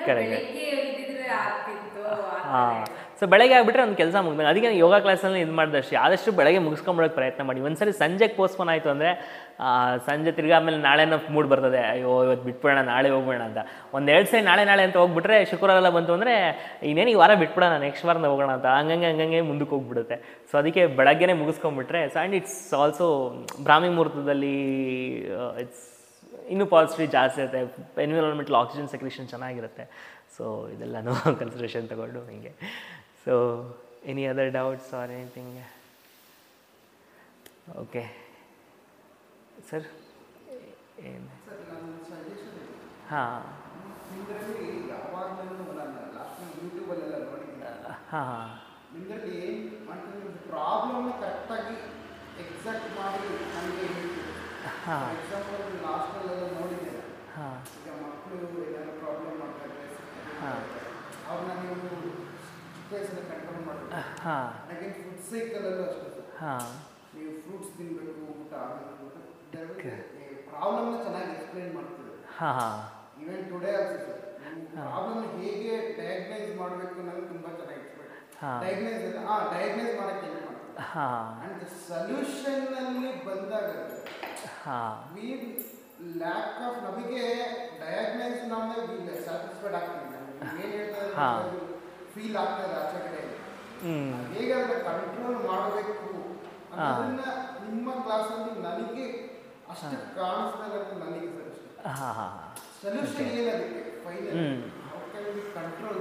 Correct. ಬೆಳಿಗ್ಗೆ ಇದ್ದಿದ್ರೆ ಆಗ್ತಿತ್ತು ಆ ಥರ ಹಾಂ ಸೊ ಬೆಳಗ್ಗೆ ಆಗ್ಬಿಟ್ರೆ ಒಂದು ಕೆಲಸ ಮುಗಿದ್ಮೇಲೆ ಅದಕ್ಕೆ ನಾನು ಯೋಗ ಕ್ಲಾಸಲ್ಲಿ ಇದು ಮಾಡಿದಷ್ಟು ಆದಷ್ಟು ಬೆಳಗ್ಗೆ ಮುಗಿಸ್ಕೊಂಬಿಡೋಕೆ ಪ್ರಯತ್ನ ಮಾಡಿ ಒಂದ್ಸರಿ ಸಂಜೆಗೆ ಪೋಸ್ಟ್ಪೋನ್ ಆಯಿತು ಅಂದರೆ ಸಂಜೆ ತಿರ್ಗಿ ಆಮೇಲೆ ನಾಳೆನೋ ಮೂಡ್ ಬರ್ತದೆ ಅಯ್ಯೋ ಇವತ್ತು ಬಿಟ್ಬಿಡೋಣ ನಾಳೆ ಹೋಗ್ಬೇಡ ಅಂತ ಒಂದು ಎರಡು ಸರಿ ನಾಳೆ ನಾಳೆ ಅಂತ ಹೋಗ್ಬಿಟ್ರೆ ಶುಕ್ರವಾರ ಎಲ್ಲ ಬಂತು ಅಂದರೆ ಇನ್ನೇನು ಈ ವಾರ ಬಿಟ್ಬಿಡೋಣ ನೆಕ್ಸ್ಟ್ ವಾರ ಹೋಗೋಣ ಅಂತ ಹಂಗಂಗೆ ಹಂಗಂಗೆ ಮುಂದಕ್ಕೆ ಹೋಗ್ಬಿಡುತ್ತೆ ಸೊ ಅದಕ್ಕೆ ಬೆಳಗ್ಗೆನೇ ಮುಗಿಸ್ಕೊಂಬಿಟ್ರೆ ಸೊ ಆ್ಯಂಡ್ ಇಟ್ಸ್ ಆಲ್ಸೋ ಬ್ರಾಹ್ಮಿ ಮುಹೂರ್ತದಲ್ಲಿ ಇಟ್ಸ್ ಇನ್ನೂ ಪಾಸಿಟಿವ್ ಜಾಸ್ತಿ ಇರುತ್ತೆ ಎನ್ವಿರಾನ್ಮೆಂಟಲ್ ಆಕ್ಸಿಜನ್ ಸೆಕ್ರೇಷನ್ ಚೆನ್ನಾಗಿರುತ್ತೆ ಸೊ ಇದೆಲ್ಲನೂ ಕನ್ಸಿಡರೇಷನ್ ತಗೊಂಡು ಹಿಂಗೆ so any other doubts or anything okay sir ಏನು ಸರ್ ನನ್ನ ಸಜೆಷನ್ ಹಾಂ ನಿಮ್ಮದ್ರಲ್ಲಿ ಯಾವಾಗಲೂ ನಾನು ಲಾಸ್ಟ್ ಟೈಮ್ ಯೂಟ್ಯೂಬಲ್ಲೆಲ್ಲ ನೋಡಿದ್ದೀನಿ ಹಾಂ ಹಾಂ ನಿಮ್ಮದ್ರಲ್ಲಿ ಏನು ಮಾಡ್ತೀನಿ ಪ್ರಾಬ್ಲಮ್ನ ಕರೆಕ್ಟಾಗಿ ಎಕ್ಸಾಕ್ಟ್ ಮಾಡಿ ನನಗೆ ಹೇಳ್ತೀವಿ ಹಾಂ ಫಾರ್ ಎಕ್ಸಾಂಪಲ್ ಲಾಸ್ಟಲ್ಲೆಲ್ಲ ನೋಡಿದ್ದೀರ ಹಾಂ ಈಗ ಮಕ್ಕಳು ಏನಾದ್ರು ಪ್ರಾಬ್ಲಮ್ ಮಾಡ್ತಾರೆ ಹಾಂ. ಅವ್ರನ್ನ ನೀವು ಸಿಚುವೇಶನ್ ಕಂಟ್ರೋಲ್ ಮಾಡಬೇಕು ಹಾಂ ಹಾಗೆ ಫುಡ್ ಸೈಕಲಲ್ಲೂ ಅಷ್ಟೇ ಸರ್ ಹಾಂ ನೀವು ಫ್ರೂಟ್ಸ್ ತಿನ್ನಬೇಕು ಊಟ ಆಗಬೇಕು ಪ್ರಾಬ್ಲಮ್ನ ಚೆನ್ನಾಗಿ ಎಕ್ಸ್ಪ್ಲೈನ್ ಮಾಡ್ತೀವಿ ಹಾಂ ಹಾಂ even today also sir problem ಹೇಗೆ ಡಯಾಗ್ನೈಸ್ ಮಾಡಬೇಕು ಅನ್ನೋದು ತುಂಬಾ ಚೆನ್ನಾಗಿ ಎಕ್ಸ್ಪ್ಲೈನ್ ಹಾಂ. ಡಯಾಗ್ನೈಸ್ ಆ ಡಯಾಗ್ನೈಸ್ ಮಾಡಕ್ಕೆ ಹೆಲ್ಪ್ ಮಾಡ್ತೀವಿ ಹಾಂ ಅಂಡ್ ಸೊಲ್ಯೂಷನ್ ಅಲ್ಲಿ ಬಂದಾಗ ಹಾಂ ವಿ ಲ್ಯಾಕ್ ಆಫ್ ನಮಗೆ ಡಯಾಗ್ನೈಸ್ ನಮಗೆ ಸ್ಯಾಟಿಸ್ಫೈಡ್ ಆಗ್ತೀವಿ ಏನು ಹೇಳ್ತಾರೆ ಹಾ. ಫೀಲ್ ಆಗ್ತದೆ ಆಚೆ ಕಡೆ ಹ್ಞೂ ಹೇಗೆ ಅದನ್ನ ಕಂಟ್ರೋಲ್ ಮಾಡಬೇಕು ಹಾ. ಅದನ್ನ ನಿಮ್ಮ ಕ್ಲಾಸಲ್ಲಿ ನನಗೆ ಅಷ್ಟು ಕಾಣಿಸ್ತಾ ಇರೋದು ನನಗೆ ಸರ್ ಅಷ್ಟೇ ಹಾಂ ಹಾಂ ಸೊಲ್ಯೂಷನ್ ಏನದಕ್ಕೆ final hmm. How can we control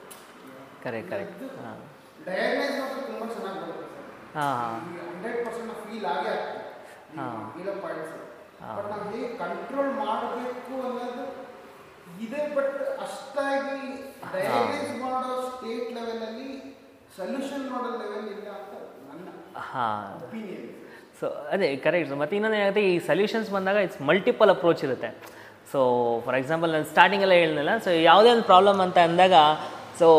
correct correct ಹಾಂ ಡಯಾಗ್ನೈಸ್ ಮಾತ್ರ ತುಂಬ ಚೆನ್ನಾಗಿ ಬರುತ್ತೆ ಹಾಂ ಹಂಡ್ರೆಡ್ ಪರ್ಸೆಂಟ್ ಫೀಲ್ ಆಗೇ ಆಗ್ತದೆ ಹಾ. ಹೇಳೋ ಪಾಯಿಂಟ್ಸ್ ಹಾ. ಬಟ್ ನಾವು ಹೇಗೆ ಕಂಟ್ರೋಲ್ ಮಾಡಬೇಕು ಅನ್ನೋದು ಇದೆ ಬಟ್ ಅಷ್ಟಾಗಿ ಡಯಾಗ್ನೈಸ್ ಮಾಡೋ ಸ್ಟೇಟ್ ಲೆವೆಲಲ್ಲಿ ಸೊಲ್ಯೂಷನ್ ಮಾಡೋ ಲೆವೆಲ್ ಇಲ್ಲ ಅಂತ ನನ್ನ ಹಾಂ ಒಪಿನಿಯನ್ ಸೊ ಅದೇ ಕರೆಕ್ಟ್ ಮತ್ತು ಇನ್ನೊಂದು ಏನಾಗುತ್ತೆ ಈ ಸೊಲ್ಯೂಷನ್ಸ್ ಬಂದಾಗ ಇಟ್ಸ್ ಮಲ್ಟಿಪಲ್ ಅಪ್ರೋಚ್ ಇರುತ್ತೆ ಸೊ ಫಾರ್ ಎಕ್ಸಾಂಪಲ್ ನಾನು ಸ್ಟಾರ್ಟಿಂಗೆಲ್ಲ ಹೇಳಿದ್ನಲ್ಲ ಸೊ ಯಾವುದೇ ಒಂದು ಪ್ರಾಬ್ಲಮ್ ಅಂತ ಅಂದಾಗ ಸೊ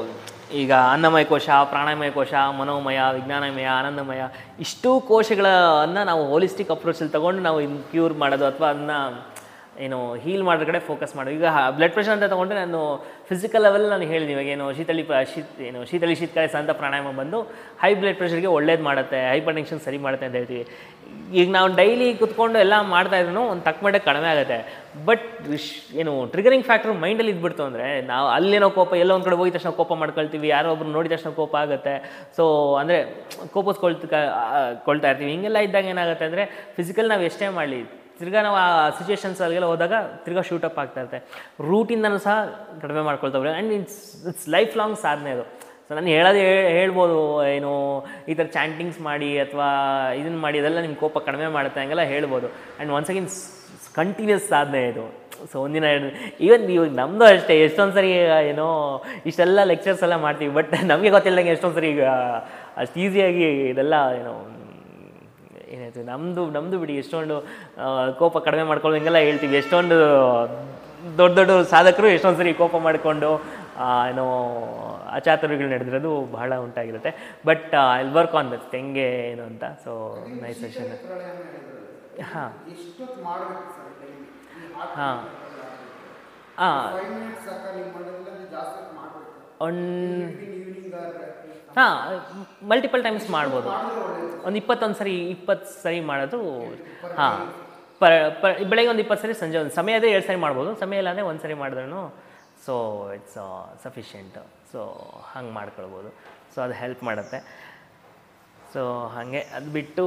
ಈಗ ಅನ್ನಮಯ ಕೋಶ ಪ್ರಾಣಮಯ ಕೋಶ ಮನೋಮಯ ವಿಜ್ಞಾನಮಯ ಆನಂದಮಯ ಇಷ್ಟೂ ಕೋಶಗಳನ್ನು ನಾವು ಹೋಲಿಸ್ಟಿಕ್ ಅಪ್ರೋಚಲ್ಲಿ ತೊಗೊಂಡು ನಾವು ಇನ್ನು ಕ್ಯೂರ್ ಮಾಡೋದು ಅಥವಾ ಅದನ್ನ ಏನು ಹೀಲ್ ಮಾಡೋದ್ರ ಕಡೆ ಫೋಕಸ್ ಮಾಡೋದು ಈಗ ಬ್ಲಡ್ ಪ್ರೆಷರ್ ಅಂತ ತೊಗೊಂಡ್ರೆ ನಾನು ಫಿಸಿಕಲ್ ಲೆವೆಲ್ ನಾನು ಹೇಳಿದೆ ಇವಾಗ ಏನು ಶೀತಳಿ ಪ- ಶೀತ್ ಏನು ಶೀತಳಿ ಶೀತಕಾಲ ಅಂತ ಪ್ರಾಣಾಯಾಮ ಬಂದು ಹೈ ಬ್ಲಡ್ ಪ್ರೆಷರ್ಗೆ ಒಳ್ಳೇದು ಮಾಡುತ್ತೆ ಹೈಪರ್ ಟೆನ್ಷನ್ ಸರಿ ಮಾಡುತ್ತೆ ಅಂತ ಹೇಳ್ತೀವಿ ಈಗ ನಾವು ಡೈಲಿ ಕುತ್ಕೊಂಡು ಎಲ್ಲ ಮಾಡ್ತಾ ಇದ್ರೂ ಒಂದು ತಕ್ಕ ಮಟ್ಟಿಗೆ ಕಡಿಮೆ ಆಗುತ್ತೆ ಬಟ್ ಏನು ಟ್ರಿಗರಿಂಗ್ ಫ್ಯಾಕ್ಟ್ರ್ ಮೈಂಡಲ್ಲಿ ಇದ್ಬಿಡ್ತು ಅಂದರೆ ನಾವು ಅಲ್ಲೇನೋ ಕೋಪ ಎಲ್ಲೋ ಒಂದು ಕಡೆ ಹೋಗಿದ ತಕ್ಷಣ ಕೋಪ ಮಾಡ್ಕೊಳ್ತೀವಿ ಯಾರೋ ಒಬ್ರು ನೋಡಿದ ತಕ್ಷಣ ಕೋಪ ಆಗುತ್ತೆ ಸೊ ಅಂದರೆ ಕೋಪಿಸ್ಕೊಳ್ತ ಕೊಳ್ತಾ ಇರ್ತೀವಿ ಹಿಂಗೆಲ್ಲ ಇದ್ದಾಗ ಏನಾಗುತ್ತೆ ಅಂದರೆ ಫಿಸಿಕಲ್ ನಾವು ಎಷ್ಟೇ ಮಾಡಲಿ ತಿರ್ಗಾ ನಾವು ಆ ಸಿಚುವೇಶನ್ಸಲ್ಲಿಗೆಲ್ಲ ಹೋದಾಗ ತಿರ್ಗಾ ಶೂಟಪ್ ಆಗ್ತಾ ಇರುತ್ತೆ ರೂಟಿಂದನೂ ಸಹ ಕಡಿಮೆ ಮಾಡ್ಕೊಳ್ತಾವೆ and it's it's lifelong ಸಾಧನೆ ಅದು ಸೊ ನಾನು ಹೇಳೋದು ಹೇ- ಹೇಳ್ಬೋದು ಏನು ಈ ಥರ ಚಾಂಟಿಂಗ್ಸ್ ಮಾಡಿ ಅಥವಾ ಇದನ್ನು ಮಾಡಿ ಅದೆಲ್ಲ ನಿಮ್ಮ ಕೋಪ ಕಡಿಮೆ ಮಾಡುತ್ತೆ ಹಂಗೆಲ್ಲ ಹೇಳ್ಬೋದು ಆ್ಯಂಡ್ ಒನ್ಸ್ ಅಗೇನ್ ಕಂಟಿನ್ಯೂಸ್ ಸಾಧನೆ ಇದು ಸೊ ಒಂದಿನ ಎರಡು ಈವನ್ ಇವಾಗ ನಮ್ಮದು ಅಷ್ಟೇ ಎಷ್ಟೊಂದು ಸರಿ ಏನೋ ಇಷ್ಟೆಲ್ಲ ಲೆಕ್ಚರ್ಸ್ ಎಲ್ಲ ಮಾಡ್ತೀವಿ ಬಟ್ ನಮಗೆ ಗೊತ್ತಿಲ್ಲದಂಗೆ ಎಷ್ಟೊಂದು ಸರಿ ಈಗ ಅಷ್ಟು ಈಸಿಯಾಗಿ ಇದೆಲ್ಲ ಏನೋ ಏನಾಯ್ತು ನಮ್ಮದು ನಮ್ಮದು ಬಿಡಿ ಎಷ್ಟೊಂದು ಆ, ಕೋಪ ಕಡಿಮೆ ಮಾಡ್ಕೊಳ್ಳೋ ಹಿಂಗೆಲ್ಲ ಹೇಳ್ತೀವಿ ಎಷ್ಟೊಂದು ದೊಡ್ಡ ದೊಡ್ಡ ಸಾಧಕರು ಎಷ್ಟೊಂದು ಸರಿ ಕೋಪ ಮಾಡಿಕೊಂಡು ಏನೋ ಅಚಾತುರ್ಯಗಳು ನಡೆದಿರೋದು ಬಹಳ ಉಂಟಾಗಿರುತ್ತೆ but I work on that ಹೆಂಗೆ ಏನು ಅಂತ ಸೊ ನೈಸ್ ಸೆಷನ್ ಹಾಂ ಎಷ್ಟೊತ್ತು ಮಾಡಬೇಕು ಸರ್ ಡೈಲಿ ಹಾ. ಹಾಂ ಫೈವ್ ಮಿನಿಟ್ಸ್ ಸಾಕ ನೀವು ಮಾಡೋದಿಲ್ಲ ಅಂದ್ರೆ ಜಾಸ್ತಿ ಹೊತ್ತು ಮಾಡಬೇಕು ಒಂದು ಈವ್ನಿಂಗ್ ಆದ್ರೆ ಹಾಂ ಮಲ್ಟಿಪಲ್ ಟೈಮ್ಸ್ ಮಾಡ್ಬೋದು ಮಾಡಿದ್ರೆ ಒಳ್ಳೇದು ಒಂದು ಇಪ್ಪತ್ತೊಂದು ಸರಿ ಇಪ್ಪತ್ತು ಸರಿ ಮಾಡೋದು ಹಾಂ ಪ ಪ ಬೆಳಗ್ಗೆ ಒಂದು ಇಪ್ಪತ್ತು ಸರಿ ಸಂಜೆ ಒಂದು ಸಮಯ ಅದೇ ಎರಡು ಸರಿ ಮಾಡ್ಬೋದು ಸಮಯ ಇಲ್ಲ ಅಂದರೆ ಒಂದು ಸರಿ ಮಾಡಿದ್ರೂ ಸೊ ಇಟ್ಸ್ ಸಫಿಷಿಯೆಂಟ್ ಸೊ ಹಂಗೆ ಮಾಡ್ಕೊಳ್ಬೋದು ಸೊ ಅದು ಹೆಲ್ಪ್ ಮಾಡುತ್ತೆ ಸೊ ಹಾಗೆ ಅದು ಬಿಟ್ಟು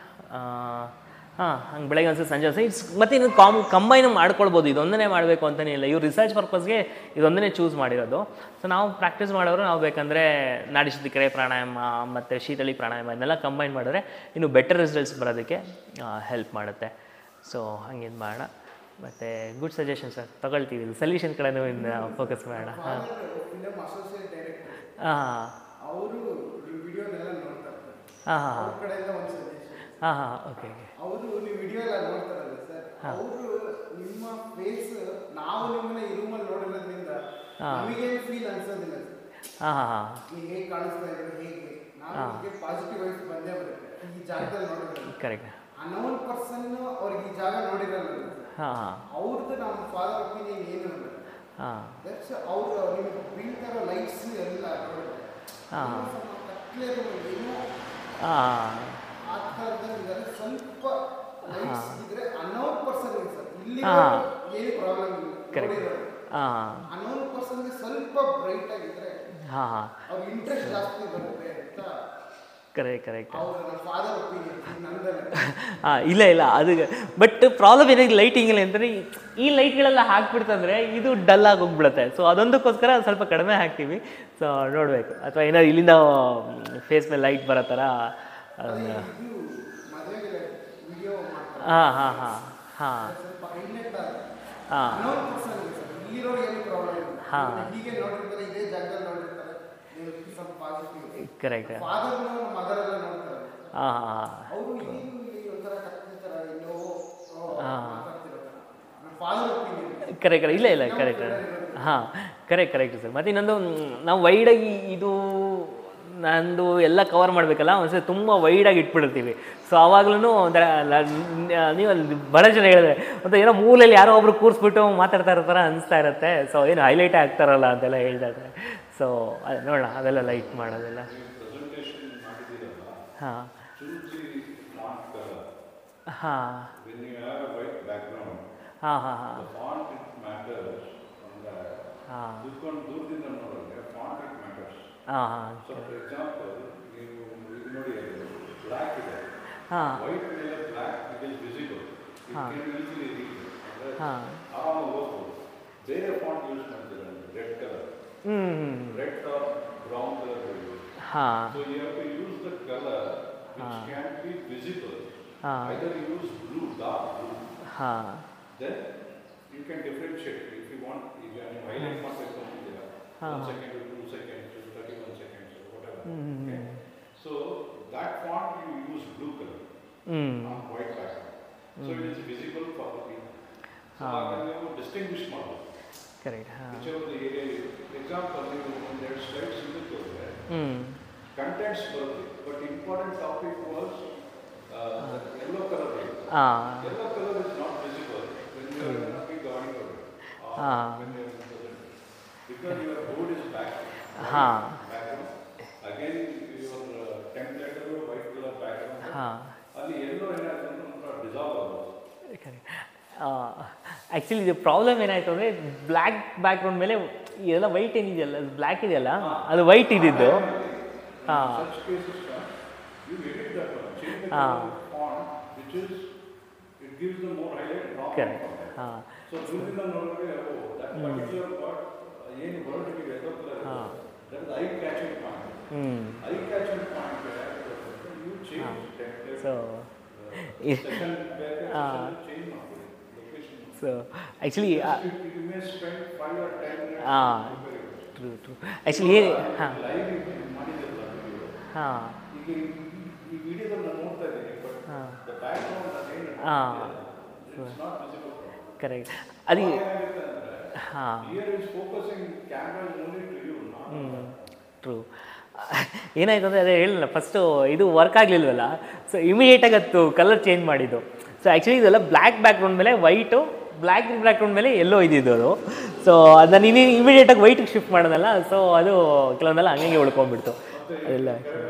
ಹಾಂ ಹಂಗೆ ಬೆಳಗ್ಗೆ ಒಂದ್ಸರಿ ಸಂಜೆ ಒಂದ್ಸರಿ ಇಟ್ಸ್ ಮತ್ತು ಇನ್ನು ಕಾಮ್ ಕಂಬೈನ್ ಮಾಡ್ಕೊಳ್ಬೋದು ಇದೊಂದನೇ ಮಾಡಬೇಕು ಅಂತಲೇ ಇಲ್ಲ ಇವ್ರು ರಿಸರ್ಚ್ ಪರ್ಪಸ್ಗೆ ಇದೊಂದನೇ ಚೂಸ್ ಮಾಡಿರೋದು ಸೊ ನಾವು ಪ್ರಾಕ್ಟೀಸ್ ಮಾಡೋರು ನಾವು ಬೇಕಂದರೆ ನಾಡಿಶುದ್ಧಿಕರೆ ಪ್ರಾಣಾಯಾಮ ಮತ್ತು ಶೀತಳಿ ಪ್ರಾಣಾಯಾಮ ಇದನ್ನೆಲ್ಲ ಕಂಬೈನ್ ಮಾಡಿದ್ರೆ ಇನ್ನು ಬೆಟರ್ ರಿಸಲ್ಟ್ಸ್ ಬರೋದಕ್ಕೆ ಹೆಲ್ಪ್ ಮಾಡುತ್ತೆ ಸೊ ಹಂಗೇನು ಮಾಡೋಣ ಮತ್ತು ಗುಡ್ ಸಜೆಷನ್ ಸರ್ ತಗೊಳ್ತೀವಿ ಸೊಲ್ಯೂಷನ್ ಕಡೆನೂ ಇನ್ನು ಫೋಕಸ್ ಮಾಡೋಣ ಹಾಂ ಫಿಲಮ್ ಅಸೋಸಿಯೇಟ್ ಡೈರೆಕ್ಟರ್ ಹಾಂ ಅವರು ನಿಮ್ಮ ವಿಡಿಯೋನೆಲ್ಲ ನೋಡ್ತಾ ಇರ್ತಾರೆ ಹಾಂ ಹಾಂ ಅವ್ರ ಕಡೆಯಿಂದ ಒಂದು ಸಜೆಷನ್ ಹಾಂ ಹಾಂ ಓಕೆ ಓಕೆ ಅವರು ನೀವು ವಿಡಿಯೋ ಎಲ್ಲ ನೋಡ್ತಾರಲ್ಲ ಸರ್ ಅವರು ನಿಮ್ಮ ಫೇಸ್ ನಾವು ನಿಮ್ಮನ್ನ ಈ ರೂಮಲ್ಲಿ ನೋಡಿರೋದ್ರಿಂದ ಹಾ. ನಮಗೇನು ಫೀಲ್ ಅನ್ಸೋದಿಲ್ಲ ಸರ್ ಹಾಂ ಹಾಂ ಹಾಂ ನೀವು ಹೇಗೆ ಕಾಣಿಸ್ತಾ ಇದ್ರು ಹೇಗೆ ನಾವು ಪಾಸಿಟಿವ್ ವೈಸ್ ಬಂದೇ ಬರುತ್ತೆ ಈ ಜಾಗದಲ್ಲಿ ನೋಡಿದ್ರೆ ಕರೆಕ್ಟ್ ಅನೌನ್ ಪರ್ಸನ್ ಅವ್ರಿಗೆ ಈ ಜಾಗ ನೋಡಿರಲ್ಲ ಹಾಂ ಹಾಂ ಅವ್ರದ್ದು ನಮ್ಮ ಫಾದರ್ ಒಪಿನಿಯನ್ ಏನು ಇಲ್ಲ ಹಾಂ ದಟ್ಸ್ ಅವರು ನಿಮ್ಗೆ ಬೀಳ್ತಾರೋ ಲೈಟ್ಸ್ ಎಲ್ಲ ನೋಡಿದ್ರೆ ಹಾ. ಇನ್ನೂ ಸ್ವಲ್ಪ ಕತ್ಲೆ room ಏನೋ ಹಾಂ ಆ ಥರದಲ್ಲಿ ಇದ್ದಾರೆ ಸ್ವಲ್ಪ ಲೈಟ್ಸ್ ಇದ್ರೆ ಅನ್ನೋನ್ ಪರ್ಸನ್ ಸರ್ ಇಲ್ಲಿ ಹಾ. ಏನು ಪ್ರಾಬ್ಲಮ್ Correct. ಇಲ್ಲ ಹಾಂ ಅನ್ನೋನ್ ಪರ್ಸನ್ಗೆ ಸ್ವಲ್ಪ ಬ್ರೈಟ್ ಆಗಿದ್ರೆ ಹಾಂ ಹಾಂ ಅವ್ರಿಗೆ ಇಂಟ್ರೆಸ್ಟ್ ಜಾಸ್ತಿ ಬರುತ್ತೆ ಅಂತ ಕರೆಕ್ಟ್ ಕರೆಕ್ಟ್ ಅವ್ರ ನಮ್ಮ ಫಾದರ್ ಒಪಿನಿಯನ್ ನಂದಲ್ಲ ಹಾಂ ಇಲ್ಲ ಇಲ್ಲ ಅದು ಬಟ್ ಪ್ರಾಬ್ಲಮ್ ಏನಾಗಿ ಲೈಟಿಂಗಲ್ಲಿ ಅಂತಂದರೆ ಈ ಲೈಟ್ಗಳೆಲ್ಲ ಹಾಕ್ಬಿಡ್ತಂದ್ರೆ ಇದು ಡಲ್ ಆಗಿ ಹೋಗ್ಬಿಡುತ್ತೆ ಸೊ ಅದೊಂದಕ್ಕೋಸ್ಕರ ಸ್ವಲ್ಪ ಕಡಿಮೆ ಹಾಕ್ತೀವಿ ಸೊ ನೋಡಬೇಕು ಅಥವಾ ಏನಾದ್ರು ಇಲ್ಲಿಂದ ಫೇಸ್ ಮೇಲೆ ಲೈಟ್ ಬರೋ ಥರ ಅದನ್ನ ಇದು ಮದುವೆಗೆ ವಿಡಿಯೋ ಮಾಡ್ತಾರೆ ಹಾಂ ಹಾಂ ಹಾಂ ಹಾಂ ಸ್ವಲ್ಪ ಹೈಲೈಟ್ ಆಗುತ್ತೆ ಹಾಂ ಅನ್ನೋನ್ ಪರ್ಸನ್ ಸರ್ ಇಲ್ಲಿರೋರು ಏನು ಪ್ರಾಬ್ಲಮ್ ಇಲ್ಲ ಹಾ. ಹೀಗೆ ನೋಡಿರ್ತಾರೆ ಇದೇ ಜಾಗದಲ್ಲಿ ನೋಡಿರ್ತಾರೆ ಸ್ವಲ್ಪ ಪಾಸಿಟಿವ್ ಕರೆಕ್ಟ್ ಫಾದರ್ನ ಮದರ್ ಎಲ್ಲ ನೋಡ್ತಾರೆ ಹಾಂ ಹಾಂ ಅವರು ಏನು ಇಲ್ಲಿ ಒಂಥರ ಕತ್ತಿ ಥರ ಎಲ್ಲೋ ಹಾ. ಮಾತಾಡ್ತಿರೋ ಥರ ನನ್ನ ಫಾದರ್ ಒಪಿನಿಯನ್ ಕರೆಕ್ಟ್ ಕರೆಕ್ಟ್ ಇಲ್ಲ ಇಲ್ಲ ಕರೆಕ್ಟ್ ಹಾಂ ಕರೆಕ್ಟ್ ಕರೆಕ್ಟ್ ಸರ್ ಮತ್ತು ಇನ್ನೊಂದು ಮ್, ನಾವು ವೈಡಾಗಿ ಇದು ನಂದು ಎಲ್ಲ ಕವರ್ ಮಾಡಬೇಕಲ್ಲ ಒಂದ್ಸರಿ ತುಂಬ ವೈಡಾಗಿ ಇಟ್ಬಿಡ್ತೀವಿ ಸೊ ಆವಾಗ್ಲೂ ಒಂಥರ ಲ- ನ- ನೀವು ಅಲ್ಲಿ ಭಾಳ ಜನ ಹೇಳಿದ್ರೆ ಮತ್ತು ಏನೋ ಮೂಲೆಯಲ್ಲಿ ಯಾರೋ ಒಬ್ರು ಕೂರಿಸ್ಬಿಟ್ಟು ಮಾತಾಡ್ತಾ ಇರೋ ಥರ ಅನಿಸ್ತಾ ಇರುತ್ತೆ ಸೊ ಏನು ಹೈಲೈಟ್ ಆಗ್ತಾರಲ್ಲ ಅಂತೆಲ್ಲ ಹೇಳ್ತಾ ಇದ್ದಾರೆ ಸೊ ಅದು ನೋಡೋಣ ಅದೆಲ್ಲ ಲೈಟ್ ಮಾಡೋದೆಲ್ಲ ಪ್ರೆಸೆಂಟೇಷನ್ ಮಾಡಿದ್ದೀರಲ್ಲ ಹಾಂ ಚೂಸಿ ಫಾಂಟ್ ಕಲರ್ ಹಾಂ when you have a white background ಹಾಂ ಹಾಂ ಹಾಂ the font it matters ಅಂದ್ರೆ ಹಾಂ ಕೂತ್ಕೊಂಡು ದೂರದಿಂದ ನೋಡಿದ್ರೆ ಫಾಂಟ್ ಇಟ್ ಮ್ಯಾಟರ್ಸ್ ಹಾಂ ಹಾಂ ಸೊ ಫಾರ್ ಎಕ್ಸಾಂಪಲ್ ನೀವು ಇದು ನೋಡಿ ಬ್ಲ್ಯಾಕ್ ಇದೆ ಹಾಂ ವೈಟ್ ಮೇಲೆ black it is visible it ಹಾ. ಕ್ಯಾನ್ ಈಸಿಲಿ ರೀಡ್ ಅಂದ್ರೆ ಹಾಂ ಆರಾಮಾಗಿ ಹೋಗ್ಬೋದು ಬೇರೆ ಫಾಂಟ್ ಯೂಸ್ ಮಾಡ್ತೀರ ರೆಡ್ ಕಲರ್ ಹ್ಞೂ ರೆಡ್ ಆರ್ ಬ್ರೌನ್ ಕಲರ್ ಹಾಂ So you have to use the color which Ah. can be visible. Ah. Either you use blue, dark blue, ಹಾಂ then you can differentiate. If you want, if you are highlight mark something there, Ah. one second to two seconds to thirty-one seconds or whatever. Mm. Okay? So that font you use blue color ಹ್ಞೂ on white background. So it is visible for the people. So Ah. ಹಾಗಾಗಿ ನೀವು distinguish ಮಾಡಬಹುದು. Correct ಹಾಂ Whichever the area you, example ನೀವು ಒಂದೆರಡು slides ಹಿಂದಕ್ಕೆ ಹೋದ್ರೆ ಹ್ಞೂ ಕಂಟೆಂಟ್ಸ್ ಬರುತ್ತೆ but important topic was yellow colour ಹಾಂ yellow colour is not visible when you are not be guarding Ah. When you are because your board is back ಹಾಂ again your template white colour background ಹಾಂ ಅಲ್ಲಿ ಎಲ್ಲೋ ಏನಾಯ್ತು ಅಂದ್ರೆ ಒಂಥರ dissolve ಆಗೋದು actually ಇದು problem ಏನಾಯಿತು ಅಂದರೆ ಬ್ಲ್ಯಾಕ್ ಬ್ಯಾಕ್ಗ್ರೌಂಡ್ ಮೇಲೆ ಇದೆಲ್ಲ ವೈಟ್ ಏನಿದೆಯಲ್ಲ ಬ್ಲ್ಯಾಕ್ ಇದೆಯಲ್ಲ ಅದು ವೈಟ್ ಇದ್ದಿದ್ದು ಹಾಂ such cases you edit that one change the Ah. color font which is it gives them more highlight wrong correct font. ಹಾಂ ಸೊ ದೂರದಿಂದ ನೋಡಿದ್ರೆ ಓ ದಟ್ ಪರ್ಟಿಕ್ಯುಲರ್ ಪಾರ್ಟ್ ಏನು ವರ್ಡ್ ಯೆಲ್ಲೋ ಕಲರ್ ಹಾ. That is eye catching point ಹ್ಞೂ eye catching point you change so session ಬೇರೆ ಹಾ. Change ಮಾಡ್ತೀವಿ location so actually you may spend five or ten ಹಾ. ಟ್ರೂ ಟ್ರೂ ಆ್ಯಕ್ಚುಲಿ ಏನು ಹಾಂ live ಮಾಡಿದ್ರಲ್ಲ video. ಹಾಂ ಈಗ ಈ- ಈ ವಿಡಿಯೋದಲ್ಲಿ ನಾನು ನೋಡ್ತಾ ಇದ್ದೀನಿ ಬಟ್ ಹಾ. ದ ಬ್ಯಾಕ್ ಗ್ರೌಂಡ್ ಅದೇನು ಹಾ. ಇಟ್ಸ್ ನಾಟ್ ವಿಸಿಬಲ್ ಕರೆಕ್ಟ್ ಅದು ಏನಾಗುತ್ತೆ ಅಂದ್ರೆ ಹಾಂ here is focusing camera only to you ಹ್ಞೂ ಟ್ರೂ ಏನಾಯ್ತು ಅಂದರೆ ಅದೇ ಹೇಳಿಲ್ಲ ಫಸ್ಟು ಇದು ವರ್ಕ್ ಆಗಲಿಲ್ವಲ್ಲ ಸೊ ಇಮಿಡಿಯೇಟಾಗಿ ಅದು ಕಲರ್ ಚೇಂಜ್ ಮಾಡಿದ್ದು ಸೊ ಆ್ಯಕ್ಚುಲಿ ಇದೆಲ್ಲ ಬ್ಲ್ಯಾಕ್ ಬ್ಯಾಕ್ಗ್ರೌಂಡ್ ಮೇಲೆ ವೈಟು ಬ್ಲ್ಯಾಕ್ ಬ್ಯಾಕ್ಗ್ರೌಂಡ್ ಮೇಲೆ ಎಲ್ಲೋ ಇದ್ದಿದ್ದು ಅದು ಸೊ ಅದನ್ನ ನೀನು ಇಮಿಡಿಯೇಟಾಗಿ ವೈಟಿಗೆ ಶಿಫ್ಟ್ ಮಾಡೋದಲ್ಲ ಸೊ ಅದು ಕೆಲವೊಂದೆಲ್ಲ ಹಂಗೆ ಉಳ್ಕೊಂಡ್ಬಿಡ್ತು ಅದೆಲ್ಲ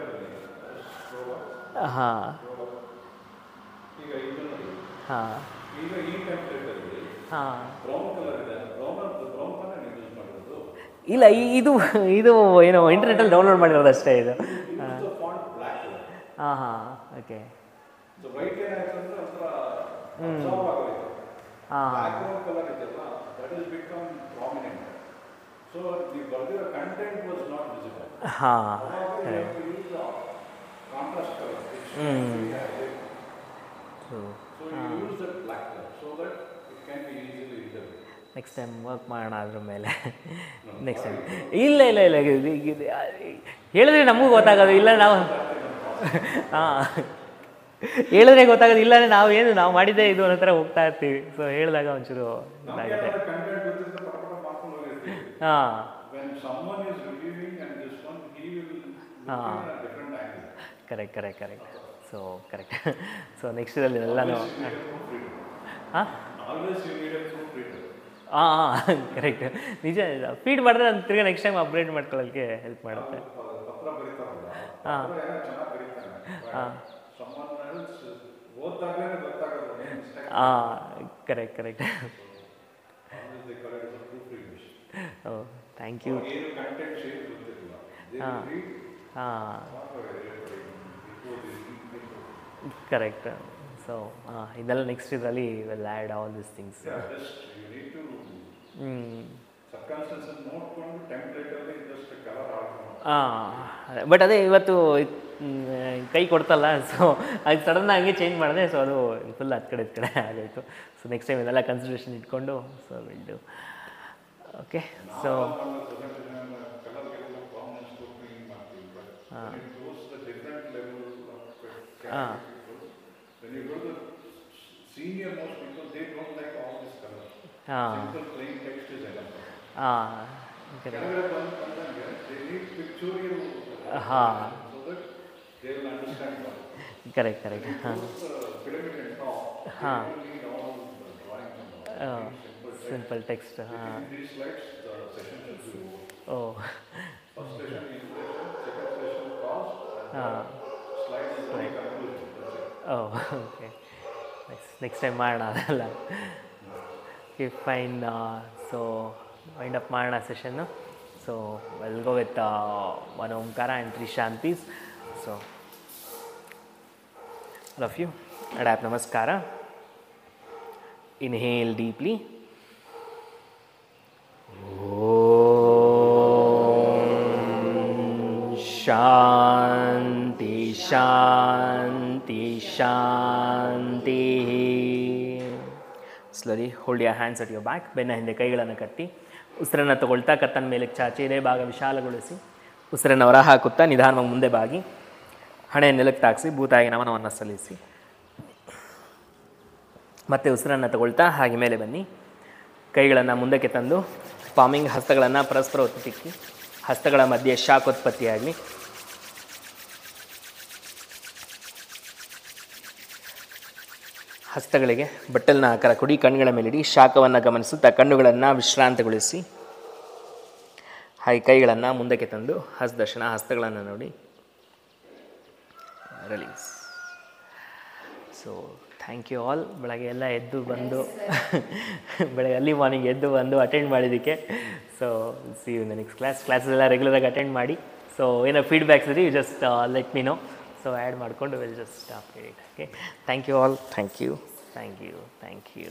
ಹಾಂ ಈಗ ಇದು ನೋಡಿ ಹಾಂ ಈಗ ಈ ಟೆಂಪ್ಲೇಟಲ್ಲಿ ಹಾಂ ಬ್ರೌನ್ ಕಲರ್ ಇದೆ ಬ್ರೌನ್ ಬ್ರೌನ್ ಕಲರ್ ನೀವು ಯೂಸ್ ಮಾಡೋದು ಇಲ್ಲ ಈ- ಇದು ಇದು ಏನು ಇಂಟರ್ನೆಟಲ್ಲಿ ಡೌನ್ಲೋಡ್ ಮಾಡಿರೋದು ಅಷ್ಟೇ ಇದು ಫಾಂಟ್ ಬ್ಲ್ಯಾಕ್ ಕಲರ್ ಹಾಂ ಹಾಂ ಓಕೆ ಸೊ ವೈಟ್ ಏನಾಯ್ತು ಅಂದ್ರೆ ಒಂಥರ ಅಬ್ಸಾರ್ವ್ ಆಗೋಯ್ತು ಹಾಂ ಬ್ಲ್ಯಾಕ್ ಕಲರ್ ಇದೆಯಲ್ಲ that is become prominent so ನೀವು ಬರ್ದಿರೋ ಕಂಟೆಂಟ್ ವಾಸ್ ನಾಟ್ ವಿಸಿಬಲ್ ಹಾಂ contrast colour true so you use that black colour so that it can be easily readable next time work ಮಾಡೋಣ ಅದ್ರ ಮೇಲೆ next time ಇಲ್ಲ ಇಲ್ಲ ಇಲ್ಲ ಇದು- ಇದು- ಇದು- ಹೇಳಿದ್ರೆ ನಮಗೂ ಗೊತ್ತಾಗೋದು ಇಲ್ಲ ನಾವು ಹಾಂ ಹೇಳಿದ್ರೆ ಗೊತ್ತಾಗೋದು ಇಲ್ಲ ಅಂದ್ರೆ ನಾವು ಏನು ನಾವು ಮಾಡಿದ್ದೇ ಇದು ಅನ್ನೋ ಥರ ಹೋಗ್ತಾ ಇರ್ತೀವಿ ಸೊ ಹೇಳಿದಾಗ ಒಂಚೂರು ಇದಾಗುತ್ತೆ ಕಂಟೆಂಟ್ ಗೊತ್ತಿದ್ರೆ ಪಟ ಪಟ ಮಾಡ್ಕೊಂಡು ಹೋಗಿರ್ತೀವಿ ಹಾಂ when someone is reviewing and this one he will look Ah. in a different angle correct correct correct so correct so next ಇದರಲ್ಲಿ ಎಲ್ಲನೂ Always you need a proofreader. ಹಾಂ always you need a proofreader ಹಾಂ ಹಾಂ correct ನಿಜ ನಿಜ feed ಮಾಡಿದ್ರೆ ನಾನು ತಿರ್ಗಾ ನೆಕ್ಸ್ಟ್ ಟೈಮ್ ಅಪ್ಗ್ರೇಡ್ ಮಾಡ್ಕೊಳ್ಳೋಕ್ಕೆ ಹೆಲ್ಪ್ ಮಾಡುತ್ತೆ ಪತ್ರ ಬರೀತಾರಲ್ಲ ಹಾ. ಪತ್ರ ಏನೋ ಚೆನ್ನಾಗಿ ಬರೀತಾನೆ ಹಾಂ someone else ಓದ್ದಾಗಲೇ ಗೊತ್ತಾಗೋದು ಏನು mistake. ಹಾಂ correct correct Always they call it as a proofreading. Oh thank you ಏನು ಕಂಟೆಂಟ್ ಶೇಪ್ ಗೊತ್ತಿರಲಿಲ್ಲ They ಹಾ. will read ಹಾಂ what are they reading before they read into- correct so ಇದೆಲ್ಲ ನೆಕ್ಸ್ಟ್ ಇದರಲ್ಲಿ will add all this things Yeah, just you need to ಹ್ಞೂ circumstances ನೋಡ್ಕೊಂಡು ಟೆಂಪ್ಲೇಟ್ ಅಲ್ಲಿ ಜಸ್ಟ್ ಕಲರ್ ಹಾಕೊಂಡು ಹಾಂ ಬಟ್ ಅದೇ ಇವತ್ತು ಮ್, ಕೈ ಕೊಡ್ತಲ್ಲ ಸೊ ಅದು ಸಡನ್ ಆಗಿ ಚೇಂಜ್ ಮಾಡಿದೆ ಸೊ ಅದು ಫುಲ್ ಹತ್ತು ಕಡೆ ಕಡೆ ಆಗೋಯ್ತು ಸೊ ನೆಕ್ಸ್ಟ್ ಟೈಮ್ ಇದೆಲ್ಲ ಕನ್ಸಿಡರೇಷನ್ ಇಟ್ಕೊಂಡು so will okay so colour ಗೆಲ್ಲ ಕಾಮನ್ ಸ್ಕೋಪಿಂಗ್ ಮಾಡ್ತೀವಿ but when it goes the different level of ಹಾಂ when you go to senior most people they don't like all this color ಹಾಂ simple plain text is enough ಹಾಂ ಕೆಳಗಡೆ ಬಂದು ಬಂದಂಗೆ they need pictorial ಹಾಂ so that they will understand well correct correct ಹಾಂ Those, uh, pyramid and top they Huh. don't need all the drawings and all simple text ಹಾಂ in these slides the session should be over oh first session introduction second session cost and ಹಾಂ slide is only conclusion that's it oh okay next time ಮಾಡೋಣ ಅದೆಲ್ಲ okay fine so wind up ಮಾಡೋಣ ಸೆಷನ್ನು so we'll go with one ಓಂಕಾರ and three ಶಾಂತೀಸ್ so love you ಅಡ್ಯಾಪ್ ನಮಸ್ಕಾರ inhale deeply ಶಾಂತಿ ಶಾಂತಿ ಶಾಂತಿ slowly hold your hands at your back ಬೆನ್ನ ಹಿಂದೆ ಕೈಗಳನ್ನು ಕಟ್ಟಿ ಉಸಿರನ್ನು ತಗೊಳ್ತಾ ಕತ್ತನ ಮೇಲೆ ಚಾಚಿ ಎದೆ ಭಾಗ ವಿಶಾಲಗೊಳಿಸಿ ಉಸಿರನ್ನು ಹೊರ ಹಾಕುತ್ತಾ ನಿಧಾನವಾಗಿ ಮುಂದೆ ಬಾಗಿ ಹಣೆ ನೆಲಕ್ಕೆ ತಾಗಿಸಿ ಭೂತಾಯಿ ನಮನವನ್ನು ಸಲ್ಲಿಸಿ ಮತ್ತೆ ಉಸಿರನ್ನು ತಗೊಳ್ತಾ ಹಾಗೆ ಮೇಲೆ ಬನ್ನಿ ಕೈಗಳನ್ನು ಮುಂದಕ್ಕೆ ತಂದು ಪಾಮಿಂಗ್ ಹಸ್ತಗಳನ್ನು ಪರಸ್ಪರ ಒತ್ತಿ ತಿಕ್ಕಿ ಹಸ್ತಗಳ ಮಧ್ಯೆ ಶಾಖೋತ್ಪತ್ತಿಯಾಗಲಿ ಹಸ್ತಗಳಿಗೆ ಬಟ್ಟಲಿನ ಆಕಾರ ಕೊಡಿ ಕಣ್ಣುಗಳ ಮೇಲಿಡಿ ಶಾಖವನ್ನು ಗಮನಿಸುತ್ತಾ ಕಣ್ಣುಗಳನ್ನು ವಿಶ್ರಾಂತಗೊಳಿಸಿ ಹಾಗೆ ಕೈಗಳನ್ನು ಮುಂದಕ್ಕೆ ತಂದು ಹಸ್ತದರ್ಶನ ಹಸ್ತಗಳನ್ನು ನೋಡಿ release so thank you all ಬೆಳಗ್ಗೆ ಎಲ್ಲ ಎದ್ದು ಬಂದು ಬೆಳಗ್ಗೆ ಅರ್ಲಿ ಮಾರ್ನಿಂಗ್ ಎದ್ದು ಬಂದು ಅಟೆಂಡ್ ಮಾಡಿದ್ದಕ್ಕೆ so see you next class classes ಎಲ್ಲ ರೆಗ್ಯುಲರಾಗಿ ಅಟೆಂಡ್ ಮಾಡಿ ಸೊ ಏನೋ ಫೀಡ್ಬ್ಯಾಕ್ಸ್ ಇದೆ you just let me know so add ಮಾಡಿಕೊಂಡು will just update okay thank you all thank you thank you thank you